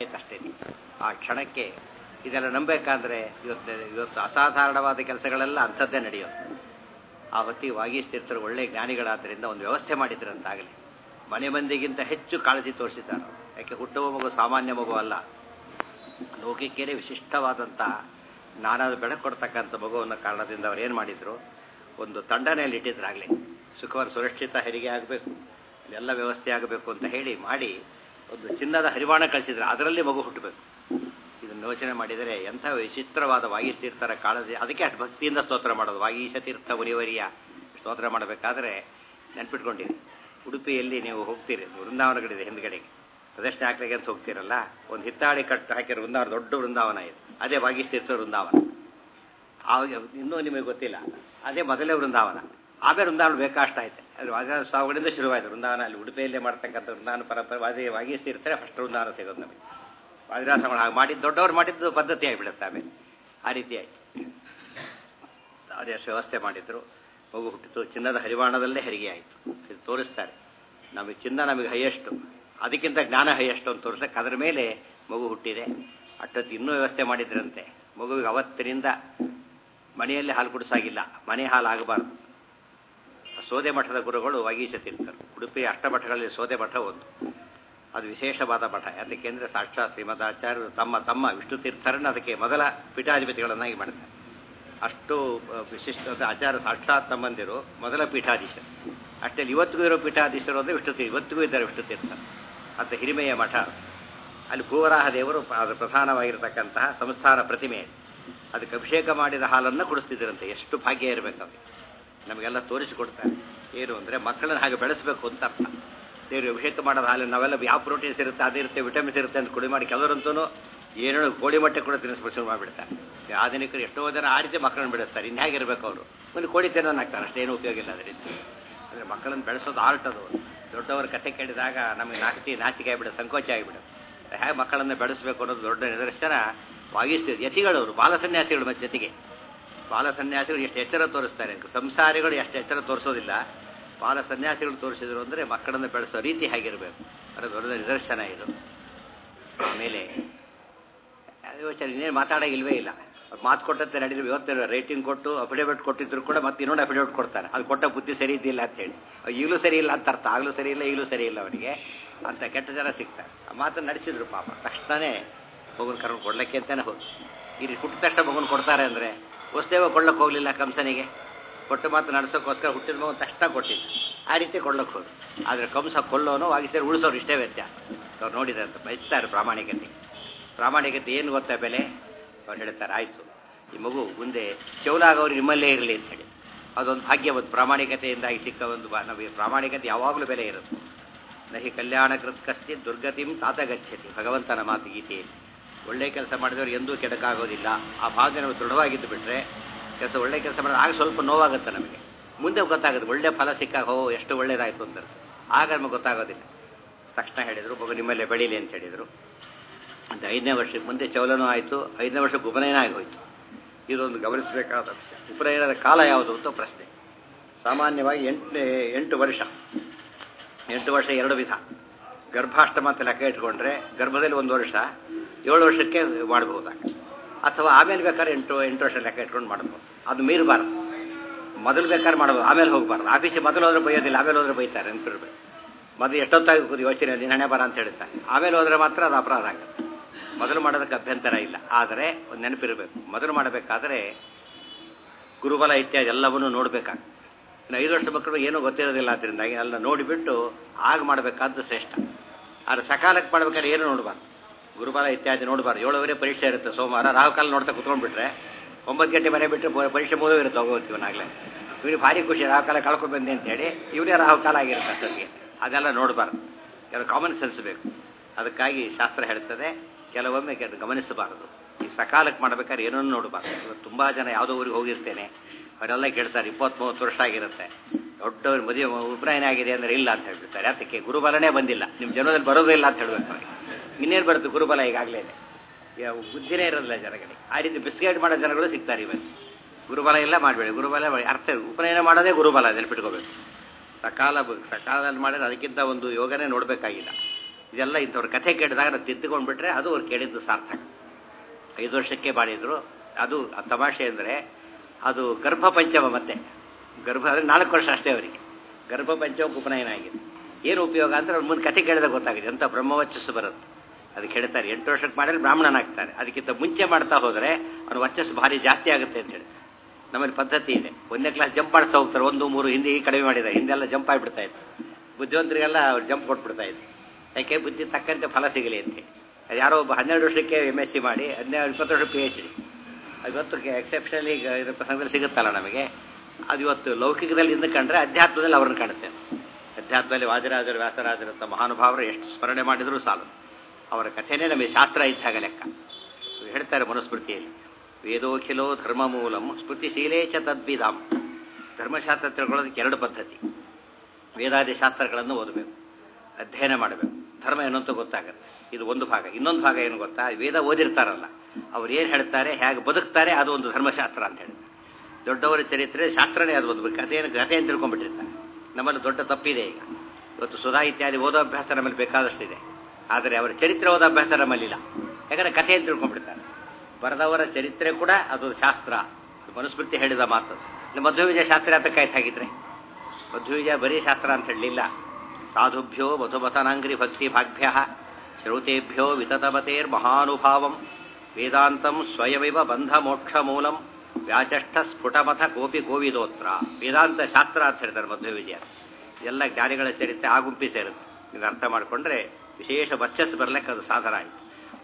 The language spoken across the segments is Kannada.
ಅಷ್ಟೇ ಆ ಕ್ಷಣಕ್ಕೆ ಇದೆಲ್ಲ ನಂಬೇಕಾದ್ರೆ ಇವತ್ತು ಇವತ್ತು ಅಸಾಧಾರಣವಾದ ಕೆಲಸಗಳೆಲ್ಲ ಅಂಥದ್ದೇ ನಡೆಯೋದು ಆ ಹೊತ್ತಿಗೆ ವಾಗೀಸ್ತೀರ್ಥರು ಒಳ್ಳೆ ಜ್ಞಾನಿಗಳಾದ್ದರಿಂದ ಒಂದು ವ್ಯವಸ್ಥೆ ಮಾಡಿದ್ರಂತಾಗಲಿ ಮನೆ ಮಂದಿಗಿಂತ ಹೆಚ್ಚು ಕಾಳಜಿ ತೋರಿಸಿದ್ದಾರೆ ಯಾಕೆ ಹುಟ್ಟುವ ಮಗು ಸಾಮಾನ್ಯ ಮಗು ಅಲ್ಲ ಲೋಕಕ್ಕೇನೆ ವಿಶಿಷ್ಟವಾದಂತಹ ನಾನಾದ ಬೆಳಕು ಕೊಡ್ತಕ್ಕಂಥ ಮಗುವನ್ನ ಕಾರಣದಿಂದ ಅವ್ರು ಏನು ಮಾಡಿದ್ರು ಒಂದು ತಂಡನೆಯಲ್ಲಿ ಇಟ್ಟಿದ್ರಾಗಲಿ ಸುಖವಾದ ಸುರಕ್ಷಿತ ಹೆರಿಗೆ ಆಗಬೇಕು ಎಲ್ಲ ವ್ಯವಸ್ಥೆ ಆಗಬೇಕು ಅಂತ ಹೇಳಿ ಮಾಡಿ ಒಂದು ಚಿನ್ನದ ಹರಿವಾಣ ಕಳಿಸಿದ್ರು ಅದರಲ್ಲಿ ಮಗು ಹುಟ್ಟಬೇಕು ಇದನ್ನು ಯೋಚನೆ ಮಾಡಿದರೆ ಎಂಥ ವಿಚಿತ್ರವಾದ ವಾಗೀಶತೀರ್ಥರ ಕಾಳಜಿ ಅದಕ್ಕೆ ಅಷ್ಟು ಭಕ್ತಿಯಿಂದ ಸ್ತೋತ್ರ ಮಾಡೋದು ವಾಗೀಶ ತೀರ್ಥ ಉರಿವರಿಯ ಸ್ತೋತ್ರ ಮಾಡಬೇಕಾದ್ರೆ ನೆನ್ಪಿಟ್ಕೊಂಡಿರಿ ಉಡುಪಿಯಲ್ಲಿ ನೀವು ಹೋಗ್ತೀರಿ ವೃಂದಾವನಗಳಿದೆ ಹಿಂದ್ಗಡೆಗೆ ಪ್ರದರ್ಶನ ಹಾಕ್ಲಿಕ್ಕೆ ಅಂತ ಹೋಗ್ತೀರಲ್ಲ ಒಂದು ಹಿತ್ತಾಳಿ ಕಟ್ಟು ಹಾಕಿರೋ ವೃಂದಾವನ ದೊಡ್ಡ ವೃಂದಾವನ ಇದೆ ಅದೇ ವಾಗೀಶತೀರ್ಥ ವೃಂದಾವನ ಆವಾಗ ಇನ್ನೂ ನಿಮಗೆ ಗೊತ್ತಿಲ್ಲ ಅದೇ ಮೊದಲೇ ವೃಂದಾವನ ಆಮೇಲೆ ವೃಂದಾವನ ಬೇಕಷ್ಟಾಯ್ತು ಅದು ವಾದ ಸಾವಿರಗಳಿಂದ ಶುರುವಾಯಿತು ವೃಂದಾವನ ಅಲ್ಲಿ ಉಡುಪಿಯಲ್ಲೇ ಮಾಡ್ತಕ್ಕಂಥ ವೃಂದಾವನ ಪರಂಪರೆ ವಾದಿ ವಾಗೀಶತೀರ್ಥರೇ ಫಸ್ಟ್ ವೃಂದಾವನ ಸಿಗೋದು ನಮಗೆ ವಾದಿರಾಸಗಳು ಹಾಗೆ ಮಾಡಿದ್ದು ದೊಡ್ಡವ್ರು ಮಾಡಿದ್ದು ಪದ್ಧತಿ ಆಗಿಬಿಡುತ್ತೆ ಆಮೇಲೆ ಆ ರೀತಿ ಆಯ್ತು ಅದೇ ವ್ಯವಸ್ಥೆ ಮಾಡಿದ್ರು ಮಗು ಹುಟ್ಟಿತು ಚಿನ್ನದ ಹರಿವಾಣದಲ್ಲೇ ಹೆರಿಗೆ ಆಯಿತು ಇದು ತೋರಿಸ್ತಾರೆ ನಮಗೆ ಚಿನ್ನ ನಮಗೆ ಹೈಯೆಸ್ಟು ಅದಕ್ಕಿಂತ ಜ್ಞಾನ ಹೈಯೆಸ್ಟು ಅಂತ ತೋರಿಸಕ್ಕೆ ಅದರ ಮೇಲೆ ಮಗು ಹುಟ್ಟಿದೆ ಅಷ್ಟೊತ್ತು ಇನ್ನೂ ವ್ಯವಸ್ಥೆ ಮಾಡಿದ್ರಂತೆ ಮಗುವಿಗೆ ಅವತ್ತಿನಿಂದ ಮನೆಯಲ್ಲಿ ಹಾಲು ಕುಡಿಸಾಗಿಲ್ಲ ಮನೆ ಹಾಲು ಆಗಬಾರ್ದು ಸೋದೆ ಮಠದ ಗುರುಗಳು ವಾಗೀಶ ತೀರ್ಥರು ಉಡುಪಿ ಅಷ್ಟಮಠಗಳಲ್ಲಿ ಸೋದೆ ಮಠ ಒಂದು ಅದು ವಿಶೇಷವಾದ ಮಠ ಯಾಕೆಂದರೆ ಸಾಕ್ಷಾತ್ ಶ್ರೀಮದಾಚಾರ್ಯರು ತಮ್ಮ ತಮ್ಮ ವಿಷ್ಣು ತೀರ್ಥರನ್ನು ಅದಕ್ಕೆ ಮೊದಲ ಪೀಠಾಧಿಪತಿಗಳನ್ನಾಗಿ ಮಾಡ್ತಾರೆ ಅಷ್ಟು ವಿಶಿಷ್ಟವಾದ ಆಚಾರ ಸಾಕ್ಷಾತ್ ತಮ್ಮಂದಿರು ಮೊದಲ ಪೀಠಾಧೀಶರು ಅಷ್ಟೇ ಇವತ್ತಿಗೂ ಇರೋ ಪೀಠಾಧೀಶರು ಅಂದರೆ ವಿಷ್ಣು ತೀರ್ಥ ಇವತ್ತಿಗೂ ಇದ್ದಾರೆ ವಿಷ್ಣು ತೀರ್ಥ ಅಂತ ಹಿರಿಮೆಯ ಮಠ ಅಲ್ಲಿ ಭೂವರಾಹ ದೇವರು ಅದು ಪ್ರಧಾನವಾಗಿರತಕ್ಕಂತಹ ಸಂಸ್ಥಾನ ಪ್ರತಿಮೆ ಅದಕ್ಕೆ ಅಭಿಷೇಕ ಮಾಡಿದ ಹಾಲನ್ನು ಕುಡಿಸ್ತಿದ್ದರಂತೆ ಎಷ್ಟು ಭಾಗ್ಯ ಇರಬೇಕು ಅವ್ರಿಗೆ ನಮಗೆಲ್ಲ ತೋರಿಸಿಕೊಡ್ತಾರೆ ಏನು ಅಂದರೆ ಮಕ್ಕಳನ್ನ ಹಾಗೆ ಬೆಳೆಸಬೇಕು ಅಂತ ಅರ್ಥ ದೇವರು ಅಭಿಷೇಕ ಮಾಡೋದು ಹಾಲು ನಾವೆಲ್ಲ ಯಾವ ಪ್ರೋಟೀನ್ಸ್ ಇರುತ್ತೆ ಅದಿರುತ್ತೆ ವಿಟಮಿನ್ಸ್ ಇರುತ್ತೆ ಅಂತ ಕುಡಿ ಮಾಡಿ ಕೆಲವರಂತೂ ಏನೇನು ಕೋಳಿ ಮೊಟ್ಟೆ ಕೂಡ ತಿನ್ನಿಸ್ಬಿಟ್ಟು ಶುರು ಮಾಡಿಬಿಡ್ತಾರೆ ಆಧುನಿಕರು ಎಷ್ಟೋ ಜನ ಆ ರೀತಿ ಮಕ್ಕಳನ್ನು ಬೆಳೆಸ್ತಾರೆ ಇನ್ನು ಹೇಗಿರ್ಬೇಕು ಅವರು ಒಂದು ಕೋಳಿ ತಿನ್ನೋನಾಗ್ತಾರೆ ಅಷ್ಟೇನು ಉಪಯೋಗ ಇಲ್ಲ ಅದರಿಂದ ಅಂದರೆ ಮಕ್ಕಳನ್ನು ಬೆಳೆಸೋದು ಆರ್ಟ್ ಅದು ದೊಡ್ಡವರ ಕಥೆ ಕೇಳಿದಾಗ ನಮಗೆ ನಾಚಿಕೆ ನಾಚಿಕೆ ಆಗಿಬಿಡೋದು ಸಂಕೋಚ ಆಗಿಬಿಡೋದು ಹೇಗೆ ಮಕ್ಕಳನ್ನು ಬೆಳೆಸಬೇಕು ಅನ್ನೋದು ದೊಡ್ಡ ನಿದರ್ಶನ ವಾಗಿಸ್ತಿದೆ ಯತಿಗಳವರು ಬಾಲ ಸನ್ಯಾಸಿಗಳು ಮತ್ತೆ ಜೊತೆಗೆ ಬಾಲ ಸನ್ಯಾಸಿಗಳು ಎಷ್ಟು ಎಚ್ಚರ ತೋರಿಸ್ತಾರೆ ಸಂಸಾರಿಗಳು ಎಷ್ಟು ಎಚ್ಚರ ತೋರಿಸೋದಿಲ್ಲ ಬಾಲ ಸನ್ಯಾಸಿಗಳು ತೋರಿಸಿದ್ರು ಅಂದರೆ ಮಕ್ಕಳನ್ನು ಬೆಳೆಸೋ ರೀತಿ ಹೇಗಿರಬೇಕು ಅದು ದೊಡ್ಡ ನಿದರ್ಶನ ಇದು ಆಮೇಲೆ ಯೋಚನೆ ಇನ್ನೇನು ಮಾತಾಡೋಂಗಿಲ್ವೇ ಇಲ್ಲ ಅದು ಮಾತು ಕೊಟ್ಟಂತೆ ನಡೆದ್ರು ಇವತ್ತು ರೇಟಿಂಗ್ ಕೊಟ್ಟು ಅಫಿಡೇವಿಟ್ ಕೊಟ್ಟಿದ್ರು ಕೂಡ ಮತ್ತೆ ಇನ್ನೊಂದು ಅಫಿಡೇವಿಟ್ ಕೊಡ್ತಾರೆ ಅದು ಕೊಟ್ಟ ಬುದ್ಧಿ ಸರಿ ಇದ್ದಿಲ್ಲ ಅಂತ ಹೇಳಿ ಈಗಲೂ ಸರಿ ಇಲ್ಲ ಅಂತ ಅರ್ಥ ಆಗಲೂ ಸರಿ ಇಲ್ಲ ಈಗಲೂ ಸರಿ ಇಲ್ಲ ಅವನಿಗೆ ಅಂತ ಕೆಟ್ಟ ಜನ ಸಿಗ್ತಾರೆ ಆ ಮಾತನ್ನು ನಡೆಸಿದ್ರು ಪಾಪ ತಕ್ಷಣನೇ ಮಗುನ ಕರ್ಕೊಂಡು ಕೊಡ್ಲಿಕ್ಕೆ ಅಂತಾನೆ ಹೋಗಿ ಇಲ್ಲಿ ಹುಟ್ಟಿದ ತಕ್ಷಣ ಮಗುನ ಕೊಡ್ತಾರೆ ಅಂದರೆ ವಸ್ತೇವ ಕೊಳ್ಳಕ್ಕೆ ಹೋಗಲಿಲ್ಲ ಕಂಸನಿಗೆ ಕೊಟ್ಟು ಮಾತು ನಡೆಸೋಕ್ಕೋಸ್ಕರ ಹುಟ್ಟಿದ ಮಗನ ತಕ್ಷಣ ಕೊಟ್ಟಿದ್ದು ಆ ರೀತಿ ಕೊಳ್ಳಕ್ಕೆ ಹೋಗಿ ಆದರೆ ಕಂಸ ಕೊಲ್ಲೋನು ಆಗಿದ್ದರೆ ಉಳಿಸೋರು ಇಷ್ಟೇ ವ್ಯತ್ಯಾಸ ಅವ್ರು ನೋಡಿದ್ರೆ ಅಂತ ಬಯಸ್ತಾರೆ ಪ್ರಾಮಾಣಿಕತೆ ಪ್ರಾಮಾಣಿಕತೆ ಏನು ಗೊತ್ತಾ ಬೆಲೆ ಅವ್ರು ಹೇಳ್ತಾರೆ ಆಯಿತು ಈ ಮಗು ಮುಂದೆ ಚೌಲಾಗವ್ರು ನಿಮ್ಮಲ್ಲೇ ಇರಲಿ ಅಂತ ಹೇಳಿ ಅದೊಂದು ಭಾಗ್ಯ ಒಂದು ಪ್ರಾಮಾಣಿಕತೆಯಿಂದಾಗಿ ಸಿಕ್ಕ ಒಂದು ನಮಗೆ ಪ್ರಾಮಾಣಿಕತೆ ಯಾವಾಗಲೂ ಬೆಲೆ ಇರುತ್ತೆ ನಹಿ ಕಲ್ಯಾಣ ಕೃತ್ ಕಸ್ತಿ ದುರ್ಗತಿಂ ತಾತ ಗಚ್ಚತಿ ಭಗವಂತನ ಮಾತು ಗೀತೆಯಲ್ಲಿ ಒಳ್ಳೆ ಕೆಲಸ ಮಾಡಿದವರು ಎಂದೂ ಕೆಡಕಾಗೋದಿಲ್ಲ ಆ ಭಾವನೆ ನಾವು ದೃಢವಾಗಿದ್ದು ಬಿಟ್ಟರೆ ಕೆಲಸ ಒಳ್ಳೆ ಕೆಲಸ ಮಾಡಿದ್ರೆ ಆಗ ಸ್ವಲ್ಪ ನೋವಾಗುತ್ತೆ ನಮಗೆ ಮುಂದೆ ಗೊತ್ತಾಗುತ್ತೆ ಒಳ್ಳೆ ಫಲ ಸಿಕ್ಕಾಗ ಹೋ ಎಷ್ಟು ಒಳ್ಳೇದಾಯಿತು ಅಂತ ಆಗ ನಮಗೆ ಗೊತ್ತಾಗೋದಿಲ್ಲ ತಕ್ಷಣ ಹೇಳಿದರು ಮಗು ನಿಮ್ಮಲ್ಲೇ ಬೆಳೀಲಿ ಅಂತ ಹೇಳಿದರು ಅಂತ ಐದನೇ ವರ್ಷಕ್ಕೆ ಮುಂದೆ ಚೌಲನೂ ಆಯಿತು ಐದನೇ ವರ್ಷಕ್ಕೆ ಉಪನಯನ ಆಗಿ ಹೋಯಿತು ಇದೊಂದು ಗಮನಿಸಬೇಕಾದ ವಿಷಯ ಉಪನಯನದ ಕಾಲ ಯಾವುದು ಅಂತ ಪ್ರಶ್ನೆ ಸಾಮಾನ್ಯವಾಗಿ ಎಂಟನೇ ಎಂಟು ವರ್ಷ ಎಂಟು ವರ್ಷ ಎರಡು ವಿಧ ಗರ್ಭಾಷ್ಟಮ ಅಂತ ಲೆಕ್ಕ ಇಟ್ಕೊಂಡ್ರೆ ಗರ್ಭದಲ್ಲಿ ಒಂದು ವರ್ಷ ಏಳು ವರ್ಷಕ್ಕೆ ಮಾಡಬಹುದಾಗ ಅಥವಾ ಆಮೇಲೆ ಬೇಕಾದ್ರೆ ಎಂಟು ಎಂಟು ವರ್ಷ ಲೆಕ್ಕ ಇಟ್ಕೊಂಡು ಮಾಡ್ಬೋದು ಅದು ಮೀರಬಾರ್ದು ಮೊದಲು ಬೇಕಾದ್ರೆ ಮಾಡ್ಬೋದು ಆಮೇಲೆ ಹೋಗಬಾರ್ದು ಆಫೀಸಿಗೆ ಮೊದಲು ಹೋದ್ರೆ ಬೈಯೋದಿಲ್ಲ ಆಮೇಲೆ ಹೋದ್ರೆ ಬೈತಾರೆ ನೆನಪಿರ್ಬೇಕು ಮೊದಲು ಎಷ್ಟೊತ್ತಾಗಿ ಕೂತು ಯೋಚನೆ ನೀನು ಹಣೆ ಬರ ಅಂತ ಹೇಳ್ತಾರೆ ಆಮೇಲೆ ಹೋದ್ರೆ ಮಾತ್ರ ಅದು ಅಪರಾಧ ಆಗುತ್ತೆ ಮೊದಲು ಮಾಡೋದಕ್ಕೆ ಅಭ್ಯಂತರ ಇಲ್ಲ ಆದರೆ ಒಂದು ನೆನಪಿರಬೇಕು ಮೊದಲು ಮಾಡಬೇಕಾದ್ರೆ ಗುರುಬಲ ಇತ್ಯಾದಿ ಎಲ್ಲವನ್ನೂ ನೋಡಬೇಕಾಗ್ತದೆ ಇನ್ನು ಐದು ವರ್ಷ ಮಕ್ಕಳು ಏನೂ ಗೊತ್ತಿರೋದಿಲ್ಲ ಆದ್ದರಿಂದ ಎಲ್ಲ ನೋಡಿಬಿಟ್ಟು ಆಗ ಮಾಡಬೇಕಾದ್ದು ಶ್ರೇಷ್ಠ ಆದರೆ ಸಕಾಲಕ್ಕೆ ಮಾಡ್ಬೇಕಾದ್ರೆ ಏನು ನೋಡಬಾರ್ದು ಗುರುಬಲ ಇತ್ಯಾದಿ ನೋಡಬಾರ್ದು ಏಳುವರೆ ಪರೀಕ್ಷೆ ಇರುತ್ತೆ ಸೋಮವಾರ ರಾಹುಕಾಲ ನೋಡ್ತಾ ಕುತ್ಕೊಂಡ್ಬಿಟ್ರೆ ಒಂಬತ್ತು ಗಂಟೆ ಮನೆ ಬಿಟ್ಟರೆ ಪರೀಕ್ಷೆ ಮುಗಿದು ಇರುತ್ತೆ ಹೋಗೋತೀವನಾಗಲೇ ಇವನಿಗೆ ಭಾರಿ ಖುಷಿ ರಾಹುಕಾಲ ಕಳ್ಕೊಂಡು ಬಂದೆ ಅಂತೇಳಿ ಇವನೇ ರಾಹುಕಾಲ ಆಗಿರುತ್ತೆ ಅಷ್ಟೊತ್ತಿಗೆ ಅದೆಲ್ಲ ನೋಡಬಾರ್ದು ಕೆಲವು ಕಾಮನ್ ಸೆನ್ಸ್ ಬೇಕು ಅದಕ್ಕಾಗಿ ಶಾಸ್ತ್ರ ಹೇಳ್ತದೆ ಕೆಲವೊಮ್ಮೆ ಕೆಲ ಗಮನಿಸಬಾರದು ಈ ಸಕಾಲಕ್ಕೆ ಮಾಡ್ಬೇಕಾದ್ರೆ ಏನನ್ನು ನೋಡಬಾರ್ದು ಇವತ್ತು ತುಂಬ ಜನ ಯಾವುದೋ ಊರಿಗೆ ಹೋಗಿರ್ತೇನೆ ಅವರೆಲ್ಲ ಕೇಳ್ತಾರೆ ಇಪ್ಪತ್ತ್ಮೂವತ್ತು ವರ್ಷ ಆಗಿರುತ್ತೆ ದೊಡ್ಡವ್ರು ಮದುವೆ ಉಪನಯನ ಆಗಿದೆ ಅಂದರೆ ಇಲ್ಲ ಅಂತ ಹೇಳ್ಬಿಡ್ತಾರೆ ಅದಕ್ಕೆ ಗುರುಬಲನೇ ಬಂದಿಲ್ಲ ನಿಮ್ಮ ಜನ್ಮದಲ್ಲಿ ಬರೋದೇ ಇಲ್ಲ ಅಂತ ಹೇಳ್ಬೇಕು ಅವ್ರಿಗೆ ಇನ್ನೇನು ಬರುತ್ತೆ ಗುರುಬಲ ಈಗಾಗಲೇ ಬುದ್ಧಿನೇ ಇರೋದಿಲ್ಲ ಜನಗಳಿಗೆ ಆ ರೀತಿ ಬಿಸ್ಕೆಟ್ ಮಾಡೋ ಜನಗಳು ಸಿಗ್ತಾರೆ ಇವತ್ತು ಗುರುಬಲ ಎಲ್ಲ ಮಾಡಬೇಡಿ ಗುರುಬಲ ಅರ್ಥ ಉಪನಯನ ಮಾಡೋದೇ ಗುರುಬಲ ನೆನಪಿಟ್ಕೋಬೇಕು ಸಕಾಲ ಸಕಾಲದಲ್ಲಿ ಮಾಡಿದ್ರೆ ಅದಕ್ಕಿಂತ ಒಂದು ಯೋಗನೇ ನೋಡಬೇಕಾಗಿಲ್ಲ ಇದೆಲ್ಲ ಇಂಥವ್ರ ಕಥೆ ಕೇಳಿದಾಗ ನಾವು ತಿದ್ದುಕೊಂಡ್ಬಿಟ್ರೆ ಅದು ಅವ್ರು ಕೇಳಿದ್ದು ಸಾರ್ಥಕ ಐದು ವರ್ಷಕ್ಕೆ ಮಾಡಿದ್ರು ಅದು ತಮಾಷೆ ಅಂದರೆ ಅದು ಗರ್ಭ ಪಂಚಮ ಮತ್ತೆ ಗರ್ಭ ಅಂದರೆ ನಾಲ್ಕು ವರ್ಷ ಅಷ್ಟೇ ಅವರಿಗೆ ಗರ್ಭ ಪಂಚಮಕ್ಕೆ ಉಪನಯನ ಆಗಿದೆ ಏನು ಉಪಯೋಗ ಅಂದರೆ ಅವ್ರ ಮುಂದೆ ಕಥೆ ಕೇಳಿದಾಗ ಗೊತ್ತಾಗಿದೆ ಅಂತ ಬ್ರಹ್ಮವಚ್ಚಸ್ಸು ಬರುತ್ತೆ ಅದಕ್ಕೆ ಹೇಳ್ತಾರೆ ಎಂಟು ವರ್ಷಕ್ಕೆ ಮಾಡಿದ್ರೆ ಬ್ರಾಹ್ಮಣನಾಗ್ತಾರೆ ಅದಕ್ಕಿಂತ ಮುಂಚೆ ಮಾಡ್ತಾ ಹೋದರೆ ಅವನ ವರ್ಚಸ್ಸು ಭಾರಿ ಜಾಸ್ತಿ ಆಗುತ್ತೆ ಅಂತ ಹೇಳಿ ನಮ್ಮಲ್ಲಿ ಪದ್ಧತಿ ಇದೆ ಒಂದನೇ ಕ್ಲಾಸ್ ಜಂಪ್ ಮಾಡ್ತಾ ಹೋಗ್ತಾರೆ ಒಂದು ಮೂರು ಹಿಂದೆ ಕಡಿಮೆ ಮಾಡಿದ್ದಾರೆ ಹಿಂದೆಲ್ಲ ಜಂಪ್ ಆಗಿಬಿಡ್ತಾ ಇತ್ತು ಬುದ್ಧಿವಂತರಿಗೆಲ್ಲ ಅವ್ರು ಜಂಪ್ ಕೊಟ್ಬಿಡ್ತಾ ಇತ್ತು ಯಾಕೆ ಬುದ್ಧಿ ತಕ್ಕಂತೆ ಫಲ ಸಿಗಲಿ ಅಂತ ಅದು ಯಾರೋ ಒಬ್ಬ ಹನ್ನೆರಡು ವರ್ಷಕ್ಕೆ ಎಮ್ ಎಸ್ ಸಿ ಮಾಡಿ ಹನ್ನೆರಡು ಇಪ್ಪತ್ತು ವರ್ಷ ಪಿ ಎಚ್ ಡಿ ಇವತ್ತು ಎಕ್ಸೆಪ್ಷನಲಿ ಇದ್ರ ಪ್ರಸಂಗದಲ್ಲಿ ಸಿಗುತ್ತಲ್ಲ ನಮಗೆ ಅದು ಇವತ್ತು ಲೌಕಿಕದಲ್ಲಿ ಇಂದ ಕಂಡ್ರೆ ಅಧ್ಯಾತ್ಮದಲ್ಲಿ ಅವ್ರನ್ನ ಕಾಣುತ್ತೆ ಅಧ್ಯಾತ್ಮದಲ್ಲಿ ವಾದಿರಾಜರು ವ್ಯಾಸರಾಜರಂಥ ಮಹಾನುಭಾವರು ಎಷ್ಟು ಸ್ಮರಣೆ ಮಾಡಿದರೂ ಸಾಲು ಅವರ ಕಥೆನೇ ನಮಗೆ ಶಾಸ್ತ್ರ ಇದ್ದಾಗ ಲೆಕ್ಕ ಹೇಳ್ತಾರೆ ಮನುಸ್ಮೃತಿಯಲ್ಲಿ ವೇದೋಖಿಲೋ ಧರ್ಮ ಮೂಲಂ ಸ್ಮೃತಿಶೀಲೇ ಚ ತದ್ವಿಧಾಮ್ ಧರ್ಮಶಾಸ್ತ್ರ ತಿಳ್ಕೊಳ್ಳೋದಕ್ಕೆ ಎರಡು ಪದ್ಧತಿ ವೇದಾದಿ ಶಾಸ್ತ್ರಗಳನ್ನು ಓದಬೇಕು ಅಧ್ಯಯನ ಮಾಡಬೇಕು ಧರ್ಮ ಏನು ಅಂತ ಗೊತ್ತಾಗುತ್ತೆ ಇದು ಒಂದು ಭಾಗ ಇನ್ನೊಂದು ಭಾಗ ಏನು ಗೊತ್ತಾ ವೇದ ಓದಿರ್ತಾರಲ್ಲ ಅವ್ರು ಏನು ಹೇಳ್ತಾರೆ ಹೇಗೆ ಬದುಕ್ತಾರೆ ಅದು ಒಂದು ಧರ್ಮಶಾಸ್ತ್ರ ಅಂತ ಹೇಳ್ತಾರೆ ದೊಡ್ಡವರ ಚರಿತ್ರೆ ಶಾಸ್ತ್ರನೇ ಅದು ಒಂದು ಕಥೆಯನ್ನು ಕಥೆ ಅಂತ ತಿಳ್ಕೊಂಡ್ಬಿಟ್ಟಿರ್ತಾರೆ ನಮ್ಮಲ್ಲಿ ದೊಡ್ಡ ತಪ್ಪಿದೆ ಈಗ ಇವತ್ತು ಸುಧಾ ಇತ್ಯಾದಿ ಓದೋ ಅಭ್ಯಾಸ ನಮ್ಮಲ್ಲಿ ಬೇಕಾದಷ್ಟಿದೆ ಆದರೆ ಅವರ ಚರಿತ್ರೆ ಓದೋ ಅಭ್ಯಾಸ ನಮ್ಮಲ್ಲಿಲ್ಲ ಯಾಕಂದರೆ ಕಥೆ ಅಂತ ತಿಳ್ಕೊಂಡ್ಬಿಡ್ತಾರೆ ಬರೆದವರ ಚರಿತ್ರೆ ಕೂಡ ಅದು ಶಾಸ್ತ್ರ ಮನುಸ್ಮೃತಿ ಹೇಳಿದ ಮಾತು ಮಧ್ವ ವಿಜಯ ಶಾಸ್ತ್ರ ಅಂತ ಕಾಯ್ತು ಹಾಗಿದ್ರೆ ಮಧ್ವ ವಿಜಯ ಬರೀ ಶಾಸ್ತ್ರ ಅಂತ ಹೇಳಲಿಲ್ಲ ಸಾಧುಭ್ಯೋ ಮಧುಮಥನಾಂಗ್ರಿ ಭಕ್ತಿ ಭಾಗ್ಯ ಶ್ರೌತೇಭ್ಯೋ ವಿತತಮತೇರ್ ಮಹಾನುಭಾವಂ ವೇದಾಂತಂ ಸ್ವಯಮಿವ ಬಂಧ ಮೋಕ್ಷ ಮೂಲಂ ವ್ಯಾಚಷ್ಠ ಸ್ಫುಟಮಥ ಕೋಪಿ ಗೋವಿದೋತ್ರ ವೇದಾಂತ ಶಾಸ್ತ್ರ ಅಂತ ಹೇಳ್ತಾರೆ ಮಧ್ವ ವಿಜಯ ಎಲ್ಲ ಜ್ಞಾನಿಗಳ ಚರಿತ್ರೆ ಆಗುಂಪಿ ಸೇರುತ್ತೆ ಇದು ಅರ್ಥ ಮಾಡಿಕೊಂಡ್ರೆ ವಿಶೇಷ ವರ್ಚಸ್ಸು ಬರಲಿಕ್ಕೆ ಅದು ಸಾಧನ ಆಯಿತು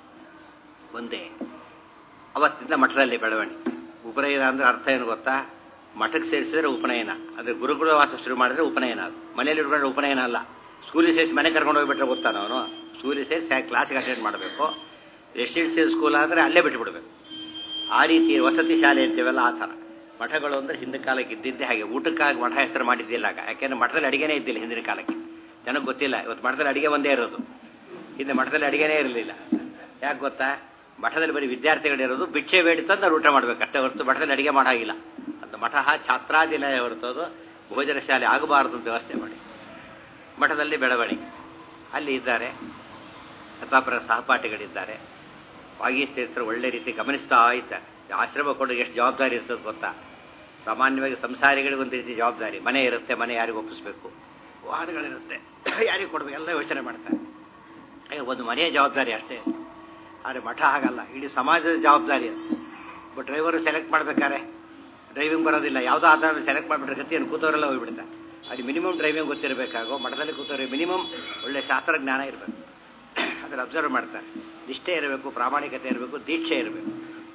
ಒಂದೇ ಅವತ್ತಿಂದ ಮಠದಲ್ಲಿ ಬೆಳವಣಿಗೆ ಉಪನಯನ ಅಂದ್ರೆ ಅರ್ಥ ಏನು ಗೊತ್ತಾ ಮಠಕ್ಕೆ ಸೇರಿಸಿದ್ರೆ ಉಪನಯನ ಅಂದರೆ ಗುರುಗುರು ವಾಸ ಶುರು ಮಾಡಿದ್ರೆ ಉಪನಯನ ಅದು ಮನೇಲಿ ಇಟ್ಕೊಂಡ್ರೆ ಉಪನಯನ ಅಲ್ಲ ಸ್ಕೂಲಿಗೆ ಸೇರಿಸಿ ಮನೆ ಕರ್ಕೊಂಡು ಹೋಗ್ಬಿಟ್ರೆ ಗೊತ್ತಾನ ಅವನು ಸ್ಕೂಲಿಗೆ ಸೇರಿಸಿ ಕ್ಲಾಸ್ಗೆ ಅಟೆಂಡ್ ಮಾಡಬೇಕು ರೆಸಿಡೆನ್ಸಿಯಲ್ ಸ್ಕೂಲ್ ಆದರೆ ಅಲ್ಲೇ ಬಿಟ್ಬಿಡ್ಬೇಕು ಆ ರೀತಿ ವಸತಿ ಶಾಲೆ ಅಂತೀವಲ್ಲ ಆ ಥರ ಮಠಗಳು ಅಂದರೆ ಹಿಂದಿನ ಕಾಲಕ್ಕೆ ಇದ್ದಿದ್ದೆ ಹಾಗೆ ಊಟಕ್ಕಾಗಿ ಮಠ ಹೆಸರು ಮಾಡಿದ್ದಿಲ್ಲ ಆಗ ಯಾಕೆಂದ್ರೆ ಮಠದಲ್ಲಿ ಅಡಿಗೆನೇ ಇದ್ದಿಲ್ಲ ಹಿಂದಿನ ಕಾಲಕ್ಕೆ ಜನಕ್ಕೆ ಗೊತ್ತಿಲ್ಲ ಇವತ್ತು ಮಠದಲ್ಲಿ ಅಡಿಗೆ ಒಂದೇ ಇರೋದು ಹಿಂದೆ ಮಠದಲ್ಲಿ ಅಡಿಗೆನೇ ಇರಲಿಲ್ಲ ಯಾಕೆ ಗೊತ್ತಾ ಮಠದಲ್ಲಿ ಬರೀ ವಿದ್ಯಾರ್ಥಿಗಳಿರೋದು ಭಿಕ್ಷೆ ಬೇಡಿ ತಂದು ಅವ್ರು ಊಟ ಮಾಡಬೇಕು ಅಷ್ಟೇ ಹೊರತು ಮಠದಲ್ಲಿ ಅಡಿಗೆ ಮಾಡಾಗಿಲ್ಲ ಅಂತ ಮಠ ಛಾತ್ರಾದಿಲಯ ಹೊರತೋದು ಭೋಜನ ಶಾಲೆ ಆಗಬಾರದು ಅಂತ ವ್ಯವಸ್ಥೆ ಮಾಡಿ ಮಠದಲ್ಲಿ ಬೆಳವಣಿಗೆ ಅಲ್ಲಿ ಇದ್ದಾರೆ ಸತಾಪರ ಸಹಪಾಠಿಗಳಿದ್ದಾರೆ ವಾಗೀಶ್ ತೀರ್ಥರು ಒಳ್ಳೆ ರೀತಿ ಗಮನಿಸ್ತಾ ಇದ್ದಾರೆ ಆಶ್ರಮ ಕೊಡು ಎಷ್ಟು ಜವಾಬ್ದಾರಿ ಇರ್ತದೆ ಗೊತ್ತಾ ಸಾಮಾನ್ಯವಾಗಿ ಸಂಸಾರಿಗಳಿಗೆ ಒಂದು ರೀತಿ ಜವಾಬ್ದಾರಿ ಮನೆ ಇರುತ್ತೆ ಮನೆ ಯಾರಿಗೆ ಒಪ್ಪಿಸ್ಬೇಕು ವಾಹನಗಳಿರುತ್ತೆ ಯಾರಿಗೆ ಕೊಡಬೇಕು ಎಲ್ಲ ಯೋಚನೆ ಮಾಡ್ತಾರೆ ಒಂದು ಮನೆಯ ಜವಾಬ್ದಾರಿ ಅಷ್ಟೇ ಆದರೆ ಮಠ ಹಾಗಲ್ಲ ಇಡೀ ಸಮಾಜದ ಜವಾಬ್ದಾರಿ ಅದು ಬಟ್ ಡ್ರೈವರು ಸೆಲೆಕ್ಟ್ ಮಾಡ್ಬೇಕಾರೆ ಡ್ರೈವಿಂಗ್ ಬರೋದಿಲ್ಲ ಯಾವುದೋ ಆಧಾರ ಸೆಲೆಕ್ಟ್ ಮಾಡಿಬಿಟ್ರೆ ಗತಿಯನ್ನು ಕೂತವರೆಲ್ಲ ಹೋಗ್ಬಿಡ್ತಾರೆ ಅದು ಮಿನಿಮಮ್ ಡ್ರೈವಿಂಗ್ ಗೊತ್ತಿರಬೇಕಾಗೋ ಮಠದಲ್ಲಿ ಕೂತವ್ರಿಗೆ ಮಿನಿಮಮ್ ಒಳ್ಳೆ ಶಾಸ್ತ್ರಜ್ಞಾನ ಇರಬೇಕು ಅದನ್ನು ಅಬ್ಸರ್ವ್ ಮಾಡ್ತಾರೆ ನಿಷ್ಠೆ ಇರಬೇಕು ಪ್ರಾಮಾಣಿಕತೆ ಇರಬೇಕು ದೀಕ್ಷೆ ಇರಬೇಕು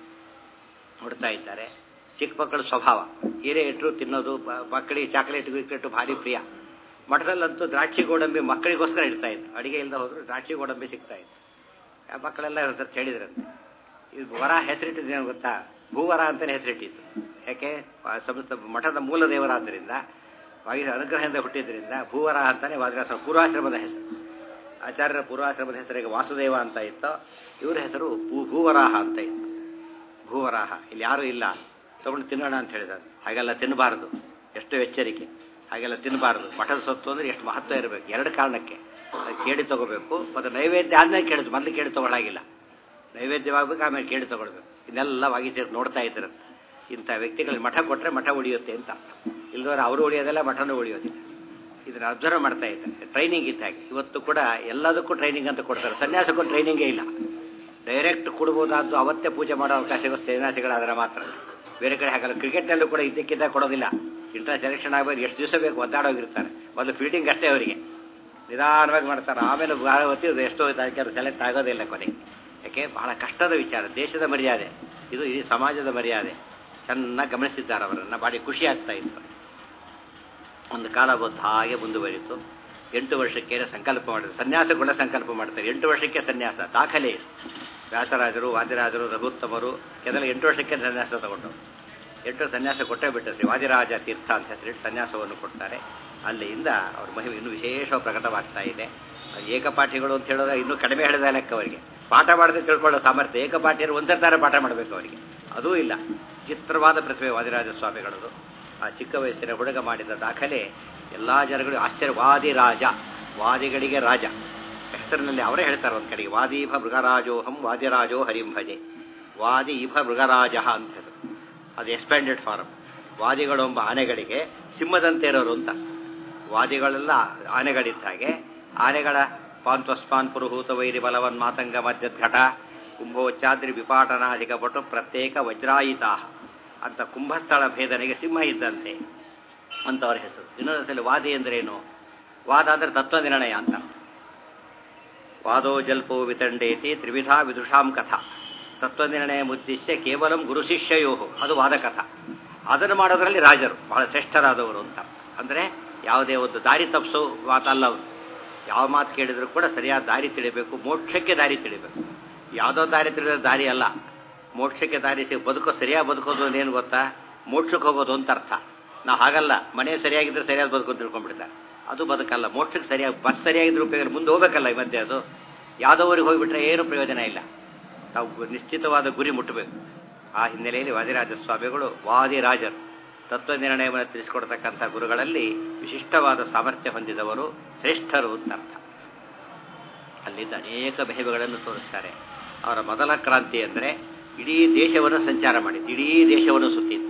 ನೋಡ್ತಾ ಇದ್ದಾರೆ ಚಿಕ್ಕ ಮಕ್ಕಳ ಸ್ವಭಾವ ಹೀರೆ ಇಟ್ಟರು ತಿನ್ನೋದು ಮಕ್ಕಳಿಗೆ ಚಾಕ್ಲೇಟ್ ವಿಕ್ಲೇಟು ಭಾರಿ ಪ್ರಿಯ ಮಠದಲ್ಲಂತೂ ದ್ರಾಕ್ಷಿ ಗೋಡಂಬಿ ಮಕ್ಕಳಿಗೋಸ್ಕರ ಇಡ್ತಾ ಇತ್ತು ಅಡಿಗೆ ಇಲ್ಲದೆ ಹೋದ್ರು ದ್ರಾಕ್ಷಿ ಗೋಡಂಬಿ ಸಿಗ್ತಾ ಇತ್ತು ಆ ಮಕ್ಕಳೆಲ್ಲ ಇವತ್ತು ಹೇಳಿದ್ರಂತೆ ಇದು ವರ ಹೆಸರಿಟ್ಟಿದ್ದೇನು ಗೊತ್ತಾ ಭೂವರ ಅಂತಲೇ ಹೆಸರಿಟ್ಟಿತ್ತು ಯಾಕೆ ಸಂಸ್ಥೆ ಮಠದ ಮೂಲ ದೇವರಾದ್ದರಿಂದ ವಾಗಿ ಅನುಗ್ರಹದಿಂದ ಹುಟ್ಟಿದ್ರಿಂದ ಭೂವರ ಅಂತಲೇ ವಾದಿರಾಸ ಪೂರ್ವಾಶ್ರಮದ ಹೆಸರು ಆಚಾರ್ಯರ ಪೂರ್ವಾಶ್ರಮದ ಹೆಸರಿಗೆ ವಾಸುದೇವ ಅಂತ ಇತ್ತು ಇವರ ಹೆಸರು ಭೂ ಭೂವರಾಹ ಅಂತ ಇತ್ತು ಭೂವರಾಹ ಇಲ್ಲಿ ಯಾರೂ ಇಲ್ಲ ತಗೊಂಡು ತಿನ್ನೋಣ ಅಂತ ಹೇಳಿದ್ದಾರೆ ಹಾಗೆಲ್ಲ ತಿನ್ನಬಾರದು ಎಷ್ಟು ಎಚ್ಚರಿಕೆ ಹಾಗೆಲ್ಲ ತಿನ್ನಬಾರದು ಮಠದ ಸೊತ್ತು ಅಂದರೆ ಎಷ್ಟು ಮಹತ್ವ ಇರಬೇಕು ಎರಡು ಕಾರಣಕ್ಕೆ ಅದು ಕೇಳಿ ತಗೋಬೇಕು ಮತ್ತು ನೈವೇದ್ಯ ಆದ್ಮೇಲೆ ಕೇಳಿದ್ದು ಮೊದಲು ಕೇಳಿ ತಗೊಳ್ಳಾಗಿಲ್ಲ ನೈವೇದ್ಯವಾಗಬೇಕು ಆಮೇಲೆ ಕೇಳಿ ತಗೊಳ್ಬೇಕು ಇದನ್ನೆಲ್ಲ ವಾಗಿದ್ದ ನೋಡ್ತಾ ಇದ್ರು ಇಂಥ ವ್ಯಕ್ತಿಗಳಿಗೆ ಮಠ ಕೊಟ್ಟರೆ ಮಠ ಉಳಿಯುತ್ತೆ ಅಂತ ಇಲ್ದವ್ರೆ ಅವರು ಉಳಿಯೋದಿಲ್ಲ ಮಠನೂ ಉಳಿಯೋದಿಲ್ಲ ಇದನ್ನು ಅಬ್ಸರ್ವ್ ಮಾಡ್ತಾ ಇದ್ದಾರೆ ಟ್ರೈನಿಂಗ್ ಇದ್ದ ಹಾಗೆ ಇವತ್ತು ಕೂಡ ಎಲ್ಲದಕ್ಕೂ ಟ್ರೈನಿಂಗ್ ಅಂತ ಕೊಡ್ತಾರೆ ಸನ್ಯಾಸಕ್ಕೂ ಟ್ರೈನಿಂಗೇ ಇಲ್ಲ ಡೈರೆಕ್ಟ್ ಕೊಡ್ಬೋದಾದ್ದು ಅವತ್ತೇ ಪೂಜೆ ಮಾಡೋ ಅವಕಾಶಗಳು ಸನ್ಯಾಸಿಗಳಾದ್ರೆ ಮಾತ್ರ ಬೇರೆ ಕಡೆ ಹಾಗಲ್ಲ ಕ್ರಿಕೆಟ್ನಲ್ಲೂ ಕೂಡ ಇದ್ದಕ್ಕಿದ್ದ ಕೊಡೋದಿಲ್ಲ ಇಂಟರ್ ಸೆಲೆಕ್ಷನ್ ಆಗಬೇಕು ಎಷ್ಟು ದಿವಸ ಬೇಕು ಒದ್ದಾಡೋಗಿರ್ತಾರೆ ಮೊದಲು ಫೀಲ್ಡಿಂಗ್ ಅಷ್ಟೇ ಅವರಿಗೆ ನಿಧಾನವಾಗಿ ಮಾಡ್ತಾರೆ ಆಮೇಲೆ ಬಹಳ ಹೊತ್ತಿದ್ದು ಎಷ್ಟೋ ಅದಕ್ಕೆ ಸೆಲೆಕ್ಟ್ ಆಗೋದಿಲ್ಲ ಕೊನೆಗೆ ಯಾಕೆ ಬಹಳ ಕಷ್ಟದ ವಿಚಾರ ದೇಶದ ಮರ್ಯಾದೆ ಇದು ಇಡೀ ಸಮಾಜದ ಮರ್ಯಾದೆ ಚೆನ್ನಾಗಿ ಗಮನಿಸಿದ್ದಾರೆ ಅವರನ್ನು ಭಾರಿ ಖುಷಿ ಆಗ್ತಾ ಇತ್ತು ಒಂದು ಕಾಲ ಬಂದು ಹಾಗೆ ಮುಂದುವರಿತು ಎಂಟು ವರ್ಷಕ್ಕೆ ಸಂಕಲ್ಪ ಮಾಡಿದ್ರು ಸನ್ಯಾಸಗಳ ಸಂಕಲ್ಪ ಮಾಡ್ತಾರೆ ಎಂಟು ವರ್ಷಕ್ಕೆ ಸನ್ಯಾಸ ದಾಖಲೆ ಇದೆ ವ್ಯಾಸರಾಜರು ವಾದಿರಾಜರು ರಘುತ್ತಮರು ಕೆದಲ ಎಂಟು ವರ್ಷಕ್ಕೆ ಸನ್ಯಾಸ ತಗೊಂಡು ಎಂಟು ಸನ್ಯಾಸ ಕೊಟ್ಟೇ ಬಿಟ್ಟರು ವಾದಿರಾಜ ತೀರ್ಥ ಅಂತ ಹೆಸರಿಟ್ಟು ಸನ್ಯಾಸವನ್ನು ಕೊಡ್ತಾರೆ ಅಲ್ಲಿಂದ ಅವ್ರ ಮಹಿಮೆ ಇನ್ನೂ ವಿಶೇಷವಾಗಿ ಪ್ರಕಟವಾಗ್ತಾ ಇದೆ ಏಕಪಾಠಿಗಳು ಅಂತ ಹೇಳೋದು ಇನ್ನೂ ಕಡಿಮೆ ಹೇಳಿದ ಲೆಕ್ಕ ಅವರಿಗೆ ಪಾಠ ಮಾಡದೆ ತಿಳ್ಕೊಳ್ಳೋ ಸಾಮರ್ಥ್ಯ ಏಕಪಾಠಿಯರು ಒಂದೇ ಥರ ಪಾಠ ಮಾಡಬೇಕು ಅವರಿಗೆ ಅದೂ ಇಲ್ಲ ಚಿತ್ರವಾದ ಪ್ರತಿಭೆ ವಾದಿರಾಜ ಸ್ವಾಮಿಗಳದು ಆ ಚಿಕ್ಕ ವಯಸ್ಸಿನ ಹುಡುಗ ಮಾಡಿದ ದಾಖಲೆ ಎಲ್ಲ ಜನಗಳು ಆಶ್ಚರ್ಯ ವಾದಿ ರಾಜ ವಾದಿಗಳಿಗೆ ರಾಜ ಹೆಸರಿನಲ್ಲಿ ಅವರೇ ಹೇಳ್ತಾರೆ ಒಂದು ಕಡೆಗೆ ವಾದೀಭ ಮೃಗರಾಜೋಹಂ ವಾದಿರಾಜೋ ಹರಿಂ ಭಜೆ ವಾದಿ ಇಭ ಮೃಗರಾಜ ಅಂತ ಹೆಸರು ಅದು ಎಕ್ಸ್ಪ್ಯಾಂಡೆಡ್ ಫಾರಮ್ ವಾದಿಗಳೆಂಬ ಆನೆಗಳಿಗೆ ಸಿಂಹದಂತೆ ಇರೋರು ಅಂತ ವಾದಿಗಳೆಲ್ಲ ಆನೆಗಳಿದ್ದ ಹಾಗೆ ಆನೆಗಳ ಪಾಂತ್ವಸ್ಮಾನ್ ಪುರುಹೂತ ವೈರಿ ಬಲವನ್ ಮಾತಂಗ ಮಧ್ಯಘಟ ಕುಂಭೋಚ್ಚಾದ್ರಿ ವಿಪಾಟನಾಧಿಕ ಪಟು ಪ್ರತ್ಯೇಕ ವಜ್ರಾಯಿತಾ ಅಂತ ಕುಂಭಸ್ಥಳ ಭೇದನೆಗೆ ಸಿಂಹ ಇದ್ದಂತೆ ಅಂತ ಅವರ ಹೆಸರು ಇನ್ನೊಂದ್ಸಲಿ ವಾದಿ ಅಂದ್ರೇನು ವಾದ ಅಂದ್ರೆ ತತ್ವ ನಿರ್ಣಯ ಅಂತ ವಾದೋ ಜಲ್ಪೋ ವಿತಂಡೇತಿ ತ್ರಿವಿಧಾ ವಿದುಷಾಂ ಕಥಾ ತತ್ವ ನಿರ್ಣಯ ಮುದ್ದಿಶ್ಯ ಕೇವಲಂ ಗುರು ಶಿಷ್ಯಯೋ ಅದು ವಾದ ಕಥಾ ಅದನ್ನು ಮಾಡೋದ್ರಲ್ಲಿ ರಾಜರು ಬಹಳ ಶ್ರೇಷ್ಠರಾದವರು ಅಂತ ಅಂದರೆ ಯಾವುದೇ ಒಂದು ದಾರಿ ತಪ್ಪಿಸೋ ಮಾತಲ್ಲ ಅವರು ಯಾವ ಮಾತು ಕೇಳಿದ್ರು ಕೂಡ ಸರಿಯಾದ ದಾರಿ ತಿಳಿಬೇಕು ಮೋಕ್ಷಕ್ಕೆ ದಾರಿ ತಿಳಿಬೇಕು ಯಾವುದೋ ದಾರಿ ತಿಳಿದ ದಾರಿ ಅಲ್ಲ ಮೋಕ್ಷಕ್ಕೆ ದಾರಿ ಸಿಗ ಬದುಕೋ ಸರಿಯಾಗಿ ಬದುಕೋದು ಏನು ಗೊತ್ತಾ ಮೋಕ್ಷಕ್ಕೆ ಹೋಗೋದು ಅಂತ ಅರ್ಥ ನಾವು ಹಾಗಲ್ಲ ಮನೆ ಸರಿಯಾಗಿದ್ದರೆ ಸರಿಯಾಗಿ ಬದುಕು ತಿಳ್ಕೊಂಡ್ಬಿಡ್ತಾರೆ ಅದು ಬದುಕಲ್ಲ ಮೋಕ್ಷಕ್ಕೆ ಸರಿಯಾಗಿ ಬಸ್ ಸರಿಯಾಗಿದ್ರೆ ಉಪಯೋಗ ಮುಂದೆ ಹೋಗ್ಬೇಕಲ್ಲ ಈ ಮಧ್ಯೆ ಅದು ಯಾವುದೋ ಊರಿಗೆ ಹೋಗಿಬಿಟ್ರೆ ಏನು ಪ್ರಯೋಜನ ಇಲ್ಲ ನಾವು ನಿಶ್ಚಿತವಾದ ಗುರಿ ಮುಟ್ಟಬೇಕು ಆ ಹಿನ್ನೆಲೆಯಲ್ಲಿ ವಾದಿರಾಜ ಸ್ವಾಮಿಗಳು ವಾದಿರಾಜರು ತತ್ವ ನಿರ್ಣಯವನ್ನು ತಿಳಿಸಿಕೊಡ್ತಕ್ಕಂಥ ಗುರುಗಳಲ್ಲಿ ವಿಶಿಷ್ಟವಾದ ಸಾಮರ್ಥ್ಯ ಹೊಂದಿದವರು ಶ್ರೇಷ್ಠರು ಅಂತ ಅರ್ಥ ಅಲ್ಲಿದ್ದ ಅನೇಕ ಬೆಹೆಗಳನ್ನು ತೋರಿಸ್ತಾರೆ ಅವರ ಮೊದಲ ಕ್ರಾಂತಿ ಅಂದರೆ ಇಡೀ ದೇಶವನ್ನು ಸಂಚಾರ ಮಾಡಿದ್ದು ಇಡೀ ದೇಶವನ್ನು ಸುತ್ತಿತ್ತು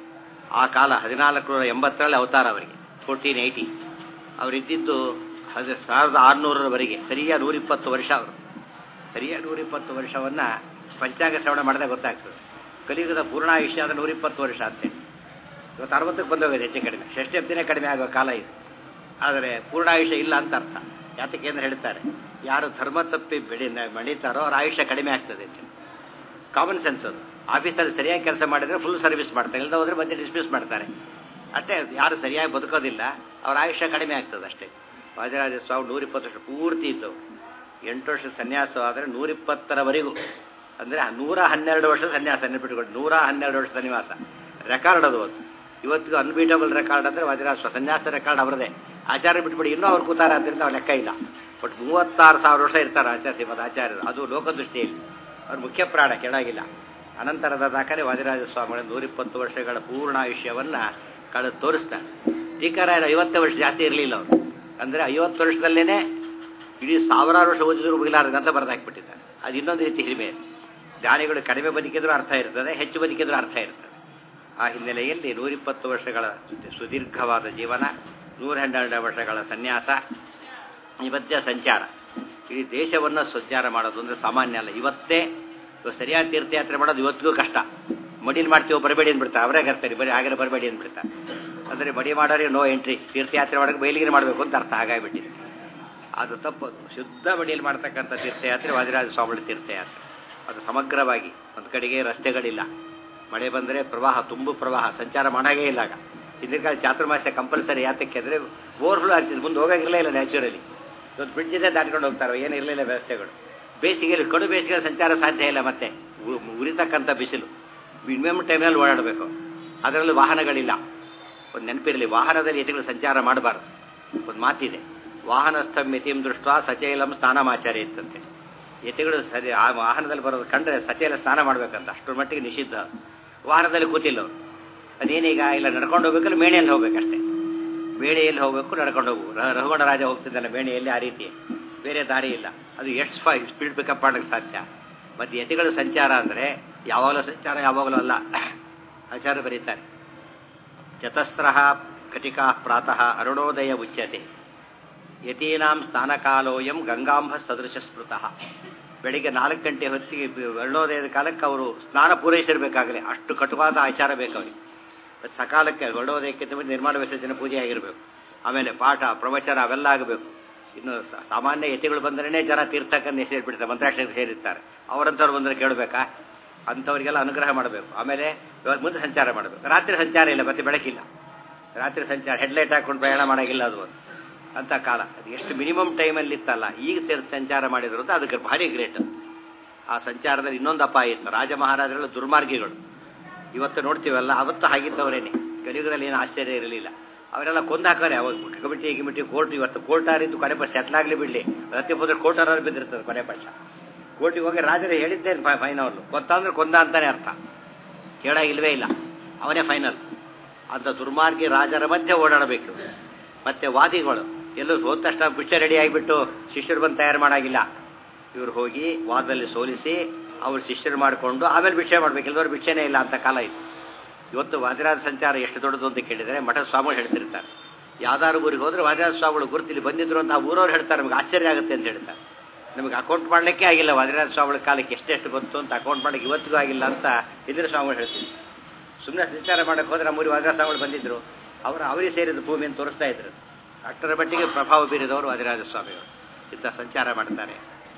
ಆ ಕಾಲ ಹದಿನಾಲ್ಕು ನೂರ ಎಂಬತ್ತರಲ್ಲಿ ಅವತಾರ ಅವರಿಗೆ ಫೋರ್ಟೀನ್ ಏಯ್ಟಿ ಅವರಿದ್ದಿದ್ದು ಹದ ಸಾವಿರದ ಆರುನೂರರವರೆಗೆ ಸರಿಯಾಗಿ ನೂರಿಪ್ಪತ್ತು ವರ್ಷ ಅವರು ಸರಿಯಾಗಿ ನೂರಿಪ್ಪತ್ತು ವರ್ಷವನ್ನು ಪಂಚಾಂಗ ಶ್ರವಣ ಮಾಡಿದ್ರೆ ಗೊತ್ತಾಗ್ತದೆ ಕಲಿಯುಗದ ಪೂರ್ಣಾಯುಷ್ಯ ಅಂದರೆ ನೂರಿಪ್ಪತ್ತು ವರ್ಷ ಅಂತೇಳಿ ಇವತ್ತು ಅರವತ್ತಕ್ಕೆ ಬಂದೋಗಿದೆ ಹೆಚ್ಚು ಕಡಿಮೆ ಷಷ್ಠಬ್ದಿನೇ ಕಡಿಮೆ ಆಗೋ ಕಾಲ ಇದು ಆದರೆ ಪೂರ್ಣಾಯುಷ್ಯ ಇಲ್ಲ ಅಂತ ಅರ್ಥ ಯಾತಕ್ಕೆ ಅಂತ ಹೇಳ್ತಾರೆ ಯಾರು ಧರ್ಮ ತಪ್ಪಿ ಬೆಳಿ ಮಣಿತಾರೋ ಅವ್ರ ಆಯುಷ್ಯ ಕಡಿಮೆ ಆಗ್ತದೆ ಅಂತ ಕಾಮನ್ ಸೆನ್ಸ್ ಅದು ಆಫೀಸಲ್ಲಿ ಸರಿಯಾಗಿ ಕೆಲಸ ಮಾಡಿದರೆ ಫುಲ್ ಸರ್ವಿಸ್ ಮಾಡ್ತಾರೆ ಇಲ್ಲದ ಹೋದ್ರೆ ಮತ್ತೆ ಡಿಸ್ಮಿಸ್ ಮಾಡ್ತಾರೆ ಅಷ್ಟೇ ಯಾರು ಸರಿಯಾಗಿ ಬದುಕೋದಿಲ್ಲ ಅವ್ರ ಆಯುಷ್ಯ ಕಡಿಮೆ ಆಗ್ತದೆ ಅಷ್ಟೇ ವಾಜರಾಜ ಸ್ವಾಮಿ ನೂರಿಪ್ಪತ್ತು ವರ್ಷ ಪೂರ್ತಿ ಇದ್ದವು ಎಂಟು ವರ್ಷ ಸನ್ಯಾಸ ಆದರೆ ನೂರಿಪ್ಪತ್ತರವರೆಗೂ ಅಂದರೆ ನೂರ ಹನ್ನೆರಡು ವರ್ಷದ ಸನ್ಯಾಸ ನೆನಪಿಟ್ಕೊಂಡು ನೂರ ಹನ್ನೆರಡು ವರ್ಷದ ನಿವಾಸ ರೆಕಾರ್ಡ್ ಅದು ಅದು ಇವತ್ತಿಗೂ ಅನ್ಬೀಟಬಲ್ ರೆಕಾರ್ಡ್ ಅಂದರೆ ವಜ್ರಾಶ್ವ ಸನ್ಯಾಸ ರೆಕಾರ್ಡ್ ಅವರದೇ ಆಚಾರ್ಯ ಬಿಟ್ಬಿಡಿ ಇನ್ನೂ ಅವ್ರು ಕೂತಾರ ಅಂತ ಅವ್ರು ಲೆಕ್ಕ ಇಲ್ಲ ಬಟ್ ಮೂವತ್ತಾರು ಸಾವಿರ ವರ್ಷ ಇರ್ತಾರೆ ಆಚಾರ್ಯ ಶ್ರೀಮದ್ ಆಚಾರ್ಯರು ಅದು ಲೋಕದೃಷ್ಟಿಯಲ್ಲಿ ಅವ್ರು ಮುಖ್ಯ ಪ್ರಾಣ ಕೆಳಗಿಲ್ಲ ಅನಂತರದ ದಾಖಲೆ ವಾದಿರಾಜ ಸ್ವಾಮಿಗಳ ನೂರಿಪ್ಪತ್ತು ವರ್ಷಗಳ ಪೂರ್ಣ ಆಯುಷ್ಯವನ್ನು ಕಳೆದು ತೋರಿಸ್ತಾರೆ ಟೀಕಾರಾಯರು ಐವತ್ತು ವರ್ಷ ಜಾಸ್ತಿ ಇರಲಿಲ್ಲ ಅವರು ಅಂದರೆ ಐವತ್ತು ವರ್ಷದಲ್ಲೇ ಇಡೀ ಸಾವಿರಾರು ವರ್ಷ ಓದಿದ್ರು ಮುಗಿಲಾರದು ಅಂತ ಬರೆದಾಕ್ಬಿಟ್ಟಿದ್ದಾರೆ ಅದು ಇನ್ನೊಂದು ರೀತಿ ಹಿರಿಮೆ ಜ್ಞಾನಿಗಳು ಕಡಿಮೆ ಬದುಕಿದ್ರೂ ಅರ್ಥ ಇರ್ತದೆ ಹೆಚ್ಚು ಬದುಕಿದ್ರೂ ಅರ್ಥ ಇರ್ತದೆ ಆ ಹಿನ್ನೆಲೆಯಲ್ಲಿ ನೂರಿಪ್ಪತ್ತು ವರ್ಷಗಳ ಸುದೀರ್ಘವಾದ ಜೀವನ ನೂರ ಹನ್ನೆರಡು ವರ್ಷಗಳ ಸನ್ಯಾಸ ಈ ಮಧ್ಯ ಸಂಚಾರ ಇಡೀ ದೇಶವನ್ನು ಸಂಚಾರ ಮಾಡೋದು ಅಂದರೆ ಸಾಮಾನ್ಯ ಅಲ್ಲ ಇವತ್ತೇ ಇವಾಗ ಸರಿಯಾದ ತೀರ್ಥಯಾತ್ರೆ ಮಾಡೋದು ಇವತ್ತಿಗೂ ಕಷ್ಟ ಮಡಿಲಿ ಮಾಡ್ತೀವೋ ಬರಬೇಡಿ ಅಂದ್ಬಿಡ್ತಾರೆ ಅವರೇ ಕರ್ತಾರೆ ಬರೀ ಹಾಗೆ ಬರಬೇಡಿ ಅಂದ್ಬಿಡ್ತಾರೆ ಅಂದರೆ ಮಡಿ ಮಾಡೋರಿಗೆ ನೋ ಎಂಟ್ರಿ ತೀರ್ಥಯಾತ್ರೆ ಮಾಡೋಕೆ ಬಯಲಿಗೆ ಮಾಡಬೇಕು ಅಂತ ಅರ್ಥ ಹಾಗಾಗಿಬಿಟ್ಟಿದೆ ಅದು ತಪ್ಪು ಶುದ್ಧ ಮಡಿಯಲ್ಲಿ ಮಾಡ್ತಕ್ಕಂಥ ತೀರ್ಥಯಾತ್ರೆ ವಾದಿರಾಜ ಸ್ವಾಮಿ ತೀರ್ಥಯಾತ್ರೆ ಅದು ಸಮಗ್ರವಾಗಿ ಒಂದು ಕಡೆಗೆ ರಸ್ತೆಗಳಿಲ್ಲ ಮಳೆ ಬಂದರೆ ಪ್ರವಾಹ ತುಂಬು ಪ್ರವಾಹ ಸಂಚಾರ ಮಾಡಾಗೇ ಇಲ್ಲ ಆಗ ಹಿಂದಿನ ಕಾಲ ಚಾತುರ್ಮಾಸ್ಯ ಕಂಪಲ್ಸರಿ ಯಾತಕ್ಕೆ ಅಂದರೆ ಓವರ್ಫ್ಲೋ ಆಗ್ತಿದೆ ಮುಂದೆ ಹೋಗೋಂಗಿರಲೇ ಇಲ್ಲ ನ್ಯಾಚುರಲಿ ಇವತ್ತು ಬ್ರಿಡ್ಜ್ ಇದೆ ದಾಟ್ಕೊಂಡು ಹೋಗ್ತಾರೆ ಏನು ಇರಲಿಲ್ಲ ವ್ಯವಸ್ಥೆಗಳು ಬೇಸಿಗೆಯಲ್ಲಿ ಕಡು ಬೇಸಿಗೆ ಸಂಚಾರ ಸಾಧ್ಯ ಇಲ್ಲ ಮತ್ತೆ ಉರಿತಕ್ಕಂಥ ಬಿಸಿಲು ಮಿನಿಮಮ್ ಟೈಮ್ನಲ್ಲಿ ಓಡಾಡಬೇಕು ಅದರಲ್ಲಿ ವಾಹನಗಳಿಲ್ಲ ಒಂದು ನೆನಪಿರಲಿ ವಾಹನದಲ್ಲಿ ಯತಿಗಳು ಸಂಚಾರ ಮಾಡಬಾರ್ದು ಒಂದು ಮಾತಿದೆ ವಾಹನಸ್ಥಂ ಯತಿಂ ದೃಷ್ಟ ಸಚೈಲಂ ಸ್ನಾನಮಾಚಾರ್ಯ ಇತ್ತಂತೆ ಯತಿಗಳು ಸರಿ ಆ ವಾಹನದಲ್ಲಿ ಬರೋದು ಕಂಡ್ರೆ ಸಚೈಲ ಸ್ನಾನ ಮಾಡಬೇಕಂತ ಅಷ್ಟರ ಮಟ್ಟಿಗೆ ನಿಷಿದ್ಧ ವಾಹನದಲ್ಲಿ ಕೂತಿಲ್ಲ ಅವರು ಅದೇನೀಗ ಇಲ್ಲ ನಡ್ಕೊಂಡು ಹೋಗ್ಬೇಕಲ್ಲ ಮೇಣೆಯಲ್ಲಿ ಹೋಗ್ಬೇಕಷ್ಟೇ ಬೇಳೆಯಲ್ಲಿ ಹೋಗಬೇಕು ನಡ್ಕೊಂಡು ಹೋಗು ರಘುಗಣ ರಾಜ ಹೋಗ್ತಿದ್ದಾನೆ ಬೇಣೆಯಲ್ಲಿ ಆ ರೀತಿ ಬೇರೆ ದಾರಿ ಇಲ್ಲ ಅದು ಎಷ್ಟು ಸ್ಪೈ ಸ್ಪೀಡ್ ಪಿಕಪ್ ಮಾಡೋಕ್ಕೆ ಸಾಧ್ಯ ಮತ್ತು ಯತಿಗಳ ಸಂಚಾರ ಅಂದರೆ ಯಾವಾಗಲೂ ಸಂಚಾರ ಯಾವಾಗಲೂ ಅಲ್ಲ ಆಚಾರ ಬರೀತಾರೆ ಚತಸ್ರ ಕಟಿಕಾ ಪ್ರಾತಃ ಅರುಣೋದಯ ಉಚ್ಯತೆ ಯತೀನಾಂ ಸ್ನಾನಕಾಲೋಯಂ ಗಂಗಾಂಬ ಸದೃಶ ಸ್ಮೃತಃ ಬೆಳಿಗ್ಗೆ ನಾಲ್ಕು ಗಂಟೆ ಹೊತ್ತಿಗೆ ಅರುಣೋದಯದ ಕಾಲಕ್ಕೆ ಅವರು ಸ್ನಾನ ಪೂರೈಸಿರ್ಬೇಕಾಗಲೇ ಅಷ್ಟು ಕಟುವಾದ ಆಚಾರ ಬೇಕು ಅವರಿಗೆ ಮತ್ತು ಸಕಾಲಕ್ಕೆ ಅರುಣೋದಯಕ್ಕೆ ನಿರ್ಮಾಣ ವಿಸರ್ಜನೆ ಪೂಜೆ ಆಗಿರಬೇಕು ಆಮೇಲೆ ಪಾಠ ಪ್ರವಚನ ಅವೆಲ್ಲ ಆಗಬೇಕು ಇನ್ನು ಸಾಮಾನ್ಯ ಯತಿಗಳು ಬಂದ್ರೇ ಜನ ತೀರ್ಥಕ್ಕನ್ನೇ ಸೇರಿಬಿಡ್ತಾರೆ ಮಂತ್ರಾಕ್ಷರಿಗೆ ಸೇರಿರ್ತಾರೆ ಅವರಂಥವ್ರು ಬಂದರೆ ಕೇಳಬೇಕಾ ಅಂಥವರಿಗೆಲ್ಲ ಅನುಗ್ರಹ ಮಾಡಬೇಕು ಆಮೇಲೆ ಮುಂದೆ ಸಂಚಾರ ಮಾಡಬೇಕು ರಾತ್ರಿ ಸಂಚಾರ ಇಲ್ಲ ಮತ್ತೆ ಬೆಳಕಿಲ್ಲ ರಾತ್ರಿ ಸಂಚಾರ ಹೆಡ್ಲೈಟ್ ಹಾಕೊಂಡು ಪ್ರಯಾಣ ಮಾಡೋಂಗಿಲ್ಲ ಅದು ಒಂದು ಅಂಥ ಕಾಲ ಅದು ಎಷ್ಟು ಮಿನಿಮಮ್ ಟೈಮಲ್ಲಿ ಇತ್ತಲ್ಲ ಈಗ ಸೇರಿ ಸಂಚಾರ ಮಾಡಿದ್ರು ಅಂತ ಅದಕ್ಕೆ ಭಾರಿ ಗ್ರೇಟ್ ಆ ಸಂಚಾರದಲ್ಲಿ ಇನ್ನೊಂದು ಅಪಾಯ ಇತ್ತು ರಾಜ ಮಹಾರಾಜರೆಲ್ಲ ದುರ್ಮಾರ್ಗಿಗಳು ಇವತ್ತು ನೋಡ್ತೀವಲ್ಲ ಅವತ್ತು ಹಾಗಿದ್ದವರೇನೆ ಕಲಿಯುಗದಲ್ಲಿ ಏನು ಆಶ್ಚರ್ಯ ಇರಲಿಲ್ಲ ಅವರೆಲ್ಲ ಕೊಂದು ಹಾಕೋರೆ ಅವಾಗ ಕಮಿಟಿ ಗಿಮಿಟಿ ಕೋರ್ಟ್ ಇವತ್ತು ಕೋರ್ಟಾರಿದ್ದು ಕೊನೆ ಪಕ್ಷ ಸೆಟ್ಲಾಗಲಿ ಬಿಡಲಿ ರತ್ತಿ ಹೋದ್ರೆ ಕೋರ್ಟಾರು ಬಿದ್ದಿರ್ತದೆ ಕೊನೆ ಪಕ್ಷ ಕೋರ್ಟಿಗೆ ಹೋಗಿ ರಾಜರು ಹೇಳಿದ್ದೇನು ಫೈನ್ ಅವರು ಗೊತ್ತಾಂದ್ರೆ ಕೊಂದ ಅಂತಾನೆ ಅರ್ಥ ಕೇಳಾಗಿಲ್ವೇ ಇಲ್ಲ ಅವನೇ ಫೈನಲ್ ಅಂತ ದುರ್ಮಾರ್ಗಿ ರಾಜರ ಮಧ್ಯೆ ಓಡಾಡಬೇಕು ಮತ್ತೆ ವಾದಿಗಳು ಎಲ್ಲೂ ಹೋದ ತಕ್ಷಣ ಭಿಕ್ಷೆ ರೆಡಿ ಆಗಿಬಿಟ್ಟು ಶಿಷ್ಯರು ಬಂದು ತಯಾರು ಮಾಡಾಗಿಲ್ಲ ಇವ್ರು ಹೋಗಿ ವಾದದಲ್ಲಿ ಸೋಲಿಸಿ ಅವ್ರು ಶಿಷ್ಯರು ಮಾಡಿಕೊಂಡು ಆಮೇಲೆ ಭಿಕ್ಷೆ ಮಾಡ್ಬೇಕು ಎಲ್ಲರೂ ಭಿಕ್ಷೆನೇ ಇಲ್ಲ ಅಂತ ಕಾಲ ಇತ್ತು ಇವತ್ತು ವಾದಿರಾಜ ಸಂಚಾರ ಎಷ್ಟು ದೊಡ್ಡದು ಅಂತ ಕೇಳಿದರೆ ಮಠದ ಸ್ವಾಮಿಗಳು ಹೇಳ್ತಿರ್ತಾರೆ ಯಾವ್ದಾದ್ರು ಊರಿಗೆ ಹೋದ್ರೆ ವಾದಿರಾಜ ಸ್ವಾಮಿಗಳು ಗುರುತು ಇಲ್ಲಿ ಬಂದಿದ್ರು ಅಂತ ಆ ಊರವ್ರು ಹೇಳ್ತಾರೆ ನಮಗೆ ಆಶ್ಚರ್ಯ ಆಗುತ್ತೆ ಅಂತ ಹೇಳ್ತಾರೆ ನಮಗೆ ಅಕೌಂಟ್ ಮಾಡಲಿಕ್ಕೆ ಆಗಿಲ್ಲ ವಾದಿರಾಜ ಸ್ವಾಮಿಗಳ ಕಾಲಕ್ಕೆ ಎಷ್ಟೆಷ್ಟು ಬಂತು ಅಂತ ಅಕೌಂಟ್ ಮಾಡಲಿಕ್ಕೆ ಇವತ್ತಿಗೂ ಆಗಿಲ್ಲ ಅಂತ ಇದ್ರ ಸ್ವಾಮಿಗಳು ಹೇಳ್ತೀವಿ ಸುಮ್ಮನೆ ಸಂಚಾರ ಮಾಡಕ್ಕೆ ಹೋದ್ರೆ ನಮ್ಮೂರಿ ವಾದಿರಾಜ ಸ್ವಾಮಿಗಳು ಬಂದಿದ್ರು ಅವರು ಅವರಿಗೆ ಸೇರಿದ ಭೂಮಿಯನ್ನು ತೋರಿಸ್ತಾ ಇದ್ರು ಅಷ್ಟರ ಮಟ್ಟಿಗೆ ಪ್ರಭಾವ ಬೀರಿದವರು ವಾದಿರಾಜ ಸ್ವಾಮಿಗಳು ಇಂಥ ಸಂಚಾರ ಮಾಡ್ತಾರೆ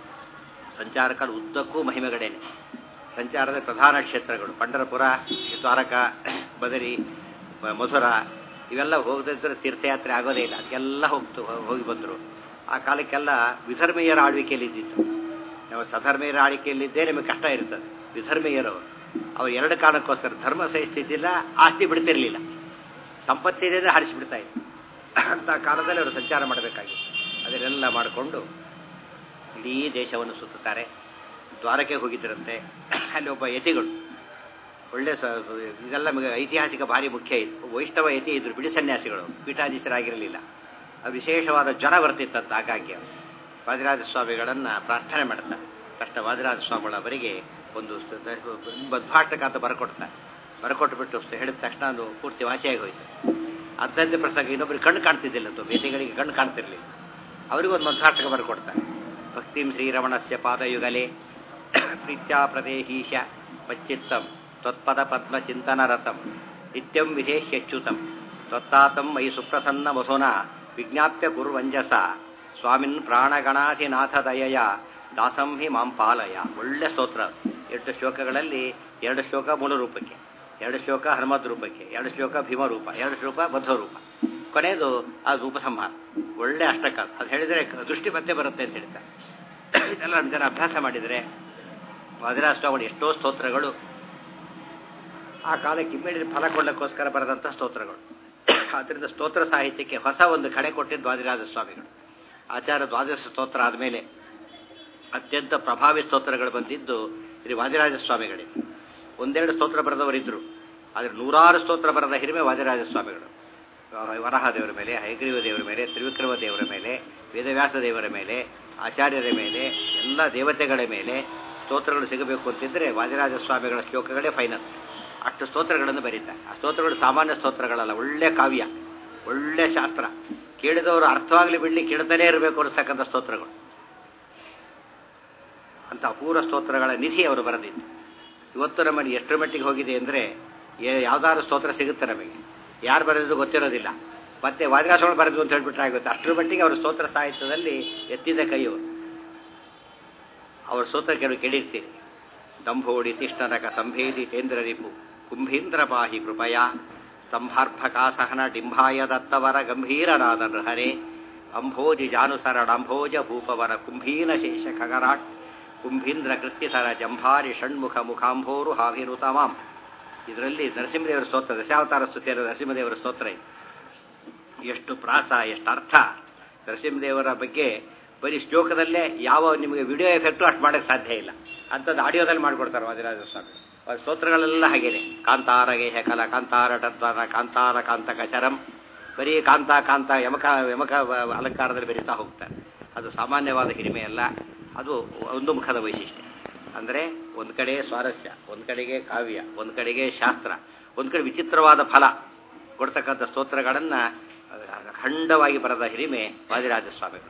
ಸಂಚಾರಕಾಲ ಉದ್ದಕ್ಕೂ ಮಹಿಮೆಗಳೇನೆ ಸಂಚಾರದ ಪ್ರಧಾನ ಕ್ಷೇತ್ರಗಳು ಪಂಡರಪುರ ದ್ವಾರಕ ಬದರಿ ಮ- ಮಧುರ ಇವೆಲ್ಲ ಹೋಗದಿದ್ದರೆ ತೀರ್ಥಯಾತ್ರೆ ಆಗೋದೇ ಇಲ್ಲ ಅದಕ್ಕೆಲ್ಲ ಹೋಗ್ತು ಹೋಗಿ ಬಂದರು ಆ ಕಾಲಕ್ಕೆಲ್ಲ ವಿಧರ್ಮೀಯರ ಆಳ್ವಿಕೆಯಲ್ಲಿ ಇದ್ದಿತ್ತು ನಾವು ಸಧರ್ಮೀಯರ ಆಳ್ವಿಕೆಯಲ್ಲಿದ್ದೇ ನಿಮಗೆ ಕಷ್ಟ ಇರ್ತದೆ ವಿಧರ್ಮೀಯರವರು ಅವ್ರು ಎರಡು ಕಾರಣಕ್ಕೋಸ್ಕರ ಧರ್ಮ ಸಹಿಸ್ತಿದ್ದಿಲ್ಲ ಆಸ್ತಿ ಬಿಡ್ತಿರ್ಲಿಲ್ಲ ಸಂಪತ್ತಿದೆ ಅಂದರೆ ಹರಿಸಿಬಿಡ್ತಾ ಇತ್ತು ಅಂಥ ಕಾಲದಲ್ಲಿ ಅವರು ಸಂಚಾರ ಮಾಡಬೇಕಾಗಿತ್ತು ಅದನ್ನೆಲ್ಲ ಮಾಡಿಕೊಂಡು ಇಡೀ ದೇಶವನ್ನು ಸುತ್ತುತ್ತಾರೆ ದ್ವಾರಕ್ಕೆ ಹೋಗಿದ್ದರಂತೆ ಅಲ್ಲಿ ಒಬ್ಬ ಯತಿಗಳು ಒಳ್ಳೆ ಸ ಇದೆಲ್ಲ ನಮಗೆ ಐತಿಹಾಸಿಕ ಭಾರಿ ಮುಖ್ಯ ಇತ್ತು ವೈಷ್ಣವ ಯತಿ ಇದ್ರು ಬಿಡಿ ಸನ್ಯಾಸಿಗಳು ಪೀಠಾಧೀಶರಾಗಿರಲಿಲ್ಲ ಅದು ವಿಶೇಷವಾದ ಜ್ವರ ಬರ್ತಿತ್ತಂತ ಆಗಾಗ್ಗೆ ವಾದಿರಾಜ ಸ್ವಾಮಿಗಳನ್ನು ಪ್ರಾರ್ಥನೆ ಮಾಡ್ತಾರೆ ತಕ್ಷಣ ವಾದಿರಾಜ ಸ್ವಾಮಿಗಳವರಿಗೆ ಒಂದು ಸ- ದ- ಬದ್ಭಾಟಕ ಅಂತ ಬರಕೊಡ್ತಾರೆ ಬರಕೊಟ್ಟು ಬಿಟ್ಟು ಸ- ಹೇಳಿದ ತಕ್ಷಣ ಅದು ಪೂರ್ತಿ ವಾಸಿಯಾಗಿ ಹೋಯಿತು ಅರ್ಧಂತೆ ಪ್ರಸಂಗ ಇನ್ನೊಬ್ಬರಿಗೆ ಕಣ್ಣು ಕಾಣ್ತಿದ್ದಿಲ್ಲ ಅಂತ ಬೇತೆಗಳಿಗೆ ಕಣ್ಣು ಕಾಣ್ತಿರ್ಲಿಲ್ಲ ಅವರಿಗೂ ಒಂದು ಮಧ್ವಾಟಕ ಬರಕೊಡ್ತಾರೆ ಭಕ್ತಿಂ ಶ್ರೀರಮಣಸ್ಯ ಪಾದಯುಗಲೆ ಪ್ರೀತ್ಯಾ ಪ್ರದೇಹೀಶ ಮಚ್ಚಿತ್ತಂ ತ್ವತ್ಪದ ಪದ್ಮ ಚಿಂತನರತಂ ನಿತ್ಯಂ ವಿಧೇಹ್ಯಚ್ಯುತಂ ತ್ವತ್ತಾತಂ ಮಯಿ ಸುಪ್ರಸನ್ನ ವಸುನ ವಿಜ್ಞಾಪ್ಯ ಕುರ್ವಂಜಸ ಸ್ವಾಮಿನ್ ಪ್ರಾಣಗಣಾಧಿನಾಥ ದಯಯ ದಾಸಂ ಹಿ ಮಾಂ ಪಾಲಯ ಒಳ್ಳೆ ಸ್ತೋತ್ರ ಎರಡು ಶ್ಲೋಕಗಳಲ್ಲಿ ಎರಡು ಶ್ಲೋಕ ಮೂಲ ರೂಪಕ್ಕೆ ಎರಡು ಶ್ಲೋಕ ಹನುಮದ್ ರೂಪಕ್ಕೆ ಎರಡು ಶ್ಲೋಕ ಭೀಮರೂಪ ಎರಡು ಶ್ಲೋಕ ಬದ್ಧ ರೂಪ ಕೊನೆಯದು ಅದು ಉಪಸಂಹಾರ ಒಳ್ಳೆ ಅಷ್ಟಕ ಅದು ಹೇಳಿದರೆ ದೃಷ್ಟಿ ಮತ್ತೆ ಬರುತ್ತೆ ಅಂತ ಹೇಳ್ತಾರೆ ಇದೆಲ್ಲ ನಮ್ಮ ಜನ ಅಭ್ಯಾಸ ಮಾಡಿದರೆ ವಾದಿರಾಷ್ಟ್ರಗಳು ಎಷ್ಟೋ ಸ್ತೋತ್ರಗಳು ಆ ಕಾಲಕ್ಕೆ ಇಮ್ಮಿಡಿಯೇಟ್ ಫಲ ಕೊಡಲಿಕ್ಕೋಸ್ಕರ ಬರೆದಂಥ ಸ್ತೋತ್ರಗಳು ಆದ್ದರಿಂದ ಸ್ತೋತ್ರ ಸಾಹಿತ್ಯಕ್ಕೆ ಹೊಸ ಒಂದು ಕಡೆ ಕೊಟ್ಟಿದ್ದು ವಾದಿರಾಜ ಸ್ವಾಮಿಗಳು ಆಚಾರ್ಯ ದ್ವಾದಶ ಸ್ತೋತ್ರ ಆದಮೇಲೆ ಅತ್ಯಂತ ಪ್ರಭಾವಿ ಸ್ತೋತ್ರಗಳು ಬಂದಿದ್ದು ಶ್ರೀ ವಾದಿರಾಜ ಸ್ವಾಮಿಗಳೇ ಒಂದೆರಡು ಸ್ತೋತ್ರ ಬರೆದವರಿದ್ದರು ಆದರೆ ನೂರಾರು ಸ್ತೋತ್ರ ಬರೆದ ಹಿರಿಮೆ ವಾದಿರಾಜ ಸ್ವಾಮಿಗಳು ವರಹ ದೇವರ ಮೇಲೆ ಹೈಗ್ರೀವ ದೇವರ ಮೇಲೆ ತ್ರಿವಿಕ್ರಮ ದೇವರ ಮೇಲೆ ವೇದವ್ಯಾಸ ದೇವರ ಮೇಲೆ ಆಚಾರ್ಯರ ಮೇಲೆ ಎಲ್ಲ ದೇವತೆಗಳ ಮೇಲೆ ಸ್ತೋತ್ರಗಳು ಸಿಗಬೇಕು ಅಂತಿದ್ರೆ ವಾದಿರಾಜ ಸ್ವಾಮಿಗಳ ಶ್ಲೋಕಗಳೇ ಫೈನಲ್ ಅಷ್ಟು ಸ್ತೋತ್ರಗಳನ್ನು ಬರೀತಾರೆ ಆ ಸ್ತೋತ್ರಗಳು ಸಾಮಾನ್ಯ ಸ್ತೋತ್ರಗಳಲ್ಲ ಒಳ್ಳೆ ಕಾವ್ಯ ಒಳ್ಳೆ ಶಾಸ್ತ್ರ ಕೇಳಿದವರು ಅರ್ಥವಾಗಲಿ ಬಿಡಲಿ ಕೇಳ್ತಾನೇ ಇರಬೇಕು ಅನ್ನಿಸ್ತಕ್ಕಂಥ ಸ್ತೋತ್ರಗಳು ಅಂತ ಅಪೂರ್ವ ಸ್ತೋತ್ರಗಳ ನಿಧಿ ಅವರು ಬರೆದಿದ್ದು ಇವತ್ತು ನಮ್ಮಲ್ಲಿ ಎಷ್ಟರ ಮಟ್ಟಿಗೆ ಹೋಗಿದೆ ಅಂದರೆ ಯಾವ್ದಾದ್ರು ಸ್ತೋತ್ರ ಸಿಗುತ್ತೆ ನಮಗೆ ಯಾರು ಬರೆದಿದ್ದು ಗೊತ್ತಿರೋದಿಲ್ಲ ಮತ್ತೆ ವಾದಿರಾಸಗಳು ಬರೆದು ಅಂತ ಹೇಳ್ಬಿಟ್ರೆ ಆಗುತ್ತೆ ಅಷ್ಟರ ಮಟ್ಟಿಗೆ ಅವರ ಸ್ತೋತ್ರ ಸಾಹಿತ್ಯದಲ್ಲಿ ಎತ್ತಿದ ಕೈಯವರು ಅವರ ಸ್ತೋತ್ರ ಕೆಲವು ಕೇಳಿರ್ತೀರಿ ದಂಭೋಡಿ ತಿಷ್ಣನಕ ಸಂಭೇದಿ ತೇಂದ್ರ ರಿಪು ಕುಂಭೀಂದ್ರ ಪಾಹಿ ಕೃಪಯ ಸ್ತಂಭಾರ್ಭಕಾಸಹನ ಡಿಂಭಾಯ ದತ್ತವರ ಗಂಭೀರನಾದ ನೃಹರೆ ಅಂಭೋಜಿ ಜಾನುಸರಡಂಭೋಜ ಭೂಪವರ ಕುಂಭೀನ ಶೇಷ ಖಗರಾಟ್ ಕುಂಭೀಂದ್ರ ಕೃತ್ಯಸರ ಜಂಭಾರಿ ಷಣ್ಮುಖ ಮುಖಾಂಭೋರು ಹಾವಿನುತಮಾಂ ಇದರಲ್ಲಿ ನರಸಿಂಹದೇವರ ಸ್ತೋತ್ರ ದಶಾವತಾರ ಸ್ತುತಿಯರ ನರಸಿಂಹದೇವರ ಸ್ತೋತ್ರ ಇದೆ ಎಷ್ಟು ಪ್ರಾಸ ಎಷ್ಟು ಅರ್ಥ ನರಸಿಂಹದೇವರ ಬಗ್ಗೆ ಬರೀ ಶ್ಲೋಕದಲ್ಲೇ ಯಾವ ನಿಮಗೆ ವಿಡಿಯೋ ಎಫೆಕ್ಟು ಅಷ್ಟು ಮಾಡೋಕ್ಕೆ ಸಾಧ್ಯ ಇಲ್ಲ ಅಂಥದ್ದು ಆಡಿಯೋದಲ್ಲಿ ಮಾಡಿಕೊಡ್ತಾರೆ ವಾದಿರಾಜ ಸ್ವಾಮಿ ಅವ್ರ ಸ್ತೋತ್ರಗಳೆಲ್ಲ ಹಾಗೇನೆ ಕಾಂತಾರ ಗೇಹಕಲ ಕಾಂತಾರ ಟದ್ವಾರ ಕಾಂತಾರ ಕಾಂತಕ ಚರಂ ಬರೀ ಕಾಂತ ಕಾಂತ ಯಮಕ ಯಮಕ ಅಲಂಕಾರದಲ್ಲಿ ಬೆರೀತಾ ಹೋಗ್ತಾರೆ ಅದು ಸಾಮಾನ್ಯವಾದ ಹಿರಿಮೆ ಅಲ್ಲ ಅದು ಒಂದು ಮುಖದ ವೈಶಿಷ್ಟ್ಯ ಅಂದರೆ ಒಂದು ಕಡೆ ಸ್ವಾರಸ್ಯ ಒಂದು ಕಡೆಗೆ ಕಾವ್ಯ ಒಂದು ಕಡೆಗೆ ಶಾಸ್ತ್ರ ಒಂದು ಕಡೆ ವಿಚಿತ್ರವಾದ ಫಲ ಕೊಡ್ತಕ್ಕಂಥ ಸ್ತೋತ್ರಗಳನ್ನು ಖಂಡವಾಗಿ ಬರೆದ ಹಿರಿಮೆ ವಾದಿರಾಜ ಸ್ವಾಮಿಗಳು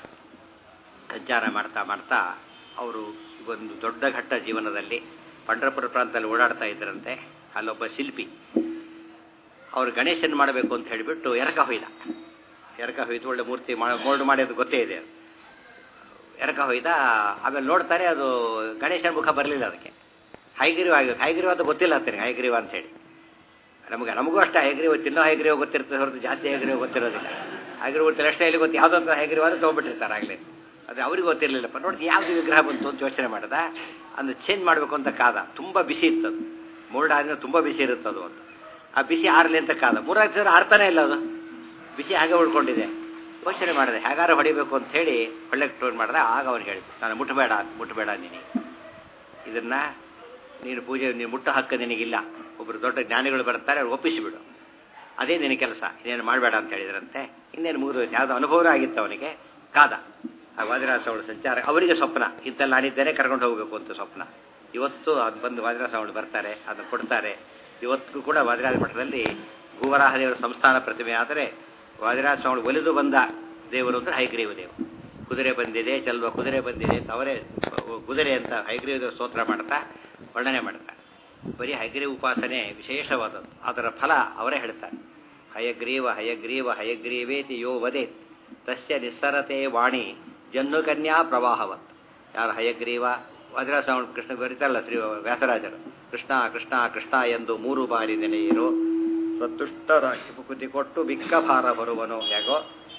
ಸಂಚಾರ ಮಾಡ್ತಾ ಮಾಡ್ತಾ ಅವರು ಒಂದು ದೊಡ್ಡ ಘಟ್ಟ ಜೀವನದಲ್ಲಿ ಪಂಡರಪುರ ಪ್ರಾಂತದಲ್ಲಿ ಓಡಾಡ್ತಾ ಇದ್ದರಂತೆ ಅಲ್ಲೊಬ್ಬ ಶಿಲ್ಪಿ ಅವರು ಗಣೇಶನ್ ಮಾಡಬೇಕು ಅಂತ ಹೇಳಿಬಿಟ್ಟು ಎರಕ ಹೊಯ್ದ ಎರಕ ಹೊಯ್ದು ಒಳ್ಳೆ ಮೂರ್ತಿ ಮೋಲ್ಡ್ ಮಾಡಿ ಅದು ಗೊತ್ತೇ ಇದೆ ಎರಕ ಹೊಯ್ದ ಆಮೇಲೆ ನೋಡ್ತಾರೆ ಅದು ಗಣೇಶನ ಮುಖ ಬರಲಿಲ್ಲ ಅದಕ್ಕೆ ಹೈಗಿರಿವ ಆಗಿರುತ್ತೆ ಹೈಗಿರಿವ ಅಂತ ಗೊತ್ತಿಲ್ಲ ಅಂತೀನಿ ಹೈಗಿರಿವ ಅಂತ ಹೇಳಿ ನಮಗೆ ನಮಗೂ ಅಷ್ಟೇ ಹೈಗ್ರೀವ ತಿನ್ನೋ ಹೈಗ್ರೀವ ಗೊತ್ತಿರ್ತದೆ ಹೊರತು ಜಾಸ್ತಿ ಹೈಗ್ರೀವ ಗೊತ್ತಿರೋದಿಲ್ಲ ಹೈಗ್ರೀವ ಗೊತ್ತಿಲ್ಲ ಅಷ್ಟೇ ಇಲ್ಲಿ ಗೊತ್ತು ಯಾವುದೋ ಅಂತ ಹೈಗ್ರೀವ ಅಂತ ತೊಗೊಬಿಟ್ಟಿರ್ತಾರೆ ಆಗಲೇ ಅದು ಅವ್ರಿಗೆ ಗೊತ್ತಿರಲಿಲ್ಲಪ್ಪ ನೋಡಿ ಯಾವುದು ವಿಗ್ರಹ ಬಂತು ಅಂತ ಯೋಚನೆ ಮಾಡ್ದ ಅದನ್ನು ಚೇಂಜ್ ಮಾಡಬೇಕು ಅಂತ ಕಾದ ತುಂಬ ಬಿಸಿ ಇತ್ತದು ಮೋಲ್ಡ್ ಆದ್ಮೇಲೆ ತುಂಬ ಬಿಸಿ ಇರುತ್ತದು ಅಂತ ಆ ಬಿಸಿ ಆರಲಿ ಅಂತ ಕಾದ ಮೂರಾರು ಸಲ ಆರ್ತಾನೆ ಇಲ್ಲ ಅದು ಬಿಸಿ ಹಾಗೆ ಉಳ್ಕೊಂಡಿದೆ ಯೋಚನೆ ಮಾಡಿದೆ ಹೇಗಾರು ಹೊಡಿಬೇಕು ಅಂತ ಹೇಳಿ ಒಳ್ಳೆ ಟೋನ್ ಮಾಡಿದೆ ಆಗ ಅವನು ಹೇಳಿದ್ದು ನಾನು ಮುಟ್ಟಬೇಡ ಮುಟ್ಟಬೇಡ ನೀನು ಇದನ್ನ ನೀನು ಪೂಜೆ ನೀನು ಮುಟ್ಟ ಹಕ್ಕ ನಿನಗಿಲ್ಲ ಒಬ್ಬರು ದೊಡ್ಡ ಜ್ಞಾನಿಗಳು ಬರ್ತಾರೆ ಅವ್ರು ಒಪ್ಪಿಸಿಬಿಡು ಅದೇ ನಿನ್ನ ಕೆಲಸ ಇನ್ನೇನು ಮಾಡಬೇಡ ಅಂತ ಹೇಳಿದ್ರಂತೆ ಇನ್ನೇನು ಮುಗಿದೋಯ್ತು ಯಾವುದೋ ಅನುಭವ ಆಗಿತ್ತು ಅವನಿಗೆ ಕಾದ ಆ ವಾದಿರಾಜ ಅವಳು ಸಂಚಾರ ಅವರಿಗೆ ಸ್ವಪ್ನ ಇಂತಲ್ಲಿ ನಾನಿದ್ದೇನೆ ಕರ್ಕೊಂಡು ಹೋಗಬೇಕು ಅಂತ ಸ್ವಪ್ನ ಇವತ್ತು ಅದು ಬಂದು ವಾದಿರಾಜ ಅವಳು ಬರ್ತಾರೆ ಅದನ್ನು ಕೊಡ್ತಾರೆ ಇವತ್ತಿಗೂ ಕೂಡ ವಾದಿರಾಜ ಮಠದಲ್ಲಿ ಭೂವರಾಹ ದೇವರ ಸಂಸ್ಥಾನ ಪ್ರತಿಮೆ ಆದರೆ ವಾದಿರಾಜ ಸ್ವಾಮಿ ಒಲಿದು ಬಂದ ದೇವರು ಅಂದರೆ ಹೈಗ್ರೀವ ದೇವರು ಕುದುರೆ ಬಂದಿದೆ ಚಲ್ವ ಕುದುರೆ ಬಂದಿದೆ ಅಂತ ಅವರೇ ಕುದುರೆ ಅಂತ ಹೈಗ್ರೀವ ದೇವರು ಸ್ತೋತ್ರ ಮಾಡ್ತಾ ವರ್ಣನೆ ಮಾಡ್ತಾರೆ ಬರೀ ಹಯಗ್ರೀವ ಉಪಾಸನೆ ವಿಶೇಷವಾದದ್ದು ಅದರ ಫಲ ಅವರೇ ಹೇಳ್ತಾರೆ ಹಯಗ್ರೀವ ಹಯಗ್ರೀವ ಹಯಗ್ರೀವೇತಿ ಯೋ ವದೇತ್ ತಸ್ಯ ನಿಸ್ಸರತೆ ವಾಣಿ ಜನ್ನುಕನ್ಯಾ ಪ್ರವಾಹವತ್ ಯಾರು ಹಯಗ್ರೀವ ವಜ್ರಸಾವಣ ಕೃಷ್ಣ ಬರೀತಾರಲ್ಲ ಶ್ರೀ ವ್ಯಾಸರಾಜರು ಕೃಷ್ಣ ಕೃಷ್ಣ ಕೃಷ್ಣ ಎಂದು ಮೂರು ಬಾರಿ ನೆನೆಯಿರು ಸತ್ತುಷ್ಟರಾಗಿ ಮುಕುತಿ ಕೊಟ್ಟು ಬಿಕ್ಕ ಭಾರ ಬರುವನು ಹೇಗೋ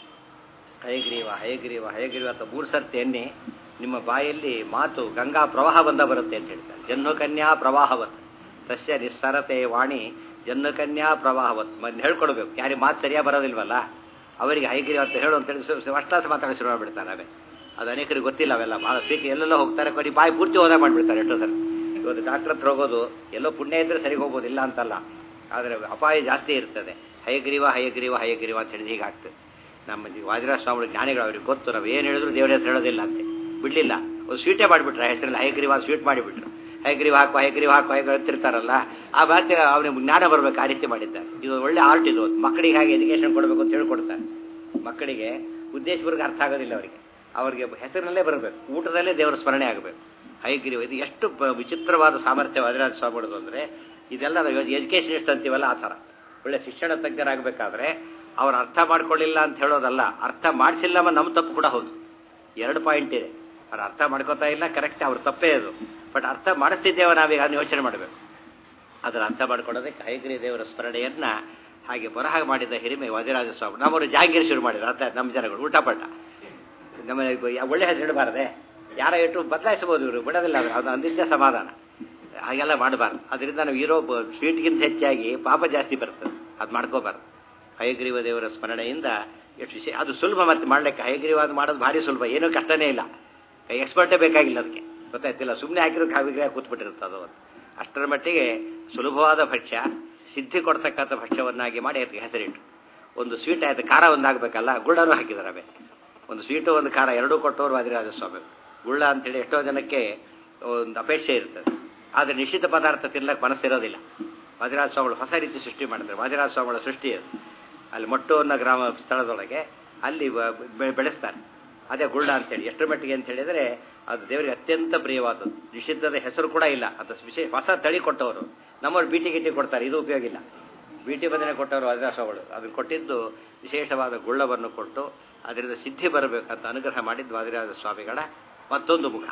ಹಯಗ್ರೀವ ಹಯಗ್ರೀವ ಹಯಗ್ರೀವ ಅಂತ ಮೂರು ಸರ್ತಿ ಎಣ್ಣೆ ನಿಮ್ಮ ಬಾಯಲ್ಲಿ ಮಾತು ಗಂಗಾ ಪ್ರವಾಹ ಬಂದ ಬರುತ್ತೆ ಅಂತ ಹೇಳ್ತಾರೆ ಜನ್ನುಕನ್ಯಾ ಪ್ರವಾಹವತ್ ಸಸ್ಯ ನಿಸ್ಸರತೆ ವಾಣಿ ಜನ್ನುಕನ್ಯಾ ಪ್ರವಾಹವತ್ ಮನ್ ಹೇಳ್ಕೊಡ್ಬೇಕು ಯಾರಿಗೆ ಮಾತು ಸರಿಯಾಗಿ ಬರೋದಿಲ್ವಲ್ಲ ಅವರಿಗೆ ಹೈಗಿರಿ ಅಂತ ಹೇಳು ಅಂತ ಹೇಳಿ ಅಷ್ಟಾಸ ಮಾತಾಡಿ ಶುರು ಮಾಡಿಬಿಡ್ತಾರೆ ಅವೇ ಅದು ಅನೇಕರಿಗೆ ಗೊತ್ತಿಲ್ಲ ಅವೆಲ್ಲ ಭಾಳ ಸ್ವೀಕ ಎಲ್ಲೆಲ್ಲೋ ಹೋಗ್ತಾರೆ ಕೊಡಿ ಬಾಯಿ ಪೂರ್ತಿ ಹೋದಾಗ ಮಾಡಿಬಿಡ್ತಾರೆ ಎಷ್ಟೋ ಸರ್ ಇವತ್ತು ಡಾಕ್ಟರ್ ಹತ್ರ ಹೋಗೋದು ಎಲ್ಲೋ ಪುಣ್ಯ ಇದ್ದರೆ ಸರಿಗೆ ಹೋಗ್ಬೋದು ಇಲ್ಲ ಅಂತಲ್ಲ ಆದರೆ ಅಪಾಯ ಜಾಸ್ತಿ ಇರ್ತದೆ ಹಯಗ್ರೀವ ಹಯಗ್ರೀವ ಹಯಗ್ರೀವ ಅಂತ ಹೇಳಿ ಹೀಗಾಗ್ತದೆ ನಮ್ಮ ವಾದಿರಾಜ ಸ್ವಾಮಿ ಜ್ಞಾನಿಗಳು ಅವ್ರಿಗೆ ಗೊತ್ತು ನಾವು ಏನು ಹೇಳಿದ್ರು ದೇವರ ಹೆಸರು ಹೇಳೋದಿಲ್ಲ ಅಂತೆ ಬಿಡಲಿಲ್ಲ ಒಂದು ಸ್ವೀಟೇ ಮಾಡಿಬಿಟ್ರೆ ಹೆಸರಲ್ಲಿ ಹಯಗ್ರೀವ ಸ್ವೀಟ್ ಮಾಡಿಬಿಟ್ರು ಹಯಗ್ರೀವ ಹಾಕು ಹಯಗ್ರೀವ ಹಾಕು ಹಯಗ್ರೀವ ಅಂತಿರ್ತಾರಲ್ಲ ಆ ಬಾಧ್ಯ ಅವನಿಗೆ ಜ್ಞಾನ ಬರಬೇಕು ಆ ರೀತಿ ಮಾಡಿದ್ದಾರೆ ಇದು ಒಳ್ಳೆ ಆರ್ಟ್ ಇದು ಮಕ್ಕಳಿಗೆ ಹಾಗೆ ಎಜುಕೇಷನ್ ಕೊಡಬೇಕು ಅಂತ ಹೇಳ್ಕೊಡ್ತಾರೆ ಮಕ್ಕಳಿಗೆ ಉದ್ದೇಶಪೂರ್ವಕ ಅರ್ಥ ಆಗೋದಿಲ್ಲ ಅವರಿಗೆ ಅವರಿಗೆ ಹೆಸರಿನಲ್ಲೇ ಬರಬೇಕು ಊಟದಲ್ಲೇ ದೇವರ ಸ್ಮರಣೆ ಆಗಬೇಕು ಹೈಗ್ರೀವ ಇದು ಎಷ್ಟು ವಿಚಿತ್ರವಾದ ಸಾಮರ್ಥ್ಯ ವಾದಿರಾಜ ಸ್ವಾಮಿಗಳದು ಅಂದರೆ ಇದೆಲ್ಲ ನಾವು ಎಜುಕೇಷನಿಸ್ಟ್ ಅಂತೀವಲ್ಲ ಆ ಥರ ಒಳ್ಳೆ ಶಿಕ್ಷಣ ತಜ್ಞರಾಗಬೇಕಾದ್ರೆ ಅವ್ರು ಅರ್ಥ ಮಾಡ್ಕೊಳ್ಳಿಲ್ಲ ಅಂತ ಹೇಳೋದಲ್ಲ ಅರ್ಥ ಮಾಡಿಸಿಲ್ಲ ನಮ್ಮ ತಪ್ಪು ಕೂಡ ಹೌದು ಎರಡು ಪಾಯಿಂಟ್ ಇದೆ ಅವ್ರು ಅರ್ಥ ಮಾಡ್ಕೋತಾ ಇಲ್ಲ ಕರೆಕ್ಟ್ ಅವ್ರ ತಪ್ಪೇ ಅದು ಬಟ್ ಅರ್ಥ ಮಾಡಿಸ್ತಿದ್ದೇವೆ ನಾವೀಗ ಅದನ್ನ ಯೋಚನೆ ಮಾಡಬೇಕು ಅದರ ಅರ್ಥ ಮಾಡ್ಕೊಳ್ಳೋದಕ್ಕೆ ಹೈಗ್ರಿ ದೇವರ ಸ್ಮರಣೆಯನ್ನ ಹಾಗೆ ಬರಹ ಮಾಡಿದ ಹಿರಿಮೆ ವಾದಿರಾಜ ಸ್ವಾಮಿ ನಮ್ಮವರು ಜಾಂಗೀರ್ ಶುರು ಮಾಡಿದ್ರು ಅರ್ಥ ನಮ್ಮ ಜನಗಳು ಉಲ್ಟಾಪಟ್ಟ ನಮ್ಮ ಒಳ್ಳೆ ಹೆಸರು ಇಡಬಾರ್ದೆ ಯಾರ ಇಟ್ಟು ಬದಲಾಯಿಸಬಹುದು ಇವರು ಬಿಡೋದಿಲ್ಲ ಅವರು ಅದು ಅಂದಿದ್ದೇ ಸಮಾಧಾನ ಹಾಗೆಲ್ಲ ಮಾಡಬಾರ್ದು ಅದರಿಂದ ನಾವು ಇರೋ ಸ್ವೀಟ್ಗಿಂತ ಹೆಚ್ಚಾಗಿ ಪಾಪ ಜಾಸ್ತಿ ಬರ್ತದೆ ಅದು ಮಾಡ್ಕೋಬಾರ್ದು ಹಯಗ್ರೀವ ದೇವರ ಸ್ಮರಣೆಯಿಂದ ಎಷ್ಟು ವಿಷಯ ಅದು ಸುಲಭ ಮತ್ತೆ ಮಾಡ್ಲಿಕ್ಕೆ ಹಯಗ್ರೀವಾದ ಮಾಡೋದು ಭಾರಿ ಸುಲಭ ಏನೂ ಕಷ್ಟನೇ ಇಲ್ಲ ಎಕ್ಸ್ಪರ್ಟೇ ಬೇಕಾಗಿಲ್ಲ ಅದಕ್ಕೆ ಗೊತ್ತಾಯ್ತಿಲ್ಲ ಸುಮ್ಮನೆ ಹಾಕಿರೋ ಕಾವಿಗ್ರಹ ಕೂತ್ಬಿಟ್ಟಿರುತ್ತೆ ಅದು ಅಷ್ಟರ ಮಟ್ಟಿಗೆ ಸುಲಭವಾದ ಭಕ್ಷ್ಯ ಸಿದ್ಧಿ ಕೊಡ್ತಕ್ಕಂಥ ಭಕ್ಷ್ಯವನ್ನಾಗಿ ಮಾಡಿ ಅದಕ್ಕೆ ಹೆಸರಿಟ್ಟು ಒಂದು ಸ್ವೀಟ್ ಆಯ್ತು ಖಾರ ಒಂದಾಗಬೇಕಲ್ಲ ಗುಳ್ಳನೂ ಹಾಕಿದ್ದಾರೆ ಅವೇ ಒಂದು ಸ್ವೀಟು ಒಂದು ಖಾರ ಎರಡೂ ಕೊಟ್ಟವರು ವಾದಿರಾಜ ಸ್ವಾಮಿ ಗುಳ್ಳ ಅಂತೇಳಿ ಎಷ್ಟೋ ಜನಕ್ಕೆ ಒಂದು ಅಪೇಕ್ಷೆ ಇರ್ತದೆ ಆದರೆ ನಿಶ್ಚಿತ ಪದಾರ್ಥ ತಿನ್ನಕ್ಕೆ ಮನಸ್ಸಿರೋದಿಲ್ಲ ವಾದಿರಾಜ ಸ್ವಾಮಿಗಳು ಹೊಸ ರೀತಿ ಸೃಷ್ಟಿ ಮಾಡಿದ್ದಾರೆ ವಾದಿರಾಜ ಸ್ವಾಮಿಗಳ ಸೃಷ್ಟಿ ಅದು ಅಲ್ಲಿ ಮೊಟ್ಟು ಅನ್ನೋ ಗ್ರಾಮ ಸ್ಥಳದೊಳಗೆ ಅಲ್ಲಿ ಬೆಳೆಸ್ತಾರೆ ಅದೇ ಗುಳ್ಳ ಅಂತೇಳಿ ಎಷ್ಟರ ಮಟ್ಟಿಗೆ ಅಂತ ಹೇಳಿದರೆ ಅದು ದೇವರಿಗೆ ಅತ್ಯಂತ ಪ್ರಿಯವಾದದ್ದು ನಿಷಿದ್ಧದ ಹೆಸರು ಕೂಡ ಇಲ್ಲ ಅದು ವಿಶೇಷ ಹೊಸ ತಳಿ ಕೊಟ್ಟವರು ನಮ್ಮವ್ರು ಬೀಟಿ ಗಿಟಿ ಕೊಡ್ತಾರೆ ಇದು ಉಪಯೋಗ ಇಲ್ಲ ಬೀಟಿ ಬದನೆ ಕೊಟ್ಟವರು ವಾದಿರಾಸಗಳು ಅದನ್ನು ಕೊಟ್ಟಿದ್ದು ವಿಶೇಷವಾದ ಗುಳ್ಳವನ್ನು ಕೊಟ್ಟು ಅದರಿಂದ ಸಿದ್ಧಿ ಬರಬೇಕಂತ ಅನುಗ್ರಹ ಮಾಡಿದ್ದು ವಾದಿರಾಜ ಸ್ವಾಮಿಗಳ ಮತ್ತೊಂದು ಮುಖ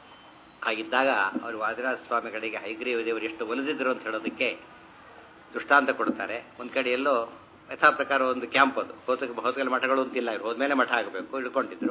ಹಾಗಿದ್ದಾಗ ಅವರು ವಾದಿರಾಜ ಸ್ವಾಮಿಗಳಿಗೆ ಹೈಗ್ರೀವ ದೇವರು ಎಷ್ಟು ಒಲಿದಿದ್ರು ಅಂತ ಹೇಳೋದಕ್ಕೆ ದೃಷ್ಟಾಂತ ಕೊಡ್ತಾರೆ ಒಂದು ಕಡೆ ಎಲ್ಲೋ ಯಥಾ ಪ್ರಕಾರ ಒಂದು ಕ್ಯಾಂಪ್ ಅದು ಹೋದ ಹೋದಗಲ್ ಮಠಗಳು ಅಂತಿಲ್ಲ ಇವ್ರು ಹೋದ್ಮೇಲೆ ಮಠ ಆಗಬೇಕು ಇಳ್ಕೊಂಡಿದ್ರು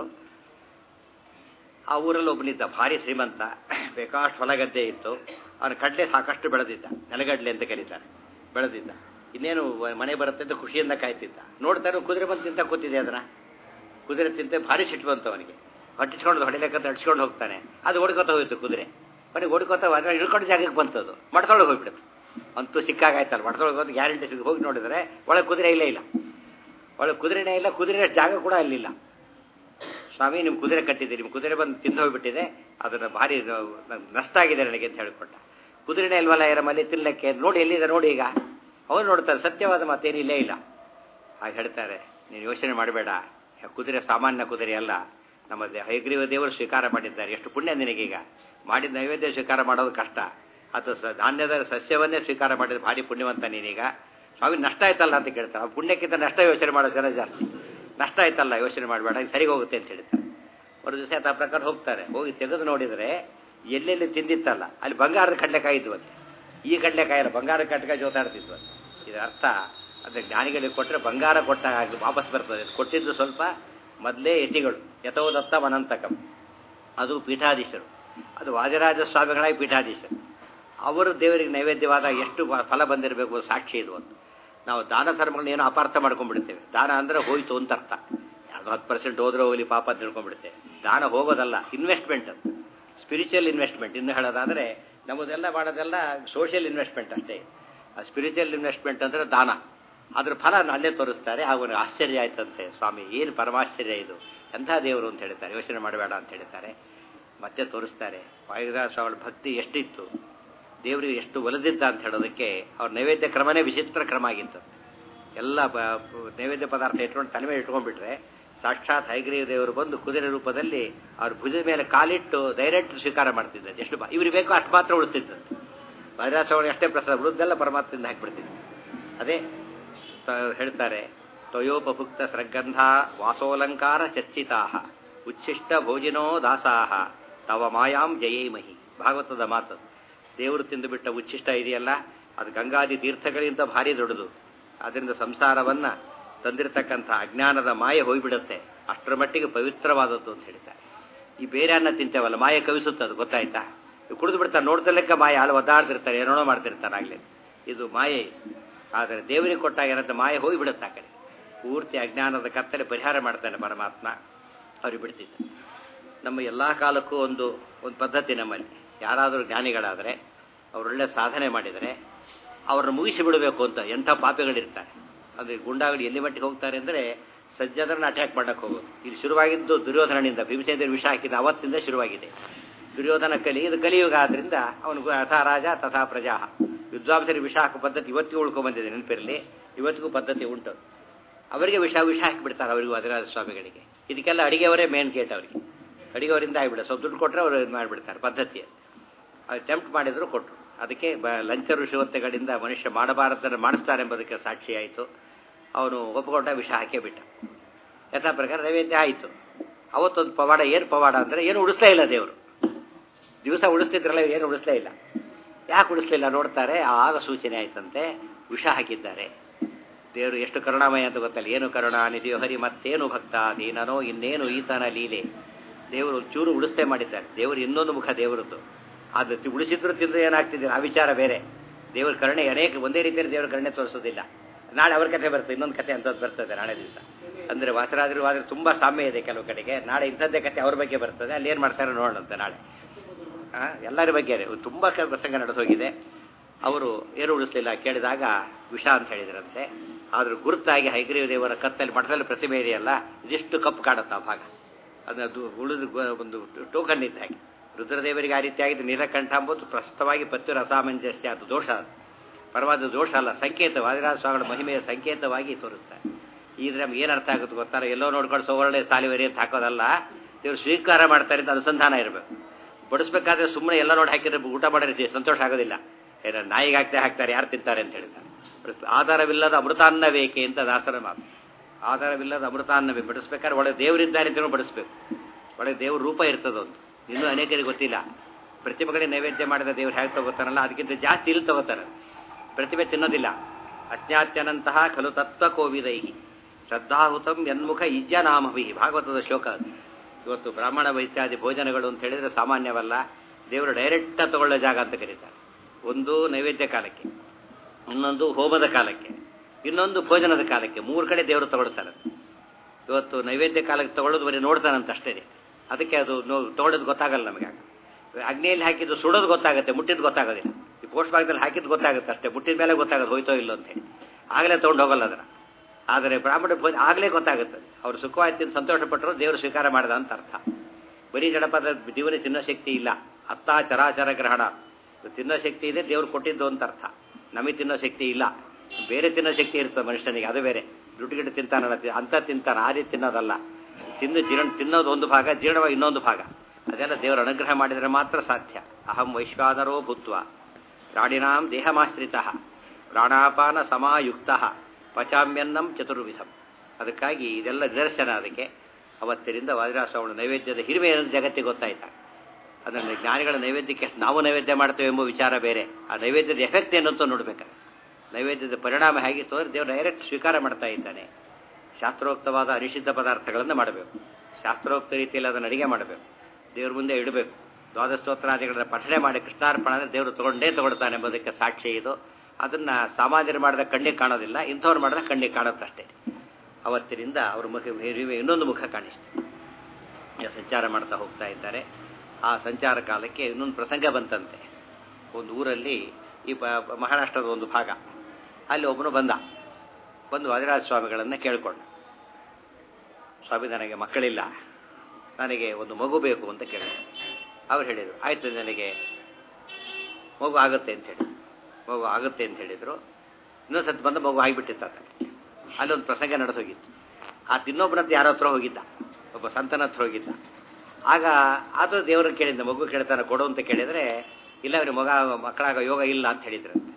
ಆ ಊರಲ್ಲಿ ಒಬ್ಬನಿದ್ದ ಭಾರಿ ಶ್ರೀಮಂತ ಬೇಕಾಷ್ಟು ಹೊಲಗದ್ದೆ ಇತ್ತು ಅವನ ಕಡಲೆ ಸಾಕಷ್ಟು ಬೆಳೆದಿದ್ದ ನೆಲಗಡ್ಲೆ ಅಂತ ಕರೀತಾರೆ ಬೆಳೆದಿದ್ದ ಇನ್ನೇನು ಮನೆ ಬರುತ್ತೆ ಅಂತ ಖುಷಿಯಿಂದ ಕಾಯ್ತಿದ್ದ ನೋಡ್ತಾರೆ ಕುದುರೆ ಬಂದು ತಿಂತ ಕೂತಿದೆ ಅದನ್ನ ಕುದುರೆ ತಿಂತೆ ಭಾರಿ ಸಿಟ್ಟು ಬಂತು ಅವನಿಗೆ ಹೊಟ್ಟಿಸ್ಕೊಂಡು ಹೊಡಿಲಿಕ್ಕಂತ ಅಡ್ಸ್ಕೊಂಡು ಹೋಗ್ತಾನೆ ಅದು ಓಡ್ಕೋತ ಹೋಯ್ತು ಕುದುರೆ ಮನೆಗೆ ಓಡ್ಕೋತ ಅದ್ರ ಇಳ್ಕೊಂಡು ಜಾಗಕ್ಕೆ ಬಂತದು ಮಡ್ದೊಳಗೆ ಹೋಗ್ಬಿಡುತ್ತೆ ಅಂತೂ ಸಿಕ್ಕಾಗಾಯ್ತಲ್ಲ ಮಡ್ದೊಳಗೆ ಹೋಗಿ ಗ್ಯಾರಂಟಿ ಸಿಗ್ ಹೋಗಿ ನೋಡಿದ್ರೆ ಒಳಗೆ ಕುದುರೆ ಇಲ್ಲೇ ಇಲ್ಲ ಒಳಗೆ ಕುದುರೆನೇ ಇಲ್ಲ ಕುದುರೆ ಜಾಗ ಕೂಡ ಅಲ್ಲಿಲ್ಲ ಸ್ವಾಮಿ ನಿಮ್ಮ ಕುದುರೆ ಕಟ್ಟಿದ್ದೀರಿ ನಿಮ್ಮ ಕುದುರೆ ಬಂದು ತಿಂದು ಹೋಗ್ಬಿಟ್ಟಿದೆ ಅದನ್ನು ಭಾರಿ ನಷ್ಟ ಆಗಿದೆ ನನಗೆ ಅಂತ ಹೇಳಿಕೊಟ್ಟ ಕುದುರೆನೇ ಇಲ್ವಲ್ಲ ಯಾರಮ್ಮಲ್ಲಿ ತಿನ್ನಲಿಕ್ಕೆ ನೋಡಿ ಎಲ್ಲಿದೆ ನೋಡಿ ಈಗ ಅವ್ರು ನೋಡ್ತಾರೆ ಸತ್ಯವಾದ ಮಾತೇನು ಇಲ್ಲೇ ಇಲ್ಲ ಹಾಗೆ ಹೇಳ್ತಾರೆ ನೀನು ಯೋಚನೆ ಮಾಡಬೇಡ ಕುದುರೆ ಸಾಮಾನ್ಯ ಕುದುರೆ ಅಲ್ಲ ನಮ್ಮ ಹೈಗ್ರೀವ ದೇವರು ಸ್ವೀಕಾರ ಮಾಡಿದ್ದಾರೆ ಎಷ್ಟು ಪುಣ್ಯ ನಿನಗೀಗ ಮಾಡಿದ ನೈವೇದ್ಯ ಸ್ವೀಕಾರ ಮಾಡೋದು ಕಷ್ಟ ಅದು ಸ ಧಾನ್ಯದ ಸಸ್ಯವನ್ನೇ ಸ್ವೀಕಾರ ಮಾಡಿದ ಭಾರಿ ಪುಣ್ಯವಂತ ನೀನೀಗ ಸ್ವಾಮಿ ನಷ್ಟ ಆಯ್ತಲ್ಲ ಅಂತ ಕೇಳ್ತಾರೆ ಆ ಪುಣ್ಯಕ್ಕಿಂತ ನಷ್ಟ ಯೋಚನೆ ಮಾಡೋ ಜನ ಜಾಸ್ತಿ ನಷ್ಟ ಆಯ್ತಲ್ಲ ಯೋಚನೆ ಮಾಡಬೇಡ ಸರಿಗೆ ಹೋಗುತ್ತೆ ಅಂತ ಹೇಳ್ತಾರೆ ಒಂದು ದಿವಸ ಆ ಪ್ರಕಾರ ಹೋಗ್ತಾರೆ ಹೋಗಿ ತೆಗೆದು ನೋಡಿದರೆ ಎಲ್ಲೆಲ್ಲಿ ತಿಂದಿತ್ತಲ್ಲ ಅಲ್ಲಿ ಬಂಗಾರದ ಕಡಲೆಕಾಯಿ ಇದ್ವಂತೆ ಈ ಕಡಲೆಕಾಯಿ ಅಲ್ಲ ಬಂಗಾರದ ಕಡಲೆಕಾಯಿ ಜೋತಾಡ್ತಿದ್ವಂತೆ ಇದರ ಅರ್ಥ ಅಂದರೆ ಜ್ಞಾನಿಗಳಿಗೆ ಕೊಟ್ಟರೆ ಬಂಗಾರ ಕೊಟ್ಟ ವಾಪಸ್ ಬರ್ತದೆ ಕೊಟ್ಟಿದ್ದು ಸ್ವಲ್ಪ ಮೊದಲೇ ಯತಿಗಳು ಯಥೋದತ್ತ ಅನಂತಕಂ ಅದು ಪೀಠಾಧೀಶರು ಅದು ವಾದಿರಾಜ ಸ್ವಾಮಿಗಳಾಗಿ ಪೀಠಾಧೀಶರು ಅವರು ದೇವರಿಗೆ ನೈವೇದ್ಯವಾದ ಎಷ್ಟು ಫಲ ಬಂದಿರಬೇಕು ಸಾಕ್ಷಿ ಇದು ಅಂತ ನಾವು ದಾನ ಧರ್ಮಗಳನ್ನ ಏನೋ ಅಪಾರ್ಥ ಮಾಡ್ಕೊಂಡ್ಬಿಡ್ತೇವೆ ದಾನ ಅಂದರೆ ಹೋಯ್ತು ಅಂತ ಅರ್ಥ ಯಾವುದು ಹತ್ತು ಪರ್ಸೆಂಟ್ ಹೋದ್ರೆ ಹೋಗಲಿ ಪಾಪ ಅಂತ ತಿಳ್ಕೊಂಡ್ಬಿಡ್ತೇವೆ ದಾನ ಹೋಗೋದಲ್ಲ ಇನ್ವೆಸ್ಟ್ಮೆಂಟ್ ಅದು ಸ್ಪಿರಿಚುವಲ್ ಇನ್ವೆಸ್ಟ್ಮೆಂಟ್ ಇನ್ನು ಹೇಳೋದಾದರೆ ನಮ್ಮದೆಲ್ಲ ಮಾಡೋದೆಲ್ಲ ಸೋಷಿಯಲ್ ಇನ್ವೆಸ್ಟ್ಮೆಂಟ್ ಅಷ್ಟೇ ಆ ಸ್ಪಿರಿಚುವಲ್ ಇನ್ವೆಸ್ಟ್ಮೆಂಟ್ ಅಂದರೆ ದಾನ ಅದ್ರ ಫಲ ಅಲ್ಲೇ ತೋರಿಸ್ತಾರೆ ಅವನಿಗೆ ಆಶ್ಚರ್ಯ ಆಯ್ತಂತೆ ಸ್ವಾಮಿ ಏನು ಪರಮಾಶ್ಚರ್ಯ ಇದು ಎಂಥ ದೇವರು ಅಂತ ಹೇಳ್ತಾರೆ ಯೋಚನೆ ಮಾಡಬೇಡ ಅಂತ ಹೇಳ್ತಾರೆ ಮತ್ತೆ ತೋರಿಸ್ತಾರೆ ವಾಯುದಾಸ ಅವಳ ಭಕ್ತಿ ಎಷ್ಟಿತ್ತು ದೇವರಿಗೆ ಎಷ್ಟು ಒಲಿದಿದ್ದ ಅಂತ ಹೇಳೋದಕ್ಕೆ ಅವ್ರ ನೈವೇದ್ಯ ಕ್ರಮನೇ ವಿಚಿತ್ರ ಕ್ರಮ ಆಗಿತ್ತು ಎಲ್ಲ ಬ- ನೈವೇದ್ಯ ಪದಾರ್ಥ ಇಟ್ಕೊಂಡು ತಲೆ ಮೇಲೆ ಇಟ್ಕೊಂಡ್ಬಿಟ್ರೆ ಸಾಕ್ಷಾತ್ ಹೈಗ್ರೀವ ದೇವರು ಬಂದು ಕುದುರೆ ರೂಪದಲ್ಲಿ ಅವ್ರ ಭುಜದ ಮೇಲೆ ಕಾಲಿಟ್ಟು ಡೈರೆಕ್ಟ್ ಸ್ವೀಕಾರ ಮಾಡ್ತಿದ್ದ ಎಷ್ಟು ಬಾ- ಇವ್ರಿಗೆ ಬೇಕೋ ಅಷ್ಟು ಮಾತ್ರ ಉಳಿಸ್ತಿದ್ದಂತೆ ವೈರಾಸವಳು ಎಷ್ಟೇ ಪ್ರಸಾದ ಉಳಿದೆಲ್ಲ ಪರಮಾತ್ಮದಿಂದ ಹಾಕಿಬಿಡ್ತಿದ್ದ ಅದೇ ತ- ಹೇಳ್ತಾರೆ ತ್ವಯೋಪಭುಕ್ತ ಸೃಗಂಧ ವಾಸೋಲಂಕಾರ ಚರ್ಚಿತಾ ಉಚ್ಛಿಷ್ಟ ಭೋಜಿನೋ ದಾಸಾಹ ತವ ಮಾಯಾಂ ಜಯೇಮಹಿ ಭಾಗವತದ ಮಾತು ದೇವರು ತಿಂದು ಬಿಟ್ಟ ಉಚ್ಛಿಷ್ಟ ಇದೆಯಲ್ಲ ಅದು ಗಂಗಾದಿ ತೀರ್ಥಗಳಿಂದ ಭಾರಿ ದೊಡ್ಡದು ಅದರಿಂದ ಸಂಸಾರವನ್ನ ತಂದಿರತಕ್ಕಂಥ ಅಜ್ಞಾನದ ಮಾಯೆ ಹೋಗ್ಬಿಡುತ್ತೆ ಅಷ್ಟರ ಮಟ್ಟಿಗೆ ಪವಿತ್ರವಾದದ್ದು ಅಂತ ಹೇಳ್ತಾರೆ ಈ ಬೇರೆ ಅನ್ನ ತಿಂತೇವಲ್ಲ ಮಾಯೆ ಕವಿಸುತ್ತೆ ಅದು ಗೊತ್ತಾಯ್ತಾ ಕುಡಿದು ಬಿಡ್ತಾರೆ ನೋಡ್ತಾ ಲೆಕ್ಕ ಮಾಯೆ ಅಲ್ಲಿ ಒದ್ದಾಡ್ತಿರ್ತಾರೆ ಏನೋ ಮಾಡ್ತಿರ್ತಾರೆ ಆಗ್ಲೇ ಇದು ಮಾಯೆ ಆದರೆ ದೇವರಿಗೆ ಕೊಟ್ಟಾಗ ಏನಂತ ಮಾಯೆ ಹೋಗಿ ಬಿಡುತ್ತೆ ಆ ಕಡೆ ಪೂರ್ತಿ ಅಜ್ಞಾನದ ಕತ್ತಲೆ ಪರಿಹಾರ ಮಾಡ್ತಾನೆ ಪರಮಾತ್ಮ ಅವ್ರಿಗೆ ಬಿಡ್ತಿದ್ದ ನಮ್ಮ ಎಲ್ಲ ಕಾಲಕ್ಕೂ ಒಂದು ಒಂದು ಪದ್ಧತಿ ನಮ್ಮಲ್ಲಿ ಯಾರಾದರೂ ಜ್ಞಾನಿಗಳಾದರೆ ಅವರೊಳ್ಳೆ ಸಾಧನೆ ಮಾಡಿದರೆ ಅವ್ರನ್ನ ಮುಗಿಸಿ ಬಿಡಬೇಕು ಅಂತ ಎಂಥ ಪಾಪಿಗಳಿರ್ತಾರೆ ಅಂದರೆ ಗುಂಡಾಗಡಿ ಎಲ್ಲಿ ಮಟ್ಟಿಗೆ ಹೋಗ್ತಾರೆ ಅಂದರೆ ಸಜ್ಜದರನ್ನ ಅಟ್ಯಾಕ್ ಮಾಡಕ್ಕೆ ಹೋಗೋದು ಇದು ಶುರುವಾಗಿದ್ದು ದುರ್ಯೋಧನನಿಂದ ಭೀಮಸೇಂದ್ರ ವಿಷ ಹಾಕಿದ ಅವತ್ತಿಂದ ಶುರುವಾಗಿದೆ ದುರ್ಯೋಧನ ಕಲಿ ಇದು ಕಲಿಯುಗ ಆದ್ರಿಂದ ಅವನು ಯಥಾ ರಾಜ ತಥಾ ಪ್ರಜಾ ವಿದ್ವಾಂಸರಿಗೆ ವಿಷ ಹಾಕೋ ಪದ್ಧತಿ ಇವತ್ತಿಗೂ ಉಳ್ಕೊಂಡ್ಬಂದಿದೆ ನೆನಪಿರಲಿ ಇವತ್ತಿಗೂ ಪದ್ಧತಿ ಉಂಟು ಅವರಿಗೆ ವಿಷ ವಿಷ ಹಾಕಿಬಿಡ್ತಾರೆ ಅವರಿಗೂ ಅದರಾಜ ಸ್ವಾಮಿಗಳಿಗೆ ಇದಕ್ಕೆಲ್ಲ ಅಡಿಗೆಯವರೇ ಮೇನ್ ಗೇಟ್ ಅವರಿಗೆ ಅಡಿಗೆಯವರಿಂದ ಆಗಿಬಿಡ ಸ್ವಲ್ಪ ದುಡ್ಡು ಕೊಟ್ಟರೆ ಅವರು ಇದು ಮಾಡಿಬಿಡ್ತಾರೆ ಪದ್ಧತಿ ಅದು ಟೆಂಪ್ಟ್ ಮಾಡಿದ್ರು ಕೊಟ್ಟರು ಅದಕ್ಕೆ ಬ ಲಂಚ ಋಷಿವತ್ತೆಗಳಿಂದ ಮನುಷ್ಯ ಮಾಡಬಾರದನ್ನು ಮಾಡಿಸ್ತಾರೆ ಎಂಬುದಕ್ಕೆ ಸಾಕ್ಷಿ ಆಯಿತು ಅವನು ಒಪ್ಪಿಕೊಂಡ ವಿಷ ಹಾಕೇ ಬಿಟ್ಟ ಯಥಾ ಪ್ರಕಾರ ನೈವೇದ್ಯ ಆಯಿತು ಅವತ್ತೊಂದು ಪವಾಡ ಏನು ಪವಾಡ ಅಂದರೆ ಏನು ಉಳಿಸ್ಲೇ ಇಲ್ಲ ದೇವರು ದಿವಸ ಉಳಿಸ್ತಿದ್ರಲ್ಲ ಏನು ಉಳಿಸ್ಲೇ ಇಲ್ಲ ಯಾಕೆ ಉಳಿಸ್ಲಿಲ್ಲ ನೋಡ್ತಾರೆ ಆಗ ಸೂಚನೆ ಆಯ್ತಂತೆ ವಿಷ ಹಾಕಿದ್ದಾರೆ ದೇವರು ಎಷ್ಟು ಕರುಣಾಮಯ ಅಂತ ಗೊತ್ತಲ್ಲ ಏನು ಕರುಣಾನಿಧಿಯೋ ಹರಿ ಮತ್ತೇನು ಭಕ್ತ ದೀನನೋ ಇನ್ನೇನು ಈತನ ಲೀಲೆ ದೇವರು ಚೂರು ಉಳಿಸ್ತೇ ಮಾಡಿದ್ದಾರೆ ದೇವರು ಇನ್ನೊಂದು ಮುಖ ದೇವರದ್ದು ಅದು ತಿ- ಉಳಿಸಿದ್ರು ತಿಂದ್ರೆ ಏನಾಗ್ತಿದೆ ಆ ವಿಚಾರ ಬೇರೆ ದೇವರ ಕರುಣೆ ಅನೇಕ ಒಂದೇ ರೀತಿಯಲ್ಲಿ ದೇವರ ಕರುಣೆ ತೋರಿಸೋದಿಲ್ಲ ನಾಳೆ ಅವ್ರ ಕಥೆ ಬರ್ತದೆ ಇನ್ನೊಂದು ಕಥೆ ಅಂತದ್ದು ಬರ್ತದೆ ನಾಳೆ ದಿವಸ ಅಂದ್ರೆ ವಾಸರಾದ್ರು ಆದ್ರೆ ತುಂಬಾ ಸಾಮ್ಯ ಇದೆ ಕೆಲವು ಕಡೆಗೆ ನಾಳೆ ಇಂಥದ್ದೇ ಕಥೆ ಅವ್ರ ಬಗ್ಗೆ ಬರ್ತದೆ ಅಲ್ಲಿ ಏನು ಮಾಡ್ತಾರೆ ನೋಡೋಣಂತೆ ನಾಳೆ ಆ, ಎಲ್ಲರ ಬಗ್ಗೆ ತುಂಬ ಕ- ಪ್ರಸಂಗ ನಡೆಸೋಗಿದೆ ಅವರು ಏನು ಉಳಿಸ್ಲಿಲ್ಲ ಕೇಳಿದಾಗ ವಿಷ ಅಂತ ಹೇಳಿದ್ರಂತೆ ಆದ್ರೂ ಗುರುತಾಗಿ ಹೈಗ್ರೀವ ದೇವರ ಕತ್ತಲ್ಲಿ ಮಠದಲ್ಲಿ ಪ್ರತಿಮೆ ಇದೆಯಲ್ಲ ಇದಿಷ್ಟು ಕಪ್ಪು ಕಾಡುತ್ತೆ ಆ ಭಾಗ ಅದನ್ನು ಉಳಿದು ಒಂದು ಟೋಕನ್ ಇದ್ದ ಹಾಗೆ ರುದ್ರದೇವರಿಗೆ ಆ ರೀತಿಯಾಗಿದ್ದು ನೀಲಕಂಠ ಎಂಬುದು ಪ್ರಸ್ತುತವಾಗಿ ಪತ್ಯುರ ಅಸಾಮಂಜಸ್ಯ ಅದು ದೋಷ ಅದು ಪರವಾದ ದೋಷ ಅಲ್ಲ ಸಂಕೇತ ವಾದಿರಾಜ ಸ್ವಾಮಿಗಳ ಮಹಿಮೆಯ ಸಂಕೇತವಾಗಿ ತೋರಿಸ್ತಾರೆ ಇದ್ರೆ ನಮ್ಗೆ ಏನು ಅರ್ಥ ಆಗುತ್ತೆ ಗೊತ್ತಾರ ಎಲ್ಲೋ ನೋಡ್ಕೊಂಡು ಸೋವರ್ಣೆ ಸಾಲಿವರಿ ಅಂತ ಹಾಕೋದಲ್ಲ ಇವರು ಸ್ವೀಕಾರ ಮಾಡ್ತಾರೆ ಅಂತ ಅನುಸಂಧಾನ ಇರಬೇಕು ಬಡಿಸ್ಬೇಕಾದ್ರೆ ಸುಮ್ಮನೆ ಎಲ್ಲ ನೋಡಿ ಹಾಕಿದ್ರೆ ಊಟ ಮಾಡಿರ್ತೀವಿ ಸಂತೋಷ ಆಗೋದಿಲ್ಲ ಏನೋ ನಾಯಿಗೆ ಹಾಕ್ತಾ ಹಾಕ್ತಾರೆ ಯಾರು ತಿಂತಾರೆ ಅಂತ ಹೇಳ್ತಾರೆ ಆಧಾರವಿಲ್ಲದ ಅಮೃತಾನ್ನ ಬೇಕೆ ಅಂತ ದಾಸರ ಮಾತು ಆಧಾರವಿಲ್ಲದ ಅಮೃತಾನ್ನವೇ ಬಡಿಸ್ಬೇಕಾದ್ರೆ ಒಳಗೆ ದೇವರಿದ್ದಾರೆ ಅಂತ ಬಡಿಸ್ಬೇಕು ಒಳಗೆ ದೇವ್ರ ರೂಪ ಇರ್ತದೊಂದು ಇನ್ನೂ ಅನೇಕರಿಗೆ ಗೊತ್ತಿಲ್ಲ ಪ್ರತಿಮೆಗಳಿಗೆ ನೈವೇದ್ಯ ಮಾಡಿದ ದೇವ್ರು ಹೇಗೆ ತಗೋತಾರಲ್ಲ ಅದಕ್ಕಿಂತ ಜಾಸ್ತಿ ಇಲ್ಲಿ ತಗೋತಾರೆ ಪ್ರತಿಮೆ ತಿನ್ನೋದಿಲ್ಲ ಅಜ್ಞಾತ್ಯನಂತಹ ಖಲು ತತ್ವ ಕೋವಿದೈಹಿ ಶ್ರದ್ಧಾಹುತಂ ಯನ್ಮುಖ ಇಜ್ಜ ನಾಮಭಿ ಭಾಗವತದ ಶ್ಲೋಕ ಅದು. ಇವತ್ತು ಬ್ರಾಹ್ಮಣ ವೈದ್ಯಾದಿ ಭೋಜನಗಳು ಅಂತ ಹೇಳಿದ್ರೆ ಸಾಮಾನ್ಯವಲ್ಲ ದೇವರು ಡೈರೆಕ್ಟ್ ತಗೊಳ್ಳೋ ಜಾಗ ಅಂತ ಕರೀತಾರೆ ಒಂದು ನೈವೇದ್ಯ ಕಾಲಕ್ಕೆ ಇನ್ನೊಂದು ಹೋಮದ ಕಾಲಕ್ಕೆ ಇನ್ನೊಂದು ಭೋಜನದ ಕಾಲಕ್ಕೆ ಮೂರು ಕಡೆ ದೇವರು ತಗೊಳ್ತಾರೆ ಇವತ್ತು ನೈವೇದ್ಯ ಕಾಲಕ್ಕೆ ತಗೊಳ್ಳೋದು ಬರೀ ನೋಡ್ತಾನಂತ ಅಷ್ಟೇ ಅದಕ್ಕೆ ಅದು ನೋ ತಗೊಳ್ಳೋದು ಗೊತ್ತಾಗಲ್ಲ ನಮಗೆ ಆಗ. ಅಗ್ನಿಯಲ್ಲಿ ಹಾಕಿದ್ದು ಸುಡೋದು ಗೊತ್ತಾಗುತ್ತೆ ಮುಟ್ಟಿದ್ದು ಗೊತ್ತಾಗೋದಿಲ್ಲ ಈ ಪೋಸ್ಟ್ ಭಾಗದಲ್ಲಿ ಹಾಕಿದ್ದು ಗೊತ್ತಾಗುತ್ತೆ ಅಷ್ಟೇ ಮುಟ್ಟಿದ ಮೇಲೆ ಗೊತ್ತಾಗೋದು ಹೋಯ್ತೋ ಇಲ್ಲೋ ಅಂತ ಹೇಳಿ ಆಗಲೇ ತೊಗೊಂಡು ಹೋಗಲ್ಲ ಅದನ್ನ ಆದರೆ ಬ್ರಾಹ್ಮಣ ಭೋಜ ಆಗಲೇ ಗೊತ್ತಾಗುತ್ತೆ ಅವ್ರು ಸುಖವಾಯ್ತು ಸಂತೋಷ ಪಟ್ಟರು ದೇವರು ಸ್ವೀಕಾರ ಮಾಡಿದ ಅಂತ ಅರ್ಥ ಬರೀ ಜಡಪದ ಜೀವನ ತಿನ್ನೋ ಶಕ್ತಿ ಇಲ್ಲ ಅತ್ತ ಚರಾಚರ ಗ್ರಹಣ ತಿನ್ನೋ ಶಕ್ತಿ ಇದೆ ದೇವ್ರು ಕೊಟ್ಟಿದ್ದು ಅಂತ ಅರ್ಥ ನಮಗೆ ತಿನ್ನೋ ಶಕ್ತಿ ಇಲ್ಲ ಬೇರೆ ತಿನ್ನೋ ಶಕ್ತಿ ಇರ್ತದೆ ಮನುಷ್ಯನಿಗೆ ಅದು ಬೇರೆ ದುಡ್ಡುಗಿಟ್ಟು ತಿಂತಾನಲ್ಲ ತಿ- ಅಂತ ತಿಂತಾನ ಆ ರೀತಿ ತಿನ್ನೋದಲ್ಲ ತಿಂದು ಜೀರ್ಣ ತಿನ್ನೋದು ಒಂದು ಭಾಗ ಜೀರ್ಣವಾಗಿ ಇನ್ನೊಂದು ಭಾಗ ಅದೆಲ್ಲ ದೇವರ ಅನುಗ್ರಹ ಮಾಡಿದರೆ ಮಾತ್ರ ಸಾಧ್ಯ ಅಹಂ ವೈಶ್ವಾನರೋ ಭೂತ್ವ ಪ್ರಾಣಿನಾಂ ದೇಹಮಾಶ್ರಿತ ಪ್ರಾಣಾಪಾನ ಸಮಾಯುಕ್ತ ಪಚಾಮ್ಯನ್ನಂ ಚತುರ್ವಿಧಂ ಅದಕ್ಕಾಗಿ ಇದೆಲ್ಲ ನಿದರ್ಶನ ಅದಕ್ಕೆ ಅವತ್ತಿನಿಂದ ವಾದಿರಾಸವಣ ನೈವೇದ್ಯದ ಹಿರಿಮೆ ಏನಂತ ಜಗತ್ತಿಗೆ ಗೊತ್ತಾಯ್ತಾ ಅದನ್ನು ಜ್ಞಾನಿಗಳ ನೈವೇದ್ಯಕ್ಕೆ ನಾವು ನೈವೇದ್ಯ ಮಾಡ್ತೇವೆ ಎಂಬ ವಿಚಾರ ಬೇರೆ ಆ ನೈವೇದ್ಯದ ಎಫೆಕ್ಟ್ ಏನು ಅಂತ ನೋಡ್ಬೇಕು ನೈವೇದ್ಯದ ಪರಿಣಾಮ ಹೇಗಿತ್ತು ಅಂದರೆ ದೇವರು ಡೈರೆಕ್ಟ್ ಸ್ವೀಕಾರ ಮಾಡ್ತಾ ಇದ್ದಾನೆ ಶಾಸ್ತ್ರೋಕ್ತವಾದ ಅನಿಷಿದ್ಧ ಪದಾರ್ಥಗಳನ್ನು ಮಾಡಬೇಕು ಶಾಸ್ತ್ರೋಕ್ತ ರೀತಿಯಲ್ಲಿ ಅದನ್ನು ಅಡಿಗೆ ಮಾಡಬೇಕು ದೇವ್ರ ಮುಂದೆ ಇಡಬೇಕು ದ್ವಾದಶ ಸ್ತೋತ್ರಾದಿಗಳನ್ನ ಪಠನೆ ಮಾಡಿ ಕೃಷ್ಣಾರ್ಪಣ ಅಂದರೆ ದೇವರು ತಗೊಂಡೇ ತಗೊಳ್ತಾನೆ ಎಂಬುದಕ್ಕೆ ಸಾಕ್ಷಿ ಇದು ಅದನ್ನು ಸಾಮಾನ್ಯರು ಮಾಡಿದ ಕಣ್ಣಿಗೆ ಕಾಣೋದಿಲ್ಲ ಇಂಥವ್ರು ಮಾಡಿದ ಕಣ್ಣಿಗೆ ಕಾಣುತ್ತಷ್ಟೇ ಅವತ್ತಿನಿಂದ ಅವ್ರ ಮುಖ ಹಿರಿಮೆ ಇನ್ನೊಂದು ಮುಖ ಕಾಣಿಸ್ತು ಈಗ ಸಂಚಾರ ಮಾಡ್ತಾ ಹೋಗ್ತಾ ಇದ್ದಾರೆ ಆ ಸಂಚಾರ ಕಾಲಕ್ಕೆ ಇನ್ನೊಂದು ಪ್ರಸಂಗ ಬಂತಂತೆ ಒಂದು ಊರಲ್ಲಿ ಈ ಪ- ಮಹಾರಾಷ್ಟ್ರದ ಒಂದು ಭಾಗ ಅಲ್ಲಿ ಒಬ್ಬನು ಬಂದ ಬಂದು ವಾದಿರಾಜ ಸ್ವಾಮಿಗಳನ್ನು ಕೇಳಿಕೊಂಡ ಸ್ವಾಮಿ ನನಗೆ ಮಕ್ಕಳಿಲ್ಲ ನನಗೆ ಒಂದು ಮಗು ಬೇಕು ಅಂತ ಕೇಳಿದ್ರು ಅವ್ರು ಹೇಳಿದರು ಆಯಿತು ನನಗೆ ಮಗು ಆಗುತ್ತೆ ಅಂತ ಹೇಳಿ ಮಗು ಆಗುತ್ತೆ ಅಂತ ಹೇಳಿದರು ಇನ್ನೊಂದು ಸತಿ ಬಂದು ಮಗು ಆಗಿಬಿಟ್ಟಿತ್ತು ಅಲ್ಲೊಂದು ಪ್ರಸಂಗ ನಡೆಸೋಗಿತ್ತು ಆತ ಇನ್ನೊಬ್ಬನಂತ ಯಾರ ಹತ್ರ ಹೋಗಿದ್ದ ಒಬ್ಬ ಸಂತನ ಹತ್ರ ಹೋಗಿದ್ದ ಆಗ ಆತ ದೇವರನ್ನು ಕೇಳಿದ್ದ ಮಗು ಕೇಳ್ತಾನೆ ಕೊಡು ಅಂತ ಕೇಳಿದರೆ ಇಲ್ಲ ಅವ್ರಿಗೆ ಮಗ ಮಕ್ಕಳಾಗ ಯೋಗ ಇಲ್ಲ ಅಂತ ಹೇಳಿದ್ರಂತೆ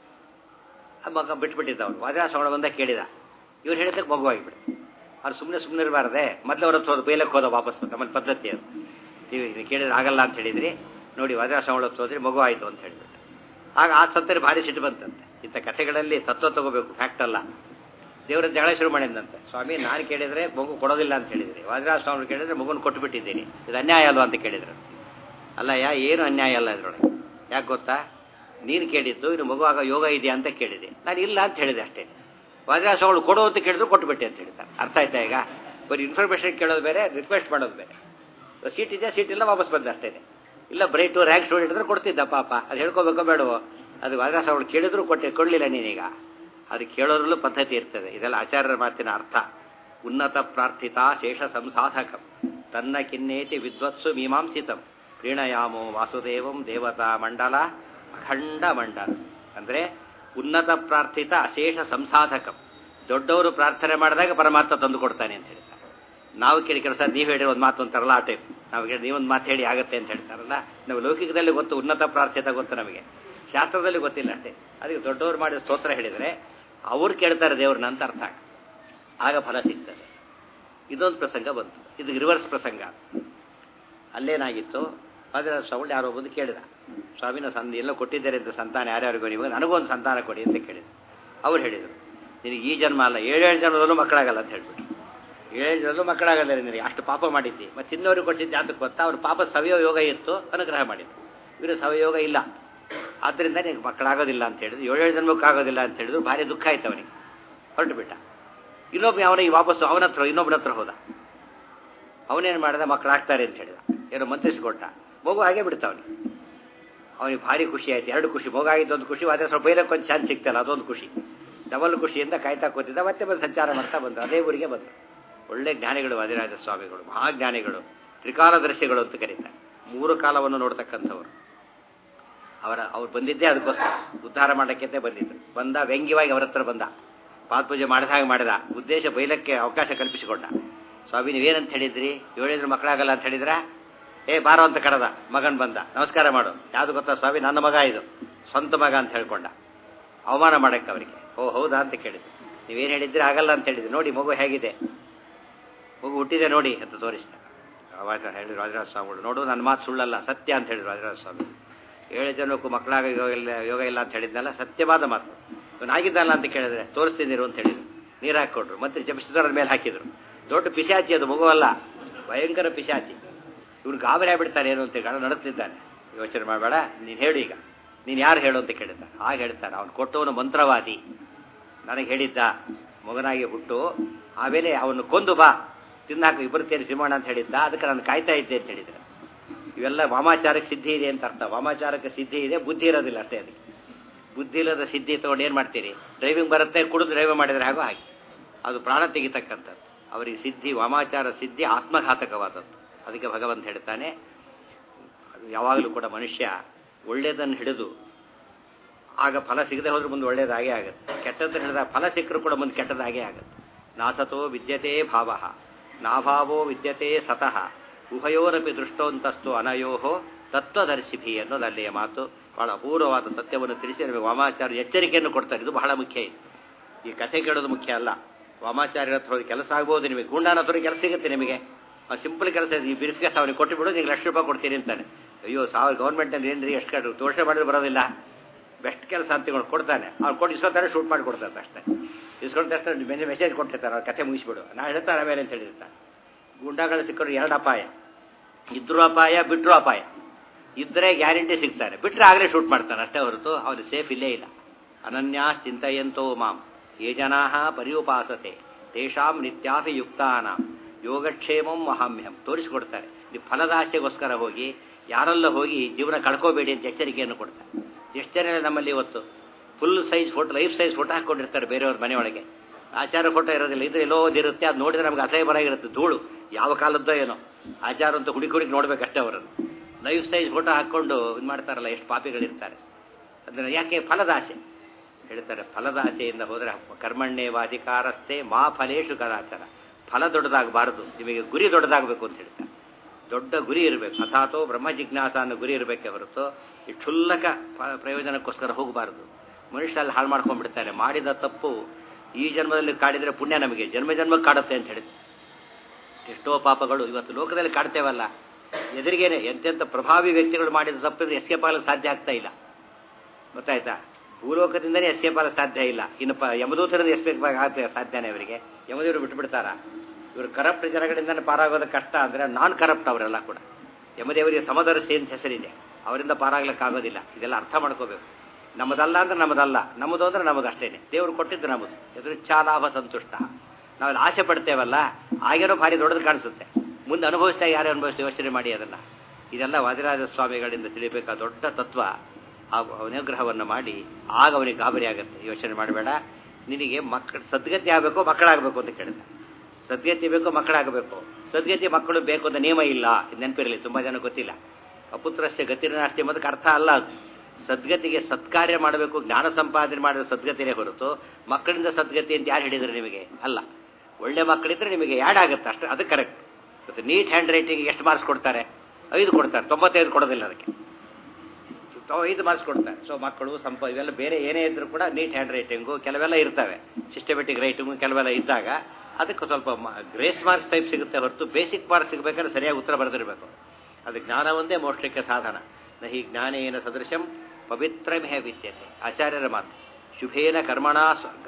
ಆ ಮಗ ಬಿಟ್ಬಿಟ್ಟಿದ್ದ ಅವನು ವಾಜರಾಶ್ರಮ ಬಂದ ಕೇಳಿದ ಇವ್ರು ಹೇಳಿದ್ದಕ್ಕೆ ಮಗು ಆಗಿಬಿಡ್ತು ಅವ್ರು ಸುಮ್ಮನೆ ಸುಮ್ಮನೆ ಇರಬಾರ್ದೆ ಮೊದಲು ಅವ್ರ ಹತ್ರ ಹೋದ ಬೇಲಕ್ಕೆ ಹೋದ ವಾಪಸ್ ನಮ್ಮಲ್ಲಿ ಪದ್ಧತಿ ಅದು ನೀವು ಇದು ಕೇಳಿದ್ರೆ ಆಗಲ್ಲ ಅಂತ ಹೇಳಿದ್ರಿ ನೋಡಿ ವಾಜರಾಶ್ರಮ ಹತ್ರ ಹೋದ್ರಿ ಮಗು ಆಯಿತು ಅಂತ ಹೇಳಿಬಿಟ್ಟು ಆಗ ಆ ಸಂತರಿ ಭಾರಿ ಸಿಟ್ಟು ಬಂತಂತೆ ಇಂಥ ಕಥೆಗಳಲ್ಲಿ ತತ್ವ ತಗೋಬೇಕು ಫ್ಯಾಕ್ಟ್ ಅಲ್ಲ ದೇವರ ಜಗಳ ಶುರು ಮಾಡಿದಂತೆ ಸ್ವಾಮಿ ನಾನು ಕೇಳಿದರೆ ಮಗು ಕೊಡೋದಿಲ್ಲ ಅಂತ ಹೇಳಿದ್ರಿ ವಾಜರಾಜ ಸ್ವಾಮಿ ಕೇಳಿದ್ರೆ ಮಗುನ ಕೊಟ್ಟು ಬಿಟ್ಟಿದ್ದೀನಿ ಇದು ಅನ್ಯಾಯ ಅಲ್ವಾ ಅಂತ ಕೇಳಿದ್ರು ಅಲ್ಲ ಯಾ ಏನು ಅನ್ಯಾಯ ಅಲ್ಲ ಇದರೊಳಗೆ ಯಾಕೆ ಗೊತ್ತಾ ನೀನು ಕೇಳಿದ್ದು ಇನ್ನು ಮಗು ಆಗ ಯೋಗ ಇದೆಯಾ ಅಂತ ಕೇಳಿದೆ ನಾನು ಇಲ್ಲ ಅಂತ ಹೇಳಿದೆ ಅಷ್ಟೇ ವಾಜರಾಜ ಸ್ವಾಮಿ ಕೊಡು ಅಂತ ಕೇಳಿದ್ರು ಕೊಟ್ಟು ಬಿಟ್ಟೆ ಅಂತ ಹೇಳ್ತಾರೆ ಅರ್ಥ ಆಯ್ತಾ ಈಗ ಬರೀ ಇನ್ಫಾರ್ಮೇಷನ್ ಕೇಳೋದು ಬೇರೆ ರಿಕ್ವೆಸ್ಟ್ ಮಾಡೋದು ಬೇರೆ ಸೀಟ್ ಇದೆಯಾ ಸೀಟ್ ಇಲ್ಲ ವಾಪಸ್ ಬಂದೆ ಅಷ್ಟೇ ಇಲ್ಲ ಬ್ರೈಟು ರ್ಯಾಂಕ್ ಸ್ಟೂಡೆಂಟ್ ಇದ್ರೆ ಕೊಡ್ತಿದ್ದ ಪಾಪ ಅದು ಹೇಳ್ಕೋಬೇಕೋ ಬೇಡವೋ ಅದು ವಾಜರಾಜ ಅವಳು ಕೇಳಿದ್ರು ಕೊಟ್ಟೆ ಕೊಡಲಿಲ್ಲ ನೀನೀಗ ಅದು ಕೇಳೋದ್ರಲ್ಲೂ ಪದ್ಧತಿ ಇರ್ತದೆ ಇದೆಲ್ಲ ಆಚಾರ್ಯರ ಮಾತಿನ ಅರ್ಥ ಉನ್ನತ ಪ್ರಾರ್ಥಿತ ಶೇಷ ಸಂಸಾಧಕ ತನ್ನ ಕಿನ್ನೇತಿ ವಿದ್ವತ್ಸು ಮೀಮಾಂಸಿತಂ ಪ್ರೀಣಯಾಮೋ ವಾಸುದೇವಂ ದೇವತಾ ಮಂಡಲ ಅಖಂಡ ಮಂಡಲ ಅಂದರೆ ಉನ್ನತ ಪ್ರಾರ್ಥಿತ ಅಶೇಷ ಸಂಸಾಧಕಂ ದೊಡ್ಡವರು ಪ್ರಾರ್ಥನೆ ಮಾಡಿದಾಗ ಪರಮಾತ್ಮ ತಂದು ಕೊಡ್ತಾನೆ ಅಂತ ಹೇಳ್ತಾರೆ ನಾವು ಕೇಳಿ ಕೆಲಸ ನೀವು ಹೇಳಿ ಒಂದು ಮಾತು ಅಂತಾರಲ್ಲ ಆ ಟೈಪ್ ನಾವು ಕೇಳಿ ನೀವೊಂದು ಮಾತು ಹೇಳಿ ಆಗುತ್ತೆ ಅಂತ ಹೇಳ್ತಾರಲ್ಲ ನಾವು ಲೌಕಿಕದಲ್ಲಿ ಗೊತ್ತು ಉನ್ನತ ಪ್ರಾರ್ಥಿತ ಗೊತ್ತು ನಮಗೆ ಶಾಸ್ತ್ರದಲ್ಲಿ ಗೊತ್ತಿಲ್ಲ ಅಷ್ಟೇ ಅದಕ್ಕೆ ದೊಡ್ಡವರು ಮಾಡಿದ ಸ್ತೋತ್ರ ಹೇಳಿದರೆ ಅವ್ರು ಕೇಳ್ತಾರೆ ದೇವ್ರನ್ನ ಅಂತ ಅರ್ಥ ಆಗ ಫಲ ಸಿಗ್ತದೆ ಇದೊಂದು ಪ್ರಸಂಗ ಬಂತು ಇದು ರಿವರ್ಸ್ ಪ್ರಸಂಗ ಅಲ್ಲೇನಾಗಿತ್ತು ಆದರೆ ಸೌಂಡ್ ಯಾರೋ ಬಂದು ಕೇಳಿದ ಸ್ವಾಮಿನ ಸಂದ ಎಲ್ಲ ಕೊಟ್ಟಿದ್ದಾರೆ ಅಂತ ಸಂತಾನ ಯಾರ್ಯಾರಿಗೂ ನೀವು ನನಗೊಂದು ಸಂತಾನ ಕೊಡಿ ಅಂತ ಕೇಳಿದ್ರು ಅವ್ರು ಹೇಳಿದರು ನಿನಗೆ ಈ ಜನ್ಮ ಅಲ್ಲ ಏಳೇಳು ಜನ್ಮದಲ್ಲೂ ಮಕ್ಕಳಾಗಲ್ಲ ಅಂತ ಹೇಳ್ಬಿಟ್ಟು ಏಳು ಜನರಲ್ಲೂ ಮಕ್ಕಳಾಗಲ್ಲ ನಿನಗೆ ಅಷ್ಟು ಪಾಪ ಮಾಡಿದ್ದಿ ಮತ್ತು ಇನ್ನೊರಿಗೆ ಕೊಟ್ಟಿದ್ದೆ ಅದಕ್ಕೆ ಗೊತ್ತಾ ಅವ್ರ ಪಾಪ ಸವಯವ ಯೋಗ ಇತ್ತು ಅನುಗ್ರಹ ಮಾಡಿದ್ದು ಇವರು ಸವಯೋಗ ಇಲ್ಲ ಆದ್ದರಿಂದ ನಿನಗೆ ಮಕ್ಕಳಾಗೋದಿಲ್ಲ ಅಂತ ಹೇಳಿದ್ರು ಏಳೇಳು ಜನ್ಮಕ್ಕೆ ಆಗೋದಿಲ್ಲ ಅಂತ ಹೇಳಿದ್ರು ಭಾರಿ ದುಃಖ ಆಯ್ತು ಅವನಿಗೆ ಹೊರಟು ಬಿಟ್ಟ ಇನ್ನೊಬ್ಬ ಅವನಿಗೆ ವಾಪಸ್ಸು ಅವನ ಹತ್ರ ಇನ್ನೊಬ್ಬನ ಹತ್ರ ಹೋದ ಅವನೇನು ಮಾಡಿದ ಮಕ್ಕಳಾಗ್ತಾರೆ ಅಂತ ಹೇಳಿದ ಏನೋ ಮಂತ್ರಿಸಿಕೊಟ್ಟ ಮಗು ಹಾಗೆ ಬಿಡ್ತ ಅವನಿಗೆ ಅವನಿಗೆ ಭಾರಿ ಖುಷಿ ಆಯ್ತು ಎರಡು ಖುಷಿ ಮಗು ಆಗಿದ್ದು ಒಂದು ಖುಷಿ ಆದರೆ ಸ್ವಲ್ಪ ಬೈಲಕ್ಕೆ ಒಂದು ಚಾನ್ಸ್ ಸಿಗ್ತಲ್ಲ ಅದೊಂದು ಖುಷಿ ಡಬಲ್ ಖುಷಿಯಿಂದ ಕಾಯ್ತಾ ಕೂತಿದ್ದ ಮತ್ತೆ ಬಂದು ಸಂಚಾರ ಮಾಡ್ತಾ ಬಂದರು ಅದೇ ಊರಿಗೆ ಬಂದರು ಒಳ್ಳೆ ಜ್ಞಾನಿಗಳು ವಾದಿರಾಜ ಸ್ವಾಮಿಗಳು ಮಹಾಜ್ಞಾನಿಗಳು ತ್ರಿಕಾಲದರ್ಶಿಗಳು ಅಂತ ಕರೀತಾರೆ ಮೂರು ಕಾಲವನ್ನು ನೋಡ್ತಕ್ಕಂಥವ್ರು ಅವರ ಅವ್ರು ಬಂದಿದ್ದೇ ಅದಕ್ಕೋಸ್ಕರ ಉದ್ಧಾರ ಮಾಡೋಕ್ಕೆ ಬಂದಿದ್ದು ಬಂದ ವ್ಯಂಗ್ಯವಾಗಿ ಅವರ ಹತ್ರ ಬಂದ ಪಾದಪೂಜೆ ಮಾಡಿದ ಹಾಗೆ ಮಾಡಿದ ಉದ್ದೇಶ ಬೈಲಕ್ಕೆ ಅವಕಾಶ ಕಲ್ಪಿಸಿಕೊಂಡ ಸ್ವಾಮಿ ನೀವೇನಂತ ಹೇಳಿದ್ರಿ ಏಳಿದ್ರು ಮಕ್ಕಳಾಗಲ್ಲ ಅಂತ ಹೇಳಿದ್ರ ಏ ಬಾರೋ ಅಂತ ಕರೆದ ಮಗನ್ ಬಂದ ನಮಸ್ಕಾರ ಮಾಡು ಯಾವುದು ಗೊತ್ತಾ ಸ್ವಾಮಿ ನನ್ನ ಮಗ ಇದು ಸ್ವಂತ ಮಗ ಅಂತ ಹೇಳ್ಕೊಂಡ ಅವಮಾನ ಮಾಡಕ್ಕೆ ಅವರಿಗೆ ಓ ಹೌದಾ ಅಂತ ಕೇಳಿದ್ರು ನೀವೇನು ಹೇಳಿದ್ರಿ ಆಗಲ್ಲ ಅಂತ ಹೇಳಿದ್ರಿ ನೋಡಿ ಮಗು ಹೇಗಿದೆ ಮಗು ಹುಟ್ಟಿದೆ ನೋಡಿ ಅಂತ ತೋರಿಸ್ತ ಅವಾಗ ಹೇಳಿದ್ರು ರಾಜರಾಜ ಸ್ವಾಮಿಗಳು ನೋಡು ನನ್ನ ಮಾತು ಸುಳ್ಳಲ್ಲ ಸತ್ಯ ಅಂತ ಹೇಳಿದ್ರು ರಾಜರಾಜ ಸ್ವಾಮಿ ಏಳು ಜನಕ್ಕೂ ಮಕ್ಕಳಾಗ ಯೋಗ ಇಲ್ಲ ಯೋಗ ಇಲ್ಲ ಅಂತ ಹೇಳಿದ್ನಲ್ಲ ಸತ್ಯವಾದ ಮಾತು ಇವನಾಗಿದ್ದಲ್ಲ ಅಂತ ಕೇಳಿದ್ರೆ ತೋರಿಸ್ತಿದ್ದೀರು ಅಂತ ಹೇಳಿದ್ರು ನೀರು ಹಾಕ್ಕೊಟ್ರು ಮತ್ತೆ ಜಪಿಸಿದವ್ರ ಮೇಲೆ ಹಾಕಿದ್ರು ದೊಡ್ಡ ಪಿಶಾಚಿ ಅದು ಮಗುವಲ್ಲ ಭಯಂಕರ ಪಿಶಾಚಿ ಇವ್ನು ಗಾಬರಿ ಆಗ್ಬಿಡ್ತಾನೆ ಏನು ಅಂತ ಹೇಳಿ ನಡುತ್ತಿದ್ದಾನೆ ಯೋಚನೆ ಮಾಡಬೇಡ ನೀನು ಹೇಳು ಈಗ ನೀನು ಯಾರು ಹೇಳು ಅಂತ ಕೇಳಿದ್ದ ಹಾಗೆ ಹೇಳ್ತಾನೆ ಅವನು ಕೊಟ್ಟವನು ಮಂತ್ರವಾದಿ ನನಗೆ ಹೇಳಿದ್ದ ಮಗನಾಗಿ ಹುಟ್ಟು ಆಮೇಲೆ ಅವನು ಕೊಂದು ಬಾ ತಿನ್ನಾಕ ಇಬ್ಬರು ತೇರಿ ಸಿಂಹಣ ಅಂತ ಹೇಳಿದ್ದ ಅದಕ್ಕೆ ನಾನು ಕಾಯ್ತಾ ಇದ್ದೆ ಅಂತ ಹೇಳಿದ್ರೆ ಇವೆಲ್ಲ ವಾಮಾಚಾರಕ್ಕೆ ಸಿದ್ಧಿ ಇದೆ ಅಂತ ಅರ್ಥ ವಾಮಾಚಾರಕ್ಕೆ ಸಿದ್ಧಿ ಇದೆ ಬುದ್ಧಿ ಇರೋದಿಲ್ಲ ಅಷ್ಟೇ ಅದಕ್ಕೆ ಬುದ್ಧಿ ಇಲ್ಲದ ಸಿದ್ಧಿ ತೊಗೊಂಡು ಏನು ಮಾಡ್ತೀರಿ ಡ್ರೈವಿಂಗ್ ಬರುತ್ತೆ ಕುಡಿದು ಡ್ರೈವ್ ಮಾಡಿದರೆ ಹಾಗೋ ಹಾಗೆ ಅದು ಪ್ರಾಣ ತೆಗಿತಕ್ಕಂಥದ್ದು ಅವರಿಗೆ ಸಿದ್ಧಿ ವಾಮಾಚಾರ ಸಿದ್ಧಿ ಆತ್ಮಘಾತಕವಾದದ್ದು ಅದಕ್ಕೆ ಭಗವಂತ ಹೇಳ್ತಾನೆ ಯಾವಾಗಲೂ ಕೂಡ ಮನುಷ್ಯ ಒಳ್ಳೆಯದನ್ನು ಹಿಡಿದು ಆಗ ಫಲ ಸಿಗದೆ ಹೋದ್ರೆ ಮುಂದೆ ಒಳ್ಳೇದಾಗೇ ಆಗುತ್ತೆ ಕೆಟ್ಟದ್ದನ್ನು ಹಿಡಿದಾಗ ಫಲ ಸಿಕ್ಕರೂ ಕೂಡ ಮುಂದೆ ಕೆಟ್ಟದಾಗೇ ಆಗುತ್ತೆ ನಾಸತೋ ವಿದ್ಯತೆ ಭಾವ ನಾಭಾವೋ ವಿದ್ಯತೆ ಸತಃ ಉಭಯೋರಪಿ ದೃಷ್ಟೋಂತಸ್ತು ಅನಯೋಹೋ ತತ್ವದರ್ಶಿಭಿ ಅನ್ನೋದು ಅಲ್ಲಿಯ ಮಾತು ಬಹಳ ಅಪೂರ್ವವಾದ ಸತ್ಯವನ್ನು ತಿಳಿಸಿ ನಮಗೆ ವಾಮಾಚಾರ್ಯ ಎಚ್ಚರಿಕೆಯನ್ನು ಕೊಡ್ತಾರೆ ಇದು ಬಹಳ ಮುಖ್ಯ ಇದೆ ಈ ಕಥೆ ಕೇಳೋದು ಮುಖ್ಯ ಅಲ್ಲ ವಾಮಾಚಾರ್ಯರ ಹತ್ರ ಹೋಗಿ ಕೆಲಸ ಆಗ್ಬೋದು ನಿಮಗೆ ಗುಂಡಾನ ಹತ್ರ ಕೆಲಸ ಸಿಗುತ್ತೆ ನಿಮಗೆ ಸಿಂಪಲ್ ಕೆಲಸ ಇದೆ ಈ ಬಿರ್ಫಿಕೇಸ್ ಅವನಿಗೆ ಕೊಟ್ಟು ಬಿಡು ನಿಮ್ಗೆ ಲಕ್ಷ ರೂಪಾಯಿ ಕೊಡ್ತೀನಿ ಅಂತಾನೆ ಅಯ್ಯೋ ಸಾವಿರ ಗೌರ್ಮೆಂಟಲ್ಲಿ ಏನ್ರಿ ಎಷ್ಟು ಕಟ್ಟು ತೋರ್ಷೆ ಮಾಡಿದ್ರೆ ಬರೋದಿಲ್ಲ ಬೆಸ್ಟ್ ಕೆಲಸ ಅಂತ ತಿಳ್ಕೊಂಡು ಕೊಡ್ತಾನೆ ಅವ್ರು ಕೊಟ್ಟು ಇಸ್ಕೊತಾರೆ ಶೂಟ್ ಮಾಡಿ ಕೊಡ್ತಾರೆ ಅಷ್ಟೇ ಇಸ್ಕೊಂಡ ತಕ್ಷಣ ಮೆಸೇಜ್ ಕೊಟ್ಟಿರ್ತಾರೆ ಅವ್ರ ಕಥೆ ಮುಗಿಸ್ಬಿಡು ನಾ ಹೇಳ್ತಾರೆ ಆಮೇಲೆ ಅಂತ ಹೇಳಿರ್ತಾರೆ ಗುಂಡಾಗಳು ಸಿಕ್ಕರು ಎರಡು ಅಪಾಯ ಇದ್ರೂ ಅಪಾಯ ಬಿಟ್ಟರು ಅಪಾಯ ಇದ್ದರೆ ಗ್ಯಾರಂಟಿ ಸಿಗ್ತಾರೆ ಬಿಟ್ಟರೆ ಆಗಲೇ ಶೂಟ್ ಮಾಡ್ತಾನೆ ಅಷ್ಟೇ ಹೊರತು ಅವ್ರು ಸೇಫ್ ಇಲ್ಲೇ ಇಲ್ಲ ಅನನ್ಯಾಸ್ ಚಿಂತೆಯಂತೋ ಮಾಂ ಯೇ ಜನಾ ಪರ್ಯುಪಾಸತೆ ತೇಷಾಂ ನಿತ್ಯಾಭಿಯುಕ್ತಾನಾಂ ಯೋಗಕ್ಷೇಮಂ ಮಹಾಮ್ಯಂ ತೋರಿಸಿಕೊಡ್ತಾರೆ ನೀವು ಫಲದಾಸೆಗೋಸ್ಕರ ಹೋಗಿ ಯಾರೆಲ್ಲ ಹೋಗಿ ಜೀವನ ಕಳ್ಕೋಬೇಡಿ ಅಂತ ಎಚ್ಚರಿಕೆಯನ್ನು ಕೊಡ್ತಾರೆ ಎಷ್ಟು ಜನ ನಮ್ಮಲ್ಲಿ ಇವತ್ತು full size photo life size photo ಹಾಕ್ಕೊಂಡಿರ್ತಾರೆ ಬೇರೆಯವ್ರ ಮನೆಯೊಳಗೆ ಆಚಾರ ಫೋಟೋ ಇರೋದಿಲ್ಲ ಇದ್ರೆ ಎಲ್ಲೋ ಇರುತ್ತೆ ಅದು ನೋಡಿದ್ರೆ ನಮ್ಗೆ ಅಸಹ್ಯ ಬರಾಗಿರುತ್ತೆ ಧೂಳು ಯಾವ ಕಾಲದ್ದೋ ಏನೋ ಆಚಾರ ಅಂತ ಹುಡುಕಿ ಹುಡುಕಿ ನೋಡ್ಬೇಕಷ್ಟೇ ಅವರನ್ನು ಲೈಫ್ ಸೈಜ್ ಫೋಟೋ ಹಾಕ್ಕೊಂಡು ಇದು ಮಾಡ್ತಾರಲ್ಲ ಎಷ್ಟು ಪಾಪಿಗಳಿರ್ತಾರೆ ಅದನ್ನು ಯಾಕೆ ಫಲದ ಆಸೆ ಹೇಳ್ತಾರೆ ಫಲದ ಆಸೆಯಿಂದ ಹೋದರೆ ಕರ್ಮಣ್ಯೇವ ಅಧಿಕಾರಸ್ಥೆ ಮಾ ಫಲೇಶು ಕದಾಚಾರ ಫಲ ದೊಡ್ಡದಾಗಬಾರದು ನಿಮಗೆ ಗುರಿ ದೊಡ್ಡದಾಗಬೇಕು ಅಂತ ಹೇಳ್ತಾರೆ ದೊಡ್ಡ ಗುರಿ ಇರಬೇಕು ಅಥಾತೋ ಬ್ರಹ್ಮ ಜಿಜ್ಞಾಸ ಅನ್ನೋ ಗುರಿ ಇರಬೇಕೆ ಹೊರತು ಈ ಕ್ಷುಲ್ಲಕ ಪ- ಪ್ರಯೋಜನಕ್ಕೋಸ್ಕರ ಹೋಗಬಾರದು ಮನುಷ್ಯ ಅಲ್ಲಿ ಹಾಳು ಮಾಡ್ಕೊಂಡ್ಬಿಡ್ತಾರೆ ಮಾಡಿದ ತಪ್ಪು ಈ ಜನ್ಮದಲ್ಲಿ ಕಾಡಿದರೆ ಪುಣ್ಯ ನಮಗೆ ಜನ್ಮ ಜನ್ಮಕ್ಕೆ ಕಾಡುತ್ತೆ ಅಂತ ಹೇಳಿದ್ರು ಎಷ್ಟೋ ಪಾಪಗಳು ಇವತ್ತು ಲೋಕದಲ್ಲಿ ಕಾಡ್ತೇವಲ್ಲ ಎದುರಿಗೇನೆ ಎಂತೆಂಥ ಪ್ರಭಾವಿ ವ್ಯಕ್ತಿಗಳು ಮಾಡಿದ ತಪ್ಪಿದ್ರೆ ಎಸ್ಕೇಪ್ ಆಗಲಿಕ್ಕೆ ಸಾಧ್ಯ ಆಗ್ತಾ ಇಲ್ಲ ಗೊತ್ತಾಯ್ತಾ ಭೂಲೋಕದಿಂದನೇ ಎಸ್ಕೇಪ್ ಆಗಕ್ಕೆ ಸಾಧ್ಯ ಇಲ್ಲ ಇನ್ನು ಪ ಯಮದೂತರಿಂದ ಎಸ್ಕೇಪ್ ಆಗಕ್ಕೆ ಸಾಧ್ಯನೇ ಅವರಿಗೆ ಯಮದೇವರು ಬಿಟ್ಟುಬಿಡ್ತಾರ ಇವರು ಕರಪ್ಟ್ ಜನಗಳಿಂದನೇ ಪಾರಾಗೋದಕ್ಕೆ ಕಷ್ಟ ಅಂದರೆ ನಾನ್ ಕರಪ್ಟ್ ಅವರೆಲ್ಲ ಕೂಡ ಯಮದೇವರಿಗೆ ಸಮದರ್ಶಿ ಅಂತ ಹೆಸರಿದೆ ಅವರಿಂದ ಪಾರಾಗ್ಲಿಕ್ಕಾಗೋದಿಲ್ಲ ಇದೆಲ್ಲ ಅರ್ಥ ಮಾಡ್ಕೋಬೇಕು ನಮ್ಮದಲ್ಲ ಅಂದ್ರೆ ನಮ್ಮದಲ್ಲ ನಮ್ಮದು ಅಂದ್ರೆ ನಮ್ಮದು ಅಷ್ಟೇನೆ ದೇವರು ಕೊಟ್ಟಿದ್ದು ನಮ್ಮದು ಎದುರಿಚ್ಛಾ ಲಾಭ ಸಂತುಷ್ಟ ನಾವಲ್ಲಿ ಆಸೆ ಪಡ್ತೇವಲ್ಲ ಆಗಿರೋ ಭಾರಿ ದೊಡ್ಡದು ಕಾಣಿಸುತ್ತೆ ಮುಂದೆ ಅನುಭವಿಸಿದಾಗ ಯಾರು ಅನುಭವಿಸ್ತೀವಿ ಯೋಚನೆ ಮಾಡಿ ಅದನ್ನು ಇದೆಲ್ಲ ವಾದಿರಾಜ ಸ್ವಾಮಿಗಳಿಂದ ತಿಳಿಬೇಕಾದ ದೊಡ್ಡ ತತ್ವ ಆ ಅನುಗ್ರಹವನ್ನು ಮಾಡಿ ಆಗ ಅವನಿಗೆ ಗಾಬರಿ ಆಗುತ್ತೆ ಯೋಚನೆ ಮಾಡಬೇಡ ನಿನಗೆ ಮಕ್ಕಳ ಸದ್ಗತಿ ಆಗಬೇಕು ಮಕ್ಕಳಾಗಬೇಕು ಅಂತ ಕೇಳ್ತಾರೆ ಸದ್ಗತಿ ಬೇಕು ಮಕ್ಕಳಾಗಬೇಕು ಸದ್ಗತಿ ಮಕ್ಕಳು ಬೇಕು ಅಂತ ನಿಯಮ ಇಲ್ಲ ಇದು ನೆನಪಿರಲಿ ತುಂಬ ಜನ ಗೊತ್ತಿಲ್ಲ ಅಪುತ್ರಸ್ಯ ಗತಿರನಾಸ್ತಿ ಎಂಬುದಕ್ಕೆ ಅರ್ಥ ಅಲ್ಲ ಅದು ಸದ್ಗತಿಗೆ ಸತ್ಕಾರ್ಯ ಮಾಡಬೇಕು ಜ್ಞಾನ ಸಂಪಾದನೆ ಮಾಡಿದ ಸದ್ಗತಿನೇ ಹೊರತು ಮಕ್ಕಳಿಂದ ಸದ್ಗತಿ ಅಂತ ಯಾರು ಹೇಳಿದ್ರು ನಿಮಗೆ ಅಲ್ಲ ಒಳ್ಳೆ ಮಕ್ಕಳಿದ್ರೆ ನಿಮಗೆ ಯಾಡ್ ಆಗುತ್ತೆ ಅಷ್ಟು ಅದು ಕರೆಕ್ಟ್ ಮತ್ತು ನೀಟ್ ಹ್ಯಾಂಡ್ ರೈಟಿಂಗ್ ಎಷ್ಟು ಮಾರ್ಕ್ಸ್ ಕೊಡ್ತಾರೆ ಐದು ಕೊಡ್ತಾರೆ ತೊಂಬತ್ತೈದು ಕೊಡೋದಿಲ್ಲ ಅದಕ್ಕೆ ತಾವು ಐದು ಮಾರ್ಕ್ಸ್ ಕೊಡ್ತಾರೆ ಸೊ ಮಕ್ಕಳು ಸಂಪ ಇವೆಲ್ಲ ಬೇರೆ ಏನೇ ಇದ್ರೂ ಕೂಡ ನೀಟ್ ಹ್ಯಾಂಡ್ ರೈಟಿಂಗು ಕೆಲವೆಲ್ಲ ಇರ್ತವೆ ಸಿಸ್ಟಮೆಟಿಕ್ ರೈಟಿಂಗು ಕೆಲವೆಲ್ಲ ಇದ್ದಾಗ ಅದಕ್ಕೆ ಸ್ವಲ್ಪ ಗ್ರೇಸ್ ಮಾರ್ಕ್ಸ್ ಟೈಪ್ ಸಿಗುತ್ತೆ ಹೊರತು ಬೇಸಿಕ್ ಮಾರ್ಕ್ಸ್ ಸಿಗಬೇಕಾದ್ರೆ ಸರಿಯಾಗಿ ಉತ್ತರ ಬರೆದಿರಬೇಕು ಅದು ಜ್ಞಾನ ಒಂದೇ ಮೋಕ್ಷಕ್ಕೆ ಸಾಧನ ನಹಿ ಜ್ಞಾನೇನ ಸದೃಶಂ ಪವಿತ್ರಮೇ ವಿದ್ಯತೆ ಆಚಾರ್ಯರ ಮಾತು ಶುಭೇನ ಕರ್ಮಣ ಸ್ವರ್ಗ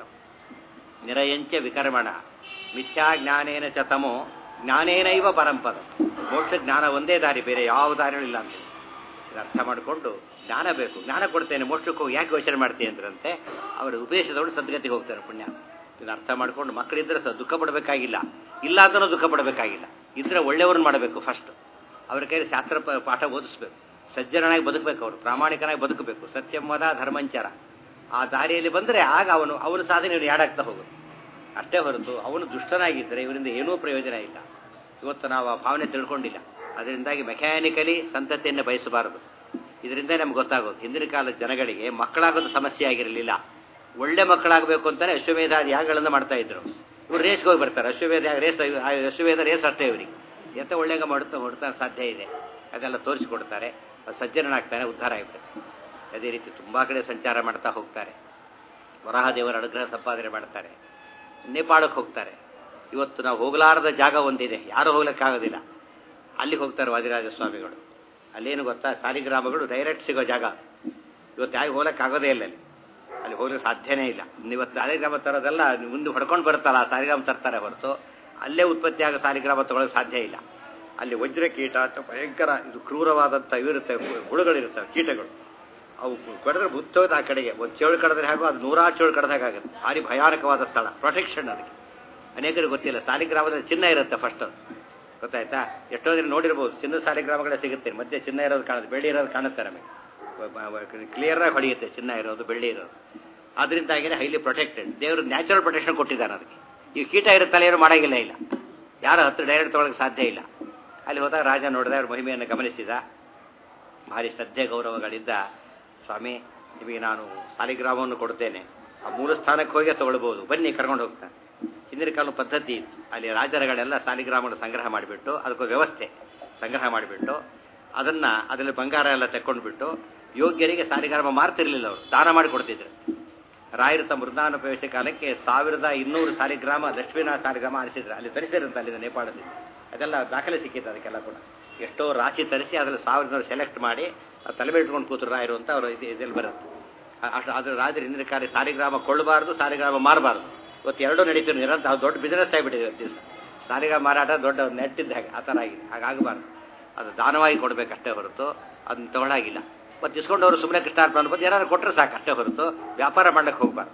ನಿರಯಂಚ ವಿಕರ್ಮಣ ಮಿಥ್ಯಾ ಜ್ಞಾನೇನ ಚ ತಮೋ ಜ್ಞಾನೇನೈವ ಪರಂಪದ ಮೋಕ್ಷ ಜ್ಞಾನ ಒಂದೇ ದಾರಿ ಬೇರೆ ಯಾವ ದಾರಿಯೂ ಇಲ್ಲ ಅಂತ ಇದು ಅರ್ಥ ಮಾಡಿಕೊಂಡು ಜ್ಞಾನ ಬೇಕು ಜ್ಞಾನ ಕೊಡ್ತೇನೆ ಮೋಕ್ಷಕ್ಕೆ ಹೋಗಿ ಯಾಕೆ ಯೋಚನೆ ಮಾಡ್ತೀನಿ ಅಂದ್ರಂತೆ ಅವರ ಉಪದೇಶದವರು ಸದ್ಗತಿಗೆ ಹೋಗ್ತಾರೆ ಪುಣ್ಯ ಇದನ್ನ ಅರ್ಥ ಮಾಡ್ಕೊಂಡು ಮಕ್ಕಳಿದ್ರೆ ಸಹ ದುಃಖ ಪಡಬೇಕಾಗಿಲ್ಲ ಇಲ್ಲ ಅಂತಲೂ ದುಃಖ ಪಡಬೇಕಾಗಿಲ್ಲ ಇದ್ರೆ ಒಳ್ಳೆಯವ್ರನ್ನ ಮಾಡಬೇಕು ಫಸ್ಟ್ ಅವ್ರ ಕೈಲಿ ಶಾಸ್ತ್ರ ಪ- ಪಾಠ ಓದಿಸ್ಬೇಕು ಸಜ್ಜನಾಗಿ ಬದುಕಬೇಕು ಅವರು ಪ್ರಾಮಾಣಿಕನಾಗಿ ಬದುಕಬೇಕು ಸತ್ಯಂವದ ಧರ್ಮಂಚರ ಆ ದಾರಿಯಲ್ಲಿ ಬಂದರೆ ಆಗ ಅವನು ಅವನ ಸಾಧನೆ ಇವನು ಯಾಡಾಗ್ತಾ ಹೋಗುತ್ತೆ ಅಷ್ಟೇ ಹೊರತು ಅವನು ದುಷ್ಟನಾಗಿದ್ದರೆ ಇವರಿಂದ ಏನೂ ಪ್ರಯೋಜನ ಇಲ್ಲ ಇವತ್ತು ನಾವು ಆ ಭಾವನೆ ತಿಳ್ಕೊಂಡಿಲ್ಲ ಅದರಿಂದಾಗಿ ಮೆಕ್ಯಾನಿಕಲಿ ಸಂತತಿಯನ್ನು ಬಯಸಬಾರದು ಇದರಿಂದ ನಮ್ಗೆ ಗೊತ್ತಾಗೋದು ಹಿಂದಿನ ಕಾಲದ ಜನಗಳಿಗೆ ಮಕ್ಕಳಾಗೋದು ಸಮಸ್ಯೆ ಆಗಿರಲಿಲ್ಲ ಒಳ್ಳೆ ಮಕ್ಕಳಾಗಬೇಕು ಅಂತಾನೆ ಅಶ್ವಮೇಧ ಯಾಗಗಳನ್ನು ಮಾಡ್ತಾ ಇದ್ರು ಇವರು ರೇಸ್ಗೆ ಹೋಗಿ ಬರ್ತಾರೆ ಅಶ್ವಮೇಧ ಯಾಗ ರೇಸ್ ಅಶ್ವಮೇಧ ರೇಸ್ ಅಷ್ಟೇ ಇವರಿಗೆ ಎಂತ ಒಳ್ಳೆಗ ಮಾಡುತ್ತಾ ಹೊಡ್ತಾ ಸಾಧ್ಯ ಇದೆ ಅದೆಲ್ಲ ತೋರಿಸಿಕೊಡ್ತಾರೆ ಅದು ಸಜ್ಜನನಾಗ್ತಾನೆ ಉದ್ಧಾರ ಆಗಿಬಿಡುತ್ತೆ ಅದೇ ರೀತಿ ತುಂಬ ಕಡೆ ಸಂಚಾರ ಮಾಡ್ತಾ ಹೋಗ್ತಾರೆ ವರಾಹದೇವರ ಅನುಗ್ರಹ ಸಂಪಾದನೆ ಮಾಡ್ತಾರೆ ನೇಪಾಳಕ್ಕೆ ಹೋಗ್ತಾರೆ ಇವತ್ತು ನಾವು ಹೋಗಲಾರದ ಜಾಗ ಒಂದಿದೆ ಯಾರೂ ಹೋಗ್ಲಿಕ್ಕಾಗೋದಿಲ್ಲ ಅಲ್ಲಿ ಹೋಗ್ತಾರೆ ವಾದಿರಾಜ ಸ್ವಾಮಿಗಳು ಅಲ್ಲೇನು ಗೊತ್ತಾ ಸಾಲಿಗ್ರಾಮಗಳು ಡೈರೆಕ್ಟ್ ಸಿಗೋ ಜಾಗ ಅದು ಇವತ್ತು ಯಾಕೆ ಹೋಗ್ಲಿಕ್ಕಾಗೋದೇ ಇಲ್ಲ ಅಲ್ಲಿ ಅಲ್ಲಿ ಹೋಗ್ಲಿಕ್ಕೆ ಸಾಧ್ಯನೇ ಇಲ್ಲ ಇವತ್ತು ಸಾಲಿಗ್ರಾಮ ತರೋದೆಲ್ಲ ಮುಂದೆ ಹೊಡ್ಕೊಂಡು ಬರುತ್ತಲ್ಲ ಆ ಸಾಲಿಗ್ರಾಮ ತರ್ತಾರೆ ಹೊರತು ಅಲ್ಲೇ ಉತ್ಪತ್ತಿ ಆಗೋ ಸಾಲಿಗ್ರಾಮ ತಗೊಳ್ಳೋಕೆ ಸಾಧ್ಯ ಇಲ್ಲ ಅಲ್ಲಿ ವಜ್ರ ಕೀಟ ಅಥವಾ ಭಯಂಕರ ಇದು ಕ್ರೂರವಾದಂಥ ಇವಿರುತ್ತೆ ಹುಳುಗಳಿರ್ತವೆ ಕೀಟಗಳು ಅವು ಕಡಿದ್ರೆ ಬುತ್ತೋದು ಆ ಕಡೆಗೆ ಒಂದು ಚೇಳು ಕಡಿದ್ರೆ ಹಾಗೋ ಅದು ನೂರಾರು ಚೇಳು ಕಡ್ದಾಗುತ್ತೆ ಭಾರಿ ಭಯಾನಕವಾದ ಸ್ಥಳ ಪ್ರೊಟೆಕ್ಷನ್ ಅದಕ್ಕೆ ಅನೇಕರಿಗೆ ಗೊತ್ತಿಲ್ಲ ಸಾಲಿಗ್ರಾಮದಲ್ಲಿ ಚಿನ್ನ ಇರುತ್ತೆ ಫಸ್ಟ್ ಗೊತ್ತಾಯ್ತಾ ಎಷ್ಟೋ ಜನ ನೋಡಿರ್ಬೋದು ಚಿನ್ನದ ಸಾಲಿಗ್ರಾಮಗಳೇ ಸಿಗುತ್ತೆ ಮಧ್ಯೆ ಚಿನ್ನ ಇರೋದು ಕಾಣುತ್ತೆ ಬೆಳ್ಳಿ ಇರೋದು ಕಾಣುತ್ತೆ ನಮಗೆ ಕ್ಲಿಯರಾಗಿ ಹೊಳೆಯುತ್ತೆ ಚಿನ್ನ ಇರೋದು ಬೆಳ್ಳಿ ಇರೋದು ಅದರಿಂದಾಗಿನೇ ಹೈಲಿ ಪ್ರೊಟೆಕ್ಟೆಡ್ ದೇವರು ನ್ಯಾಚುರಲ್ ಪ್ರೊಟೆಕ್ಷನ್ ಕೊಟ್ಟಿದ್ದಾನೆ ಅದಕ್ಕೆ ಈ ಕೀಟ ಇರುತ್ತಲ್ಲ ಏನು ಮಾಡೋಂಗಿಲ್ಲ ಇಲ್ಲ ಯಾರು ಹತ್ರ ಡೈರೆಕ್ಟ್ ತೊಗೊಳಕ್ಕೆ ಸಾಧ್ಯ ಇಲ್ಲ ಅಲ್ಲಿ ಹೋದಾಗ ರಾಜ ನೋಡಿದ ಅವ್ರ ಮಹಿಮೆಯನ್ನು ಗಮನಿಸಿದ ಭಾರಿ ಶ್ರದ್ಧೆ ಗೌರವಗಳಿಂದ ಸ್ವಾಮಿ ನಿಮಗೆ ನಾನು ಸಾಲಿಗ್ರಾಮವನ್ನು ಕೊಡ್ತೇನೆ ಆ ಮೂಲ ಸ್ಥಾನಕ್ಕೆ ಹೋಗಿ ತಗೊಳ್ಬೋದು ಬನ್ನಿ ಕರ್ಕೊಂಡು ಹೋಗ್ತಾನೆ ಹಿಂದಿನ ಕಾಲ ಪದ್ಧತಿ ಇತ್ತು ಅಲ್ಲಿ ರಾಜರುಗಳೆಲ್ಲ ಸಾಲಿಗ್ರಾಮವನ್ನು ಸಂಗ್ರಹ ಮಾಡಿಬಿಟ್ಟು ಅದಕ್ಕೊಂದು ವ್ಯವಸ್ಥೆ ಸಂಗ್ರಹ ಮಾಡಿಬಿಟ್ಟು ಅದನ್ನು ಅದರಲ್ಲಿ ಬಂಗಾರ ಎಲ್ಲ ತೆಕ್ಕೊಂಡ್ಬಿಟ್ಟು ಯೋಗ್ಯರಿಗೆ ಸಾಲಿಗ್ರಾಮ ಮಾರ್ತಿರ್ಲಿಲ್ಲ ಅವರು ದಾನ ಮಾಡಿ ಕೊಡ್ತಿದ್ರು ರಾಯರು ತಮ್ಮ ವೃಂದಾವನ ಪ್ರವೇಶ ಕಾಲಕ್ಕೆ ಸಾವಿರದ ಇನ್ನೂರು ಸಾಲಿಗ್ರಾಮ ಲಕ್ಷ್ಮೀನಾಥ ಸಾಲಿಗ್ರಾಮ ಅನಿಸಿದ್ರು ಅಲ್ಲಿ ತರಿಸಿರಂತ ಅಲ್ಲಿಂದ ನೇಪಾಳದಿಂದ ಅದೆಲ್ಲ ದಾಖಲೆ ಸಿಕ್ಕಿತ್ತು ಅದಕ್ಕೆಲ್ಲ ಕೂಡ ಎಷ್ಟೋ ರಾಶಿ ತರಿಸಿ ಅದರಲ್ಲಿ ಸಾವಿರದವರು ಸೆಲೆಕ್ಟ್ ಮಾಡಿ ಆ ತಲೆ ಮೇಲೆ ಇಟ್ಕೊಂಡು ಕೂತರು ರಾಯರು ಅಂತ ಅವರು ಇದು ಇದರಲ್ಲಿ ಬರುತ್ತೆ ಆ- ಅಷ್ಟು ಅದ್ರ ರಾಜರು ಹಿಂದಿನ ಕಾಲ ಸಾಲಿಗ್ರಾಮ ಕೊಳ್ಳಬಾರ್ದು ಸಾಲಿಗ್ರಾಮ ಮಾರಬಾರ್ದು ಇವತ್ತು ಎರಡೂ ನಡೀತಿರು ನಿರಂತರ ಅದು ದೊಡ್ಡ ಬಿಸ್ನೆಸ್ ಆಗಿಬಿಟ್ಟಿದೆ ಇವತ್ತು ದಿವಸ ಸಾಲಿಗ್ರಾಮ ಮಾರಾಟ ದೊಡ್ಡ ನೆಟ್ಟಿದ್ದ ಹಾಗೆ ಆ ಥರ ಆಗಿದೆ ಹಾಗಾಗಬಾರ್ದು ಅದು ದಾನವಾಗಿ ಕೊಡಬೇಕಷ್ಟೇ ಹೊರತು ಅದನ್ನ ತಗೊಳಾಗಿಲ್ಲ ಮತ್ತು ಇಸ್ಕೊಂಡವರು ಸುಮ್ಮನೆ ಕೃಷ್ಣಾರ್ಪಣ ಬಂದು ಏನಾದ್ರು ಕೊಟ್ಟರೆ ಸಾಕು ಅಷ್ಟೇ ಹೊರತು ವ್ಯಾಪಾರ ಮಾಡ್ಲಿಕ್ಕೆ ಹೋಗ್ಬಾರ್ದು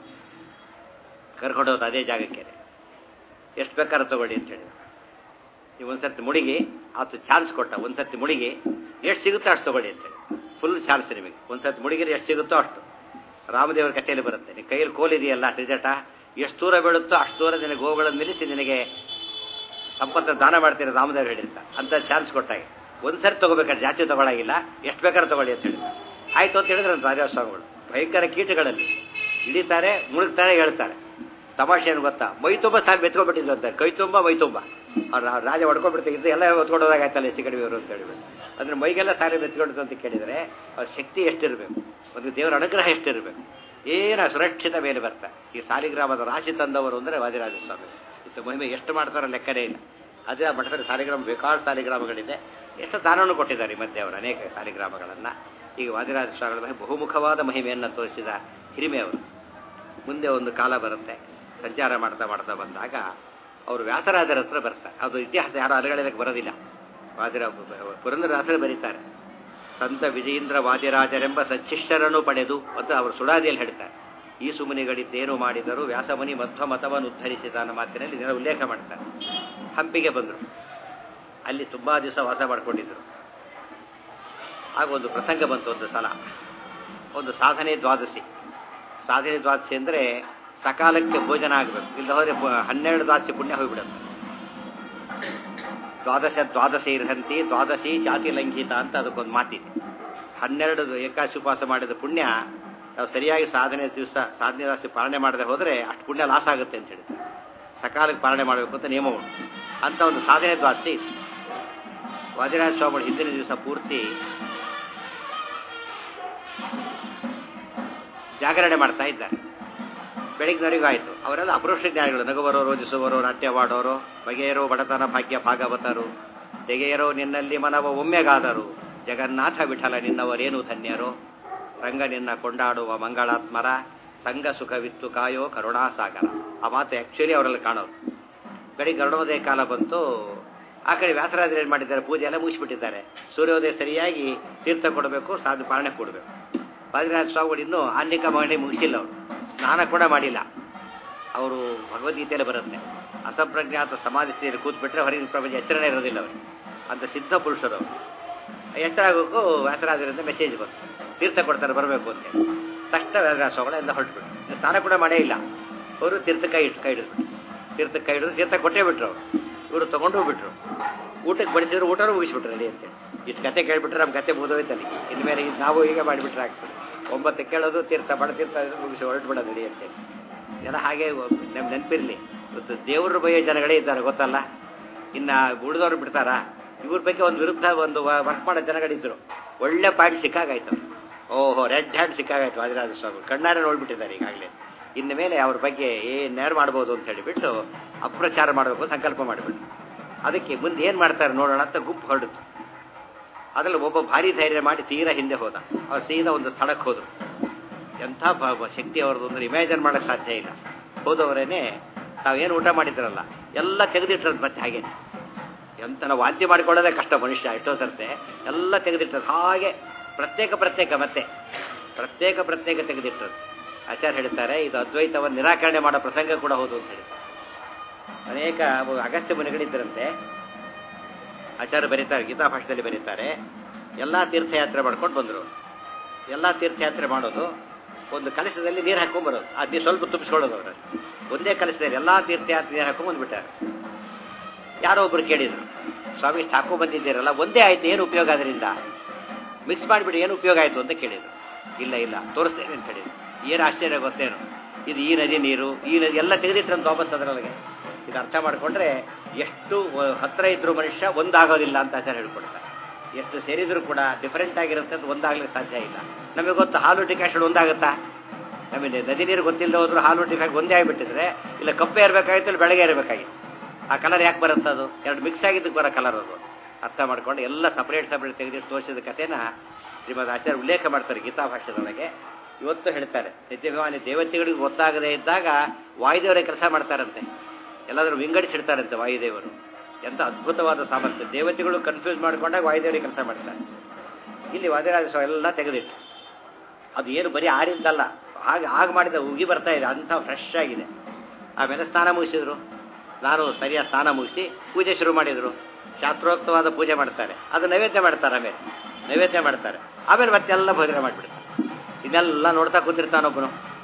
ಕರ್ಕೊಂಡು ಹೋದ ಅದೇ ಜಾಗಕ್ಕೆ ಎಷ್ಟು ಬೇಕಾದ್ರೆ ತಗೊಳ್ಳಿ ಅಂತ ಹೇಳಿ ನೀವು ಒಂದ್ಸರ್ತಿ ಮುಡಿಗಿ ಆತು ಚಾನ್ಸ್ ಕೊಟ್ಟ ಒಂದ್ಸರ್ತಿ ಮುಡಿಗಿ ಎಷ್ಟು ಸಿಗುತ್ತೋ ಅಷ್ಟು ತಗೊಳ್ಳಿ ಅಂತೇಳಿ ಫುಲ್ ಚಾನ್ಸ್ ನಿಮಗೆ ಒಂದ್ಸರ್ತಿ ಮುಡಿಗಿರಿ ಎಷ್ಟು ಸಿಗುತ್ತೋ ಅಷ್ಟು ರಾಮದೇವರ ಕಥೆಯಲ್ಲಿ ಬರುತ್ತೆ ನಿಮ್ಮ ಕೈಯಲ್ಲಿ ಕೋಲಿದೆಯಲ್ಲ ರಿಜಟ ಎಷ್ಟು ದೂರ ಬೀಳುತ್ತೋ ಅಷ್ಟು ದೂರ ನಿನಗೆ ಗೋವುಗಳನ್ನು ನಿಲ್ಲಿಸಿ ನಿನಗೆ ಸಂಪತ್ತನ್ನು ದಾನ ಮಾಡ್ತೀರ ರಾಮದೇವ್ರು ಹೇಳಿರ್ತ ಅಂತ ಚಾನ್ಸ್ ಕೊಟ್ಟಾಗ ಒಂದ್ಸರಿ ತಗೋಬೇಕಾದ್ರೆ ಜಾಸ್ತಿ ತಗೊಳಾಗಿಲ್ಲ ಎಷ್ಟು ಬೇಕಾದ್ರೆ ತಗೊಳ್ಳಿ ಅಂತ ಹೇಳಿದ್ರು ಆಯ್ತು ಅಂತ ಹೇಳಿದ್ರೆ ರಾಜ ಸ್ವಾಮಿಗಳು ಭಯಂಕರ ಕೀಟಗಳಲ್ಲಿ ಹಿಡಿತಾರೆ ಮುಳುಗ್ತಾರೆ ಹೇಳ್ತಾರೆ ತಮಾಷೆ ಏನು ಗೊತ್ತಾ ಮೈ ತುಂಬ ಸಾಲು ಬೆತ್ಕೊಂಡ್ಬಿಟ್ಟಿದ್ರು ಅಂತಾರೆ ಕೈ ತುಂಬ ಮೈ ತುಂಬ ಅವ್ರು ರಾಜ ಹೊಡ್ಕೊಂಡ್ಬಿಡ್ತಿದ್ದು ಎಲ್ಲ ಹೊತ್ಕೊಂಡು ಹೋದಾಗ ಆಯ್ತಲ್ಲ ಹೆಚ್ಚು ಕಡಿಮೆ ಇವರು ಅಂತ ಹೇಳಿಬಿಟ್ಟು ಅಂದ್ರೆ ಮೈಗೆಲ್ಲ ಸಾರಿ ಬೆತ್ಕೊಂಡಿದ್ದು ಅಂತ ಕೇಳಿದರೆ ಅವ್ರ ಶಕ್ತಿ ಎಷ್ಟಿರಬೇಕು ಒಂದು ದೇವರ ಅನುಗ್ರಹ ಎಷ್ಟಿರಬೇಕು ಏನ ಸುರಕ್ಷಿತ ಮೇಲೆ ಬರ್ತಾರೆ ಈ ಸಾಲಿಗ್ರಾಮದ ರಾಶಿ ತಂದವರು ಅಂದರೆ ವಾದಿರಾಜ ಸ್ವಾಮಿ ಇತ್ತು ಮಹಿಮೆ ಎಷ್ಟು ಮಾಡ್ತಾರೋ ಲೆಕ್ಕನೇ ಇಲ್ಲ ಅದೇ ಆ ಮಠದಲ್ಲಿ ಸಾಲಿಗ್ರಾಮ ಬೇಕಾದ ಸಾಲಿಗ್ರಾಮಗಳಿದೆ ಎಷ್ಟು ದಾನವನ್ನು ಕೊಟ್ಟಿದ್ದಾರೆ ಈ ಮಧ್ಯೆ ಅವರು ಅನೇಕ ಸಾಲಿಗ್ರಾಮಗಳನ್ನು ಈಗ ವಾದಿರಾಜ ಸ್ವಾಮಿಗಳ ಬಗ್ಗೆ ಬಹುಮುಖವಾದ ಮಹಿಮೆಯನ್ನು ತೋರಿಸಿದ ಹಿರಿಮೆ ಅವರು ಮುಂದೆ ಒಂದು ಕಾಲ ಬರುತ್ತೆ ಸಂಚಾರ ಮಾಡ್ತಾ ಮಾಡ್ತಾ ಬಂದಾಗ ಅವರು ವ್ಯಾಸರಾಜರ ಹತ್ರ ಬರ್ತಾರೆ ಅದು ಇತಿಹಾಸ ಯಾರು ಅಲಗಳಿದಕ್ಕೆ ಬರೋದಿಲ್ಲ ವಾದಿರ ಪುರಂದರದಾಸರು ಬರೀತಾರೆ ಸಂತ ವಿಜಯೇಂದ್ರ ವಾದಿರಾಜರೆಂಬ ಸಚ್ಚಿಷ್ಟರನ್ನು ಪಡೆದು ಅಂತ ಅವರು ಸುಡಾದಿಯಲ್ಲಿ ಹೇಳ್ತಾರೆ ಈ ಸುಮನಿಗಳಿದ್ದೇನು ಮಾಡಿದರು ವ್ಯಾಸಮುನಿ ಮಧ್ವ ಮತವನ್ನು ಉದ್ಧರಿಸಿದ ಅನ್ನೋ ಮಾತಿನಲ್ಲಿ ಇದನ್ನು ಉಲ್ಲೇಖ ಮಾಡ್ತಾರೆ ಹಂಪಿಗೆ ಬಂದರು ಅಲ್ಲಿ ತುಂಬಾ ದಿವಸ ವಾಸ ಮಾಡ್ಕೊಂಡಿದ್ರು ಆಗ ಒಂದು ಪ್ರಸಂಗ ಬಂತು ಒಂದು ಸಲ ಒಂದು ಸಾಧನೆ ದ್ವಾದಶಿ ಸಾಧನೆ ದ್ವಾದಶಿ ಅಂದರೆ ಸಕಾಲಕ್ಕೆ ಭೋಜನ ಆಗಬೇಕು ಇಲ್ಲ ಹೋದ್ರೆ ಹನ್ನೆರಡು ದ್ವಾದಶಿ ಪುಣ್ಯ ಹೋಗ್ಬಿಡುತ್ತೆ ದ್ವಾದಶ ದ್ವಾದಶಿ ಇರ್ಹಂತಿ ದ್ವಾದಶಿ ಜಾತಿ ಲಂಘಿತ ಅಂತ ಅದಕ್ಕೊಂದು ಮಾತಿದೆ ಹನ್ನೆರಡು ಏಕಾಶಿ ಉಪವಾಸ ಮಾಡಿದ ಪುಣ್ಯ ನಾವು ಸರಿಯಾಗಿ ಸಾಧನೆ ದಿವಸ ಸಾಧನೆ ದಾಸಿ ಪಾಲನೆ ಮಾಡದೆ ಹೋದರೆ ಅಷ್ಟು ಪುಣ್ಯ ಲಾಸ್ ಆಗುತ್ತೆ ಅಂತ ಹೇಳ್ತಾರೆ ಸಕಾಲಕ್ಕೆ ಪಾಲನೆ ಮಾಡಬೇಕು ಅಂತ ನಿಯಮ ಉಂಟು ಅಂತ ಒಂದು ಸಾಧನೆ ದ್ವಾದಶಿ ಇತ್ತು ವಾದಿರಾಜ ಸ್ವಾಮಿಗಳು ಹಿಂದಿನ ದಿವಸ ಪೂರ್ತಿ ಜಾಗರಣೆ ಮಾಡ್ತಾ ಇದ್ದಾರೆ ಬೆಳಗ್ಗಿನವರೆಗೂ ಆಯಿತು ಅವರೆಲ್ಲ ಅಪರೋಕ್ಷ ಜ್ಞಾನಿಗಳು ನಗುವರೋ ರೋಜಿಸುವರೋ ನಾಟ್ಯವಾಡೋರು ಬಗೆಯರೋ ಬಡತನ ಭಾಗ್ಯ ಭಾಗವತರು ತೆಗೆಯರೋ ನಿನ್ನಲ್ಲಿ ಮನವ ಒಮ್ಮೆಗಾದರು ಜಗನ್ನಾಥ ವಿಠಲ ನಿನ್ನವರೇನು ಧನ್ಯರೋ ರಂಗ ನಿನ್ನ ಕೊಂಡಾಡುವ ಮಂಗಳಾತ್ಮರ ಸಂಘ ಸುಖವಿತ್ತು ಕಾಯೋ ಕರುಣಾಸಾಗರ ಆ ಮಾತು ಆ್ಯಕ್ಚುಲಿ ಅವರಲ್ಲಿ ಕಾಣೋದು ಬೆಳಿಗ್ಗೆ ಅರುಣೋದಯ ಕಾಲ ಬಂತು ಆ ಕಡೆ ವ್ಯಾಸರಾಜರು ಏನು ಮಾಡಿದ್ದಾರೆ ಪೂಜೆ ಎಲ್ಲ ಮುಗಿಸ್ಬಿಟ್ಟಿದ್ದಾರೆ ಸೂರ್ಯೋದಯ ಸರಿಯಾಗಿ ತೀರ್ಥ ಕೊಡಬೇಕು ಸಾಧು ಪಾಲನೆ ಕೊಡಬೇಕು ಪಾದಿರಾಜ ಸ್ವಾಮಿಗಳು ಇನ್ನೂ ಆನ್ನಿಕ ಮಾಡಿ ಮುಗಿಸಿಲ್ಲ ಅವರು ಸ್ನಾನ ಕೂಡ ಮಾಡಿಲ್ಲ ಅವರು ಭಗವದ್ಗೀತೆಯಲ್ಲಿ ಬರುತ್ತೆ ಅಸಂಪ್ರಜ್ಞಾತ ಸಮಾಧಿ ಸ್ಥಿತಿಯಲ್ಲಿ ಕೂತ್ಬಿಟ್ರೆ ಹೊರಗಿನ ಪ್ರಪಂಚ ಎಚ್ಚರನೇ ಇರೋದಿಲ್ಲ ಅವರು ಅಂತ ಸಿದ್ಧ ಪುರುಷರು ಎಚ್ಚರ ಆಗೋಕ್ಕೂ ವ್ಯಾಸರಾಜರಿಂದ ಮೆಸೇಜ್ ಬಂತು ತೀರ್ಥ ಕೊಡ್ತಾರೆ ಬರಬೇಕು ಅಂತ ತಕ್ಷಣ ವ್ಯಾಸರಾಜ ಸ್ವಾಮಿಗಳು ಎಲ್ಲ ಹೊರಟ್ಬಿಟ್ಟು ಸ್ನಾನ ಕೂಡ ಮಾಡೇ ಇಲ್ಲ ಅವರು ತೀರ್ಥ ಕೈ ಇಟ್ಟು ಕೈ ಹಿಡಿದ್ಬಿಟ್ಟು ತೀರ್ಥ ಕೈ ಹಿಡಿದು ತೀರ್ಥ ಕೊಟ್ಟೇ ಬಿಟ್ರು ಅವರು ಇವರು ತೊಗೊಂಡು ಬಿಟ್ರು ಊಟಕ್ಕೆ ಬಡಿಸಿದ್ರು ಊಟನೂ ಮುಗಿಸ್ಬಿಟ್ರು ರೆಡಿ ಅಂತೇಳಿ ಇಷ್ಟು ಕತೆ ಕೇಳ್ಬಿಟ್ರೆ ನಮ್ಮ ಕತೆ ಮುಗಿದೋಯ್ತಲ್ಲಿ ಇನ್ಮೇಲೆ ಇದು ನಾವು ಈಗ ಮಾಡಿಬಿಟ್ರೆ ಆಗ್ತದೆ ಒಂಬತ್ತು ಕೇಳೋದು ತೀರ್ಥ ಬಡ ತೀರ್ಥ ಮುಗಿಸಿ ಹೊರಟು ಬಿಡೋದು ರೆಡಿ ಅಂತೇಳಿ ಎಲ್ಲ ಹಾಗೆ ನಮ್ಮ ನೆನಪಿರಲಿ ಇವತ್ತು ದೇವ್ರ ಬಯ್ಯೋ ಜನಗಳೇ ಇದ್ದಾರೆ ಗೊತ್ತಲ್ಲ ಇನ್ನು ಉಳಿದವ್ರು ಬಿಡ್ತಾರಾ ಇವ್ರ ಬಗ್ಗೆ ಒಂದು ವಿರುದ್ಧ ಒಂದು ವರ್ಕ್ ಮಾಡೋ ಜನಗಳಿದ್ರು ಒಳ್ಳೆ ಪಾಯಿಂಟ್ ಸಿಕ್ಕಾಗಾಯ್ತು ಓಹೋ ರೆಡ್ ಹ್ಯಾಂಡ್ ಸಿಕ್ಕಾಗಾಯ್ತು ವಾದಿರಾಜ ಸ್ವಾಮಿ ಕಣ್ಣಾರೆ ನೋಡ್ಬಿಟ್ಟಿದ್ದಾರೆ ಈಗಾಗಲೇ ಇನ್ನು ಮೇಲೆ ಅವ್ರ ಬಗ್ಗೆ ಏನೇರು ಮಾಡ್ಬೋದು ಅಂತ ಹೇಳಿಬಿಟ್ಟು ಅಪ್ರಚಾರ ಮಾಡಬೇಕು ಸಂಕಲ್ಪ ಮಾಡಿಬಿಟ್ಟು ಅದಕ್ಕೆ ಮುಂದೆ ಏನು ಮಾಡ್ತಾರೆ ನೋಡೋಣ ಅಂತ ಗುಂಪು ಹೊರಡಿತು ಅದರಲ್ಲಿ ಒಬ್ಬ ಭಾರಿ ಧೈರ್ಯ ಮಾಡಿ ತೀರಾ ಹಿಂದೆ ಹೋದ ಅವ್ರು ಸೀದಾ ಒಂದು ಸ್ಥಳಕ್ಕೆ ಹೋದರು ಎಂಥ ಶಕ್ತಿ ಅವ್ರದ್ದು ಅಂದ್ರೆ ಇಮ್ಯಾಜಿನ್ ಮಾಡೋಕ್ಕೆ ಸಾಧ್ಯ ಇಲ್ಲ ಹೋದವರೇನೆ ತಾವೇನು ಊಟ ಮಾಡಿದ್ರಲ್ಲ ಎಲ್ಲ ತೆಗೆದಿಟ್ರದು ಮತ್ತೆ ಹಾಗೆ ಎಂತ ನಾವು ವಾಂತಿ ಮಾಡಿಕೊಳ್ಳೋದೇ ಕಷ್ಟ ಮನುಷ್ಯ ಎಷ್ಟೋ ಸರ್ತೆ ಎಲ್ಲ ತೆಗೆದಿಟ್ಟರು ಹಾಗೆ ಪ್ರತ್ಯೇಕ ಪ್ರತ್ಯೇಕ ಮತ್ತೆ ಪ್ರತ್ಯೇಕ ಪ್ರತ್ಯೇಕ ತೆಗೆದಿಟ್ಟರು ಆಚಾರ್ಯ ಹೇಳ್ತಾರೆ ಇದು ಅದ್ವೈತವನ್ನು ನಿರಾಕರಣೆ ಮಾಡೋ ಪ್ರಸಂಗ ಕೂಡ ಹೌದು ಅಂತ ಹೇಳಿ ಅನೇಕ ಅಗಸ್ತ್ಯ ಮುನಿಗಳಿದ್ದರಂತೆ ಆಚಾರ್ಯ ಬರೀತಾರೆ ಗೀತಾ ಭಾಷೆಯಲ್ಲಿ ಬರೀತಾರೆ ಎಲ್ಲ ತೀರ್ಥಯಾತ್ರೆ ಮಾಡ್ಕೊಂಡು ಬಂದರು ಎಲ್ಲ ತೀರ್ಥಯಾತ್ರೆ ಮಾಡೋದು ಒಂದು ಕಲಶದಲ್ಲಿ ನೀರು ಹಾಕೊಂಡ್ಬರೋದು ಅದು ನೀರು ಸ್ವಲ್ಪ ತುಂಬಿಸ್ಕೊಳ್ಳೋದು ಅವರು ಒಂದೇ ಕಲಶದಲ್ಲಿ ಎಲ್ಲ ತೀರ್ಥಯಾತ್ರೆ ನೀರು ಹಾಕೊಂಡ್ ಬಂದ್ಬಿಟ್ಟಾರೆ ಯಾರೋ ಒಬ್ರು ಕೇಳಿದ್ರು ಸ್ವಾಮಿ ಇಷ್ಟು ಹಾಕೋ ಬಂದಿದ್ದೀರಲ್ಲ ಒಂದೇ ಆಯ್ತು ಏನು ಉಪಯೋಗ ಅದರಿಂದ ಮಿಕ್ಸ್ ಮಾಡಿಬಿಡಿ ಏನು ಉಪಯೋಗ ಆಯಿತು ಅಂತ ಕೇಳಿದ್ರು ಇಲ್ಲ ಇಲ್ಲ ತೋರಿಸ್ತೇನೆ ಅಂತ ಹೇಳಿದ್ರು ಏನು ಆಶ್ಚರ್ಯ ಗೊತ್ತೇನು ಇದು ಈ ನದಿ ನೀರು ಈ ನದಿ ಎಲ್ಲ ತೆಗೆದಿಟ್ಟಂತ ವಾಪಸ್ ಅದರೊಳಗೆ ಇದು ಅರ್ಥ ಮಾಡಿಕೊಂಡ್ರೆ ಎಷ್ಟು ಹತ್ತಿರ ಇದ್ರೂ ಮನುಷ್ಯ ಒಂದಾಗೋದಿಲ್ಲ ಅಂತ ಆಚಾರ ಹೇಳ್ಕೊಡ್ತಾರೆ ಎಷ್ಟು ಸೇರಿದ್ರು ಕೂಡ ಡಿಫರೆಂಟ್ ಆಗಿರುತ್ತೆ ಅಂತ ಒಂದಾಗ್ಲಿಕ್ಕೆ ಸಾಧ್ಯ ಇಲ್ಲ ನಮಗೆ ಗೊತ್ತು ಹಾಲು ಡಿಕಾಷನ್ ಒಂದಾಗುತ್ತಾ ನಮಗೆ ನದಿ ನೀರು ಗೊತ್ತಿಲ್ಲದೆ ಹೋದ್ರು ಹಾಲು ಡಿಕಾಷನ್ ಒಂದೇ ಆಗಿಬಿಟ್ಟಿದ್ರೆ ಇಲ್ಲ ಕಪ್ಪೆ ಇರಬೇಕಾಗಿತ್ತು ಇಲ್ಲ ಬೆಳಗ್ಗೆ ಇರಬೇಕಾಗಿತ್ತು ಆ ಕಲರ್ ಯಾಕೆ ಬರುತ್ತೆ ಅದು ಎರಡು ಮಿಕ್ಸ್ ಆಗಿದ್ದಕ್ಕೆ ಬರೋ ಕಲರ್ ಅದು ಅರ್ಥ ಮಾಡ್ಕೊಂಡು ಎಲ್ಲ ಸಪ್ರೇಟ್ ಸಪ್ರೇಟ್ ತೆಗೆದಿಟ್ಟು ತೋರಿಸಿದ ಕಥೆನ ಶ್ರೀಮದ್ ಆಚಾರ್ಯ ಉಲ್ಲೇಖ ಮಾಡ್ತಾರೆ ಗೀತಾ ಭಾಷೆದೊಳಗೆ ಇವತ್ತು ಹೇಳ್ತಾರೆ ನಿತ್ಯಭಿಮಾನಿ ದೇವತೆಗಳಿಗೆ ಗೊತ್ತಾಗದೇ ಇದ್ದಾಗ ವಾಯುದೇವರೇ ಕೆಲಸ ಮಾಡ್ತಾರಂತೆ ಎಲ್ಲಾದರೂ ವಿಂಗಡಿಸಿಡ್ತಾರಂತೆ ವಾಯುದೇವರು ಎಂಥ ಅದ್ಭುತವಾದ ಸಾಮರ್ಥ್ಯ ದೇವತೆಗಳು ಕನ್ಫ್ಯೂಸ್ ಮಾಡ್ಕೊಂಡಾಗ ವಾಯುದೇವರಿಗೆ ಕೆಲಸ ಮಾಡ್ತಾರೆ ಇಲ್ಲಿ ವಾದಿರಾಜ ಸ್ವಾಮಿ ಎಲ್ಲ ತೆಗೆದಿಟ್ಟು ಅದು ಏನು ಬರೀ ಆರಿಂದಲ್ಲ ಹಾಗೆ ಆಗ ಮಾಡಿದ ಉಗಿ ಬರ್ತಾ ಇದೆ ಅಂಥ ಫ್ರೆಶ್ ಆಗಿದೆ ಆಮೇಲೆ ಸ್ನಾನ ಮುಗಿಸಿದ್ರು ನಾನು ಸರಿಯಾದ ಸ್ನಾನ ಮುಗಿಸಿ ಪೂಜೆ ಶುರು ಮಾಡಿದರು ಶಾಸ್ತ್ರೋಕ್ತವಾದ ಪೂಜೆ ಮಾಡ್ತಾರೆ ಅದು ನೈವೇದ್ಯ ಮಾಡ್ತಾರೆ ಆಮೇಲೆ ನೈವೇದ್ಯ ಮಾಡ್ತಾರೆ ಆಮೇಲೆ ಮತ್ತೆಲ್ಲ ಭೋಜನ ಮಾಡಿಬಿಡ್ತಾರೆ ಇದೆಲ್ಲ ನೋಡ್ತಾ ಕೂತಿರ್ತಾನೊಬ್ಬನು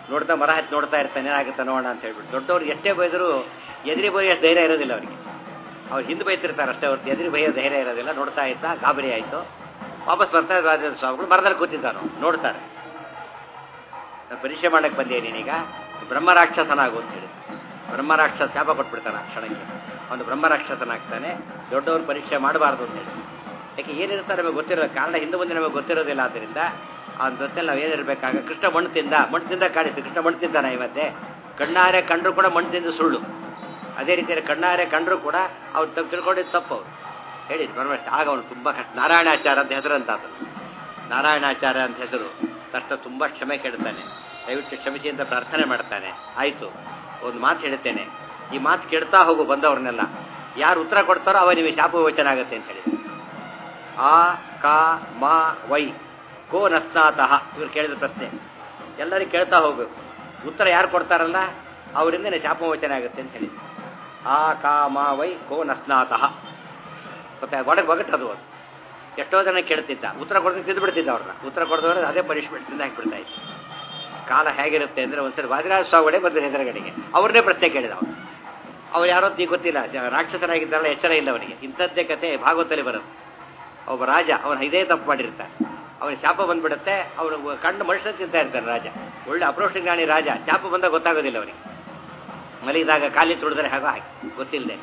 ನೋಡ್ತಾ ಮರ ಹತ್ತಿ ನೋಡ್ತಾ ಇರ್ತಾನೆ ಏನಾಗುತ್ತೆ ನೋಡೋಣ ಅಂತ ಹೇಳ್ಬಿಟ್ಟು ದೊಡ್ಡವ್ರು ಎಷ್ಟೇ ಬೈದರೂ ಎದುರಿ ಬೈಯಷ್ಟು ಧೈರ್ಯ ಇರೋದಿಲ್ಲ ಅವರಿಗೆ ಅವ್ರು ಹಿಂದೆ ಬೈತಿರ್ತಾರೆ ಅಷ್ಟೇ ಹೊರತು ಎದುರು ಬೈಯೋ ಧೈರ್ಯ ಇರೋದಿಲ್ಲ ನೋಡ್ತಾ ಇದ್ದ ಗಾಬರಿ ಆಯಿತು ವಾಪಸ್ ಬರ್ತಾ ರಾಜೇಂದ್ರ ಸ್ವಾಮಿಗಳು ಮರದಲ್ಲಿ ಕೂತಿದ್ದಾನು ನೋಡ್ತಾರೆ ನಾನು ಪರೀಕ್ಷೆ ಮಾಡಕ್ಕೆ ಬಂದೆ ನೀನೀಗ ಬ್ರಹ್ಮರಾಕ್ಷಸನಾಗು ಅಂತ ಹೇಳಿ ಬ್ರಹ್ಮರಾಕ್ಷಸ ಶಾಪ ಕೊಟ್ಬಿಡ್ತಾನೆ ಆ ಕ್ಷಣಕ್ಕೆ ಅವನು ಬ್ರಹ್ಮರಾಕ್ಷಸನಾಗ್ತಾನೆ ದೊಡ್ಡವ್ರು ಪರೀಕ್ಷೆ ಮಾಡಬಾರ್ದು ಅಂತ ಹೇಳಿ ಯಾಕೆ ಏನಿರ್ತಾರೆ ನಮಗೆ ಗೊತ್ತಿರೋ ಕಾರಣ ಹಿಂದೆ ಮುಂದೆ ನಮಗೆ ಗೊತ್ತಿರೋದಿಲ್ಲ ಆದ್ದರಿಂದ ಆ ಜೊತೆಲಿ ನಾವು ಏನಿರಬೇಕಾಗ ಕೃಷ್ಣ ಮಣ್ಣು ತಿಂದ ಮಣ್ಣು ತಿಂದ ಕಾಣಿಸ್ತು ಕೃಷ್ಣ ಮಣ್ಣು ತಿಂದಾನ ಇವತ್ತೆ ಕಣ್ಣಾರೆ ಕಂಡ್ರು ಕೂಡ ಮಣ್ಣು ತಿಂದು ಸುಳ್ಳು ಅದೇ ರೀತಿಯಲ್ಲಿ ಕಣ್ಣಾರೆ ಕಂಡ್ರು ಕೂಡ ಅವ್ರು ತಪ್ಪು ತಿಳ್ಕೊಂಡಿದ್ದು ತಪ್ಪು ಅವ್ರು ಹೇಳಿ ಪರಮೇಶ್ ಆಗ ಅವನು ತುಂಬ ಕಷ್ಟ ನಾರಾಯಣಾಚಾರ ಅಂತ ಹೆಸರು ಅಂತ ಆತನು ನಾರಾಯಣಾಚಾರ್ಯ ಅಂತ ಹೆಸರು ತಕ್ಷಣ ತುಂಬ ಕ್ಷಮೆ ಕೇಳ್ತಾನೆ ದಯವಿಟ್ಟು ಕ್ಷಮಿಸಿ ಅಂತ ಪ್ರಾರ್ಥನೆ ಮಾಡ್ತಾನೆ ಆಯಿತು ಒಂದು ಮಾತು ಹೇಳ್ತೇನೆ ಈ ಮಾತು ಕೇಳ್ತಾ ಹೋಗು ಬಂದವ್ರನ್ನೆಲ್ಲ ಯಾರು ಉತ್ತರ ಕೊಡ್ತಾರೋ ಅವ ನಿಮಗೆ ಶಾಪ ವಿಮೋಚನೆ ಆಗುತ್ತೆ ಅಂತ ಹೇಳಿ ಆ ಕಾ ಮಾ ವೈ ಕೋ ನಸ್ನಾತಃ ಇವ್ರು ಕೇಳಿದ ಪ್ರಶ್ನೆ ಎಲ್ಲರಿಗೂ ಕೇಳ್ತಾ ಹೋಗ್ಬೇಕು ಉತ್ತರ ಯಾರು ಕೊಡ್ತಾರಲ್ಲ ಅವರಿಂದ ಶಾಪ ವಿಮೋಚನೆ ಆಗುತ್ತೆ ಅಂತ ಹೇಳಿ ಆ ಕಾ ಮಾ ವೈ ಕೋ ನಸ್ನಾತಃ ಗೊತ್ತಾ ಒಳಗೆ ಒಗಟ್ಟದು ಅದು ಎಷ್ಟೋ ಜನ ಕೇಳ್ತಿದ್ದ ಉತ್ತರ ಕೊಡ್ತೀನಿ ತಿಂದು ಬಿಡ್ತಿದ್ದ ಅವ್ರನ್ನ ಉತ್ತರ ಕೊಡದವ್ರೆ ಅದೇ ಪನಿಷ್ಮೆಂಟ್ ತಿಂದು ಹಾಕಿಬಿಡ್ತಾ ಇತ್ತು ಕಾಲ ಹೇಗಿರುತ್ತೆ ಅಂದರೆ ಒಂದ್ಸರಿ ವಾದಿರಾಜ ಸ್ವಾಮಿಗಳೇ ಬಂದರು ಹೆಸರುಗಳಿಗೆ ಅವ್ರನ್ನೇ ಪ್ರಶ್ನೆ ಕೇಳಿದ ಅವನು ಅವ್ರು ಯಾರೋ ತೀ ಗೊತ್ತಿಲ್ಲ ಜ- ರಾಕ್ಷಸನಾಗಿದ್ದಾರಲ್ಲ ಎಚ್ಚರ ಇಲ್ಲ ಅವನಿಗೆ ಇಂಥದ್ದೇ ಕತೆ ಭಾಗವತಲ್ಲಿ ಬರೋದು ಒಬ್ಬ ರಾಜ ಅವನು ಇದೇ ತಪ್ಪು ಮಾಡಿರ್ತಾನೆ ಅವನಿಗೆ ಶಾಪ ಬಂದ್ಬಿಡುತ್ತೆ ಅವನು ಕಣ್ಣು ಮನುಷ್ಯ ತಿಂತಾ ಇರ್ತಾನೆ ರಾಜ ಒಳ್ಳೆ ಅಪ್ರೋಷ ಜ್ಞಾನಿ ರಾಜ ಶಾಪ ಬಂದಾಗ ಗೊತ್ತಾಗೋದಿಲ್ಲ ಅವನಿಗೆ ಮಲಗಿದಾಗ ಖಾಲಿ ತುಳಿದ್ರೆ ಹಾಗೋ ಹಾಕಿ ಗೊತ್ತಿಲ್ಲದೆ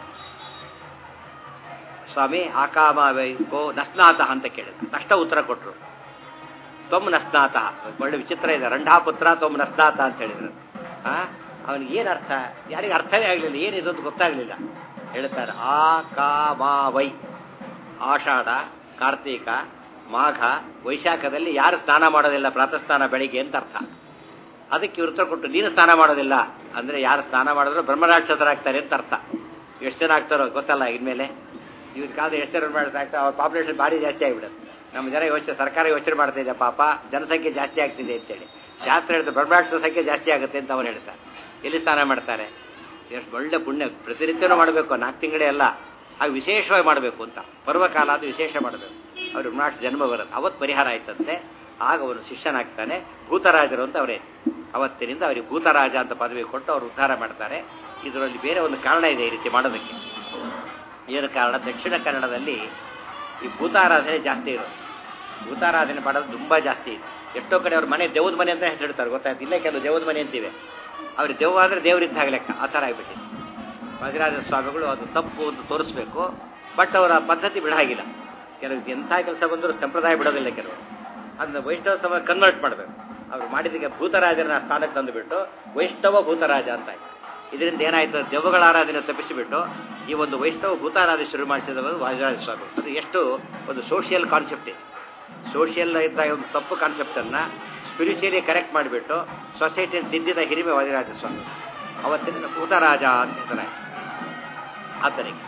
ಸ್ವಾಮಿ ಆಕಾಮ ಕೋ ನಸ್ನಾಥ ಅಂತ ಕೇಳಿದ ತಕ್ಷಣ ಉತ್ತರ ಕೊಟ್ಟರು ತ್ವಮ್ ನಸ್ನಾಥ ಒಳ್ಳೆ ವಿಚಿತ್ರ ಇದೆ ರಂಢಾಪುತ್ರ ತ್ವಮ್ ನಸ್ನಾಥ ಅಂತ ಹೇಳಿದ್ರು ಆ ಅವನಿಗೆ ಏನು ಅರ್ಥ ಯಾರಿಗೆ ಅರ್ಥವೇ ಆಗಲಿಲ್ಲ ಏನಿದು ಅಂತ ಗೊತ್ತಾಗಲಿಲ್ಲ ಹೇಳ್ತಾರೆ ಆ ಕಾ ಮಾ ವೈ ಆಷಾಢ ಕಾರ್ತೀಕ ಮಾಘ ವೈಶಾಖದಲ್ಲಿ ಯಾರು ಸ್ನಾನ ಮಾಡೋದಿಲ್ಲ ಪ್ರಾತಃ ಸ್ನಾನ ಬೆಳಿಗ್ಗೆ ಅಂತ ಅರ್ಥ ಅದಕ್ಕೆ ಇವ್ರು ಉತ್ತರ ಕೊಟ್ಟು ನೀನು ಸ್ನಾನ ಮಾಡೋದಿಲ್ಲ ಅಂದರೆ ಯಾರು ಸ್ನಾನ ಮಾಡಿದ್ರು ಬ್ರಹ್ಮರಾಕ್ಷಸರಾಗ್ತಾರೆ ಅಂತ ಅರ್ಥ ಎಷ್ಟು ಜನ ಆಗ್ತಾರೋ ಗೊತ್ತಲ್ಲ ಇನ್ಮೇಲೆ ಇವ್ರ ಕಾಲದ ಎಷ್ಟು ಜನ ಮಾಡ್ತಾ ಆಗ್ತಾ ಅವ್ರ ಪಾಪ್ಯುಲೇಷನ್ ಭಾರಿ ಜಾಸ್ತಿ ಆಗಿಬಿಡುತ್ತೆ ನಮ್ಮ ಜನ ಯೋಚನೆ ಸರ್ಕಾರ ಯೋಚನೆ ಮಾಡ್ತಾ ಇದೆ ಪಾಪ ಜನಸಂಖ್ಯೆ ಜಾಸ್ತಿ ಆಗ್ತಿದೆ ಅಂತೇಳಿ ಶಾಸ್ತ್ರ ಹೇಳ್ತಾರೆ ಬ್ರಹ್ಮರಾಕ್ಷಸ ಸಂಖ್ಯೆ ಜಾಸ್ತಿ ಆಗುತ್ತೆ ಅಂತ ಅವ್ರು ಹೇಳ್ತಾರೆ ಎಲ್ಲಿ ಸ್ನಾನ ಮಾಡ್ತಾರೆ ಎಷ್ಟು ಒಳ್ಳೆ ಪುಣ್ಯ ಪ್ರತಿನಿತ್ಯನೂ ಮಾಡಬೇಕು ನಾಲ್ಕು ತಿಂಗಳೇ ಅಲ್ಲ ಅದು ವಿಶೇಷವಾಗಿ ಮಾಡಬೇಕು ಅಂತ ಪರ್ವಕಾಲ ಅದು ವಿಶೇಷ ಮಾಡಬೇಕು ಅವ್ರು ಬ್ರಹ್ಮರಾಕ್ಷ ಜನ್ಮ ಬರೋದು ಅವತ್ತು ಪರಿಹಾರ ಆಯ್ತಂತೆ ಆಗ ಅವನು ಶಿಷ್ಯನಾಗ್ತಾನೆ ಭೂತರಾಜರು ಅಂತ ಅವರೇ ಅವತ್ತಿನಿಂದ ಅವರಿಗೆ ಭೂತರಾಜ ಅಂತ ಪದವಿ ಕೊಟ್ಟು ಅವರು ಉದ್ಧಾರ ಮಾಡ್ತಾರೆ ಇದರಲ್ಲಿ ಬೇರೆ ಒಂದು ಕಾರಣ ಇದೆ ಈ ರೀತಿ ಮಾಡೋದಕ್ಕೆ ಏನು ಕಾರಣ ದಕ್ಷಿಣ ಕನ್ನಡದಲ್ಲಿ ಈ ಭೂತಾರಾಧನೆ ಜಾಸ್ತಿ ಇರೋದು ಭೂತಾರಾಧನೆ ಮಾಡೋದು ತುಂಬ ಜಾಸ್ತಿ ಇದೆ ಎಷ್ಟೋ ಕಡೆ ಅವ್ರ ಮನೆ ದೇವದ ಮನೆ ಅಂತ ಹೆಸರಿಡ್ತಾರೆ ಗೊತ್ತಾಯ್ತು ಇಲ್ಲೇ ಕೆಲವು ದೇವದ ಮನೆ ಅಂತಿವೆ ಅವ್ರಿಗೆ ದೆವ್ವ ಅಂದರೆ ದೇವರಿದ್ದಾಗ ಲೆಕ್ಕ ಆ ಥರ ಆಗಿಬಿಟ್ಟಿದೆ ವಜ್ರಾಜ ಸ್ವಾಮಿಗಳು ಅದು ತಪ್ಪು ಅಂತ ತೋರಿಸ್ಬೇಕು ಬಟ್ ಅವರ ಪದ್ಧತಿ ಬಿಡಾಗಿಲ್ಲ ಕೆಲವು ಎಂಥ ಕೆಲಸ ಬಂದರೂ ಸಂಪ್ರದಾಯ ಬಿಡೋದಿಲ್ಲ ಕೆಲವರು ಅದನ್ನ ವೈಷ್ಣವ ಸಮ ಕನ್ವರ್ಟ್ ಮಾಡಬೇಕು ಅವ್ರು ಮಾಡಿದ್ದಕ್ಕೆ ಭೂತರಾಜರನ್ನ ಸ್ಥಾನಕ್ಕೆ ತಂದುಬಿಟ್ಟು ವೈಷ್ಣವ ಭೂತರಾಜ ಅಂತ ಆಯ್ತು ಇದರಿಂದ ಏನಾಯ್ತು ದೆವ್ವಗಳ ಆರಾಧನೆ ತಪ್ಪಿಸಿಬಿಟ್ಟು ಈ ಒಂದು ವೈಷ್ಣವ ಭೂತಾರಾಧನೆ ಶುರು ಮಾಡಿಸಿದವರು ವಾಜರಾಜ ಸ್ವಾಮಿ ಅದು ಎಷ್ಟು ಒಂದು ಸೋಷಿಯಲ್ ಕಾನ್ಸೆಪ್ಟ್ ಇದೆ ಸೋಷಿಯಲ್ ಇದ್ದ ಒಂದು ತಪ್ಪು ಕಾನ್ಸೆಪ್ಟನ್ನು ಸ್ಪಿರಿಚುಯಲಿ ಕರೆಕ್ಟ್ ಮಾಡಿಬಿಟ್ಟು ಸೊಸೈಟಿಯನ್ನು ತಿದ್ದಿದ ಹಿರಿಮೆ ವಾದಿರಾಜ ಸ್ವಾಮಿ ಅವತ್ತಿನ ಭೂತರಾಜ ಅಂತ ಹೆಸರಾಯ್ತು ಆತನಿಗೆ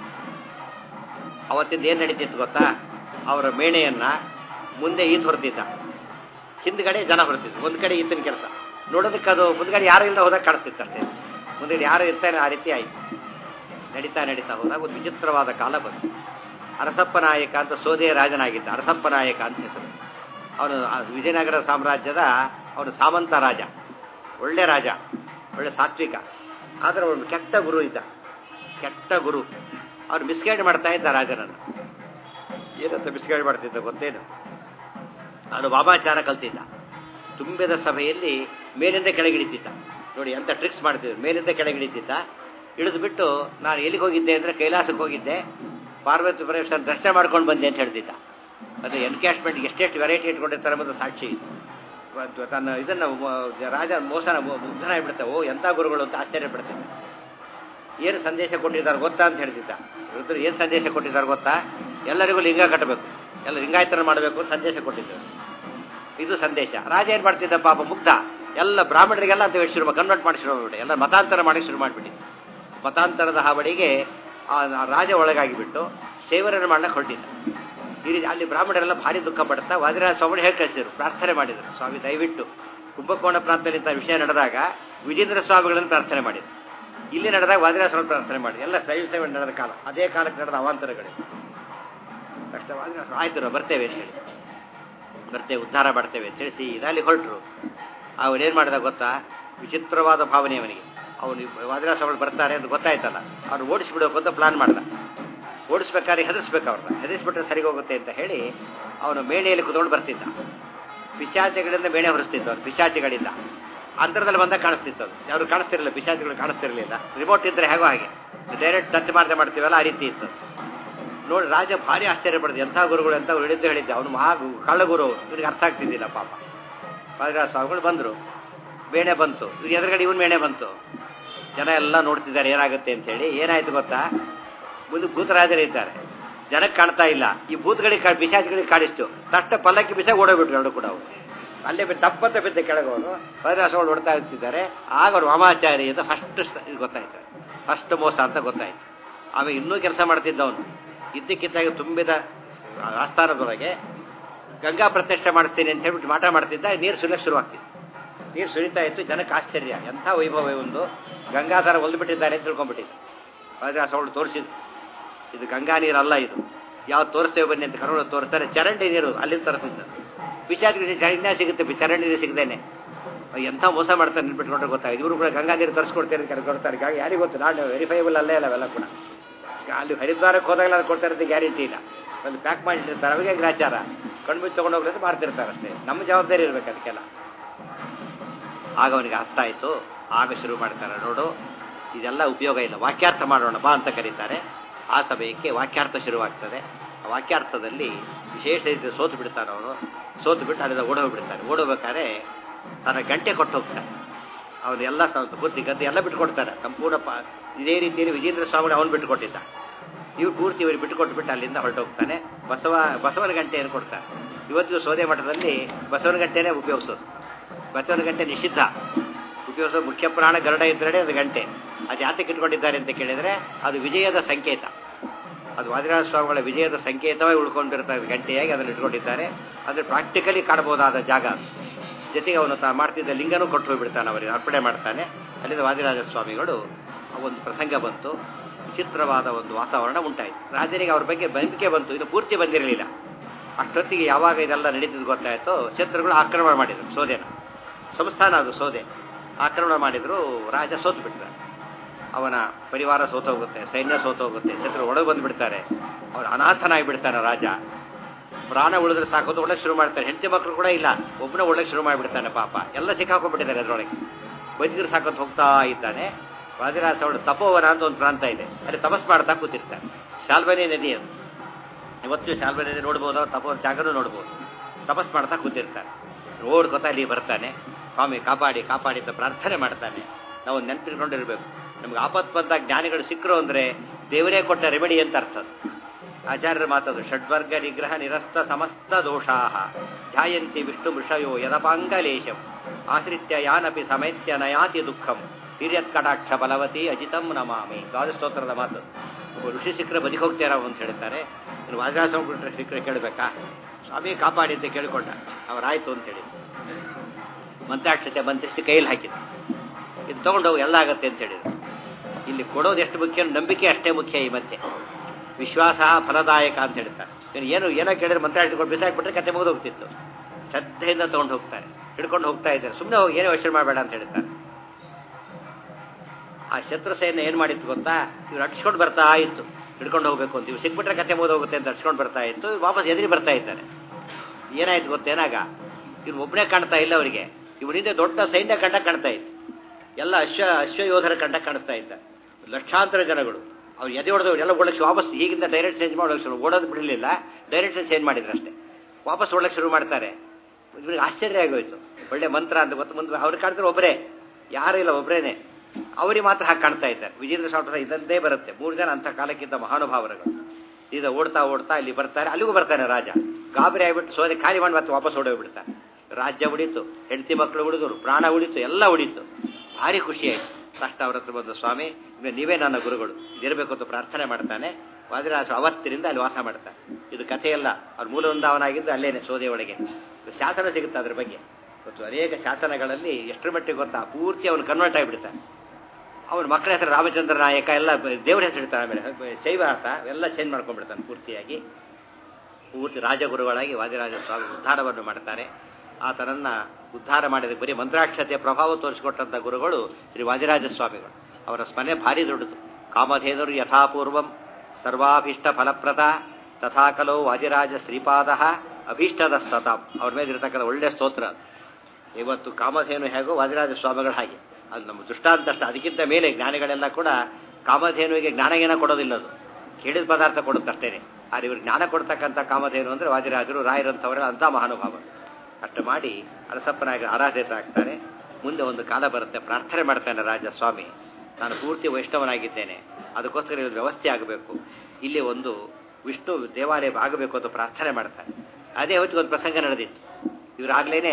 ಅವತ್ತಿಂದ ಏನು ನಡೀತಿತ್ತು ಗೊತ್ತಾ ಅವರ ಮೇಣೆಯನ್ನ ಮುಂದೆ ಈತ ಹೊರತಿದ್ದ ಹಿಂದ್ಗಡೆ ಜನ ಹೊರತಿದ್ರು ಒಂದು ಕಡೆ ಈತನ ಕೆಲಸ ನೋಡೋದಕ್ಕೆ ಅದು ಮುಂದ್ಗಡೆ ಯಾರು ಇಲ್ಲದೆ ಹೋದಾಗ ಕಾಣಿಸ್ತಿತ್ತು ಅಷ್ಟೇ ಮುಂದೆ ಯಾರು ಇರ್ತಾನೆ ಆ ರೀತಿ ಆಯಿತು ನಡೀತಾ ನಡೀತಾ ಹೋದಾಗ ಒಂದು ವಿಚಿತ್ರವಾದ ಕಾಲ ಬಂತು ಅರಸಪ್ಪ ನಾಯಕ ಅಂತ ಸೋದೆಯ ರಾಜನಾಗಿದ್ದ ಅರಸಪ್ಪ ನಾಯಕ ಅಂತ ಹೆಸರು ಅವನು ಆ ವಿಜಯನಗರ ಸಾಮ್ರಾಜ್ಯದ ಅವನು ಸಾಮಂತ ರಾಜ ಒಳ್ಳೆ ರಾಜ ಒಳ್ಳೆ ಸಾತ್ವಿಕ ಆದರೆ ಅವನು ಕೆಟ್ಟ ಗುರು ಇದ್ದ ಕೆಟ್ಟ ಗುರು ಅವ್ರು ಮಿಸ್ಗೈಡ್ ಮಾಡ್ತಾ ಇದ್ದ ರಾಜನನ್ನು ಏನಂತ ಮಿಸ್ಗೈಡ್ ಮಾಡ್ತಿದ್ದ ಗೊತ್ತೇನು ಅವನು ವಾಮಾಚಾರ ಕಲ್ತಿದ್ದ ತುಂಬಿದ ಸಭೆಯಲ್ಲಿ ಮೇಲಿಂದ ಕೆಳಗಿಳಿತಿದ್ದ ನೋಡಿ ಎಂತ ಟ್ರಿಕ್ಸ್ ಮಾಡ್ತಿದ್ರು ಮೇಲಿಂದ ಕೆಳಗಿಳಿತಿದ್ದ ಇಳಿದು ಬಿಟ್ಟು ನಾನು ಎಲ್ಲಿಗೆ ಹೋಗಿದ್ದೆ ಅಂದರೆ ಕೈಲಾಸಕ್ಕೆ ಹೋಗಿದ್ದೆ ಪಾರ್ವತಿ ಪರಮೇಶ್ವರ ದರ್ಶನ ಮಾಡ್ಕೊಂಡು ಬಂದೆ ಅಂತ ಹೇಳ್ತಿದ್ದ ಅದು ಎನ್ಕ್ಯಾಶ್ಮೆಂಟ್ ಎಷ್ಟೆಷ್ಟು ವೆರೈಟಿ ಇಟ್ಕೊಂಡಿರ್ತಾರೆ ಎಂಬುದು ಸಾಕ್ಷಿ ಅದು ತನ್ನ ಇದನ್ನು ರಾಜ ಮೋಸನ ಮುಗ್ಧನ ಆಗ್ಬಿಡುತ್ತೆ ಓ ಎಂಥ ಗುರುಗಳು ಅಂತ ಆಶ್ಚರ್ಯ ಪಡ್ತಿದ್ದ ಏನು ಸಂದೇಶ ಕೊಟ್ಟಿದ್ದಾರೆ ಗೊತ್ತಾ ಅಂತ ಹೇಳ್ತಿದ್ದ ರುದ್ರ ಏನು ಸಂದೇಶ ಕೊಟ್ಟಿದ್ದಾರೆ ಗೊತ್ತಾ ಎಲ್ಲರಿಗೂ ಲಿಂಗ ಕಟ್ಟಬೇಕು ಎಲ್ಲ ಲಿಂಗಾಯತನ ಮಾಡಬೇಕು ಅಂತ ಸಂದೇಶ ಕೊಟ್ಟಿದ್ದರು ಇದು ಸಂದೇಶ ರಾಜ ಏನು ಮಾಡ್ತಿದ್ದ ಪಾಪ ಮುಗ್ಧ ಎಲ್ಲ ಬ್ರಾಹ್ಮಣರಿಗೆಲ್ಲ ಅಂತ ಹೇಳಿ ಶುರು ಕನ್ವರ್ಟ್ ಮಾಡಿ ಶುರು ಮಾಡಿಬಿಟ್ಟು ಎಲ್ಲ ಮತಾಂತರ ಮಾಡಿ ಶುರು ಮಾಡಿಬಿಟ್ಟಿದ್ದು ಮತಾಂತರದ ಹಾವಳಿಗೆ ಆ ಆ ರಾಜ ಒಳಗಾಗಿಬಿಟ್ಟು ಸೇವರನ್ನು ಮಾಡಕ್ಕೆ ಹೊರಟಿದ್ದ ಈ ರೀತಿ ಅಲ್ಲಿ ಬ್ರಾಹ್ಮಣರೆಲ್ಲ ಭಾರಿ ದುಃಖ ಪಡ್ತಾ ವಾದಿರಾಜ ಸ್ವಾಮಿ ಹೇಳಿ ಕಳಿಸಿದ್ರು ಪ್ರಾರ್ಥನೆ ಮಾಡಿದರು ಸ್ವಾಮಿ ದಯವಿಟ್ಟು ಕುಂಭಕೋಣ ಪ್ರಾಂತದಲ್ಲಿ ಇಂಥ ವಿಷಯ ನಡೆದಾಗ ವಿಜೇಂದ್ರ ಸ್ವಾಮಿಗಳನ್ನು ಪ್ರಾರ್ಥನೆ ಮಾಡಿದ್ರು ಇಲ್ಲಿ ನಡೆದಾಗ ವಾದಿರಾಜ ಸ್ವಾಮಿ ಪ್ರಾರ್ಥನೆ ಮಾಡಿ ಎಲ್ಲ ಶೈವ ಸೇವೆ ನಡೆದ ಕಾಲ ಅದೇ ಕಾಲಕ್ಕೆ ನಡೆದ ಅವಾಂತರಗಳು ತಕ್ಷಣ ವಾದಿರಾಜ ಆಯ್ತು ನಾವು ಬರ್ತೇವೆ ಅಂತ ಹೇಳಿ ಬರ್ತೇವೆ ಉದ್ಧಾರ ಮಾಡ್ತೇವೆ ಅಂತ ತಿಳಿಸಿ ಇದಲ್ಲಿ ಹೊರಟರು ಅವನೇನು ಮಾಡಿದ ಗೊತ್ತಾ ವಿಚಿತ್ರವಾದ ಭಾವನೆ ಅವನಿಗೆ ಅವನು ವಾದಿರಾಸ ಅವಳು ಬರ್ತಾರೆ ಅಂತ ಗೊತ್ತಾಯ್ತಲ್ಲ ಅವ್ನು ಓಡಿಸ್ಬಿಡಬೇಕು ಅಂತ ಪ್ಲಾನ್ ಮಾಡ್ದ ಓಡಿಸ್ಬೇಕಾದ್ರೆ ಹೆದರ್ಸ್ಬೇಕು ಅವ್ರನ್ನ ಹೆದರ್ಸ್ಬಿಟ್ರೆ ಸರಿ ಹೋಗುತ್ತೆ ಅಂತ ಹೇಳಿ ಅವನು ಮೇಣೆಯಲ್ಲಿ ಕುತ್ಕೊಂಡು ಬರ್ತಿದ್ದ ಪಿಶಾಚಿಗಳಿಂದ ಮೇಣೆ ಹೊರಿಸ್ತಿದ್ದ ಅವನು ಪಿಶಾಚಿಗಳಿಂದ ಅಂತರದಲ್ಲಿ ಬಂದಾಗ ಕಾಣಿಸ್ತಿತ್ತು ಅದು ಯಾರು ಕಾಣಿಸ್ತಿರಲಿಲ್ಲ ಪಿಶಾಚಿಗಳು ಕಾಣಿಸ್ತಿರಲಿಲ್ಲ ರಿಮೋಟ್ ಇದ್ರೆ ಹೇಗೋ ಹಾಗೆ ಡೈರೆಕ್ಟ್ ಟಚ್ ಮಾಡದೆ ಮಾಡ್ತೀವಲ್ಲ ಆ ರೀತಿ ಇತ್ತು ನೋಡಿ ರಾಜ ಭಾರಿ ಆಶ್ಚರ್ಯ ಪಡೆದ ಎಂಥ ಗುರುಗಳು ಅಂತ ಹಿಡಿದು ಹೇಳಿದ್ದೆ ಅವನು ಮಹಾ ಗು- ಕಳ್ಳಗುರು ಅವನು ಇವ್ರಿಗೆ ಅರ್ಥ ಆಗ್ತಿದ್ದಿಲ್ಲ ಪಾಪ ಆಗ ಸ್ವಾಮಿಗಳು ಬಂದರು ಬೇಣೆ ಬಂತು ಇವ್ರಿಗೆ ಎದುರುಗಡೆ ಇವನ್ ಮೇಣೆ ಬಂತು ಜನ ಎಲ್ಲ ನೋಡ್ತಿದ್ದಾರೆ ಏನಾಗುತ್ತೆ ಅಂತ ಹೇಳಿ ಏನಾಯ್ತು ಗೊತ್ತಾ ಮುಂದೆ ಭೂತರಾಜರು ಇದ್ದಾರೆ ಜನಕ್ಕೆ ಕಾಣ್ತಾ ಇಲ್ಲ ಈ ಭೂತಗಳಿಗೆ ಕಾ- ಪಿಶಾಚಿಗಳಿಗೆ ಕಾಣಿಸ್ತು ತಟ್ಟ ಪಲ್ಲಕ್ಕಿ ಬಿಸಾಗ ಓಡೋಗ್ಬಿಟ್ರು ಎರಡು ಕೂಡ ಅವು ಅಲ್ಲೇ ಬಿದ್ದು ತಪ್ಪತ್ತ ಬಿದ್ದ ಕೆಳಗೆ ಅವರು ಪದರಾಸಗಳು ಹೊಡ್ತಾ ಇರ್ತಿದ್ದಾರೆ ಆಗ ಅವರು ವಾಮಾಚಾರಿ ಅಂತ ಫಸ್ಟ್ ಇದು ಗೊತ್ತಾಯ್ತು ಫಸ್ಟ್ ಮೋಸ ಅಂತ ಗೊತ್ತಾಯ್ತು ಆಮೇಲೆ ಇನ್ನೂ ಕೆಲಸ ಮಾಡ್ತಿದ್ದವನು ಇದ್ದಕ್ಕಿದ್ದಾಗಿ ತುಂಬಿದ ಆಸ್ಥಾನದೊಳಗೆ ಗಂಗಾ ಪ್ರತಿಷ್ಠೆ ಮಾಡಿಸ್ತೀನಿ ಅಂತ ಹೇಳ್ಬಿಟ್ಟು ಮಾಟ ಮಾಡ್ತಿದ್ದ ನೀರು ಸುರಿಯಕ್ಕೆ ಶುರುವಾಗ್ತಿತ್ತು ನೀರು ಸುರಿತಾ ಇತ್ತು ಜನಕ್ಕೆ ಆಶ್ಚರ್ಯ ಎಂಥ ವೈಭವ ಒಂದು ಗಂಗಾಧರ ಒಲ್ಬಿಟ್ಟಿದ್ದಾರೆ ಅಂತ ತಿಳ್ಕೊಂಡ್ಬಿಟ್ಟಿದ್ದು ಪದರಾಸ ಅವಳು ತೋರಿಸಿದ್ರು ಇದು ಗಂಗಾ ನೀರಲ್ಲ ಇದು ಯಾವ್ದು ತೋರಿಸ್ತೇವೆ ಬನ್ನಿ ಅಂತ ಕರೋಣ ತೋರಿಸ್ತಾರೆ ಚರಂಡಿ ನೀರು ಅಲ್ಲಿಂದ ತರಿಸಿದ್ದ ಪಿಶಾಚಿಗೆ ಚರಂಡಿ ಸಿಗುತ್ತೆ ಪಿ- ಚರಂಡಿ ನೀರು ಸಿಗದೇನೆ ಎಂಥ ಮೋಸ ಮಾಡ್ತಾರೆ ನೆನ್ಪಿಟ್ಕೊಂಡ್ರೆ ಗೊತ್ತಾಗಿದೆ ಇವರು ಕೂಡ ಗಂಗಾ ನೀರು ತರಿಸ್ಕೊಡ್ತಾರೆ ಅಂತ ಕೊಡ್ತಾರೆ ಗಾಗ ಯಾರಿಗೆ ಗೊತ್ತು ನಾನು ವೆರಿಫೈಬಲ್ ಅಲ್ಲೇ ಅಲ್ಲ ಅವೆಲ್ಲ ಕೂಡ ಅಲ್ಲಿ ಹರಿದ್ವಾರಕ್ಕೆ ಹೋದಾಗಲ ಅದು ಕೊಡ್ತಾರೆ ಅಂತ ಗ್ಯಾರಂಟಿ ಇಲ್ಲ ಒಂದು ಪ್ಯಾಕ್ ಮಾಡಿಟ್ಟಿರ್ತಾರೆ ಅವಾಗೆ ಗ್ರಾಚಾರ ಕಣ್ಮುಚ್ಚಿ ತೊಗೊಂಡು ಹೋಗ್ಲಿ ಅಂತ ಮಾಡ್ತಿರ್ತಾರೆ ಅಷ್ಟೇ ನಮ್ಮ ಜವಾಬ್ದಾರಿ ಇರ್ಬೇಕು ಅದಕ್ಕೆಲ್ಲ ಆಗ ಅವನಿಗೆ ಅರ್ಥ ಆಯಿತು ಆಗ ಶುರು ಮಾಡ್ತಾರೆ ನೋಡು ಇದೆಲ್ಲ ಉಪಯೋಗ ಇಲ್ಲ ವಾಕ್ಯಾರ್ಥ ಮಾಡೋಣ ಬಾ ಅಂತ ಕರೀತಾರೆ ಆ ಸಮಯಕ್ಕೆ ವಾಕ್ಯಾರ್ಥ ಶುರುವಾಗ್ತದೆ ಆ ವಾಕ್ಯಾರ್ಥದಲ್ಲಿ ವಿಶೇಷ ರೀತಿ ಸೋತು ಬಿಡ್ತಾನೆ ಅವನು ಸೋತು ಬಿಟ್ಟು ಅಲ್ಲಿಂದ ಓಡೋಗ್ಬಿಡ್ತಾನೆ ಓಡೋಗ್ಬೇಕಾದ್ರೆ ತನ್ನ ಗಂಟೆ ಕೊಟ್ಟು ಹೋಗ್ತಾನೆ ಅವನು ಎಲ್ಲ ಸ- ಬುದ್ಧಿ ಗದ್ದೆ ಎಲ್ಲ ಬಿಟ್ಕೊಡ್ತಾರೆ ಸಂಪೂರ್ಣ ಪ ಇದೇ ರೀತಿಯಲ್ಲಿ ವಿಜೇಂದ್ರ ಸ್ವಾಮಿ ಅವನು ಬಿಟ್ಟುಕೊಟ್ಟಿದ್ದ ಇವ್ರು ಪೂರ್ತಿ ಇವ್ರು ಬಿಟ್ಟುಕೊಟ್ಬಿಟ್ಟು ಅಲ್ಲಿಂದ ಹೊರಟೋಗ್ತಾನೆ ಬಸವ ಬಸವನ ಗಂಟೆಯನ್ನು ಕೊಡ್ತಾರೆ ಇವತ್ತು ಸೋದೆ ಮಠದಲ್ಲಿ ಬಸವನ ಗಂಟೆನೇ ಉಪಯೋಗಿಸೋದು ಬಸವನ ಗಂಟೆ ನಿಷಿದ್ಧ ಉಪಯೋಗಿಸೋ ಮುಖ್ಯ ಪ್ರಾಣ ಗರುಡ ಇದ್ದರೆ ಅದು ಗಂಟೆ ಅದು ಯಾತಕ್ಕೆ ಇಟ್ಕೊಂಡಿದ್ದಾರೆ ಅಂತ ಕೇಳಿದರೆ ಅದು ವಿಜಯದ ಸಂಕೇತ ಅದು ವಾದಿರಾಜ ಸ್ವಾಮಿಗಳ ವಿಜಯದ ಸಂಕೇತವೇ ಉಳ್ಕೊಂಡಿರ್ತಾರೆ ಗಂಟೆಯಾಗಿ ಅದನ್ನು ಇಟ್ಕೊಂಡಿದ್ದಾರೆ ಅದು ಪ್ರಾಕ್ಟಿಕಲಿ ಕಾಣಬಹುದಾದ ಜಾಗ ಅದು ಜೊತೆಗೆ ಅವನು ತಾ ಮಾಡ್ತಿದ್ದ ಲಿಂಗನೂ ಕೊಟ್ಟು ಹೋಗ್ಬಿಡ್ತಾನೆ ಅವರಿಗೆ ಅರ್ಪಣೆ ಮಾಡ್ತಾನೆ ಅಲ್ಲಿಂದ ವಾದಿರಾಜ ಸ್ವಾಮಿಗಳು ಆ ಒಂದು ಪ್ರಸಂಗ ಬಂತು ವಿಚಿತ್ರವಾದ ಒಂದು ವಾತಾವರಣ ಉಂಟಾಯಿತು ರಾಜನಿಗೆ ಅವ್ರ ಬಗ್ಗೆ ನಂಬಿಕೆ ಬಂತು ಇದು ಪೂರ್ತಿ ಬಂದಿರಲಿಲ್ಲ ಅಷ್ಟೊತ್ತಿಗೆ ಯಾವಾಗ ಇದೆಲ್ಲ ನಡೀತಿದ್ದು ಗೊತ್ತಾಯಿತು ಶತ್ರುಗಳು ಆಕ್ರಮಣ ಮಾಡಿದರು ಸೋದೆನ ಸಂಸ್ಥಾನ ಅದು ಸೋದೆ ಆಕ್ರಮಣ ಮಾಡಿದ್ರು ರಾಜ ಸೋತು ಬಿಡ್ತಾರೆ ಅವನ ಪರಿವಾರ ಸೋತೋಗುತ್ತೆ ಸೈನ್ಯ ಸೋತೋಗುತ್ತೆ ಶತ್ರು ಒಳಗೆ ಬಂದುಬಿಡ್ತಾರೆ ಅವನು ಅನಾಥನಾಗಿ ಬಿಡ್ತಾನೆ ರಾಜ ಪ್ರಾಣ ಉಳಿದ್ರೆ ಸಾಕೋದು ಒಳಗೆ ಶುರು ಮಾಡ್ತಾರೆ ಹೆಂಡತಿ ಮಕ್ಕಳು ಕೂಡ ಇಲ್ಲ ಒಬ್ಬನೇ ಒಳಗೆ ಶುರು ಮಾಡಿಬಿಡ್ತಾನೆ ಪಾಪ ಎಲ್ಲ ಸಿಕ್ಕಾಕೊಂಡ್ಬಿಟ್ಟಿದ್ದಾರೆ ಅದರೊಳಗೆ ಬೈದಿದ್ರು ಸಾಕೋದು ಹೋಗ್ತಾ ಇದ್ದಾನೆ ವಾದಿರಾಜ ಅವಳು ತಪೋವನ ಅಂತ ಒಂದು ಪ್ರಾಂತ ಇದೆ ಅಲ್ಲಿ ತಪಸ್ ಮಾಡ್ತಾ ಕೂತಿರ್ತಾನೆ ಶಾಲ್ಬನಿ ನದಿ ಅದು ಇವತ್ತು ಶಾಲ್ಬನಿ ನದಿ ನೋಡ್ಬೋದು ತಪೋ ಜಾಗನೂ ನೋಡ್ಬೋದು ತಪಸ್ ಮಾಡ್ತಾ ಕೂತಿರ್ತಾನೆ ನೋಡ್ಕೊತಾ ಅಲ್ಲಿ ಬರ್ತಾನೆ ಸ್ವಾಮಿ ಕಾಪಾಡಿ ಕಾಪಾಡಿ ಅಂತ ಪ್ರಾರ್ಥನೆ ಮಾಡ್ತಾನೆ ನಾವು ನೆನಪಿಟ್ಕೊಂಡಿರ್ಬೇಕು ನಮ್ಗೆ ಆಪತ್ ಬಂದಾಗ ಜ್ಞಾನಿಗಳು ಸಿಕ್ಕರು ಅಂದ್ರೆ ದೇವರೇ ಕೊಟ್ಟ ರೆಮಿಡಿ ಅಂತ ಅರ್ಥ ಅದು. ಆಚಾರ್ಯರ ಮಾತದು ಷಡ್ವರ್ಗ ನಿಗ್ರಹ ನಿರಸ್ತ ಸಮಸ್ತ ದೋಷಾ ಧ್ಯಾಯಂತಿ ವಿಷ್ಣು ಮೃಷಯೋ ಯದಪಾಂಗಲೇಶಂ ಆಶ್ರಿತ್ಯ ಯಾನಪಿ ಸಮೈತ್ಯ ನಯಾತಿ ದುಃಖಂ ಹಿರಿಯತ್ ಕಟಾಕ್ಷ ಬಲವತಿ ಅಜಿತಂ ನಮಾಮಿ ದ್ವಾದಸ್ತೋತ್ರದ ಮಾತು ಒಬ್ಬ ಋಷಿ ಸಿಕ್ಕರೆ ಬದುಕಿ ಹೋಗ್ತೀರಾ ಅಂತ ಹೇಳ್ತಾರೆ ಇನ್ನು ವಾಜರಾಜ ಬಿಟ್ಟರೆ ಸಿಕ್ಕರೆ ಕೇಳಬೇಕಾ ಸ್ವಾಮಿ ಕಾಪಾಡಿ ಅಂತ ಕೇಳಿಕೊಂಡ ಅವರಾಯ್ತು ಅಂತೇಳಿ ಮಂತ್ರಾಕ್ಷತೆ ಮಂತ್ರಿಸಿ ಕೈಯಲ್ಲಿ ಹಾಕಿದ ಇದು ತಗೊಂಡು ಹೋಗಿ ಎಲ್ಲ ಆಗತ್ತೆ ಅಂತ ಹೇಳಿದ್ರು ಇಲ್ಲಿ ಕೊಡೋದು ಎಷ್ಟು ಮುಖ್ಯ ನಂಬಿಕೆ ಅಷ್ಟೇ ಮುಖ್ಯ ಈ ಮತ್ತೆ ವಿಶ್ವಾಸ ಫಲದಾಯಕ ಅಂತ ಹೇಳ್ತಾರೆ ಇನ್ನು ಏನು ಏನೋ ಕೇಳಿದ್ರೆ ಮಂತ್ರಾಕ್ಷತೆ ಕೊಟ್ಟು ಬಿಸಾಕ್ಬಿಟ್ರೆ ಕತೆ ಮುಗಿದು ಹೋಗ್ತಿತ್ತು ಶ್ರದ್ಧೆಯಿಂದ ತಗೊಂಡು ಹೋಗ್ತಾರೆ ಹಿಡ್ಕೊಂಡು ಹೋಗ್ತಾ ಇದ್ದಾರೆ ಸುಮ್ಮನೆ ಹೋಗಿ ಏನೋ ಯೋಚನೆ ಮಾಡಬೇಡ ಅಂತ ಹೇಳ್ತಾರೆ ಆ ಶತ್ರು ಸೈನ್ಯ ಏನು ಮಾಡಿತ್ತು ಗೊತ್ತಾ ಇವ್ರು ಅಟ್ಸ್ಕೊಂಡು ಬರ್ತಾ ಇತ್ತು ಹಿಡ್ಕೊಂಡು ಹೋಗ್ಬೇಕು ಅಂತ ಇವ್ರು ಸಿಕ್ಬಿಟ್ರೆ ಕತೆ ಮುಗಿದು ಹೋಗುತ್ತೆ ಅಂತ ಅಟ್ಸ್ಕೊಂಡು ಬರ್ತಾ ಇತ್ತು ಇವ್ರು ವಾಪಸ್ ಎದುರಿ ಬರ್ತಾ ಇದ್ದಾರೆ ಏನಾಯ್ತು ಗೊತ್ತೇನಾಗ ಇವ್ರು ಒಬ್ಬನೇ ಕಾಣ್ತಾ ಇಲ್ಲ ಅವರಿಗೆ ಇವರಿಂದ ದೊಡ್ಡ ಸೈನ್ಯ ಕಂಡ ಕಾಣ್ತಾ ಇತ್ತು ಎಲ್ಲ ಅಶ್ವ ಅಶ್ವಯೋಧರ ಕಂಡ ಕಾಣಿಸ್ತಾ ಇದ್ದ ಲಕ್ಷಾಂತರ ಜನಗಳು ಅವ್ರು ಎದೆ ಹೊಡೆದವ್ರು ಎಲ್ಲ ಒಳಗೆ ವಾಪಸ್ ಈಗಿಂದ ಡೈರೆಕ್ಟ್ ಚೇಂಜ್ ಮಾಡೋಕೆ ಶುರು ಓಡೋದು ಬಿಡಲಿಲ್ಲ ಡೈರೆಕ್ಟ್ ಚೇಂಜ್ ಮಾಡಿದ್ರು ಅಷ್ಟೇ ವಾಪಸ್ ಓಡಕ್ಕೆ ಶುರು ಮಾಡ್ತಾರೆ ಇವ್ರಿಗೆ ಆಶ್ಚರ್ಯ ಆಗೋಯ್ತು ಒಳ್ಳೆ ಮಂತ್ರ ಅಂತ ಗೊತ್ತು ಮುಂದೆ ಅವ್ರು ಕಾಣ್ತಾರೆ ಒಬ್ಬರೇ ಯಾರೂ ಇಲ್ಲ ಒಬ್ಬರೇನೆ ಅವರಿಗೆ ಮಾತ್ರ ಹಾಗೆ ಕಾಣ್ತಾ ಇದ್ದಾರೆ ವಿಜೇಂದ್ರ ಸ್ವಾಮಿ ಇದಂದೇ ಬರುತ್ತೆ ಮೂರು ಜನ ಅಂಥ ಕಾಲಕ್ಕಿಂತ ಮಹಾನುಭಾವರುಗಳು ಇದು ಓಡ್ತಾ ಓಡ್ತಾ ಇಲ್ಲಿ ಬರ್ತಾರೆ ಅಲ್ಲಿಗೂ ಬರ್ತಾನೆ ರಾಜ ಗಾಬರಿ ಆಗಿಬಿಟ್ಟು ಸೋದೆ ಖಾಲಿ ಮಾಡಿ ಮತ್ತೆ ವಾಪಸ್ ಓಡೋಗ್ಬಿಡ್ತಾನೆ ರಾಜ್ಯ ಉಳಿತು ಹೆಂಡತಿ ಮಕ್ಕಳು ಉಳಿದ್ರು ಪ್ರಾಣ ಉಳಿತು ಎಲ್ಲ ಉಳಿತು ಭಾರಿ ಖುಷಿ ಆಯ್ತು ತಕ್ಷಣ ಅವ್ರ ಹತ್ರ ಬಂದು ಸ್ವಾಮಿ ಈಗ ನೀವೇ ನನ್ನ ಗುರುಗಳು ಇದಿರಬೇಕು ಅಂತ ಪ್ರಾರ್ಥನೆ ಮಾಡ್ತಾನೆ ವಾದಿರಾಜ ಅವತ್ತಿನಿಂದ ಅಲ್ಲಿ ವಾಸ ಮಾಡ್ತಾನೆ ಇದು ಕಥೆಯಲ್ಲ ಅವ್ರ ಮೂಲ ವೃಂದಾವನಾಗಿದ್ದು ಅಲ್ಲೇನೆ ಸೋದೆ ಒಳಗೆ ಶಾಸನ ಸಿಗುತ್ತೆ ಅದ್ರ ಬಗ್ಗೆ ಇವತ್ತು ಅನೇಕ ಶಾಸನಗಳಲ್ಲಿ ಎಷ್ಟರ ಮಟ್ಟಿಗೆ ಗೊತ್ತಾ ಪೂರ್ತಿ ಅವನು ಕನ್ವರ್ಟ್ ಆಗಿಬಿಡ್ತಾನೆ ಅವನ ಮಕ್ಕಳ ಹೆಸರು ರಾಮಚಂದ್ರ ನಾಯಕ ಎಲ್ಲ ದೇವ್ರ ಹೆಸರು ಇಡ್ತಾನೆ ಆಮೇಲೆ ಶೈವ ಆತ ಎಲ್ಲ ಚೇಂಜ್ ಮಾಡ್ಕೊಂಡ್ಬಿಡ್ತಾನೆ ಪೂರ್ತಿಯಾಗಿ ಪೂರ್ತಿ ರಾಜಗುರುಗಳಾಗಿ ವಾದಿರಾಜ ಸ್ವಾಮಿ ಉದ್ಧಾರವನ್ನು ಮಾಡ್ತಾರೆ ಆತನನ್ನ ಉದ್ಧಾರ ಮಾಡಿದ ಬರೀ ಮಂತ್ರಾಕ್ಷತೆಯ ಪ್ರಭಾವ ತೋರಿಸಿಕೊಟ್ಟಂಥ ಗುರುಗಳು ಶ್ರೀ ವಾದಿರಾಜ ಸ್ವಾಮಿಗಳು ಅವರ ಸ್ಮರಣೆ ಭಾರಿ ದೊಡ್ಡದು ಕಾಮಧೇನುರು ಯಥಾಪೂರ್ವಂ ಸರ್ವಾಭೀಷ್ಟ ಫಲಪ್ರದ ತಥಾ ಕಲೋ ವಾದಿರಾಜ ಶ್ರೀಪಾದ ಅಭೀಷ್ಟದ ಸತಾಂ ಅವ್ರ ಮೇಲೆ ಇರತಕ್ಕಂಥ ಒಳ್ಳೆಯ ಸ್ತೋತ್ರ ಇವತ್ತು ಕಾಮಧೇನು ಹೇಗೋ ವಾದಿರಾಜ ಸ್ವಾಮಿಗಳು ಹಾಗೆ ಅದು ನಮ್ಮ ದೃಷ್ಟಾಂತ ಅಷ್ಟೇ ಅದಕ್ಕಿಂತ ಮೇಲೆ ಜ್ಞಾನಿಗಳೆಲ್ಲ ಕೂಡ ಕಾಮಧೇನುವಿಗೆ ಜ್ಞಾನಗೇನ ಕೊಡೋದಿಲ್ಲ ಅದು ಕೇಳಿದ ಪದಾರ್ಥ ಕೊಡುತ್ತಷ್ಟೇನೆ ಆದರೆ ಇವ್ರಿಗೆ ಜ್ಞಾನ ಕೊಡ್ತಕ್ಕಂಥ ಕಾಮಧೇನು ಅಂದರೆ ವಾದಿರಾಜರು ರಾಯರಂಥವರೆಲ್ಲ ಅಂಥ ಮಹಾನುಭಾವರು ಅಷ್ಟು ಮಾಡಿ ಅರಸಪ್ಪನಾಗಿ ಆರಾಧಿತರಾಗ್ತಾರೆ ಮುಂದೆ ಒಂದು ಕಾಲ ಬರುತ್ತೆ ಪ್ರಾರ್ಥನೆ ಮಾಡ್ತಾನೆ ರಾಜ ಸ್ವಾಮಿ ನಾನು ಪೂರ್ತಿ ವೈಷ್ಣವನಾಗಿದ್ದೇನೆ ಅದಕ್ಕೋಸ್ಕರ ಇಲ್ಲಿ ವ್ಯವಸ್ಥೆ ಆಗಬೇಕು ಇಲ್ಲಿ ಒಂದು ವಿಷ್ಣು ದೇವಾಲಯ ಆಗಬೇಕು ಅಂತ ಪ್ರಾರ್ಥನೆ ಮಾಡ್ತಾನೆ ಅದೇ ಹೊತ್ತಿಗೆ ಒಂದು ಪ್ರಸಂಗ ನಡೆದಿತ್ತು ಇವರಾಗ್ಲೇನೆ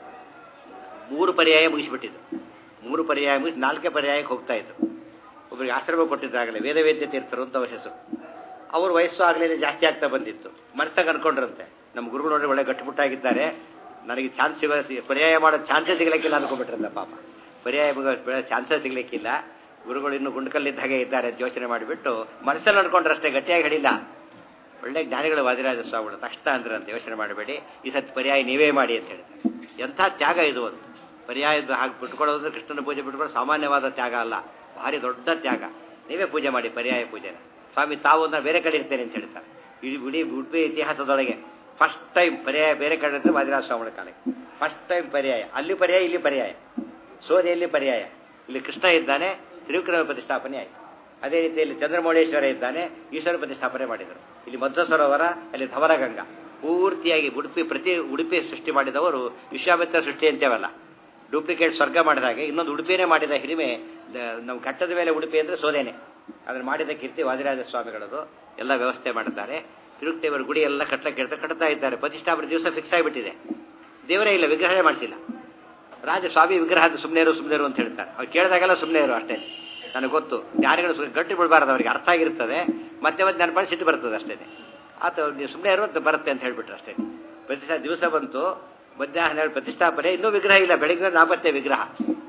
ಮೂರು ಪರ್ಯಾಯ ಮುಗಿಸಿಬಿಟ್ಟಿದ್ರು ಮೂರು ಪರ್ಯಾಯ ಮುಗಿಸಿ ನಾಲ್ಕೇ ಪರ್ಯಾಯಕ್ಕೆ ಹೋಗ್ತಾ ಇದ್ರು ಒಬ್ಬರಿಗೆ ಆಶ್ರಮ ಕೊಟ್ಟಿದ್ದಾಗಲೇ ವೇದವೇದ್ಯ ತೀರ್ಥರು ಅಂತ ಅವ್ರ ಹೆಸರು ಅವ್ರ ವಯಸ್ಸು ಆಗಲೇ ಜಾಸ್ತಿ ಆಗ್ತಾ ಬಂದಿತ್ತು ಮನಸ್ಸಾಗ ಅನ್ಕೊಂಡ್ರಂತೆ ನಮ್ಮ ಗುರುಗಳು ನೋಡಿ ಒಳ್ಳೆ ಗಟ್ಟಿಮುಟ್ಟಾಗಿದ್ದಾರೆ ನನಗೆ ಚಾನ್ಸ್ ಸಿಗ ಪರ್ಯಾಯ ಮಾಡೋ ಚಾನ್ಸೇ ಸಿಗ್ಲಿಕ್ಕಿಲ್ಲ ಅನ್ಕೊಂಡ್ಬಿಟ್ರಂತ ಪಾಪ ಪರ್ಯಾಯ ಚಾನ್ಸೇ ಸಿಗ್ಲಿಕ್ಕಿಲ್ಲ ಗುರುಗಳು ಇನ್ನು ಗುಂಡ್ಕಲ್ಲಿದ್ದ ಹಾಗೆ ಇದ್ದಾರೆ ಅಂತ ಯೋಚನೆ ಮಾಡಿಬಿಟ್ಟು ಮನಸ್ಸಲ್ಲಿ ಅನ್ಕೊಂಡ್ರಷ್ಟೇ ಗಟ್ಟಿಯಾಗಿ ಹೇಳಿಲ್ಲ ಒಳ್ಳೆ ಜ್ಞಾನಿಗಳು ವಾದಿರಾಜ ಸ್ವಾಮಿಗಳು ತಕ್ಷಣ ಅಂದ್ರೆ ಅಂತ ಯೋಚನೆ ಮಾಡಬೇಡಿ ಈ ಸತಿ ಪರ್ಯಾಯ ನೀವೇ ಮಾಡಿ ಅಂತ ಹೇಳಿದ್ದಾರೆ ಎಂಥ ತ್ಯಾಗ ಇದು ಒಂದು ಪರ್ಯಾಯದ ಹಾಗೆ ಬಿಟ್ಕೊಳ್ಳೋದು ಕೃಷ್ಣನ ಪೂಜೆ ಬಿಟ್ಕೊಳ್ಳೋದು ಸಾಮಾನ್ಯವಾದ ತ್ಯಾಗ ಅಲ್ಲ ಭಾರಿ ದೊಡ್ಡ ತ್ಯಾಗ ನೀವೇ ಪೂಜೆ ಮಾಡಿ ಪರ್ಯಾಯ ಪೂಜೆನ ಸ್ವಾಮಿ ತಾವು ಅಂದ್ರೆ ಬೇರೆ ಕಡೆ ಇರ್ತೇನೆ ಅಂತ ಹೇಳ್ತಾರೆ ಇಡೀ ಇಡೀ ಉಡುಪಿ ಇತಿಹಾಸದೊಳಗೆ ಫಸ್ಟ್ ಟೈಮ್ ಪರ್ಯಾಯ ಬೇರೆ ಕಡೆ ಇರ್ತದೆ ವಾದಿರಾಜ ಸ್ವಾಮಿಗಳ ಕಾಲಕ್ಕೆ ಫಸ್ಟ್ ಟೈಮ್ ಪರ್ಯಾಯ ಅಲ್ಲಿ ಪರ್ಯಾಯ ಇಲ್ಲಿ ಪರ್ಯಾಯ ಸೋದೆಯಲ್ಲಿ ಪರ್ಯಾಯ ಇಲ್ಲಿ ಕೃಷ್ಣ ಇದ್ದಾನೆ ತ್ರಿವಿಕ್ರಮ ಪ್ರತಿಷ್ಠಾಪನೆ ಆಯಿತು ಅದೇ ರೀತಿಯಲ್ಲಿ ಚಂದ್ರಮೌಳೇಶ್ವರ ಇದ್ದಾನೆ ಈಶ್ವರ ಪ್ರತಿಷ್ಠಾಪನೆ ಮಾಡಿದರು ಇಲ್ಲಿ ಮಧ್ವ ಸರೋವರ ಅಲ್ಲಿ ಧವರಗಂಗಾ ಪೂರ್ತಿಯಾಗಿ ಉಡುಪಿ ಪ್ರತಿ ಉಡುಪಿ ಸೃಷ್ಟಿ ಮಾಡಿದವರು ವಿಶ್ವಾಮಿತ್ರ ಸೃಷ್ಟಿ ಅಂತೇವಲ್ಲ ಡೂಪ್ಲಿಕೇಟ್ ಸ್ವರ್ಗ ಮಾಡಿದ ಹಾಗೆ ಇನ್ನೊಂದು ಉಡುಪಿನೇ ಮಾಡಿದ ಹಿರಿಮೆ ನಮ್ಮ ಕಟ್ಟದ ಮೇಲೆ ಉಡುಪಿ ಅಂದರೆ ಸೋದೇನೆ ಅದನ್ನು ಮಾಡಿದ ಕೀರ್ತಿ ವಾದಿರಾಜ ಸ್ವಾಮಿಗಳದು ಎಲ್ಲ ವ್ಯವಸ್ಥೆ ಮಾಡಿದ್ದಾರೆ ತಿರುಗ್ತೇವರ ಗುಡಿ ಎಲ್ಲ ಕಟ್ಟಕ್ಕೆ ಇರ್ತಾರೆ ಕಟ್ತಾ ಇದ್ದಾರೆ ಪ್ರತಿಷ್ಠಾಪನೆ ದಿವಸ ಫಿಕ್ಸ್ ಆಗಿಬಿಟ್ಟಿದೆ ದೇವರೇ ಇಲ್ಲ ವಿಗ್ರಹವೇ ಮಾಡಿಸಿಲ್ಲ ರಾಜ ಸ್ವಾಮಿ ವಿಗ್ರಹ ಸುಮ್ಮನೆ ಇರು ಸುಮ್ಮನೆ ಇರು ಅಂತ ಹೇಳ್ತಾರೆ ಅವ್ರು ಕೇಳಿದಾಗೆಲ್ಲ ಸುಮ್ಮನೆ ಇರು ಅಷ್ಟೇ ನನಗೆ ಗೊತ್ತು ಜ್ಞಾನಿಗಳು ಗಟ್ಟಿ ಬಿಡಬಾರ್ದು ಅವರಿಗೆ ಅರ್ಥ ಆಗಿರ್ತದೆ ಮತ್ತೆ ಮತ್ತೆ ನನ್ನ ಪಡಿ ಸಿಟ್ಟು ಬರ್ತದೆ ಅಷ್ಟೇ ಆತ ನೀವು ಸುಮ್ಮನೆ ಇರು ಅಂತ ಬರುತ್ತೆ ಅಂತ ಹೇಳ್ಬಿಟ್ರು ಅಷ್ಟೇ ಪ್ರತಿಷ್ಠಾ ದಿವಸ ಬಂತು ಮಧ್ಯಾಹ್ನ ಹೇಳಿ ಪ್ರತಿಷ್ಠಾಪನೆ ಇನ್ನೂ ವಿಗ್ರಹ ಇಲ್ಲ ಬೆಳಗ್ಗೆ ನಾಪತ್ತೆ ವಿಗ್ರಹ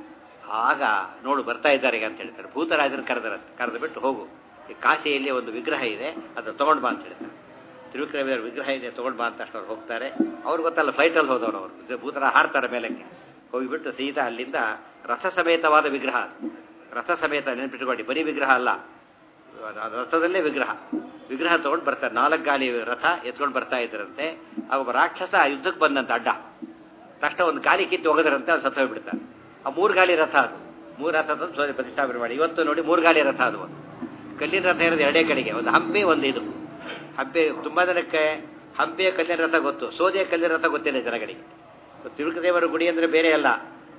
ಆಗ ನೋಡು ಬರ್ತಾ ಇದ್ದಾರೆ ಈಗ ಅಂತ ಹೇಳ್ತಾರೆ ಭೂತರಾಜನ ಕರೆದರ ಕರೆದು ಬಿಟ್ಟು ಹೋಗು ಈ ಕಾಶಿಯಲ್ಲಿ ಒಂದು ವಿಗ್ರಹ ಇದೆ ಅದನ್ನು ತೊಗೊಂಡು ಬಾ ಅಂತ ಹೇಳ್ತಾರೆ ತಿರುವಿಕ್ರಮಿಯವ್ರ ವಿಗ್ರಹ ಇದೆ ತೊಗೊಂಡು ಬಾ ಅಂತ ಅಷ್ಟು ಅವ್ರು ಹೋಗ್ತಾರೆ ಅವ್ರು ಗೊತ್ತಲ್ಲ ಫ್ಲೈಟಲ್ಲಿ ಹೋದವರು ಅವರು ಭೂತರ ಹಾರ್ತಾರೆ ಮೇಲಕ್ಕೆ ಹೋಗಿಬಿಟ್ಟು ಸೀದಾ ಅಲ್ಲಿಂದ ರಥ ಸಮೇತವಾದ ವಿಗ್ರಹ ಅದು ರಥ ಸಮೇತ ನೆನಪಿಟ್ಕೊಳ್ಳಿ ಬರೀ ವಿಗ್ರಹ ಅಲ್ಲ ರಥದಲ್ಲೇ ವಿಗ್ರಹ ವಿಗ್ರಹ ತಗೊಂಡು ಬರ್ತಾರೆ ನಾಲ್ಕು ಗಾಲಿ ರಥ ಎತ್ಕೊಂಡು ಬರ್ತಾ ಇದ್ರಂತೆ ಆ ಒಬ್ಬ ರಾಕ್ಷಸ ಯುದ್ಧಕ್ಕೆ ಬಂದಂತ ಅಡ್ಡ ತಕ್ಷಣ ಒಂದು ಗಾಲಿ ಕಿತ್ತು ಹೋಗದ್ರಂತೆ ಅದು ಸತ್ತು ಹೋಗ್ಬಿಡ್ತಾರೆ ಆ ಮೂರು ಗಾಲಿ ರಥ ಅದು ಮೂರು ರಥ ತಂದು ಪ್ರತಿಷ್ಠಾಪನೆ ಮಾಡಿ ಇವತ್ತು ನೋಡಿ ಮೂರು ಗಾಲಿ ರಥ ಅದು ಒಂದು ಕಲ್ಲಿನ ರಥ ಇರೋದು ಎರಡೇ ಕಡೆಗೆ ಒಂದು ಹಂಪಿ ಒಂದು ಇದು ಹಂಪಿ ತುಂಬಾ ಜನಕ್ಕೆ ಹಂಪಿಯ ಕಲ್ಲಿನ ರಥ ಗೊತ್ತು ಸೋದೆಯ ಕಲ್ಲಿನ ರಥ ಗೊತ್ತಿಲ್ಲ ಜನಗಳಿಗೆ ತಿರುಕದೇವರ ಗುಡಿ ಅಂದ್ರೆ ಬೇರೆ ಅಲ್ಲ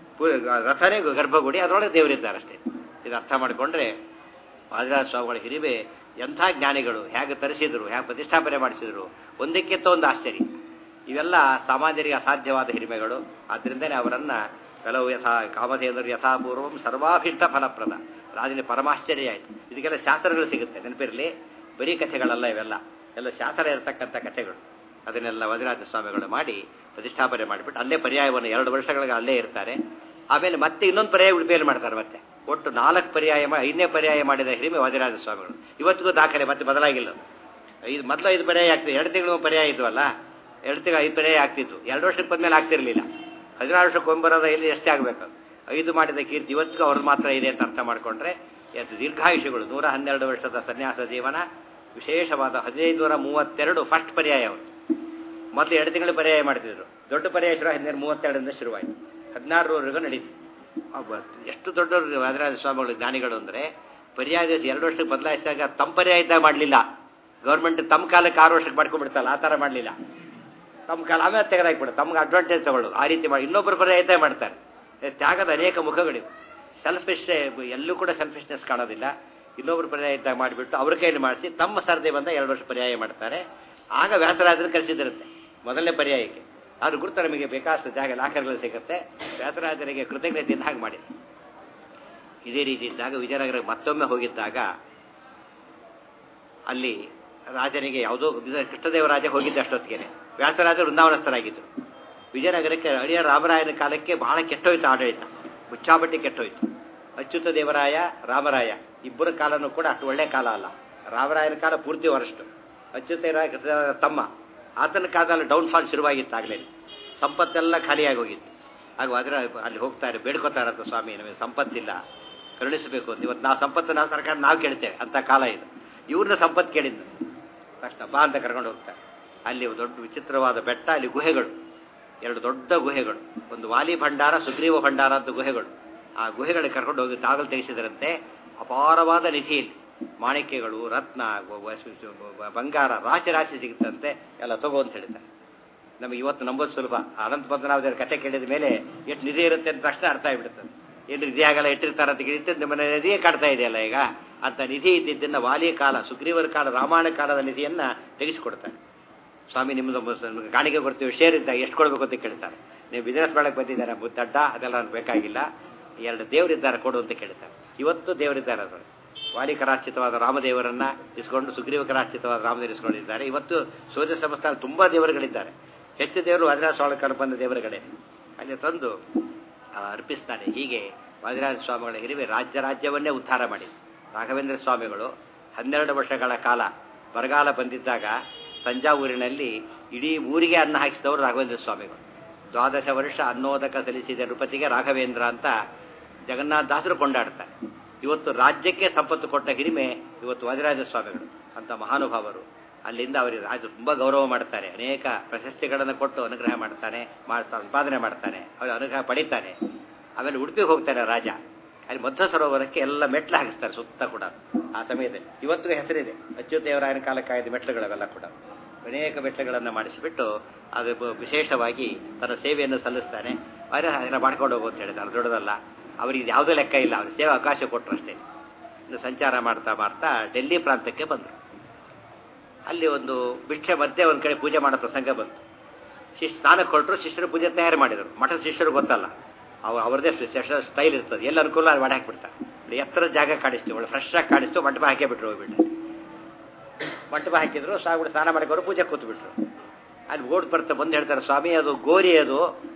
ರಥನೇ ಗರ್ಭಗುಡಿ ಅದರೊಳಗೆ ದೇವರಿದ್ದಾರೆ ಅಷ್ಟೇ ಇದು ಅರ್ಥ ಮಾಡಿಕೊಂಡ್ರೆ ವಾದಿರಾಜ ಸ್ವಾಮಿಗಳ ಹಿರಿಮೆ ಎಂಥ ಜ್ಞಾನಿಗಳು ಹೇಗೆ ತರಿಸಿದ್ರು ಹೇಗೆ ಪ್ರತಿಷ್ಠಾಪನೆ ಮಾಡಿಸಿದ್ರು ಒಂದಕ್ಕಿಂತ ಒಂದು ಆಶ್ಚರ್ಯ ಇವೆಲ್ಲ ಸಾಮಾನ್ಯರಿಗೆ ಅಸಾಧ್ಯವಾದ ಹಿರಿಮೆಗಳು ಆದ್ದರಿಂದನೇ ಅವರನ್ನ ಕೆಲವು ಯಥಾ ಕಾಮಧೇಂದ್ರ ಯಥಾಪೂರ್ವಂ ಸರ್ವಾಭಿಷ್ಟ ಫಲಪ್ರದ ರಾಜಲ್ಲಿ ಪರಮಾಶ್ಚರ್ಯ ಆಯಿತು ಇದಕ್ಕೆಲ್ಲ ಶಾಸ್ತ್ರಗಳು ಸಿಗುತ್ತೆ ನೆನಪಿರಲಿ ಬರೀ ಕಥೆಗಳಲ್ಲ ಇವೆಲ್ಲ ಎಲ್ಲ ಶಾಸ್ತ್ರ ಇರತಕ್ಕಂಥ ಕಥೆಗಳು ಅದನ್ನೆಲ್ಲ ವದಿರಾಜ ಸ್ವಾಮಿಗಳು ಮಾಡಿ ಪ್ರತಿಷ್ಠಾಪನೆ ಮಾಡಿಬಿಟ್ಟು ಅಲ್ಲೇ ಪರ್ಯಾಯವನ್ನು ಎರಡು ವರ್ಷಗಳಿಗೆ ಅಲ್ಲೇ ಇರ್ತಾರೆ ಆಮೇಲೆ ಮತ್ತೆ ಇನ್ನೊಂದು ಪರ್ಯಾಯ ಉಡುಪಿಯಲ್ಲಿ ಮಾಡ್ತಾರೆ ಮತ್ತೆ ಒಟ್ಟು ನಾಲ್ಕು ಪರ್ಯಾಯ ಐದನೇ ಪರ್ಯಾಯ ಮಾಡಿದ ಹಿರಿಮೆ ವಾದಿರಾಜ ಸ್ವಾಮಿಗಳು ಇವತ್ತಿಗೂ ದಾಖಲೆ ಮತ್ತೆ ಬದಲಾಗಿಲ್ಲ ಐದು ಮೊದಲು ಐದು ಪರ್ಯಾಯ ಆಗ್ತಿತ್ತು ಎರಡು ತಿಂಗಳು ಪರ್ಯಾಯ ಇದ್ವಲ್ಲ ಎರಡು ತಿಂಗಳು ಐದು ಪರ್ಯಾಯ ಆಗ್ತಿತ್ತು ಎರಡು ವರ್ಷಕ್ಕೆ ಬಂದ್ಮೇಲೆ ಆಗ್ತಿರ್ಲಿಲ್ಲ ಹದಿನಾರು ವರ್ಷಕ್ಕೆ ಒಂಬರದ ಇಲ್ಲಿ ಎಷ್ಟೇ ಆಗಬೇಕು ಐದು ಮಾಡಿದ ಕೀರ್ತಿ ಇವತ್ತಿಗೂ ಅವ್ರದ್ದು ಮಾತ್ರ ಇದೆ ಅಂತ ಅರ್ಥ ಮಾಡಿಕೊಂಡ್ರೆ ಎಷ್ಟು ದೀರ್ಘಾಯುಷಗಳು ನೂರ ಹನ್ನೆರಡು ವರ್ಷದ ಸನ್ಯಾಸ ಜೀವನ ವಿಶೇಷವಾದ ಹದಿನೈದು ನೂರ ಮೂವತ್ತೆರಡು ಫಸ್ಟ್ ಪರ್ಯಾಯ ಅವರು ಮೊದಲು ಎರಡು ತಿಂಗಳು ಪರ್ಯಾಯ ಮಾಡ್ತಿದ್ರು ದೊಡ್ಡ ಪರ್ಯಾಯ ಶುರು ಹದಿನೈದು ಮೂವತ್ತೆರಡರಿಂದ ಶುರುವಾಯಿತು ಹದಿನಾರರವರೆಗೂ ನಡೀತು ಎಷ್ಟು ದೊಡ್ಡವರು ವಾದರಾಜ ಸ್ವಾಮಿಗಳು ಜ್ಞಾನಿಗಳು ಅಂದರೆ ಪರ್ಯಾಯ ದಿವಸ ಎರಡು ವರ್ಷಕ್ಕೆ ಬದಲಾಯಿಸಿದಾಗ ತಮ್ಮ ಪರ್ಯಾಯ ಇದ್ದಾಗ ಮಾಡಲಿಲ್ಲ ಗೌರ್ಮೆಂಟ್ ತಮ್ಮ ಕಾಲಕ್ಕೆ ಆರು ವರ್ಷಕ್ಕೆ ಮಾಡ್ಕೊಂಡ್ಬಿಡ್ತಲ್ಲ ಆ ಥರ ಮಾಡಲಿಲ್ಲ ತಮ್ಮ ಕಾಲ ಆಮೇಲೆ ತೆಗೆದಾಕ್ಬಿಡ ತಮ್ಗೆ ಅಡ್ವಾಂಟೇಜ್ ತಗೊಳ್ಳೋದು ಆ ರೀತಿ ಮಾಡಿ ಇನ್ನೊಬ್ಬರು ಪರ್ಯಾಯ ಇದ್ದಾಗ ಮಾಡ್ತಾರೆ ತ್ಯಾಗದ ಅನೇಕ ಮುಖಗಳಿವೆ ಸೆಲ್ಫಿಶ್ ಎಲ್ಲೂ ಕೂಡ ಸೆಲ್ಫಿಶ್ನೆಸ್ ಕಾಣೋದಿಲ್ಲ ಇನ್ನೊಬ್ರು ಪರ್ಯಾಯ ಇದ್ದಾಗ ಮಾಡಿಬಿಟ್ಟು ಅವ್ರ ಕೈಯಲ್ಲಿ ಮಾಡಿಸಿ ತಮ್ಮ ಸರ್ದೆ ಬಂದ ಎರಡು ವರ್ಷ ಪರ್ಯಾಯ ಮಾಡ್ತಾರೆ ಆಗ ವ್ಯಾಸರಾಜರು ಕಲಿಸಿದಿರುತ್ತೆ ಮೊದಲನೇ ಪರ್ಯಾಯಕ್ಕೆ ಅವ್ರ ಗುರುತು ನಮಗೆ ಬೇಕಾದಷ್ಟು ಜಾಗ ಲಾಕರ್ಗಳು ಸಿಗುತ್ತೆ ವ್ಯಾಸರಾಜರಿಗೆ ಕೃತಜ್ಞತೆಯಿಂದ ಹಾಗೆ ಮಾಡಿ ಇದೇ ರೀತಿ ಇದ್ದಾಗ ವಿಜಯನಗರ ಮತ್ತೊಮ್ಮೆ ಹೋಗಿದ್ದಾಗ ಅಲ್ಲಿ ರಾಜನಿಗೆ ಯಾವುದೋ ಕೃಷ್ಣದೇವರಾಜ ಹೋಗಿದ್ದ ಅಷ್ಟೊತ್ತಿಗೆ ವ್ಯಾಸರಾಜ ವೃಂದಾವನಸ್ಥರಾಗಿದ್ದರು ವಿಜಯನಗರಕ್ಕೆ ಅಳಿಯ ರಾಮರಾಯನ ಕಾಲಕ್ಕೆ ಬಹಳ ಕೆಟ್ಟೋಯ್ತು ಆಡಳಿತ ಮುಚ್ಚಾಬಟ್ಟಿ ಕೆಟ್ಟೋಯ್ತು ಅಚ್ಯುತ ದೇವರಾಯ ರಾಮರಾಯ ಇಬ್ಬರ ಕಾಲನೂ ಕೂಡ ಅಷ್ಟು ಒಳ್ಳೆ ಕಾಲ ಅಲ್ಲ ರಾಮರಾಯನ ಕಾಲ ಪೂರ್ತಿ ವರಷ್ಟು ಅಚ್ಯುತ ತಮ್ಮ ಆತನ ಕಾಲದಲ್ಲಿ ಡೌನ್ಫಾಲ್ ಶುರುವಾಗಿತ್ತು ಆಗಲೇ ಸಂಪತ್ತೆಲ್ಲ ಖಾಲಿಯಾಗಿ ಹೋಗಿತ್ತು ಆಗ ಅದರ ಅಲ್ಲಿ ಹೋಗ್ತಾರೆ ಬೇಡ್ಕೋತಾರಂತ ಸ್ವಾಮಿ ನಮಗೆ ಸಂಪತ್ತಿಲ್ಲ ಕರುಣಿಸಬೇಕು ಅಂತ ಇವತ್ತು ನಾವು ಸಂಪತ್ತು ನಾವು ಸರ್ಕಾರ ನಾವು ಕೇಳ್ತೇವೆ ಅಂತ ಕಾಲ ಇದು ಇವ್ರನ್ನ ಸಂಪತ್ತು ಕೇಳಿದ್ದು ತಕ್ಷಣ ಬಾ ಅಂತ ಕರ್ಕೊಂಡು ಹೋಗ್ತಾರೆ ಅಲ್ಲಿ ಒಂದು ದೊಡ್ಡ ವಿಚಿತ್ರವಾದ ಬೆಟ್ಟ ಅಲ್ಲಿ ಗುಹೆಗಳು ಎರಡು ದೊಡ್ಡ ಗುಹೆಗಳು ಒಂದು ವಾಲಿ ಭಂಡಾರ ಸುಗ್ರೀವ ಭಂಡಾರ ಅಂತ ಗುಹೆಗಳು ಆ ಗುಹೆಗಳಿಗೆ ಕರ್ಕೊಂಡು ಹೋಗಿ ತಾಗಲು ತೆಗೆಸಿದರಂತೆ ಅಪಾರವಾದ ನಿಧಿಯಲ್ಲಿ ಮಾಣಿಕ್ಯಗಳು ರತ್ನ ವ- ವ- ಬಂಗಾರ ರಾಶಿ ರಾಶಿ ಸಿಗುತ್ತಂತೆ ಎಲ್ಲ ತಗೋ ಅಂತ ಹೇಳ್ತಾರೆ ನಮಗೆ ಇವತ್ತು ನಂಬೋದು ಸುಲಭ ಅನಂತ ಪದ್ಮನಾಭದೇವರ ಕಥೆ ಕೇಳಿದ ಮೇಲೆ ಎಷ್ಟು ನಿಧಿ ಇರುತ್ತೆ ಅಂತ ತಕ್ಷಣ ಅರ್ಥ ಆಗಿಬಿಡುತ್ತದೆ ಏನು ನಿಧಿ ಆಗಲ್ಲ ಇಟ್ಟಿರ್ತಾರೆ ಅಂತ ಕೇಳಿದ್ರೆ ನಿಮ್ಮ ನಿಧಿಯೇ ಕಾಡ್ತಾ ಇದೆಯಲ್ಲ ಈಗ ಅಂತ ನಿಧಿ ಇದ್ದಿದ್ದನ್ನ ವಾಲಿಯ ಕಾಲ ಸುಗ್ರೀವರ ಕಾಲ ರಾಮಾಯಣ ಕಾಲದ ನಿಧಿಯನ್ನ ತೆಗೆಸಿಕೊಡ್ತಾರೆ ಸ್ವಾಮಿ ನಿಮ್ಮದು ನಿಮ್ಗೆ ಕಾಣಿಕೆ ಕೊಡ್ತೀವಿ ಶೇರ್ ಇದ್ದಾಗ ಎಷ್ಟು ಕೊಡಬೇಕು ಅಂತ ಕೇಳ್ತಾರೆ ನೀವು ಬಿಸ್ನೆಸ್ ಮಾಡಕ್ಕೆ ಬಂದಿದ್ದಾರೆ ದಡ್ಡ ಅದೆಲ್ಲ ನನಗೆ ಬೇಕಾಗಿಲ್ಲ ಎರಡು ದೇವರಿದ್ದಾರೆ ಕೊಡು ಅಂತ ಕೇಳ್ತಾರೆ ಇವತ್ತು ದೇವರಿದ್ದಾರೆ ಅದರಲ್ಲಿ ವಾಲಿಕರಾಚಿತವಾದ ರಾಮದೇವರನ್ನ ಇಸ್ಕೊಂಡು ಸುಗ್ರೀವ ಕರಾಚಿತವಾದ ರಾಮದೇವರು ಇಸ್ಕೊಂಡಿದ್ದಾರೆ ಇವತ್ತು ಸೂರ್ಯ ಸಂಸ್ಥಾನ ತುಂಬಾ ದೇವರುಗಳಿದ್ದಾರೆ ಹೆಚ್ಚು ದೇವರು ವಜ್ರಾಜ ಸ್ವಾಮಿ ಬಂದ ದೇವರುಗಳೇ ಅಲ್ಲಿ ತಂದು ಆ, ಅರ್ಪಿಸ್ತಾನೆ ಹೀಗೆ ವಾದಿರಾಜ ಸ್ವಾಮಿಗಳ ಹಿರಿವೆ ರಾಜ್ಯ ರಾಜ್ಯವನ್ನೇ ಉದ್ಧಾರ ಮಾಡಿದ ರಾಘವೇಂದ್ರ ಸ್ವಾಮಿಗಳು ಹನ್ನೆರಡು ವರ್ಷಗಳ ಕಾಲ ಬರಗಾಲ ಬಂದಿದ್ದಾಗ ತಂಜಾವೂರಿನಲ್ಲಿ ಇಡೀ ಊರಿಗೆ ಅನ್ನ ಹಾಕಿಸಿದವರು ರಾಘವೇಂದ್ರ ಸ್ವಾಮಿಗಳು ದ್ವಾದಶ ವರ್ಷ ಅನ್ನೋದಕ ಸಲ್ಲಿಸಿದ ನೃಪತಿಗೆ ರಾಘವೇಂದ್ರ ಅಂತ ಜಗನ್ನಾಥ ದಾಸರು ಕೊಂಡಾಡ್ತಾರೆ ಇವತ್ತು ರಾಜ್ಯಕ್ಕೆ ಸಂಪತ್ತು ಕೊಟ್ಟ ಹಿರಿಮೆ ಇವತ್ತು ವಾದಿರಾಜ ಸ್ವಾಮಿಗಳು ಅಂತ ಮಹಾನುಭಾವರು ಅಲ್ಲಿಂದ ಅವರಿಗೆ ರಾಜ ತುಂಬ ಗೌರವ ಮಾಡ್ತಾರೆ ಅನೇಕ ಪ್ರಶಸ್ತಿಗಳನ್ನು ಕೊಟ್ಟು ಅನುಗ್ರಹ ಮಾಡ್ತಾನೆ ಮಾಡ್ತಾ ಸಂಪಾದನೆ ಮಾಡ್ತಾನೆ ಅವರು ಅನುಗ್ರಹ ಪಡಿತಾನೆ ಆಮೇಲೆ ಉಡುಪಿಗೆ ಹೋಗ್ತಾನೆ ರಾಜ ಅಲ್ಲಿ ಮಧ್ವ ಸರೋವರಕ್ಕೆ ಎಲ್ಲ ಮೆಟ್ಲು ಹಾಕಿಸ್ತಾರೆ ಸುತ್ತ ಕೂಡ ಆ ಸಮಯದಲ್ಲಿ ಇವತ್ತಿಗೂ ಹೆಸರಿದೆ ಅಚ್ಯುತೇವರಾಯನ ಕಾಲಕ್ಕಾಯ್ದ ಮೆಟ್ಲುಗಳವೆಲ್ಲ ಕೂಡ ಅನೇಕ ಮೆಟ್ಲುಗಳನ್ನು ಮಾಡಿಸಿಬಿಟ್ಟು ಅದು ಬ- ವಿಶೇಷವಾಗಿ ತನ್ನ ಸೇವೆಯನ್ನು ಸಲ್ಲಿಸ್ತಾನೆ ಆದರೆ ಅದನ್ನು ಮಾಡ್ಕೊಂಡು ಹೋಗು ಅಂತ ಹೇಳಿದ್ದಾರೆ ದೊಡ್ಡದಲ್ಲ ಅವರಿಗೆ ಯಾವುದೇ ಲೆಕ್ಕ ಇಲ್ಲ ಅವ್ರಿಗೆ ಸೇವೆ ಅವಕಾಶ ಕೊಟ್ಟರು ಅಷ್ಟೇ ಇನ್ನು ಸಂಚಾರ ಮಾಡ್ತಾ ಮಾಡ್ತಾ ಡೆಲ್ಲಿ ಪ್ರಾಂತಕ್ಕೆ ಬಂದರು ಅಲ್ಲಿ ಒಂದು ಭಿಕ್ಷೆ ಮಧ್ಯೆ ಒಂದು ಕಡೆ ಪೂಜೆ ಮಾಡೋ ಪ್ರಸಂಗ ಬಂತು ಶಿಷ್ಯ ಸ್ನಾನಕ್ಕೆ ಹೊರಟರು ಶಿಷ್ಯರು ಪೂಜೆ ತಯಾರು ಮಾಡಿದರು ಮಠದ ಶಿಷ್ಯರು ಗೊತ್ತಲ್ಲ ಅವ ಅವ್ರದೇ ಶಿಷ್ಯರ ಸ್ಟೈಲ್ ಇರ್ತದೆ ಎಲ್ಲ ಅನುಕೂಲ ಅಲ್ಲಿ ಮಾಡಿ ಹಾಕ್ಬಿಡ್ತಾರೆ ಎತ್ತರ ಜಾಗ ಕಾಣಿಸ್ತೀವಿ ಒಳ್ಳೆ ಫ್ರೆಶ್ ಆಗಿ ಕಾಣಿಸ್ತು ಮಂಟಪ ಹಾಕೇ ಬಿಟ್ರು ಹೋಗ್ಬಿಟ್ಟು ಮಂಟಪ ಹಾಕಿದ್ರು ಸಾಗುಡು ಸ್ನಾನ ಮಾಡಿಕೊಂಡು ಪೂಜೆ ಕೂತ್ಬಿಟ್ರು ಅಲ್ಲಿ ಓಡ್ ಬರ್ತಾ ಬಂದು ಹೇಳ್ತಾರೆ ಸ್ವಾಮಿ ಅದು ಗೋರಿ ಅದು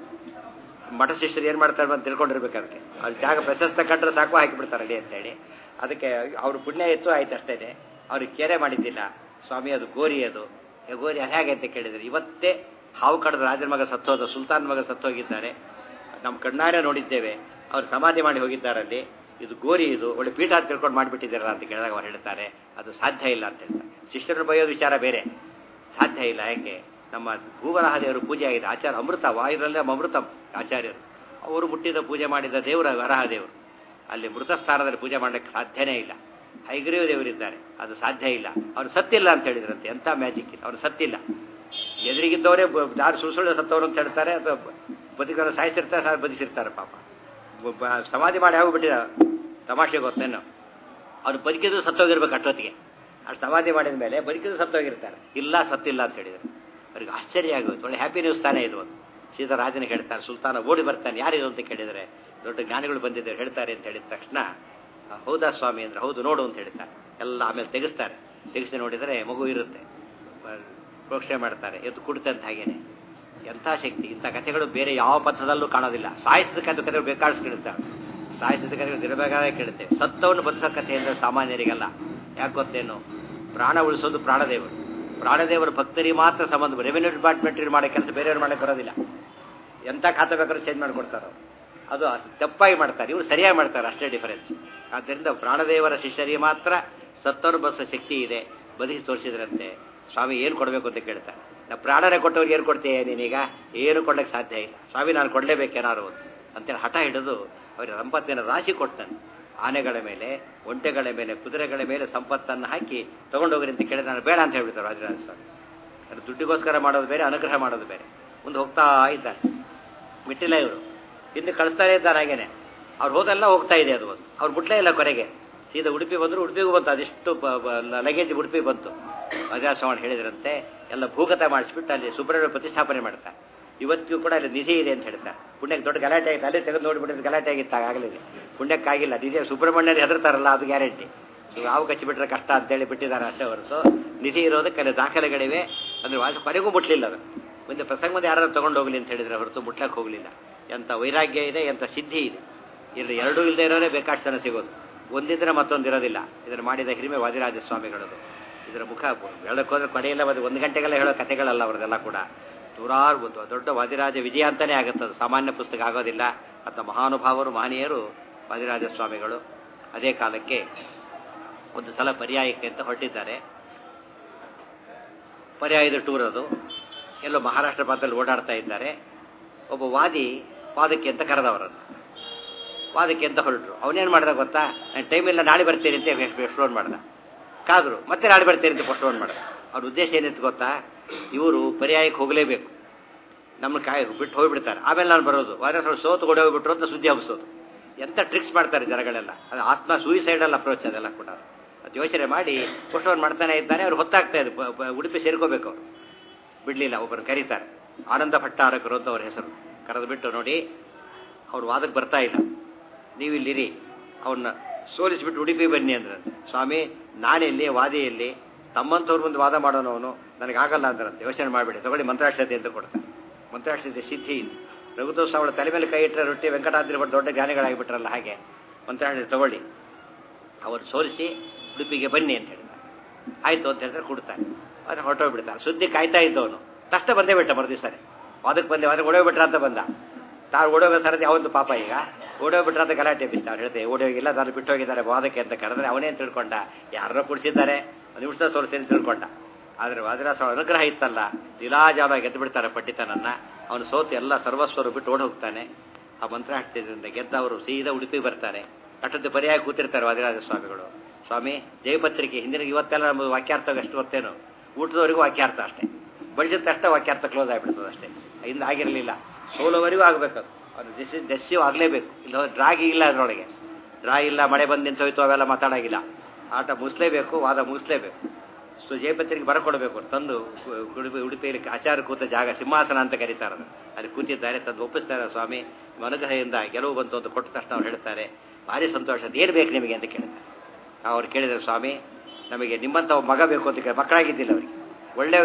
ಮಠ ಶಿಷ್ಯರು ಏನು ಮಾಡ್ತಾರೆ ಅಂತ ತಿಳ್ಕೊಂಡಿರ್ಬೇಕು ಅದಕ್ಕೆ ಅಲ್ಲಿ ಜಾಗ ಪ್ರಶಸ್ತ ಕಂಡ್ರೆ ಸಾಕು ಹಾಕಿಬಿಡ್ತಾರೆ ಅಡಿ ಅಂತೇಳಿ ಅದಕ್ಕೆ ಅವ್ರ ಪುಣ್ಯ ಇತ್ತು ಆಯ್ತು ಅಷ್ಟೇ ಅವ್ರಿಗೆ ಕೆರೆ ಮಾಡಿದ್ದಿಲ್ಲ ಸ್ವಾಮಿ ಅದು ಗೋರಿ ಅದು ಏ, ಗೋರಿ ಅದು ಹೇಗೆ ಅಂತ ಕೇಳಿದ್ರು ಇವತ್ತೇ ಹಾವು ಕಡದ ರಾಜನ ಮಗ ಸತ್ತೋದ ಸುಲ್ತಾನ್ ಮಗ ಸತ್ತೋಗಿದ್ದಾರೆ ನಮ್ಮ ಕಣ್ಣಾರೆ ನೋಡಿದ್ದೇವೆ ಅವ್ರು ಸಮಾಧಿ ಮಾಡಿ ಹೋಗಿದ್ದಾರೆ ಅಲ್ಲಿ ಇದು ಗೋರಿ ಇದು ಒಳ್ಳೆ ಪೀಠ ಅಂತ ತಿಳ್ಕೊಂಡು ಮಾಡಿಬಿಟ್ಟಿದ್ದಾರಲ್ಲ ಅಂತ ಕೇಳಿದಾಗ ಅವ್ರು ಹೇಳ್ತಾರೆ ಅದು ಸಾಧ್ಯ ಇಲ್ಲ ಅಂತ ಹೇಳ್ತಾರೆ ಶಿಷ್ಯರನ್ನು ಬೈಯೋದು ವಿಚಾರ ಬೇರೆ ಸಾಧ್ಯ ಇಲ್ಲ ಯಾಕೆ ನಮ್ಮ ಭೂವರಾಹ ದೇವರು ಪೂಜೆ ಆಗಿದೆ ಆಚಾರ ಅಮೃತ ವಾಯುರಲ್ಲೇ ಅಮೃತ ಆಚಾರ್ಯರು ಅವರು ಮುಟ್ಟಿದ ಪೂಜೆ ಮಾಡಿದ ದೇವರು ವರಾಹ ದೇವರು ಅಲ್ಲಿ ಮೃತ ಸ್ಥಾನದಲ್ಲಿ ಪೂಜೆ ಮಾಡಲಿಕ್ಕೆ ಸಾಧ್ಯನೇ ಇಲ್ಲ ಹೈಗ್ರೀವ ದೇವರಿದ್ದಾರೆ ಅದು ಸಾಧ್ಯ ಇಲ್ಲ ಅವ್ರು ಸತ್ತಿಲ್ಲ ಅಂತ ಹೇಳಿದ್ರಂತೆ ಎಂಥ ಮ್ಯಾಜಿಕ್ ಇಲ್ಲ ಅವ್ರು ಸತ್ತಿಲ್ಲ ಎದುರಿಗಿದ್ದವರೇ ಯಾರು ಸುಳ್ಳು ಸುಳ್ಳು ಸತ್ತವರು ಅಂತ ಹೇಳ್ತಾರೆ ಅಥವಾ ಬದುಕನ್ನು ಸಾಯಿಸಿರ್ತಾರೆ ಸಾಯ್ ಬದುಕಿರ್ತಾರೆ ಪಾಪ ಬ- ಬ- ಸಮಾಧಿ ಮಾಡಿ ಹೋಗ್ಬಿಟ್ಟಿದ ತಮಾಷೆ ಗೊತ್ತೇನು ಅವ್ರು ಬದುಕಿದ್ರು ಸತ್ತೋಗಿರ್ಬೇಕು ಅಷ್ಟೊತ್ತಿಗೆ ಅಷ್ಟು ಸಮಾಧಿ ಮಾಡಿದ ಮೇಲೆ ಬದುಕಿದ್ರು ಸತ್ತೋಗಿರ್ತಾರೆ ಇಲ್ಲ ಸತ್ತಿಲ್ಲ ಅಂತ ಹೇಳಿದ್ರು ಅವ್ರಿಗೆ ಆಶ್ಚರ್ಯ ಆಗೋಯ್ತು ಒಳ್ಳೆ ಹ್ಯಾಪಿ ನ್ಯೂಸ್ ತಾನೇ ಇದು ಒಂದು ಸೀದಾ ರಾಜನಿಗೆ ಹೇಳ್ತಾರೆ ಸುಲ್ತಾನ ಓಡಿ ಬರ್ತಾನೆ ಯಾರಿದು ಅಂತ ಕೇಳಿದರೆ ದೊಡ್ಡ ಜ್ಞಾನಿಗಳು ಬಂದಿದ್ದಾರೆ ಹೇಳ್ತಾರೆ ಅಂತ ಹೇಳಿದ ತಕ್ಷಣ ಆ, ಹೌದಾ ಸ್ವಾಮಿ ಅಂದ್ರೆ ಹೌದು ನೋಡು ಅಂತ ಹೇಳ್ತಾರೆ ಎಲ್ಲ ಆಮೇಲೆ ತೆಗೆಸ್ತಾರೆ ತೆಗೆಸಿ ನೋಡಿದರೆ ಮಗು ಇರುತ್ತೆ ಬ- ಪ್ರೋಕ್ಷಣೆ ಮಾಡ್ತಾರೆ ಎದ್ದು ಕುಡಿತಂತ ಹಾಗೇನೆ ಎಂಥ ಶಕ್ತಿ ಇಂಥ ಕಥೆಗಳು ಬೇರೆ ಯಾವ ಪಥದಲ್ಲೂ ಕಾಣೋದಿಲ್ಲ ಸಾಯಿಸಿದ ಕಥೆಗಳು ಬೇಕಾಡಿಸ್ಕಿಡುತ್ತಾರೆ ಸಾಯಿಸಿದ ಕಥೆಗಳು ದಿನಬೇಕಾದ್ರೆ ಕೇಳುತ್ತೇವೆ ಸತ್ತವನ್ನು ಬದುಕೋ ಕಥೆ ಅಂದರೆ ಸಾಮಾನ್ಯರಿಗಲ್ಲ ಯಾಕೆ ಗೊತ್ತೇನು ಪ್ರಾಣ ಉಳಿಸೋದು ಪ್ರಾಣದೇವರು ಪ್ರಾಣದೇವರ ಭಕ್ತರಿಗೆ ಮಾತ್ರ ಸಂಬಂಧ ರೆವೆನ್ಯೂ ಡಿಪಾರ್ಟ್ಮೆಂಟ್ ಮಾಡೋ ಕೆಲಸ ಬೇರೆಯವ್ರು ಮಾಡಕ್ಕೆ ಬರೋದಿಲ್ಲ ಎಂಥ ಖಾತೆ ಬೇಕಾದ್ರೂ ಚೇಂಜ್ ಮಾಡಿಕೊಡ್ತಾರೋ ಅದು ತಪ್ಪಾಗಿ ಮಾಡ್ತಾರೆ ಇವರು ಸರಿಯಾಗಿ ಮಾಡ್ತಾರೆ ಅಷ್ಟೇ ಡಿಫರೆನ್ಸ್ ಆದ್ದರಿಂದ ಪ್ರಾಣದೇವರ ಶಿಷ್ಯರಿಗೆ ಮಾತ್ರ ಸತ್ತವರು ಬಸ್ಸ ಶಕ್ತಿ ಇದೆ ಬದುಕಿ ತೋರಿಸಿದ್ರಂತೆ ಸ್ವಾಮಿ ಏನು ಕೊಡಬೇಕು ಅಂತ ಕೇಳ್ತಾರೆ ನಾ ಪ್ರಾಣನೇ ಕೊಟ್ಟವ್ರಿಗೆ ಏನು ಕೊಡ್ತೀಯ ನೀನೀಗ ಏನು ಕೊಡ್ಲಿಕ್ಕೆ ಸಾಧ್ಯ ಇಲ್ಲ ಸ್ವಾಮಿ ನಾನು ಕೊಡಲೇಬೇಕೇನಾರು ಅಂತ ಅಂತೇಳಿ ಹಠ ಹಿಡಿದು ಅವರಿಗೆ ಸಂಪತ್ತಿನ ರಾಶಿ ಕೊಡ್ತಾನೆ ಆನೆಗಳ ಮೇಲೆ ಒಂಟೆಗಳ ಮೇಲೆ ಕುದುರೆಗಳ ಮೇಲೆ ಸಂಪತ್ತನ್ನು ಹಾಕಿ ತಗೊಂಡೋಗ್ರಿ ಅಂತ ಕೇಳಿದ್ರೆ ನಾನು ಬೇಡ ಅಂತ ಹೇಳ್ಬಿಡ್ತಾರೆ ರಾಜರಾಜ ಸ್ವಾಮಿ ಅದು ದುಡ್ಡಿಗೋಸ್ಕರ ಮಾಡೋದು ಬೇರೆ ಅನುಗ್ರಹ ಮಾಡೋದು ಬೇರೆ ಮುಂದೆ ಹೋಗ್ತಾ ಇದ್ದಾರೆ ಬಿಟ್ಟಿಲ್ಲ ಇವರು ಹಿಂದೆ ಕಳಿಸ್ತಾನೆ ಇದ್ದಾರೆ ಹಾಗೇನೆ ಅವ್ರು ಹೋದೆಲ್ಲ ಹೋಗ್ತಾ ಇದೆ ಅದು ಒಂದು ಅವ್ರು ಬಿಟ್ಲೇ ಇಲ್ಲ ಕೊನೆಗೆ ಸೀದಾ ಉಡುಪಿ ಬಂದರು ಉಡುಪಿಗೂ ಬಂತು ಅದೆಷ್ಟು ಲಗೇಜ್ ಉಡುಪಿ ಬಂತು ವಜ್ರಾಶ್ರವಣ ಹೇಳಿದ್ರಂತೆ ಎಲ್ಲ ಭೂಗತ ಮಾಡಿಸ್ಬಿಟ್ಟು ಅಲ್ಲಿ ಸುಬ್ರಹ್ಮಣ್ಯ ಪ್ರತಿಷ್ಠಾಪನೆ ಮಾಡ್ತಾರೆ ಇವತ್ತಿಗೂ ಕೂಡ ಅಲ್ಲಿ ನಿಧಿ ಇದೆ ಅಂತ ಹೇಳ್ತಾರೆ ಪುಣ್ಯಕ್ಕೆ ದೊಡ್ಡ ಗಲಾಟೆ ಆಗಿದೆ ಅಲ್ಲೇ ತೆಗೆದು ನೋಡಿಬಿಟ್ಟಿದ್ದು ಗಲಾಟೆ ಆಗಿತ್ತು ಆಗಲೇ ಪುಣ್ಯಕ್ಕಾಗಿಲ್ಲ ನಿಧಿ ಸುಬ್ರಹ್ಮಣ್ಯರು ಹೆದರ್ತಾರಲ್ಲ ಅದು ಗ್ಯಾರಂಟಿ ಯಾವ ಕಚ್ಚಿಬಿಟ್ರೆ ಕಷ್ಟ ಅಂತೇಳಿ ಬಿಟ್ಟಿದ್ದಾರೆ ಅಷ್ಟೇ ಹೊರತು ನಿಧಿ ಇರೋದಕ್ಕೆ ಅಲ್ಲಿ ದಾಖಲೆಗಳಿವೆ ಅಂದ್ರೆ ವಾಸ ಕೊನೆಗೂ ಮುಟ್ಲಿಲ್ಲ ಅದು ಮುಂದೆ ಪ್ರಸಂಗ ಮುಂದೆ ಯಾರು ತಗೊಂಡು ಹೋಗ್ಲಿ ಅಂತ ಹೇಳಿದ್ರೆ ಹೊರತು ಮುಟ್ಲಕ್ಕೆ ಹೋಗಲಿಲ್ಲ ಎಂಥ ವೈರಾಗ್ಯ ಇದೆ ಎಂಥ ಸಿದ್ಧಿ ಇದೆ ಇಲ್ಲಿ ಎರಡೂ ಇಲ್ಲದೆ ಇರೋರೇ ಬೇಕಾಷ್ಟು ಜನ ಸಿಗೋದು ಒಂದಿದ್ರೆ ಮತ್ತೊಂದು ಇರೋದಿಲ್ಲ ಇದನ್ನು ಮಾಡಿದ ಹಿರಿಮೆ ವಾದಿರಾಜ ಸ್ವಾಮಿಗಳದು ಇದರ ಮುಖ ಹೇಳಕ್ಕೆ ಹೋದ್ರೆ ಕೊನೆಯಲ್ಲ ಒಂದು ಒಂದು ಗಂಟೆಗೆಲ್ಲ ಹೇಳೋ ಕಥೆಗಳಲ್ಲ ಅವ್ರದ್ದೆಲ್ಲ ಕೂಡ ನೂರಾರು ಒಂದು ದೊಡ್ಡ ವಾದಿರಾಜ ವಿಜಯ ಅಂತಾನೆ ಆಗುತ್ತೆ ಅದು ಸಾಮಾನ್ಯ ಪುಸ್ತಕ ಆಗೋದಿಲ್ಲ ಅಂತ ಮಹಾನುಭಾವರು ಮಹನೀಯರು ವಾದಿರಾಜ ಸ್ವಾಮಿಗಳು ಅದೇ ಕಾಲಕ್ಕೆ ಒಂದು ಸಲ ಪರ್ಯಾಯಕ್ಕೆ ಅಂತ ಹೊರಟಿದ್ದಾರೆ ಪರ್ಯಾಯದ ಟೂರ್ ಅದು ಎಲ್ಲೋ ಮಹಾರಾಷ್ಟ್ರ ಭಾಗದಲ್ಲಿ ಓಡಾಡ್ತಾ ಇದ್ದಾರೆ ಒಬ್ಬ ವಾದಿ ವಾದಕ್ಕೆ ಅಂತ ಕರೆದವರನ್ನು ವಾದಕ್ಕೆ ಅಂತ ಹೊರಟರು ಅವನೇನು ಮಾಡ್ದ ಗೊತ್ತಾ ನಾನು ಟೈಮಿಲ್ಲ ನಾಳೆ ಬರ್ತೀನಿ ಅಂತ ಫೋನ್ ಮಾಡ್ದ ಕಾದ್ರು ಮತ್ತೆ ನಾಳೆ ಬರ್ತೀನಿ ಅಂತ ಫೋನ್ ಮಾಡ್ದ ಅವ್ರ ಉದ್ದೇಶ ಏನಿತ್ತು ಗೊತ್ತಾ ಇವರು ಪರ್ಯಾಯಕ್ಕೆ ಹೋಗಲೇಬೇಕು ನಮ್ಮನ್ನ ಕಾಯಿ ಬಿಟ್ಟು ಹೋಗ್ಬಿಡ್ತಾರೆ ಆಮೇಲೆ ನಾನು ಬರೋದು ವಾರ ಸ್ವಲ್ಪ ಸೋತು ಕೊಡಿ ಹೋಗ್ಬಿಟ್ರು ಅಂತ ಸುದ್ದಿ ಹಬ್ಬಿಸೋದು ಎಂಥ ಟ್ರಿಕ್ಸ್ ಮಾಡ್ತಾರೆ ಜನಗಳೆಲ್ಲ ಅದು ಆತ್ಮ ಸೂಯಿಸೈಡಲ್ ಅಪ್ರೋಚ್ ಅದೆಲ್ಲ ಕೂಡ ಅದು ಯೋಚನೆ ಮಾಡಿ ಪೋಸ್ಟ್ಪೋನ್ ಮಾಡ್ತಾನೆ ಇದ್ದಾನೆ ಅವ್ರು ಹೊತ್ತಾಗ್ತಾ ಇದೆ ಪ- ಪ- ಉಡುಪಿ ಸೇರ್ಕೋಬೇಕು ಅವರು ಬಿಡಲಿಲ್ಲ ಒಬ್ಬರು ಕರೀತಾರೆ ಆನಂದ ಭಟ್ಟಾರಕರು ಅಂತ ಅವ್ರ ಹೆಸರು ಕರೆದು ಬಿಟ್ಟು ನೋಡಿ ಅವ್ರು ವಾದಕ್ಕೆ ಬರ್ತಾ ಇಲ್ಲ ನೀವು ಇಲ್ಲಿರಿ ಅವನ್ನ ಸೋಲಿಸಿಬಿಟ್ಟು ಉಡುಪಿ ಬನ್ನಿ ಅಂದ್ರಂತೆ ಸ್ವಾಮಿ ನಾನೆಲ್ಲಿ ವಾದಿಯಲ್ಲಿ ತಮ್ಮಂಥವ್ರ ಮುಂದೆ ವಾದ ಮಾಡೋನು ಅವನು ನನಗಾಗಲ್ಲ ಅಂದ್ರಂತೆ ಯೋಚನೆ ಮಾಡಿಬಿಡಿ ತಗೊಳ್ಳಿ ಮಂತ್ರಾಕ್ಷತೆ ಅಂತ ಕೊಡ್ತಾರೆ ಮಂತ್ರಾಕ್ಷತೆ ಸಿದ್ಧಿ ರಘುತೋತ್ಸವ ಅವಳ ತಲೆ ಮೇಲೆ ಕೈ ಇಟ್ಟರೆ ರೊಟ್ಟಿ ವೆಂಕಟಾದ್ರಿ ಭಟ್ ದೊಡ್ಡ ಜ್ಞಾನಿಗಳಾಗಿಬಿಟ್ರಲ್ಲ ಹಾಗೆ ಮಂತ್ರಾಕ್ಷತೆ ತಗೊಳ್ಳಿ ಅವರು ಸೋಲಿಸಿ ಉಡುಪಿಗೆ ಬನ್ನಿ ಅಂತ ಹೇಳಿದ್ದಾರೆ ಆಯ್ತು ಅಂತ ಹೇಳಿದ್ರೆ ಕೊಡ್ತಾರೆ ಅದು ಹೊರಟೋಗ್ಬಿಡ್ತಾರೆ ಸುದ್ದಿ ಕಾಯ್ತಾ ಇದ್ದವನು ತಷ್ಟ ಬಂದೇ ಬಿಟ್ಟ ಮರುದಿವಸನೆ ವಾದಕ್ಕೆ ಬಂದೆ ವಾದಕ್ಕೆ ಓಡೋಗ್ಬಿಟ್ರ ಅಂತ ಬಂದ ತಾವು ಓಡೋಗೋ ಸರದಿ ಯಾವೊಂದು ಪಾಪ ಈಗ ಓಡೋಗ್ಬಿಟ್ರ ಅಂತ ಗಲಾಟೆ ಬಿಸ್ತ ಅವ್ರು ಹೇಳ್ತೆ ಓಡೋಗಿಲ್ಲ ನಾನು ಬಿಟ್ಟು ಹೋಗಿದ್ದಾರೆ ವಾದಕ್ಕೆ ಅಂತ ಕರೆದ್ರೆ ಅವನೇನು ತಿಳ್ಕೊಂಡ ಯಾರೋ ಕುಡಿಸಿದ್ದಾರೆ ಒಂದು ನಿಮಿಷ ಸೋಲಿಸಿ ತಿಳ್ಕೊಂಡ ಆದರೆ ವಜ್ರಾಸ ಅನುಗ್ರಹ ಇತ್ತಲ್ಲ ದಿಲಾಜಾವಾಗಿ ಗೆದ್ದು ಬಿಡ್ತಾರೆ ಪಂಡಿತನನ್ನ ಅವನು ಸೋತು ಎಲ್ಲ ಸರ್ವಸ್ವರು ಬಿಟ್ಟು ಓಡ್ ಹೋಗ್ತಾನೆ ಆ ಮಂತ್ರ ಹಾಕ್ತಿದ್ರಿಂದ ಗೆದ್ದವರು ಸೀದಾ ಉಡುಪಿಗೆ ಬರ್ತಾರೆ ಅಷ್ಟೊಂದು ಪರ್ಯಾಯ ಕೂತಿರ್ತಾರೆ ವಾದಿರಾಜ ಸ್ವಾಮಿಗಳು ಸ್ವಾಮಿ ಜಯಪತ್ರಿಕೆ ಹಿಂದಿನ ಇವತ್ತೆಲ್ಲ ನಮ್ಮ ವಾಕ್ಯಾರ್ಥ ಎಷ್ಟು ಹೊತ್ತೇನು ಊಟದವರೆಗೂ ವಾಕ್ಯಾರ್ಥ ಅಷ್ಟೇ ಬಡಿಸಿದ ತಕ್ಷಣ ವಾಕ್ಯಾರ್ಥ ಕ್ಲೋಸ್ ಆಗಿಬಿಡ್ತದೆ ಅಷ್ಟೇ ಹಿಂದೆ ಆಗಿರಲಿಲ್ಲ ಸೋಲೋವರೆಗೂ ಆಗಬೇಕು ಅದು ಅದು ದೆಸಿ ದೆಸ್ಯೂ ಆಗಲೇಬೇಕು ಇಲ್ಲ ಡ್ರಾಗಿ ಇಲ್ಲ ಅದರೊಳಗೆ ಡ್ರಾ ಇಲ್ಲ ಮಳೆ ಬಂದು ನಿಂತು ಹೋಯ್ತು ಅವೆಲ್ಲ ಮಾತಾಡೋಗಿಲ್ಲ ಆಟ ಮುಗಿಸ್ಲೇಬೇಕು ವಾದ ಮುಗಿಸ್ಲೇಬೇಕು ಸೊ ಜಯಪತ್ರಿಗೆ ಬರಕೊಡಬೇಕು ತಂದು ಉಡುಪಿ ಉಡುಪಿಯಲ್ಲಿ ಆಚಾರ ಕೂತ ಜಾಗ ಸಿಂಹಾಸನ ಅಂತ ಕರೀತಾರೆ ಅದು. ಅಲ್ಲಿ ಕೂತಿದ್ದಾರೆ ತಂದು ಒಪ್ಪಿಸ್ತಾರೆ ಸ್ವಾಮಿ ನಿಮ್ಮ ಅನುಗ್ರಹದಿಂದ ಗೆಲುವು ಬಂತು ಅಂತ ಕೊಟ್ಟ ತಕ್ಷಣ ಅವ್ರು ಹೇಳ್ತಾರೆ ಭಾರಿ ಸಂತೋಷ ಅದು ಏನು ಬೇಕು ನಿಮಗೆ ಅಂತ ಕೇಳ್ತಾರೆ ಅವ್ರು ಕೇಳಿದ್ರು ಸ್ವಾಮಿ ನಮಗೆ ನಿಮ್ಮಂಥ ಒಬ್ಬ ಮಗ ಬೇಕು ಅಂತ ಕೇಳಿ ಮಕ್ಕಳಾಗಿದ್ದಿಲ್ಲ ಅವರಿಗೆ ಒಳ್ಳೆ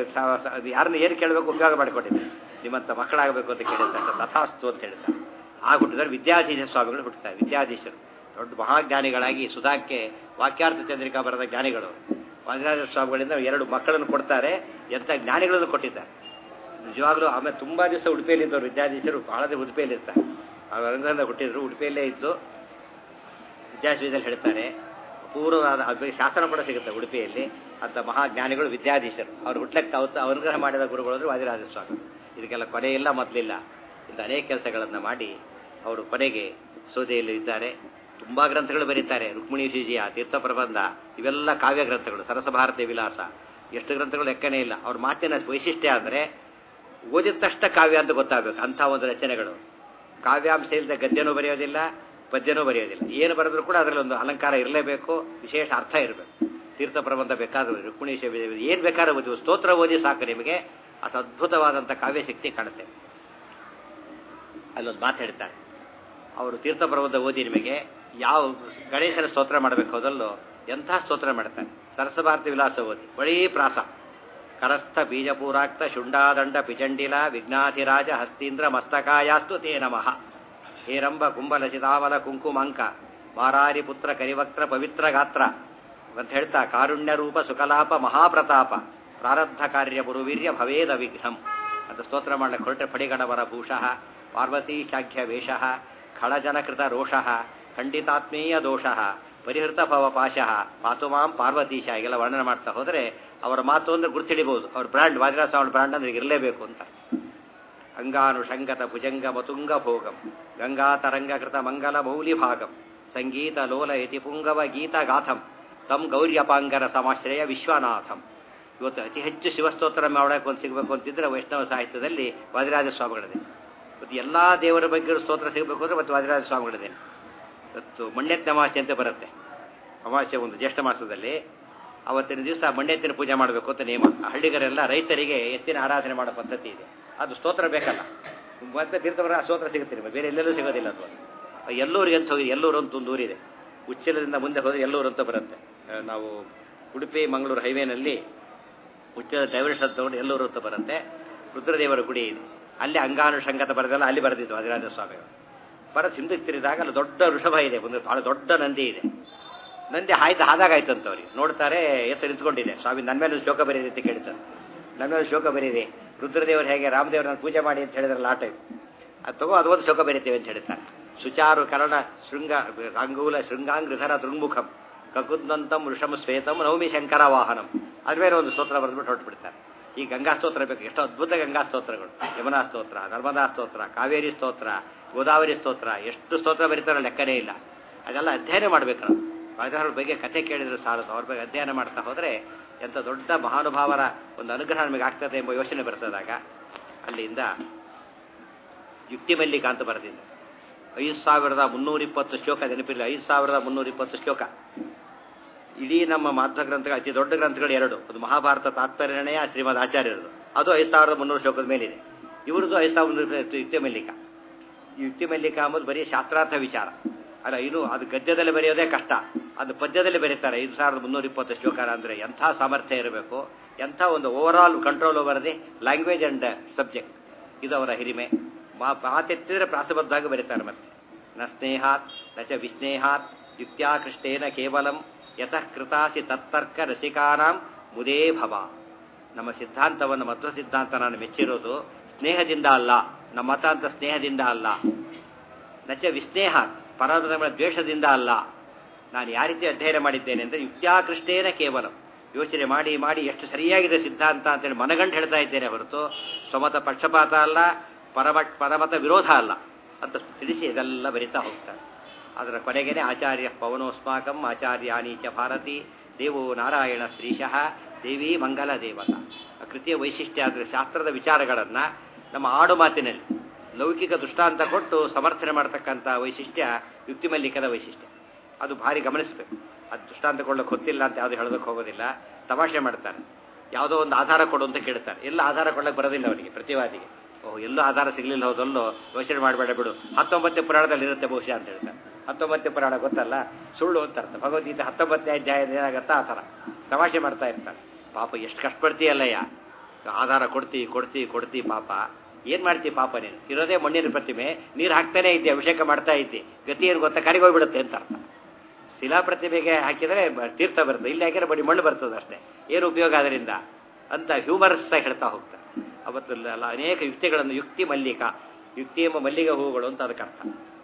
ಯಾರನ್ನ ಏನು ಕೇಳಬೇಕು ಉಪಯೋಗ ಮಾಡಿಕೊಟ್ಟಿದ್ದಾರೆ ನಿಮ್ಮಂಥ ಮಕ್ಕಳಾಗಬೇಕು ಅಂತ ಕೇಳಿದ್ದಾರೆ ತಥಾಸ್ತು ಅಂತ ಹೇಳಿದ್ದಾರೆ ಆಗ ಹುಟ್ಟಿದ್ರೆ ವಿದ್ಯಾಧೀಶ ಸ್ವಾಮಿಗಳು ಹುಟ್ಟುತ್ತಾರೆ ವಿದ್ಯಾಧೀಶರು ದೊಡ್ಡ ಮಹಾಜ್ಞಾನಿಗಳಾಗಿ ಸುಧಾಕ್ಕೆ ವಾಕ್ಯಾರ್ಥ ಚಂದ್ರಿಕಾ ಬರೆದ ಜ್ಞಾನಿಗಳು ವಾದಿರಾಜ ಸ್ವಾಮಿಗಳಿಂದ ಎರಡು ಮಕ್ಕಳನ್ನು ಕೊಡ್ತಾರೆ ಎಂಥ ಜ್ಞಾನಿಗಳನ್ನು ಕೊಟ್ಟಿದ್ದಾರೆ ನಿಜವಾಗ್ಲೂ ಆಮೇಲೆ ತುಂಬ ದಿವಸ ಉಡುಪಿಯಲ್ಲಿ ಇದ್ದವರು ವಿದ್ಯಾಧೀಶರು ಬಹಳ ದಿವಸ ಉಡುಪಿಯಲ್ಲಿ ಇರ್ತಾರೆ ಆ ರಂಗದಿಂದ ಹುಟ್ಟಿದ್ರು ಉಡುಪಿಯಲ್ಲೇ ಇದ್ದು ವಿದ್ಯಾಶ್ರೀದಲ್ಲಿ ಹೇಳ್ತಾರೆ ಅಪೂರ್ವವಾದ ಅದ್ಭುತ ಶಾಸನ ಕೂಡ ಸಿಗುತ್ತೆ ಉಡುಪಿಯಲ್ಲಿ ಅಂತ ಮಹಾಜ್ಞಾನಿಗಳು ವಿದ್ಯಾಧೀಶರು ಅವ್ರು ಹುಟ್ಲಕ್ಕೆ ಅವತ್ತು ಅನುಗ್ರಹ ಮಾಡಿದ ಗುರುಗಳು ಅಂದ್ರೆ ವಾದಿರಾಜ ಸ್ವಾಮಿ ಇದಕ್ಕೆಲ್ಲ ಕೊನೆ ಇಲ್ಲ ಮೊದಲಿಲ್ಲ ಇಂಥ ಅನೇಕ ಕೆಲಸಗಳನ್ನು ಮಾಡಿ ಅವರು ಕೊನೆಗೆ ಸೋದೆಯಲ್ಲಿ ಇದ್ದಾರೆ ತುಂಬಾ ಗ್ರಂಥಗಳು ಬರೀತಾರೆ ರುಕ್ಮಿಣಿ ವಿಜಯ ತೀರ್ಥ ಪ್ರಬಂಧ ಇವೆಲ್ಲ ಕಾವ್ಯ ಗ್ರಂಥಗಳು ಸರಸಭಾರತಿ ವಿಲಾಸ ಎಷ್ಟು ಗ್ರಂಥಗಳು ಲೆಕ್ಕನೇ ಇಲ್ಲ ಅವ್ರ ಮಾತಿನ ವೈಶಿಷ್ಟ್ಯ ಅಂದರೆ ಓದಿದ ತಕ್ಷಣ ಕಾವ್ಯ ಅಂತ ಗೊತ್ತಾಗಬೇಕು ಅಂಥ ಒಂದು ರಚನೆಗಳು ಕಾವ್ಯಾಂಶ ಇಲ್ಲದೆ ಗದ್ಯನೂ ಬರೆಯೋದಿಲ್ಲ ಪದ್ಯನೂ ಬರೆಯೋದಿಲ್ಲ ಏನು ಬರೆದ್ರು ಕೂಡ ಅದರಲ್ಲಿ ಒಂದು ಅಲಂಕಾರ ಇರಲೇಬೇಕು ವಿಶೇಷ ಅರ್ಥ ಇರಬೇಕು ತೀರ್ಥ ಪ್ರಬಂಧ ಬೇಕಾದರೂ ರುಕ್ಮಿಣಿ ಏನು ಬೇಕಾದ್ರೂ ಓದಿ ಸ್ತೋತ್ರ ಓದಿ ಸಾಕು ನಿಮಗೆ ಅದು ಅದ್ಭುತವಾದಂಥ ಕಾವ್ಯಶಕ್ತಿ ಕಾಣುತ್ತೆ ಅಲ್ಲೊಂದು ಮಾತು ಹೇಳ್ತಾರೆ ಅವರು ತೀರ್ಥ ಪ್ರಬಂಧ ಓದಿ ನಿಮಗೆ ಯಾವ ಗಣೇಶನ ಸ್ತೋತ್ರ ಮಾಡಬೇಕು ಅದಲ್ಲೋ ಎಂಥ ಸ್ತೋತ್ರ ಮಾಡ್ತಾರೆ ಸರಸಭಾರತಿ ವಿಲಾಸ ಓದಿ ಒಳೇ ಪ್ರಾಸ ಕರಸ್ಥ ಬೀಜಪೂರಾಕ್ತ ಶುಂಡಾದಂಡ ಪಿಚಂಡಿಲ ವಿಘ್ನಾಧಿರಾಜ ಹಸ್ತೀಂದ್ರ ಮಸ್ತಕಾಯಾಸ್ತು ತೇ ನಮಃ ಹೇರಂಬ ಕುಂಭಲಸಿತಾಮಲ ಕುಂಕುಮಾಂಕ ಮಾರಾರಿ ಪುತ್ರ ಕರಿವಕ್ತ್ರ ಪವಿತ್ರ ಗಾತ್ರ ಅಂತ ಹೇಳ್ತಾ ಕಾರುಣ್ಯ ರೂಪ ಸುಕಲಾಪ ಮಹಾಪ್ರತಾಪ ಪ್ರಾರಬ್ಧ ಕಾರ್ಯ ಗುರುವೀರ್ಯ ಭವೇದ ವಿಘ್ನಂ ಅಂತ ಸ್ತೋತ್ರ ಮಾಡಲಿಕ್ಕೆ ಹೊರಟೆ ಫಡಿಗಡವರ ಭೂಷಃ ಪಾರ್ವತೀ ಶಾಖ್ಯ ವೇಷಃ ಖಳಜನಕೃತ ರೋಷಃ ಖಂಡಿತಾತ್ಮೀಯ ದೋಷಃ ಪರಿಹೃತ ಭವ ಪಾಶಃ ಪಾತುಮಾಂ ಪಾರ್ವತೀಶ ಹೀಗೆಲ್ಲ ವರ್ಣನೆ ಮಾಡ್ತಾ ಹೋದರೆ ಅವರ ಮಾತು ಅಂದ್ರೆ ಗುರ್ತಿಡಿಬಹುದು ಅವ್ರ ಬ್ರ್ಯಾಂಡ್ ವಾದಿರಾಜ ಅವರ ಬ್ರ್ಯಾಂಡ್ ಅಂದ್ರೆ ಇರಲೇಬೇಕು ಅಂತ ಅಂಗಾನುಷಂಗತ ಭುಜಂಗ ಮತುಂಗ ಭೋಗಂ ಗಂಗಾತರಂಗಕೃತ ಮಂಗಲ ಮೌಲಿ ಭಾಗಂ ಸಂಗೀತ ಲೋಲ ಯತಿ ಪುಂಗವ ಗೀತ ಗಾಥಂ ತಂ ಗೌರ್ಯಪಾಂಗರ ಸಮಾಶ್ರಯ ವಿಶ್ವನಾಥಂ ಇವತ್ತು ಅತಿ ಹೆಚ್ಚು ಶಿವಸ್ತೋತ್ರ ಮಾಡೋಕೆ ಒಂದು ಸಿಗಬೇಕು ಅಂತಿದ್ರೆ ವೈಷ್ಣವ ಸಾಹಿತ್ಯದಲ್ಲಿ ವಾದಿರಾಜ ಸ್ವಾಮಿಗಳದೇ ಮತ್ತು ಎಲ್ಲ ದೇವರ ಬಗ್ಗೆ ಸ್ತೋತ್ರ ಸಿಗಬೇಕು ಅಂದ್ರೆ ಮತ್ತೆ ವಾದಿರಾಜ ಸ್ವಾಮಿಗಳದೇ ಇವತ್ತು ಮಣ್ಣೆತ್ತಿನ ಅಮಾವಾಸ್ಯೆ ಅಂತ ಬರುತ್ತೆ ಅಮಾವಾಸ್ಯೆ ಒಂದು ಜ್ಯೇಷ್ಠ ಮಾಸದಲ್ಲಿ ಅವತ್ತಿನ ದಿವಸ ಮಣ್ಣೆತ್ತಿನ ಪೂಜೆ ಮಾಡಬೇಕು ಅಂತ ನಿಯಮ ಹಳ್ಳಿಗರೆಲ್ಲ ರೈತರಿಗೆ ಎತ್ತಿನ ಆರಾಧನೆ ಮಾಡೋ ಪದ್ಧತಿ ಇದೆ ಅದು ಸ್ತೋತ್ರ ಬೇಕಲ್ಲ ಮತ್ತೆ ತೀರ್ಥವರ ಸ್ತೋತ್ರ ಸಿಗುತ್ತೆ ನಿಮಗೆ ಬೇರೆ ಎಲ್ಲೆಲ್ಲೂ ಸಿಗೋದಿಲ್ಲ ಅದು ಎಲ್ಲೂರಿಗೆ ಅಂತ ಹೋಗಿ ಎಲ್ಲೂರು ಅಂತ ಒಂದು ಊರಿದೆ ಉಚ್ಚಲದಿಂದ ಮುಂದೆ ಹೋದರೆ ಎಲ್ಲೂರು ಅಂತ ಬರುತ್ತೆ ಆ, ನಾವು ಉಡುಪಿ ಮಂಗಳೂರು ಹೈವೇನಲ್ಲಿ ಉಚ್ಚಲ ಡೈವರ್ಷನ್ ತಗೊಂಡು ಎಲ್ಲೂರು ಅಂತ ಬರುತ್ತೆ ರುದ್ರದೇವರ ಗುಡಿ ಇದೆ ಅಲ್ಲಿ ಅಂಗಾನುಷಂಗತ ಬರೆದಲ್ಲ ಅಲ್ಲಿ ಬರೆದಿದ್ದು ವಾದಿರಾಜ ಸ್ವಾಮಿಗಳು ಬರತ್ ಹಿಂದಕ್ಕೆ ತಿರುಗಿದಾಗ ಅಲ್ಲಿ ದೊಡ್ಡ ವೃಷಭ ಇದೆ ಒಂದು ಬಹಳ ದೊಡ್ಡ ನಂದಿ ಇದೆ ನಂದಿ ಹಾಯ್ದು ಹಾದಾಗಾಯ್ತು ಅಂತ ಅವ್ರಿಗೆ ನೋಡ್ತಾರೆ ಎತ್ತ ನಿಂತ್ಕೊಂಡಿದೆ ಸ್ವಾಮಿ ನನ್ನ ಮೇಲೆ ಒಂದು ಶೋಕ ಬರೀರಿ ಅಂತ ಕೇಳ್ತಾರೆ ನನ್ನ ಮೇಲೆ ಶೋಕ ಬರೀರಿ ರುದ್ರದೇವರು ಹೇಗೆ ರಾಮದೇವರನ್ನ ಪೂಜೆ ಮಾಡಿ ಅಂತ ಹೇಳಿದ್ರಲ್ಲ ಆ ಟೈಪ್ ಅದು ತಗೋ ಅದೊಂದು ಶ್ಲೋಕ ಬರೀತೇವೆ ಅಂತ ಹೇಳ್ತಾರೆ ಸುಚಾರು ಕರ್ಣ ಶೃಂಗ ಅಂಗೂಲ ಶೃಂಗಾಂಗ್ರಿಧರ ದೃಂಗುಖಂ ಕಗುದ್ನಂತಂ ವೃಷಂ ಶ್ವೇತಂ ನವಮಿ ಶಂಕರ ವಾಹನಂ ಅದ್ರ ಮೇಲೆ ಒಂದು ಸ್ತೋತ್ರ ಬರೆದ್ಬಿಟ್ಟು ಹೊರಟ್ಬಿಡ್ತಾರೆ ಈ ಗಂಗಾ ಸ್ತೋತ್ರ ಬೇಕು ಎಷ್ಟು ಅದ್ಭುತ ಗಂಗಾ ಸ್ತೋತ್ರಗಳು ಯಮುನಾ ಸ್ತೋತ್ರ ನರ್ಮದಾ ಸ್ತೋತ್ರ ಕಾವೇರಿ ಸ್ತೋತ್ರ ಗೋದಾವರಿ ಸ್ತೋತ್ರ ಎಷ್ಟು ಸ್ತೋತ್ರ ಬರೀತಾರೋ ಲೆಕ್ಕನೇ ಇಲ್ಲ ಅದೆಲ್ಲ ಅಧ್ಯಯನ ಮಾಡ್ಬೇಕು ನಾವು ರಾಜಾರ ಬಗ್ಗೆ ಕಥೆ ಕೇಳಿದ್ರೆ ಸಾಲದು ಅವ್ರ ಬಗ್ಗೆ ಅಧ್ಯಯನ ಮಾಡ್ತಾ ಹೋದರೆ ಎಂಥ ದೊಡ್ಡ ಮಹಾನುಭಾವರ ಒಂದು ಅನುಗ್ರಹ ನಮಗೆ ಆಗ್ತದೆ ಎಂಬ ಯೋಚನೆ ಬರ್ತದಾಗ ಅಲ್ಲಿಂದ ಯುಕ್ತಿ ಮಲ್ಲಿಕ ಅಂತ ಬರೆದಿದ್ದ ಐದು ಸಾವಿರದ ಮುನ್ನೂರಿಪ್ಪತ್ತು ಶ್ಲೋಕ ನೆನಪಿಲ್ಲ ಐದು ಸಾವಿರದ ಮುನ್ನೂರಿಪ್ಪತ್ತು ಶ್ಲೋಕ ಇಡೀ ನಮ್ಮ ಮಾಧ್ವ ಗ್ರಂಥಗಳು ಅತಿ ದೊಡ್ಡ ಗ್ರಂಥಗಳು ಎರಡು ಅದು ಮಹಾಭಾರತ ತಾತ್ಪರ್ಯಣೆಯ ಶ್ರೀಮದ್ ಆಚಾರ್ಯರದು ಅದು ಐದು ಸಾವಿರದ ಮುನ್ನೂರು ಶ್ಲೋಕದ ಮೇಲಿದೆ ಇವ್ರದ್ದು ಐದು ಸಾವಿರದ ಮುನ್ನೂರು ಯುಕ್ತಿ ಮಲ್ಲಿಕ ಈ ಯುಕ್ತಿ ಮಲ್ಲಿಕ ಅಂಬುದು ಬರೀ ಶಾಸ್ತ್ರಾರ್ಥ ವಿಚಾರ ಅಲ್ಲ ಇದು ಅದು ಗದ್ಯದಲ್ಲಿ ಬರೆಯೋದೇ ಕಷ್ಟ ಅದು ಪದ್ಯದಲ್ಲಿ ಬರೀತಾರೆ ಐದು ಸಾವಿರದ ಮುನ್ನೂರ ಇಪ್ಪತ್ತು ಶ್ಲೋಕಾರ ಅಂದರೆ ಎಂಥ ಸಾಮರ್ಥ್ಯ ಇರಬೇಕು ಎಂಥ ಒಂದು over all control over the language and subject ಇದು ಅವರ ಹಿರಿಮೆ ಮಾ ಮಾತೆತ್ತಿದ್ರೆ ಪ್ರಾಸಬದ್ಧವಾಗಿ ಬರೀತಾರೆ ಮತ್ತೆ ನ ಸ್ನೇಹಾತ್ ನ ಚ ವಿಸ್ನೇಹಾತ್ ಯುಕ್ತ್ಯಾಕೃಷ್ಟೇನ ಕೇವಲಂ ಯತಃ ಕೃತಾಸಿ ತತ್ತರ್ಕ ರಸಿಕಾನಾಂ ಮುದೇ ಭವ ನಮ್ಮ ಸಿದ್ಧಾಂತವನ್ನು ಮಧ್ವ ಸಿದ್ಧಾಂತ ನಾನು ಮೆಚ್ಚಿರೋದು ಸ್ನೇಹದಿಂದ ಅಲ್ಲ ನಮ್ಮ ಮತ ಅಂತ ಸ್ನೇಹದಿಂದ ಅಲ್ಲ ನಚ ವಿಸ್ನೇಹ ಪರಮ ದ್ವೇಷದಿಂದ ಅಲ್ಲ ನಾನು ಯಾವ ರೀತಿ ಅಧ್ಯಯನ ಮಾಡಿದ್ದೇನೆ ಅಂದರೆ ಯುಕ್ತ್ಯಾಕೃಷ್ಟೇನ ಕೇವಲ ಯೋಚನೆ ಮಾಡಿ ಮಾಡಿ ಎಷ್ಟು ಸರಿಯಾಗಿದೆ ಸಿದ್ಧಾಂತ ಅಂತೇಳಿ ಮನಗಂಡು ಹೇಳ್ತಾ ಇದ್ದೇನೆ ಹೊರತು ಸ್ವಮತ ಪಕ್ಷಪಾತ ಅಲ್ಲ ಪರಮ ಪರಮತ ವಿರೋಧ ಅಲ್ಲ ಅಂತ ತಿಳಿಸಿ ಇದೆಲ್ಲ ಬರಿತಾ ಹೋಗ್ತಾರೆ ಅದರ ಕೊನೆಗೇನೆ ಆಚಾರ್ಯ ಪವನೋಸ್ಮಾಕಂ ಆಚಾರ್ಯಾನೀಚ ಭಾರತಿ ದೇವೋ ನಾರಾಯಣ ಶ್ರೀಶಃ ದೇವಿ ಮಂಗಲ ದೇವತ ಆ ಕೃತಿಯ ವೈಶಿಷ್ಟ್ಯ ಅಂದರೆ ಶಾಸ್ತ್ರದ ವಿಚಾರಗಳನ್ನು ನಮ್ಮ ಆಡು ಮಾತಿನಲ್ಲಿ ಲೌಕಿಕ ದೃಷ್ಟಾಂತ ಕೊಟ್ಟು ಸಮರ್ಥನೆ ಮಾಡ್ತಕ್ಕಂಥ ವೈಶಿಷ್ಟ್ಯ ಯುಕ್ತಿ ಮಲ್ಲಿಕದ ವೈಶಿಷ್ಟ್ಯ ಅದು ಭಾರಿ ಗಮನಿಸಬೇಕು ಅದು ದೃಷ್ಟಾಂತ ಕೊಡ್ಲಿಕ್ಕೆ ಗೊತ್ತಿಲ್ಲ ಅಂತ ಯಾವುದು ಹೇಳೋದಕ್ಕೆ ಹೋಗೋದಿಲ್ಲ ತಮಾಷೆ ಮಾಡ್ತಾರೆ ಯಾವುದೋ ಒಂದು ಆಧಾರ ಕೊಡು ಅಂತ ಕೇಳ್ತಾರೆ ಎಲ್ಲ ಆಧಾರ ಕೊಡಕ್ಕೆ ಬರೋದಿಲ್ಲ ಅವರಿಗೆ ಪ್ರತಿವಾದಿಗೆ ಓಹ್ ಎಲ್ಲೂ ಆಧಾರ ಸಿಗಲಿಲ್ಲ ಹೋದಲ್ಲೋ ಯೋಚನೆ ಮಾಡಬೇಡ ಬಿಡು ಹತ್ತೊಂಬತ್ತನೇ ಪುರಾಣದಲ್ಲಿ ಇರುತ್ತೆ ಬಹುಶಃ ಅಂತ ಹೇಳ್ತಾರೆ ಹತ್ತೊಂಬತ್ತನೇ ಪುರಾಣ ಗೊತ್ತಲ್ಲ ಸುಳ್ಳು ಅಂತ ಅರ್ಥ ಭಗವದ್ಗೀತೆ ಹತ್ತೊಂಬತ್ತನೇ ಅಧ್ಯಾಯ ಏನಾಗತ್ತಾ ಆ ಥರ ತಮಾಷೆ ಮಾಡ್ತಾ ಇರ್ತಾರೆ ಪಾಪ ಎಷ್ಟು ಕಷ್ಟಪಡ್ತೀಯಲ್ಲಯ್ಯ ಆಧಾರ ಕೊಡ್ತಿ ಕೊಡ್ತಿ ಕೊಡ್ತಿ ಪಾಪ ಏನ್ ಮಾಡ್ತಿ ಪಾಪ ನೀನು ಇರೋದೇ ಮಣ್ಣಿನ ಪ್ರತಿಮೆ ನೀರು ಹಾಕ್ತಾನೆ ಇದ್ದೆ ಅಭಿಷೇಕ ಮಾಡ್ತಾ ಇದ್ದಿ ಗತಿ ಏನು ಗೊತ್ತಾ ಕರಿಗೋಗ್ಬಿಡುತ್ತೆ ಅಂತ ಅರ್ಥ ಶಿಲಾ ಪ್ರತಿಮೆಗೆ ಹಾಕಿದರೆ ತೀರ್ಥ ಬರ್ತದೆ ಇಲ್ಲಿ ಹಾಕಿದ್ರೆ ಬಡಿ ಮಣ್ಣು ಬರ್ತದೆ ಅಷ್ಟೇ ಏನು ಉಪಯೋಗ ಅದರಿಂದ ಅಂತ ಹ್ಯೂಮರಸ್ ಆಗಿ ಹೇಳ್ತಾ ಹೋಗ್ತಾರೆ ಅವತ್ತು ಅನೇಕ ಯುಕ್ತಿಗಳನ್ನು ಯುಕ್ತಿ ಮಲ್ಲಿಕ ಯುಕ್ತಿ ಎಂಬ ಮಲ್ಲಿಗೆ ಹೂವುಗಳು ಅಂತ ಅದಕ್ಕೆ ಅರ್ಥ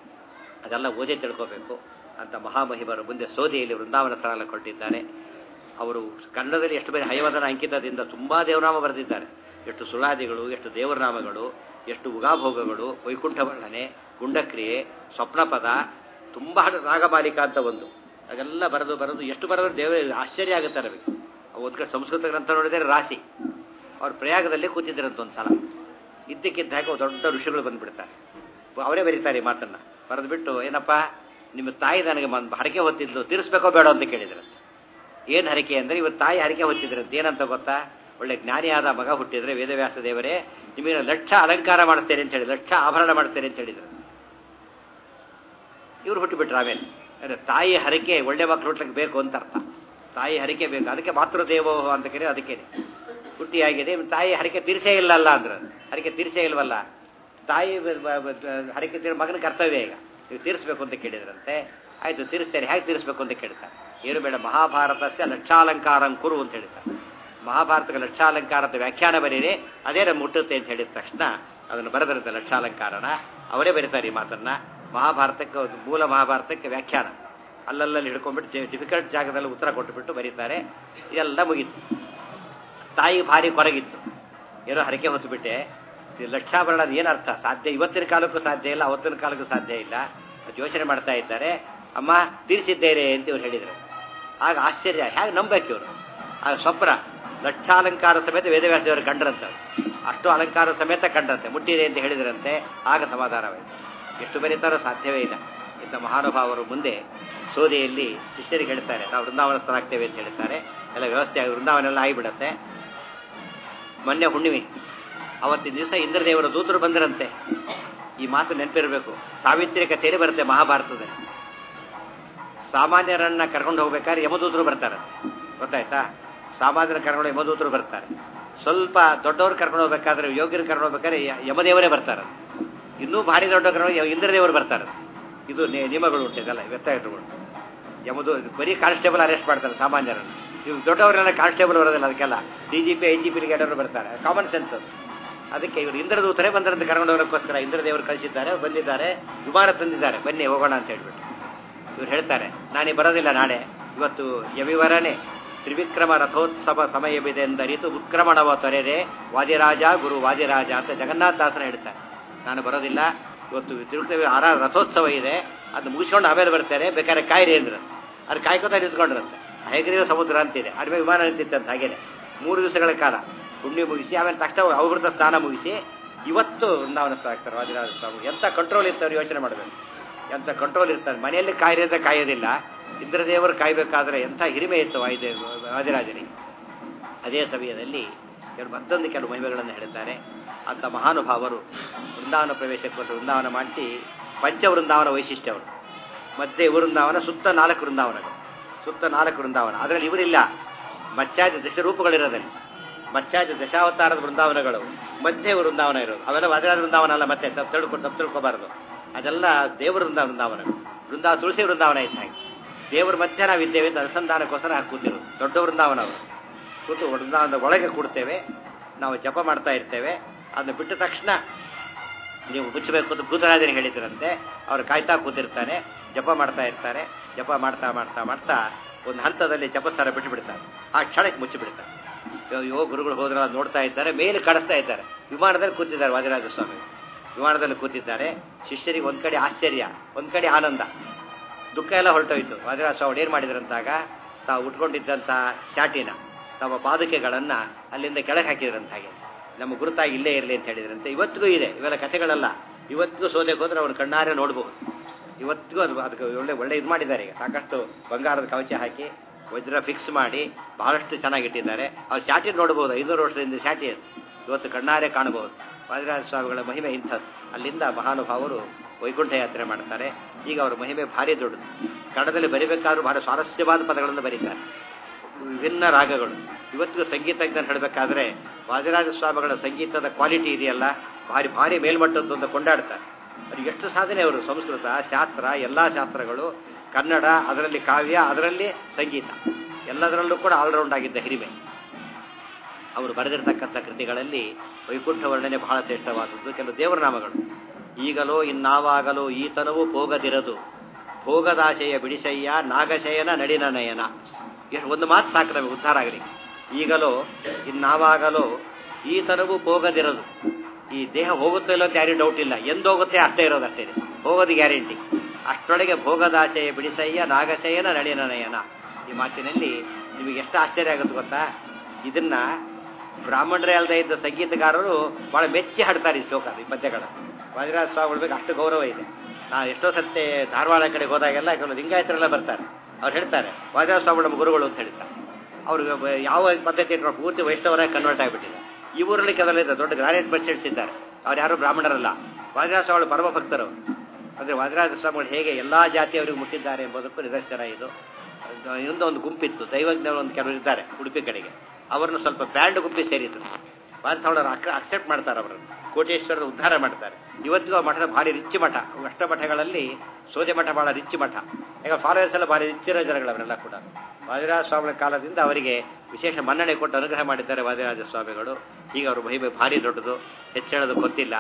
ಅದೆಲ್ಲ ಓದೇ ತಿಳ್ಕೋಬೇಕು ಅಂತ ಮಹಾಮಹಿಮರು ಮುಂದೆ ಸೋದೆಯಲ್ಲಿ ವೃಂದಾವನ ಸ್ಥಳ ಕೊಟ್ಟಿದ್ದಾರೆ ಅವರು ಕನ್ನಡದಲ್ಲಿ ಎಷ್ಟು ಬೇರೆ ಹಯವದನ ಅಂಕಿತದಿಂದ ತುಂಬಾ ದೇವನಾಮ ಬರೆದಿದ್ದಾರೆ ಎಷ್ಟು ಸುಳಾದಿಗಳು ಎಷ್ಟು ದೇವರನಾಮಗಳು ಎಷ್ಟು ಉಗಾಭೋಗಗಳು ವೈಕುಂಠ ವರ್ಣನೆ ಗುಂಡಕ್ರಿಯೆ ಸ್ವಪ್ನಪದ ತುಂಬ ರಾಗಮಾಲಿಕ ಅಂತ ಒಂದು ಅದೆಲ್ಲ ಬರೆದು ಬರೆದು ಎಷ್ಟು ಬರೆದು ದೇವರ ಆಶ್ಚರ್ಯ ಆಗುತ್ತೆ ನಮಗೆ ಒಂದು ಕಡೆ ಸಂಸ್ಕೃತ ಗ್ರಂಥ ನೋಡಿದರೆ ರಾಶಿ ಅವ್ರು ಪ್ರಯಾಗದಲ್ಲಿ ಕೂತಿದ್ದರಂತ ಒಂದು ಸಲ ಇದ್ದಕ್ಕಿದ್ದ ಹಾಗೆ ದೊಡ್ಡ ಋಷಿಗಳು ಬಂದ್ಬಿಡ್ತಾರೆ ಅವರೇ ಬರೀತಾರೆ ಈ ಮಾತನ್ನ ಬರೆದ್ಬಿಟ್ಟು ಏನಪ್ಪ ನಿಮ್ಮ ತಾಯಿ ನನಗೆ ಹರಕೆ ಹೊತ್ತಿದ್ಲು ತೀರಿಸ್ಬೇಕೋ ಬೇಡ ಅಂತ ಕೇಳಿದ್ರು ಏನು ಹರಕೆ ಅಂದರೆ ಇವತ್ತು ತಾಯಿ ಹರಕೆ ಹೊತ್ತಿದ್ರಂತ ಏನಂತ ಗೊತ್ತಾ ಒಳ್ಳೆ ಜ್ಞಾನಿಯಾದ ಮಗ ಹುಟ್ಟಿದ್ರೆ ವೇದವ್ಯಾಸ ದೇವರೇ ನಿಮಗೆ ಲಕ್ಷ ಅಲಂಕಾರ ಮಾಡಿಸ್ತೇನೆ ಅಂತ ಹೇಳಿ ಲಕ್ಷ ಆಭರಣ ಮಾಡ್ತೇನೆ ಅಂತ ಹೇಳಿದ್ರು ಇವ್ರು ಹುಟ್ಟುಬಿಟ್ರು ಆಮೇಲೆ ಅಂದರೆ ತಾಯಿ ಹರಕೆ ಒಳ್ಳೆ ಮಕ್ಕಳು ಹುಟ್ಟಲಿಕ್ಕೆ ಬೇಕು ಅಂತ ಅರ್ಥ ತಾಯಿ ಹರಕೆ ಬೇಕು ಅದಕ್ಕೆ ಮಾತೃದೇವೋ ಅಂತ ಕರೆ ಅದಕ್ಕೆ ಹುಟ್ಟಿಯಾಗಿದೆ ತಾಯಿ ಹರಕೆ ತೀರ್ಸೇ ಇಲ್ಲಲ್ಲ ಅಂದ್ರೆ ಹರಕೆ ತೀರ್ಸೇ ಇಲ್ವಲ್ಲ ತಾಯಿ ಹರಕೆ ತೀರ್ ಮಗನ ಕರ್ತವ್ಯ ಈಗ ನೀವು ತೀರಿಸ್ಬೇಕು ಅಂತ ಕೇಳಿದ್ರಂತೆ ಆಯ್ತು ತೀರಿಸ್ತೇನೆ ಹೇಗೆ ತೀರಿಸ್ಬೇಕು ಅಂತ ಕೇಳ್ತಾರೆ ಏನು ಬೇಡ ಮಹಾಭಾರತಸ್ಯ ಲಕ್ಷಾಲಂಕಾರಂ ಕುರು ಅಂತ ಹೇಳ್ತಾರೆ ಮಹಾಭಾರತಕ್ಕೆ ಲಕ್ಷಾಲಂಕಾರದ ವ್ಯಾಖ್ಯಾನ ಬರೀರಿ ಅದೇ ನಮ್ಮ ಮುಟ್ಟುತ್ತೆ ಅಂತ ಹೇಳಿದ ತಕ್ಷಣ ಅದನ್ನು ಬರೆದಿರುತ್ತೆ ಲಕ್ಷಾಲಂಕಾರನ ಅವರೇ ಬರೀತಾರೆ ಈ ಮಾತನ್ನ ಮಹಾಭಾರತಕ್ಕೆ ಒಂದು ಮೂಲ ಮಹಾಭಾರತಕ್ಕೆ ವ್ಯಾಖ್ಯಾನ ಅಲ್ಲಲ್ಲಿ ಹಿಡ್ಕೊಂಡ್ಬಿಟ್ಟು ಡಿಫಿಕಲ್ಟ್ ಜಾಗದಲ್ಲಿ ಉತ್ತರ ಕೊಟ್ಟುಬಿಟ್ಟು ಬರೀತಾರೆ ಇದೆಲ್ಲ ಮುಗೀತು ತಾಯಿ ಭಾರಿ ಕೊರಗಿತ್ತು ಏನೋ ಹರಕೆ ಹೊತ್ತುಬಿಟ್ಟೆ ಲಕ್ಷಾಭರಣ ಏನು ಅರ್ಥ ಸಾಧ್ಯ ಇವತ್ತಿನ ಕಾಲಕ್ಕೂ ಸಾಧ್ಯ ಇಲ್ಲ ಅವತ್ತಿನ ಕಾಲಕ್ಕೂ ಸಾಧ್ಯ ಇಲ್ಲ ಯೋಚನೆ ಮಾಡ್ತಾ ಇದ್ದಾರೆ ಅಮ್ಮ ತೀರಿಸಿದ್ದೇನೆ ಅಂತ ಇವ್ರು ಹೇಳಿದರು ಆಗ ಆಶ್ಚರ್ಯ ಹೇಗೆ ನಂಬೇಕು ಇವರು ಆಗ ಸ್ವಪ್ನ ಲಕ್ಷಾಲಂಕಾರ ಸಮೇತ ವೇದವ್ಯಾಸದೇವರು ಕಂಡ್ರಂತ ಅಷ್ಟು ಅಲಂಕಾರ ಸಮೇತ ಕಂಡ್ರಂತೆ ಮುಟ್ಟಿದೆ ಅಂತ ಹೇಳಿದ್ರಂತೆ ಆಗ ಸಮಾಧಾನವಾಯಿತು ಎಷ್ಟು ಬರೀತಾರೋ ಸಾಧ್ಯವೇ ಇಲ್ಲ ಇಂಥ ಮಹಾನುಭಾವರು ಮುಂದೆ ಸೋದೆಯಲ್ಲಿ ಶಿಷ್ಯರಿಗೆ ಹೇಳ್ತಾರೆ ನಾವು ವೃಂದಾವನಸ್ಥರಾಗ್ತೇವೆ ಅಂತ ಹೇಳ್ತಾರೆ ಎಲ್ಲ ವ್ಯವಸ್ಥೆ ಆಗಿ ವೃಂದಾವನೆಲ್ಲ ಆಗಿಬಿಡತ್ತೆ ಮೊನ್ನೆ ಹುಣ್ಣಿಮೆ ಅವತ್ತಿನ ದಿವಸ ಇಂದ್ರದೇವರ ದೂತರು ಬಂದರಂತೆ ಈ ಮಾತು ನೆನಪಿರಬೇಕು ಸಾವಿತ್ರಿ ಕಥೆಯಲ್ಲಿ ಬರುತ್ತೆ ಮಹಾಭಾರತದಲ್ಲಿ ಸಾಮಾನ್ಯರನ್ನ ಕರ್ಕೊಂಡು ಹೋಗ್ಬೇಕಾದ್ರೆ ಯಮದೂತರು ಬರ್ತಾರೆ ಗೊತ್ತಾಯ್ತಾ ಸಾಮಾನ್ಯರ ಕರ್ಕೊಂಡು ಯಮದೂತರು ಬರ್ತಾರೆ ಸ್ವಲ್ಪ ದೊಡ್ಡವ್ರು ಕರ್ಕೊಂಡು ಹೋಗ್ಬೇಕಾದ್ರೆ ಯೋಗ್ಯರು ಕರ್ಕೊಂಡು ಹೋಗ್ಬೇಕಾದ್ರೆ ಯಮದೇವರೇ ಬರ್ತಾರೆ ಇನ್ನೂ ಭಾರಿ ದೊಡ್ಡ ಕರ್ಕೊಂಡು ಇಂದ್ರದೇವರು ಬರ್ತಾರೆ ಇದು ನಿಯಮಗಳು ಉಂಟು ಇದೆಲ್ಲ ವ್ಯತ್ಯಾಸಗಳು ಯಮದು ಬರೀ ಕಾನ್ಸ್ಟೇಬಲ್ ಅರೆಸ್ಟ್ ಮಾಡ್ತಾರೆ ಸಾಮಾನ್ಯರನ್ನು ಇವು ದೊಡ್ಡವರೆಲ್ಲ ಕಾನ್ಸ್ಟೇಬಲ್ ಬರೋದಿಲ್ಲ ಅದಕ್ಕೆಲ್ಲ D G P I G P ಲಿಗೇಟರ್ ಬರ್ತಾರೆ ಕಾಮನ್ ಸೆನ್ಸ್ ಅದು ಅದಕ್ಕೆ ಇವರು ಇಂದ್ರದೂತರೇ ಬಂದರಂತೆ ಕರ್ಕೊಂಡು ಹೋಗೋಕ್ಕೋಸ್ಕರ ಇಂದ್ರದೇವರು ಕಳಿಸಿದ್ದಾರೆ ಬಂದಿದ್ದಾರೆ ವಿಮಾನ ತಂದಿದ್ದಾರೆ ಬನ್ನಿ ಹೋಗೋಣ ಅಂತ ಹೇಳ್ಬಿಟ್ಟು ಇವ್ರು ಹೇಳ್ತಾರೆ ನಾನೇ ಬರೋದಿಲ್ಲ ನಾಳೆ ಇವತ್ತು ಯವಿವರನೇ ತ್ರಿವಿಕ್ರಮ ರಥೋತ್ಸವ ಸಮಯವಿದೆ ಎಂದರಿತು ಉತ್ಕ್ರಮಣವ ತೊರೆರೆ ವಾದಿರಾಜ ಗುರು ವಾದಿರಾಜ ಅಂತ ಜಗನ್ನಾಥದಾಸನ ಹೇಳ್ತಾರೆ ನಾನು ಬರೋದಿಲ್ಲ ಇವತ್ತು ತಿರುಪತಿ ಆರ ರಥೋತ್ಸವ ಇದೆ ಅದು ಮುಗಿಸ್ಕೊಂಡು ಆಮೇಲೆ ಬರ್ತಾರೆ ಬೇಕಾದ್ರೆ ಕಾಯಿರಿ ಅಂದ್ರು ಅದು ಕಾಯ್ಕೋತಾ ನಿಂತ್ಕೊಂಡ್ರಂತೆ ಹೈಗ್ರೀವ ಸಮುದ್ರ ಅಂತಿದೆ ಅದ್ರ ಮೇಲೆ ವಿಮಾನ ನಿಂತಿತ್ತಂತೆ ಹಾಗೇನೆ ಮೂರು ದಿವಸಗಳ ಕಾಲ ಪುಣ್ಯ ಮುಗಿಸಿ ಆಮೇಲೆ ತಕ್ಷಣ ಅವೃತ ಸ್ನಾನ ಮುಗಿಸಿ ಇವತ್ತು ವೃಂದಾವನ ಆಗ್ತಾರೆ ವಾದಿರಾಜ ಸ್ವಾಮಿ ಎಂಥ ಕಂಟ್ರೋಲ್ ಇರ್ತಾರೆ ಯೋಚನೆ ಮಾಡಬೇಕು ಎಂಥ ಕಂಟ್ರೋಲ್ ಇರ್ತಾರೆ ಮನೆಯಲ್ಲಿ ಕಾಯಿರದ ಕಾಯೋದಿಲ್ಲ ಇಂದ್ರದೇವರು ಕಾಯಬೇಕಾದ್ರೆ ಎಂಥ ಹಿರಿಮೆ ಇತ್ತು ವಾಯುದೇ ವಾದಿರಾಜನಿಗೆ ಅದೇ ಸಮಯದಲ್ಲಿ ಇವರು ಮತ್ತೊಂದು ಕೆಲವು ಮಹಿಮೆಗಳನ್ನು ಹೇಳಿದ್ದಾರೆ ಅಂಥ ಮಹಾನುಭಾವರು ವೃಂದಾವನ ಪ್ರವೇಶಕ್ಕೋಸ್ಕರ ವೃಂದಾವನ ಮಾಡಿಸಿ ಪಂಚ ವೃಂದಾವನ ವೈಶಿಷ್ಟ್ಯ ಅವರು ಮಧ್ಯೆ ವೃಂದಾವನ ಸುತ್ತ ನಾಲ್ಕು ವೃಂದಾವನಗಳು ಸುತ್ತ ನಾಲ್ಕು ವೃಂದಾವನ ಅದರಲ್ಲಿ ಇವರಿಲ್ಲ ಮತ್ಸ್ಯಾದಿ ದಶರೂಪಗಳಿರೋದಲ್ಲಿ ಮತ್ಸ್ಯಾದಿ ದಶಾವತಾರದ ವೃಂದಾವನಗಳು ಮಧ್ಯೆ ವೃಂದಾವನ ಇರೋದು ಅವೆಲ್ಲ ವಾದಿರಾಜ ವೃಂದಾವನ ಅಲ್ಲ ಮತ್ತೆ ತಪ್ಪು ತಿಳ್ಕೊಂಡು ತಪ್ಪು ತಿಳ್ಕೊಬಾರ್ದು ಅದೆಲ್ಲ ದೇವರ ವೃಂದ ವೃಂದಾವನಗಳು ವೃಂದಾವ ತುಳಸಿ ವೃಂದಾವನ ಇದ್ದ ಹಾಗೆ ದೇವರ ಮಧ್ಯೆ ನಾವು ಇದ್ದೇವೆ ಅಂತ ಅನುಸಂಧಾನಕ್ಕೋಸ್ಕರ ಹಾಗೆ ಕೂತಿರೋದು ದೊಡ್ಡ ವೃಂದಾವನ ಅವರು ಕೂತು ವೃಂದಾವನದ ಒಳಗೆ ಕೂಡ್ತೇವೆ ನಾವು ಜಪ ಮಾಡ್ತಾ ಇರ್ತೇವೆ ಅದನ್ನ ಬಿಟ್ಟ ತಕ್ಷಣ ನೀವು ಮುಚ್ಚಬೇಕು ಅಂತ ಭೂತರಾಜನಿಗೆ ಹೇಳಿದ್ರಂತೆ ಅವ್ರು ಕಾಯ್ತಾ ಕೂತಿರ್ತಾನೆ ಜಪ ಮಾಡ್ತಾ ಇರ್ತಾರೆ ಜಪ ಮಾಡ್ತಾ ಮಾಡ್ತಾ ಮಾಡ್ತಾ ಒಂದು ಹಂತದಲ್ಲಿ ಜಪಸ್ಥಾನ ಬಿಟ್ಟು ಬಿಡ್ತಾರೆ ಆ ಕ್ಷಣಕ್ಕೆ ಮುಚ್ಚಿಬಿಡ್ತಾರೆ ಅಯ್ಯೋ ಗುರುಗಳು ಹೋದ್ರ ನೋಡ್ತಾ ಇದ್ದಾರೆ ಮೇಲೆ ಕಾಣಿಸ್ತಾ ಇದ್ದಾರೆ ವಿಮಾನದಲ್ಲಿ ಕೂತಿದ್ದಾರೆ ವಾದಿರಾಜ ಸ್ವಾಮಿ ವಿಮಾನದಲ್ಲಿ ಕೂತಿದ್ದಾರೆ ಶಿಷ್ಯರಿಗೆ ಒಂದ್ ಕಡೆ ಆಶ್ಚರ್ಯ ಒಂದ್ ಕಡೆ ಆನಂದ ದುಃಖ ಎಲ್ಲ ಹೊರಟೋಯ್ತು ವಾದಿರಾಜ ಸ್ವಾಮಿ ಏನು ಮಾಡಿದ್ರಂತಾಗ ತಾವು ಉಟ್ಕೊಂಡಿದ್ದಂಥ ಶಾಟಿನ ತಮ್ಮ ಪಾದುಕೆಗಳನ್ನ ಅಲ್ಲಿಂದ ಕೆಳಗೆ ಹಾಕಿದ್ರಂತ ಹಾಗೆ ನಮ್ಮ ಗುರುತಾಗಿ ಇಲ್ಲೇ ಇರಲಿ ಅಂತ ಹೇಳಿದ್ರಂತೆ ಇವತ್ತಿಗೂ ಇದೆ ಇವೆಲ್ಲ ಕಥೆಗಳಲ್ಲ ಇವತ್ತಿಗೂ ಸೋದೆಗೆ ಹೋದ್ರೆ ಅವ್ರ ಕಣ್ಣಾರೆ ನೋಡಬಹುದು ಇವತ್ತಿಗೂ ಅದು ಅದಕ್ಕೆ ಒಳ್ಳೆ ಒಳ್ಳೆ ಇದು ಮಾಡಿದ್ದಾರೆ ಈಗ ಸಾಕಷ್ಟು ಬಂಗಾರದ ಕವಚ ಹಾಕಿ ವಜ್ರ ಫಿಕ್ಸ್ ಮಾಡಿ ಬಹಳಷ್ಟು ಚೆನ್ನಾಗಿಟ್ಟಿದ್ದಾರೆ ಅವ್ರು ಶಾಟಿ ನೋಡಬಹುದು ಐನೂರು ವರ್ಷದಿಂದ ಶಾಟಿ ಅದು ಇವತ್ತು ಕಣ್ಣಾರೆ ಕಾಣಬಹುದು ವಾದಿರಾಜ ಸ್ವಾಮಿಗಳ ಮಹಿಮೆ ಇಂಥದ್ದು ಅಲ್ಲಿಂದ ಮಹಾನುಭಾವರು ವೈಕುಂಠ ಯಾತ್ರೆ ಮಾಡ್ತಾರೆ ಈಗ ಅವರ ಮಹಿಮೆ ಭಾರಿ ದೊಡ್ಡದು ಕನ್ನಡದಲ್ಲಿ ಬರಿಬೇಕಾದ್ರೂ ಬಹಳ ಸ್ವಾರಸ್ಯವಾದ ಪದಗಳನ್ನು ಬರೀತಾರೆ ವಿಭಿನ್ನ ರಾಗಗಳು ಇವತ್ತಿಗೂ ಸಂಗೀತಜ್ಞರು ಹೇಳಬೇಕಾದ್ರೆ ವಾದಿರಾಜ ಸ್ವಾಮಿಗಳ ಸಂಗೀತದ ಕ್ವಾಲಿಟಿ ಇದೆಯಲ್ಲ ಭಾರಿ ಭಾರಿ ಮೇಲ್ಮಟ್ಟದ್ದು ಅಂತ ಕೊಂಡಾಡ್ತಾರೆ ಅದು ಎಷ್ಟು ಸಾಧನೆ ಅವರು ಸಂಸ್ಕೃತ ಶಾಸ್ತ್ರ ಎಲ್ಲ ಶಾಸ್ತ್ರಗಳು ಕನ್ನಡ ಅದರಲ್ಲಿ ಕಾವ್ಯ ಅದರಲ್ಲಿ ಸಂಗೀತ ಎಲ್ಲದರಲ್ಲೂ ಕೂಡ ಆಲ್ರೌಂಡ್ ಆಗಿದ್ದ ಹಿರಿಮೆ ಅವರು ಬರೆದಿರ್ತಕ್ಕಂಥ ಕೃತಿಗಳಲ್ಲಿ ವೈಕುಂಠ ವರ್ಣನೆ ಬಹಳ ಶ್ರೇಷ್ಠವಾದದ್ದು ಕೆಲವು ದೇವರ ನಾಮಗಳು ಈಗಲೋ ಇನ್ನಾವಾಗಲೋ ಈತನವು ಭೋಗದಿರದು ಭೋಗದಾಶೆಯ ಬಿಡಿಸಯ್ಯ ನಾಗಶಯನ ನಡಿನ ನಯನ ಎಷ್ಟು ಒಂದು ಮಾತು ಸಾಕು ನಮಗೆ ಉದ್ಧಾರ ಆಗಲಿ ಈಗಲೋ ಇನ್ನಾವಾಗಲೋ ಈತನವು ಭೋಗದಿರದು ಈ ದೇಹ ಹೋಗುತ್ತೋ ಇಲ್ಲೋ ಅಂತ ಯಾರಿಗೂ ಡೌಟ್ ಇಲ್ಲ ಎಂದು ಹೋಗುತ್ತೆ ಅಷ್ಟೇ ಇರೋದು ಅಷ್ಟೇ ಹೋಗೋದು ಗ್ಯಾರಂಟಿ ಅಷ್ಟರೊಳಗೆ ಭೋಗದಾಶೆಯ ಬಿಡಿಸಯ್ಯ ನಾಗಶಯನ ನಳಿನ ನಯನ ಈ ಮಾತಿನಲ್ಲಿ ನಿಮಗೆ ಎಷ್ಟು ಆಶ್ಚರ್ಯ ಆಗುತ್ತೆ ಗೊತ್ತಾ ಇದನ್ನ ಬ್ರಾಹ್ಮಣರೇ ಅಲ್ಲದೆ ಇದ್ದ ಸಂಗೀತಗಾರರು ಬಹಳ ಮೆಚ್ಚಿ ಹಾಡ್ತಾರೆ ಈ ಶ್ಲೋಕ ಈ ಪದ್ಯಗಳ ವಾದಿರಾಜ ಸ್ವಾಮಿಗಳ ಬಗ್ಗೆ ಅಷ್ಟು ಗೌರವ ಇದೆ ನಾ ಎಷ್ಟೋ ಸತ್ತೆ ಧಾರವಾಡ ಕಡೆ ಹೋದಾಗೆಲ್ಲ ಕೆಲವು ಲಿಂಗಾಯತರೆಲ್ಲ ಬರ್ತಾರೆ ಅವ್ರು ಹೇಳ್ತಾರೆ ವಾದಿರಾಜ ಸ್ವಾಮಿ ನಮ್ಮ ಗುರುಗಳು ಅಂತ ಹೇಳ್ತಾರೆ ಅವ್ರು ಯಾವ ಪದ್ಧತಿ ಇಟ್ಕೊಂಡು ಪೂರ್ತಿ ವೈಷ್ಣವರಾಗಿ ಕನ್ವರ್ಟ್ ಆಗಿಬಿಟ್ಟಿದೆ ಈ ಊರಲ್ಲಿ ಕೆಲವರಿದ್ದ ದೊಡ್ಡ ಗ್ರಾನೇಟ್ ಮರ್ಚೆಂಟ್ಸ್ ಇದ್ದಾರೆ ಅವ್ರು ಯಾರು ಬ್ರಾಹ್ಮಣರಲ್ಲ ವಾದಿರಾಜ ಸ್ವಾಮಿಗಳು ಪರಮ ಭಕ್ತರು ಅಂದರೆ ವಾದಿರಾಜ ಸ್ವಾಮಿಗಳು ಹೇಗೆ ಎಲ್ಲಾ ಜಾತಿಯವರಿಗೂ ಮುಟ್ಟಿದ್ದಾರೆ ಎಂಬುದಕ್ಕೂ ನಿದರ್ಶನ ಇದು ಇನ್ನೊಂದು ಒಂದು ಗುಂಪಿತ್ತು ದೈವಜ್ಞರು ಒಂದು ಕೆಲವರು ಇದ್ದಾರೆ ಉಡುಪಿ ಕಡೆಗೆ ಅವರನ್ನು ಸ್ವಲ್ಪ ಬ್ಯಾಂಡ್ ಗುಂಪಿ ಸೇರಿದ್ರು ವಾದಿಸ್ವಾಮಿಗಳು ಅಕ್ಸೆಪ್ಟ್ ಮಾಡ್ತಾರೆ ಅವರನ್ನು ಕೋಟೇಶ್ವರದ ಉದ್ಧಾರ ಮಾಡ್ತಾರೆ ಇವತ್ತಿಗೂ ಆ ಮಠದ ಭಾರಿ ರಿಚ್ ಮಠ ಅಷ್ಟ ಮಠಗಳಲ್ಲಿ ಸೋದೆ ಮಠ ಬಹಳ ರಿಚ್ ಮಠ ಈಗ ಫಾಲೋವರ್ಸ್ ಎಲ್ಲ ಭಾರಿ ರಿಚ್ ಇರೋ ಜನಗಳು ಅವರೆಲ್ಲ ಕೂಡ ವಾದಿರಾಜ ಸ್ವಾಮಿಗಳ ಕಾಲದಿಂದ ಅವರಿಗೆ ವಿಶೇಷ ಮನ್ನಣೆ ಕೊಟ್ಟು ಅನುಗ್ರಹ ಮಾಡಿದ್ದಾರೆ ವಾದಿರಾಜ ಸ್ವಾಮಿಗಳು ಈಗ ಅವ್ರ ಮಹಿಮೆ ಭಾರಿ ದೊಡ್ಡದು ಹೆಚ್ಚಳದು ಗೊತ್ತಿಲ್ಲ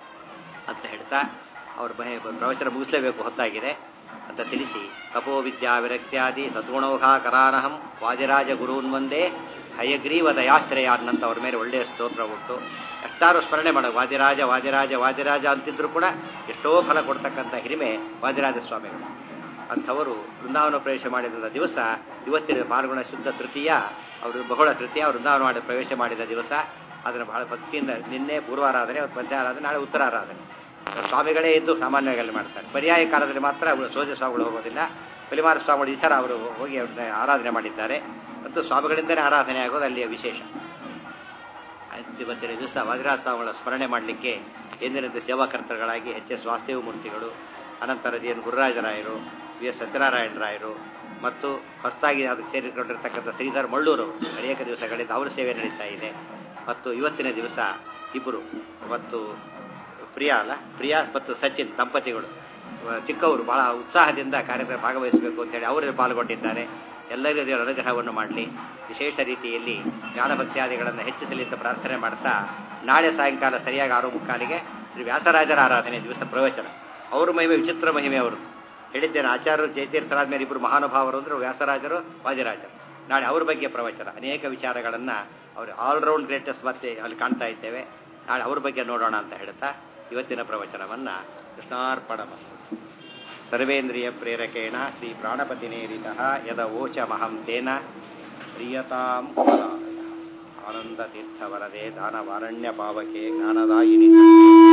ಅಂತ ಹೇಳ್ತಾ ಅವ್ರ ಮಹಿ ಪ್ರವಚನ ಮುಗಿಸಲೇಬೇಕು ಹೊತ್ತಾಗಿದೆ ಅಂತ ತಿಳಿಸಿ ತಪೋ ವಿದ್ಯಾ ವಿರಕ್ತ್ಯಾದಿ ಸದ್ಗುಣೌಘಾ ಕರಾನಹಂ ವಾದಿರಾಜ ಗುರುನ್ವಂದೇ ಹಯಗ್ರೀವ ದಯಾಶ್ರಯ ಅನ್ನಂತ ಅವ್ರ ಮೇಲೆ ಒಳ್ಳೆಯ ಸ್ತೋತ್ರ ಉಂಟು ಎಷ್ಟಾರು ಸ್ಮರಣೆ ಮಾಡೋ ವಾದಿರಾಜ ವಾದಿರಾಜ ವಾದಿರಾಜ ಅಂತಿದ್ರು ಕೂಡ ಎಷ್ಟೋ ಫಲ ಕೊಡ್ತಕ್ಕಂಥ ಹಿರಿಮೆ ವಾದಿರಾಜ ಸ್ವಾಮಿಗಳು ಅಂಥವರು ವೃಂದಾವನ ಪ್ರವೇಶ ಮಾಡಿದ ದಿವಸ ಇವತ್ತಿನ ಪಾಲ್ಗುಣ ಶುದ್ಧ ತೃತೀಯ ಅವರು ಬಹುಳ ತೃತೀಯ ವೃಂದಾವನ ಮಾಡಿ ಪ್ರವೇಶ ಮಾಡಿದ ದಿವಸ ಅದನ್ನು ಬಹಳ ಭಕ್ತಿಯಿಂದ ನಿನ್ನೆ ಪೂರ್ವಾರಾಧನೆ ಅವತ್ತು ಮಧ್ಯಾರಾಧನೆ ನಾಳೆ ಉತ್ತರಾರಾಧನೆ ಸ್ವಾಮಿಗಳೇ ಇದ್ದು ಸಾಮಾನ್ಯವಾಗಿ ಮಾಡ್ತಾರೆ ಪರ್ಯಾಯ ಕಾಲದಲ್ಲಿ ಮಾತ್ರ ಅವರು ಸೋಜ ಸ್ವಾಮಿಗಳು ಹೋಗೋದಿಲ್ಲ ಪಲಿಮಾರ ಸ್ವಾಮಿಗಳು ಈ ಸಲ ಅವರು ಹೋಗಿ ಅವ್ರನ್ನ ಆರಾಧನೆ ಮಾಡಿದ್ದಾರೆ ಮತ್ತು ಸ್ವಾಮಿಗಳಿಂದಲೇ ಆರಾಧನೆ ಆಗೋದು ಅಲ್ಲಿಯ ವಿಶೇಷ ಇವತ್ತಿನ ದಿವಸ ವಾದಿರಾಜ ಸ್ವಾಮಿಗಳ ಸ್ಮರಣೆ ಮಾಡಲಿಕ್ಕೆ ಎಂದಿನಂತೆ ಸೇವಾಕರ್ತರುಗಳಾಗಿ ಎಚ್ ಎಸ್ ವಾಸ್ತೇವ ಮೂರ್ತಿಗಳು ಅನಂತರ ಜಿ ಎನ್ ಗುರುರಾಜರಾಯರು ವಿ ಎಸ್ ಸತ್ಯನಾರಾಯಣ ರಾಯರು ಮತ್ತು ಹೊಸದಾಗಿ ಅದಕ್ಕೆ ಸೇರಿಕೊಂಡಿರ್ತಕ್ಕಂಥ ಶ್ರೀಧರ್ ಮಳ್ಳೂರು ಅನೇಕ ದಿವಸಗಳಿಂದ ಅವರ ಸೇವೆ ನಡೀತಾ ಇದೆ ಮತ್ತು ಇವತ್ತಿನ ದಿವಸ ಇಬ್ಬರು ಮತ್ತು ಪ್ರಿಯಾ ಅಲ್ಲ ಪ್ರಿಯಾ ಮತ್ತು ಸಚಿನ್ ದಂಪತಿಗಳು ಚಿಕ್ಕವರು ಬಹಳ ಉತ್ಸಾಹದಿಂದ ಕಾರ್ಯಕ್ರಮ ಭಾಗವಹಿಸಬೇಕು ಅಂತೇಳಿ ಅವರಲ್ಲಿ ಪಾಲ್ಗೊಂಡಿದ್ದಾರೆ ಎಲ್ಲರಿಗೂ ದೇವರ ಅನುಗ್ರಹವನ್ನು ಮಾಡಲಿ ವಿಶೇಷ ರೀತಿಯಲ್ಲಿ ಜ್ಞಾನಭಕ್ತ್ಯಾದಿಗಳನ್ನು ಹೆಚ್ಚಿಸಲಿ ಅಂತ ಪ್ರಾರ್ಥನೆ ಮಾಡ್ತಾ ನಾಳೆ ಸಾಯಂಕಾಲ ಸರಿಯಾಗಿ ಆರು ಮುಕ್ಕಾಲಿಗೆ ಶ್ರೀ ವ್ಯಾಸರಾಜರ ಆರಾಧನೆ ದಿವಸ ಪ್ರವಚನ ಅವ್ರ ಮಹಿಮೆ ವಿಚಿತ್ರ ಮಹಿಮೆ ಅವರು ಹೇಳಿದ್ದೇನೆ ಆಚಾರ್ಯರು ಜಯತೀರ್ಥರಾದ ಮೇಲೆ ಇಬ್ಬರು ಮಹಾನುಭಾವರು ಅಂದ್ರೆ ವ್ಯಾಸರಾಜರು ವಾದಿರಾಜರು ನಾಳೆ ಅವ್ರ ಬಗ್ಗೆ ಪ್ರವಚನ ಅನೇಕ ವಿಚಾರಗಳನ್ನು ಅವರು ಆಲ್ರೌಂಡ್ ಗ್ರೇಟೆಸ್ಟ್ ಮತ್ತೆ ಅಲ್ಲಿ ಕಾಣ್ತಾ ಇದ್ದೇವೆ ನಾಳೆ ಅವ್ರ ಬಗ್ಗೆ ನೋಡೋಣ ಅಂತ ಹೇಳ್ತಾ ಇವತ್ತಿನ ಪ್ರವಚನವನ್ನು ಕೃಷ್ಣಾರ್ಪಣ ಸರ್ವೇಂದ್ರಿಯ ಪ್ರೇರಕೇಣ ಶ್ರೀ ಪ್ರಾಣಪತಿನೇರಿತಃ ಯದ ಓಚ ಮಹಂ ತೇನ ಪ್ರಿಯತಾಂ ಆನಂದ ತೀರ್ಥವರದೆ ದಾನವಾರಣ್ಯ ಪಾವಕೆ ಜ್ಞಾನದಾಯಿನಿ